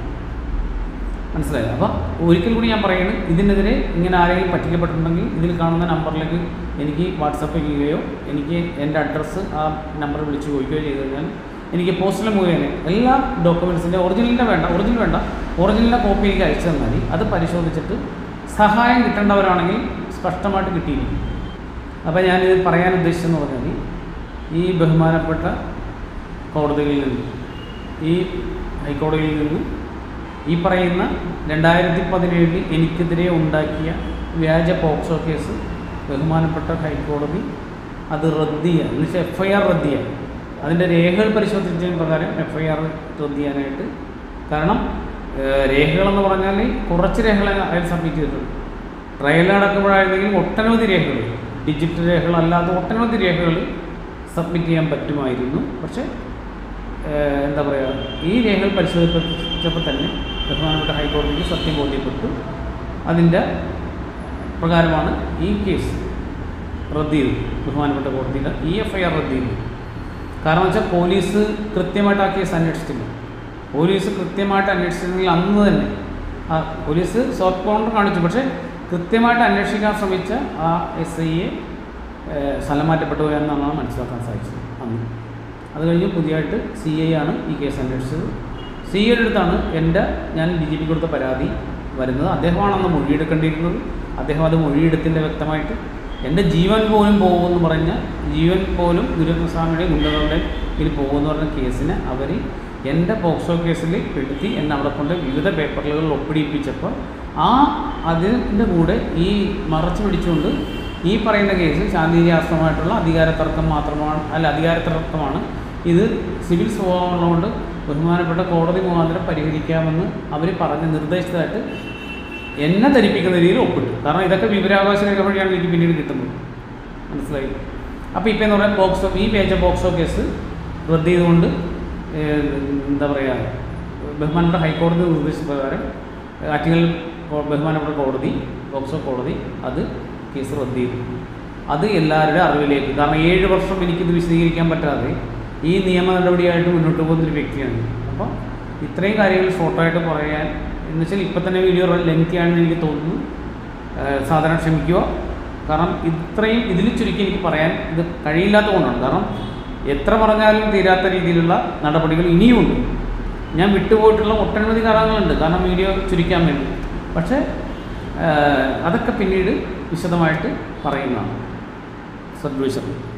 മനസ്സിലായോ അപ്പോൾ ഒരിക്കൽ കൂടി ഞാൻ പറയുന്നത് ഇതിനെതിരെ ഇങ്ങനെ ആരെങ്കിലും പറ്റിക്കപ്പെട്ടിട്ടുണ്ടെങ്കിൽ ഇതിൽ കാണുന്ന നമ്പറിലേക്ക് എനിക്ക് വാട്സപ്പ് ചെയ്യുകയോ എനിക്ക് എൻ്റെ അഡ്രസ്സ് ആ നമ്പർ വിളിച്ച് ചോദിക്കുകയോ ചെയ്തു കഴിഞ്ഞാൽ എനിക്ക് പോസ്റ്റൽ മുഖേന എല്ലാ ഡോക്യുമെൻറ്റ്സിൻ്റെ ഒറിജിനലിൻ്റെ വേണ്ട ഒറിജിനൽ വേണ്ട ഒറിജിനലിൻ്റെ കോപ്പി എനിക്ക് അയച്ചു തന്നാൽ മതി അത് പരിശോധിച്ചിട്ട് സഹായം കിട്ടേണ്ടവരാണെങ്കിൽ സ്പഷ്ടമായിട്ട് കിട്ടിയിരിക്കും അപ്പോൾ ഞാനിത് പറയാൻ ഉദ്ദേശിച്ചെന്ന് പറഞ്ഞാൽ ഈ ബഹുമാനപ്പെട്ട കോടതികളിൽ നിന്ന് ഈ ഹൈക്കോടതിയിൽ നിന്ന് ഈ പറയുന്ന രണ്ടായിരത്തി പതിനേഴിൽ എനിക്കെതിരെ ഉണ്ടാക്കിയ വ്യാജ പോക്സോ കേസ് ബഹുമാനപ്പെട്ട ഹൈക്കോടതി അത് റദ്ദ് ചെയ്യാൻ എന്ന് വെച്ചാൽ എഫ് ഐ ആർ റദ്ദ് ചെയ്യാൻ അതിൻ്റെ രേഖകൾ പരിശോധിച്ചതിന് പ്രകാരം എഫ് ഐ ആർ റദ്ദ് ചെയ്യാനായിട്ട് കാരണം ഏഹ്, രേഖകളെന്ന് പറഞ്ഞാൽ കുറച്ച് രേഖകൾ അതിൽ സബ്മിറ്റ് ചെയ്തിട്ടുണ്ട് ട്രയൽ നടക്കുമ്പോഴായിരുന്നെങ്കിൽ ഒട്ടനവധി രേഖകൾ ഡിജിറ്റൽ രേഖകളല്ലാത്ത ഒട്ടനവധി രേഖകൾ സബ്മിറ്റ് ചെയ്യാൻ പറ്റുമായിരുന്നു പക്ഷേ ഏഹ്, എന്താ പറയുക ഈ രേഖകൾ പരിശോധിച്ചപ്പോൾ തന്നെ ബഹുമാനപ്പെട്ട ഹൈക്കോടതിക്ക് സത്യം ബോധ്യപ്പെട്ടു അതിൻ്റെ പ്രകാരമാണ് ഈ കേസ് റദ്ദ് ചെയ്തു ബഹുമാനപ്പെട്ട കോടതിയിൽ ഈ എഫ് ഐ ആർ റദ്ദ് ചെയ്തു കാരണം വെച്ചാൽ പോലീസ് കൃത്യമായിട്ട് ആ കേസ് അന്വേഷിച്ചില്ല പോലീസ് കൃത്യമായിട്ട് അന്വേഷിച്ചിരുന്നെങ്കിൽ അന്ന് തന്നെ ആ പോലീസ് സോഫ്റ്റ് കോർണർ കാണിച്ചു പക്ഷേ കൃത്യമായിട്ട് അന്വേഷിക്കാൻ ശ്രമിച്ച ആ എസ് ഐയെ സ്ഥലം മാറ്റപ്പെട്ടു എന്നാണ് മനസ്സിലാക്കാൻ സാധിച്ചത് അന്ന് അത് കഴിഞ്ഞ് പുതിയതായിട്ട് സി ഐ ആണ് ഈ കേസ് അന്വേഷിച്ചത് സി ഐയുടെ അടുത്താണ് എൻ്റെ ഞാൻ ഡി ജി പി കൊടുത്ത പരാതി വരുന്നത് അദ്ദേഹമാണ് അന്ന് മൊഴിയെടുക്കേണ്ടിയിരുന്നത് അദ്ദേഹം അത് മൊഴിയെടുത്തിൻ്റെ വ്യക്തമായിട്ട് എൻ്റെ ജീവൻ പോലും പോകുമെന്ന് പറഞ്ഞ ജീവൻ പോലും ഗുരുസ്വാമിയുടെ ഗുണ്ടകളുടെ ഇതിൽ പോകുമെന്ന് പറഞ്ഞ കേസിന് അവർ എൻ്റെ പോക്സോ കേസിൽ പെടുത്തി എന്നെ അവിടെ കൊണ്ട് വിവിധ പേപ്പറുകൾ ഒപ്പിടിപ്പിച്ചപ്പോൾ ആ അതിൻ്റെ കൂടെ ഈ മറച്ചു പിടിച്ചുകൊണ്ട് ഈ പറയുന്ന കേസ് ശാന്തിരി ആശ്രമമായിട്ടുള്ള അധികാര തർക്കം മാത്രമാണ് അല്ല അധികാര തർക്കമാണ് ഇത് സിവിൽ സ്വഭാവമുള്ളതുകൊണ്ട് ബഹുമാനപ്പെട്ട കോടതി മുഖാന്തരം പരിഹരിക്കാമെന്ന് അവർ പറഞ്ഞ് നിർദ്ദേശിച്ചതായിട്ട് എന്നെ ധരിപ്പിക്കുന്ന രീതിയിൽ ഒപ്പിട്ടു കാരണം ഇതൊക്കെ വിവരാവകാശ രേഖ വഴിയാണ് എനിക്ക് പിന്നീട് കിട്ടുന്നത് മനസ്സിലായി അപ്പോൾ ഇപ്പം എന്ന് പറയാൻ ബോക്സോ ഈ പേജ ബോക്സോ കേസ് റദ്ദ് ചെയ്തുകൊണ്ട് ഏഹ്, എന്താ പറയുക ബഹുമാനപ്പെട്ട ഹൈക്കോടതി നിർദ്ദേശപ്രകാരം ആറ്റിങ്ങൽ കോ- ബഹുമാനപ്പെട്ട കോടതി ബോക്സോ കോടതി അത് കേസ് റദ്ദ് ചെയ്തു അത് എല്ലാവരുടെ അറിവിലേക്ക് കാരണം ഏഴ് വർഷം എനിക്കിത് വിശദീകരിക്കാൻ പറ്റാതെ ഈ നിയമ നടപടിയായിട്ട് മുന്നോട്ട് പോകുന്നൊരു വ്യക്തിയാണ് അപ്പോൾ ഇത്രയും കാര്യങ്ങൾ ഷോർട്ടായിട്ട് പറയാൻ എന്ന് വെച്ചാൽ ഇപ്പം തന്നെ വീഡിയോ ലെങ്തി ആണെന്ന് എനിക്ക് തോന്നുന്നു ഏഹ് സാധാരണ ക്ഷമിക്കുക കാരണം ഇത്രയും ഇതിൽ ചുരുക്കി എനിക്ക് പറയാൻ ഇത് കഴിയില്ലാത്തതുകൊണ്ടാണ് കാരണം എത്ര പറഞ്ഞാലും തീരാത്ത രീതിയിലുള്ള നടപടികൾ ഇനിയുമുണ്ട് ഞാൻ വിട്ടുപോയിട്ടുള്ള ഒട്ടനവധി കാരണങ്ങളുണ്ട് കാരണം വീഡിയോ ചുരുക്കാൻ വേണ്ടി പക്ഷേ ഏഹ് അതൊക്കെ പിന്നീട് വിശദമായിട്ട് പറയുന്നതാണ് സദ്വിഷയം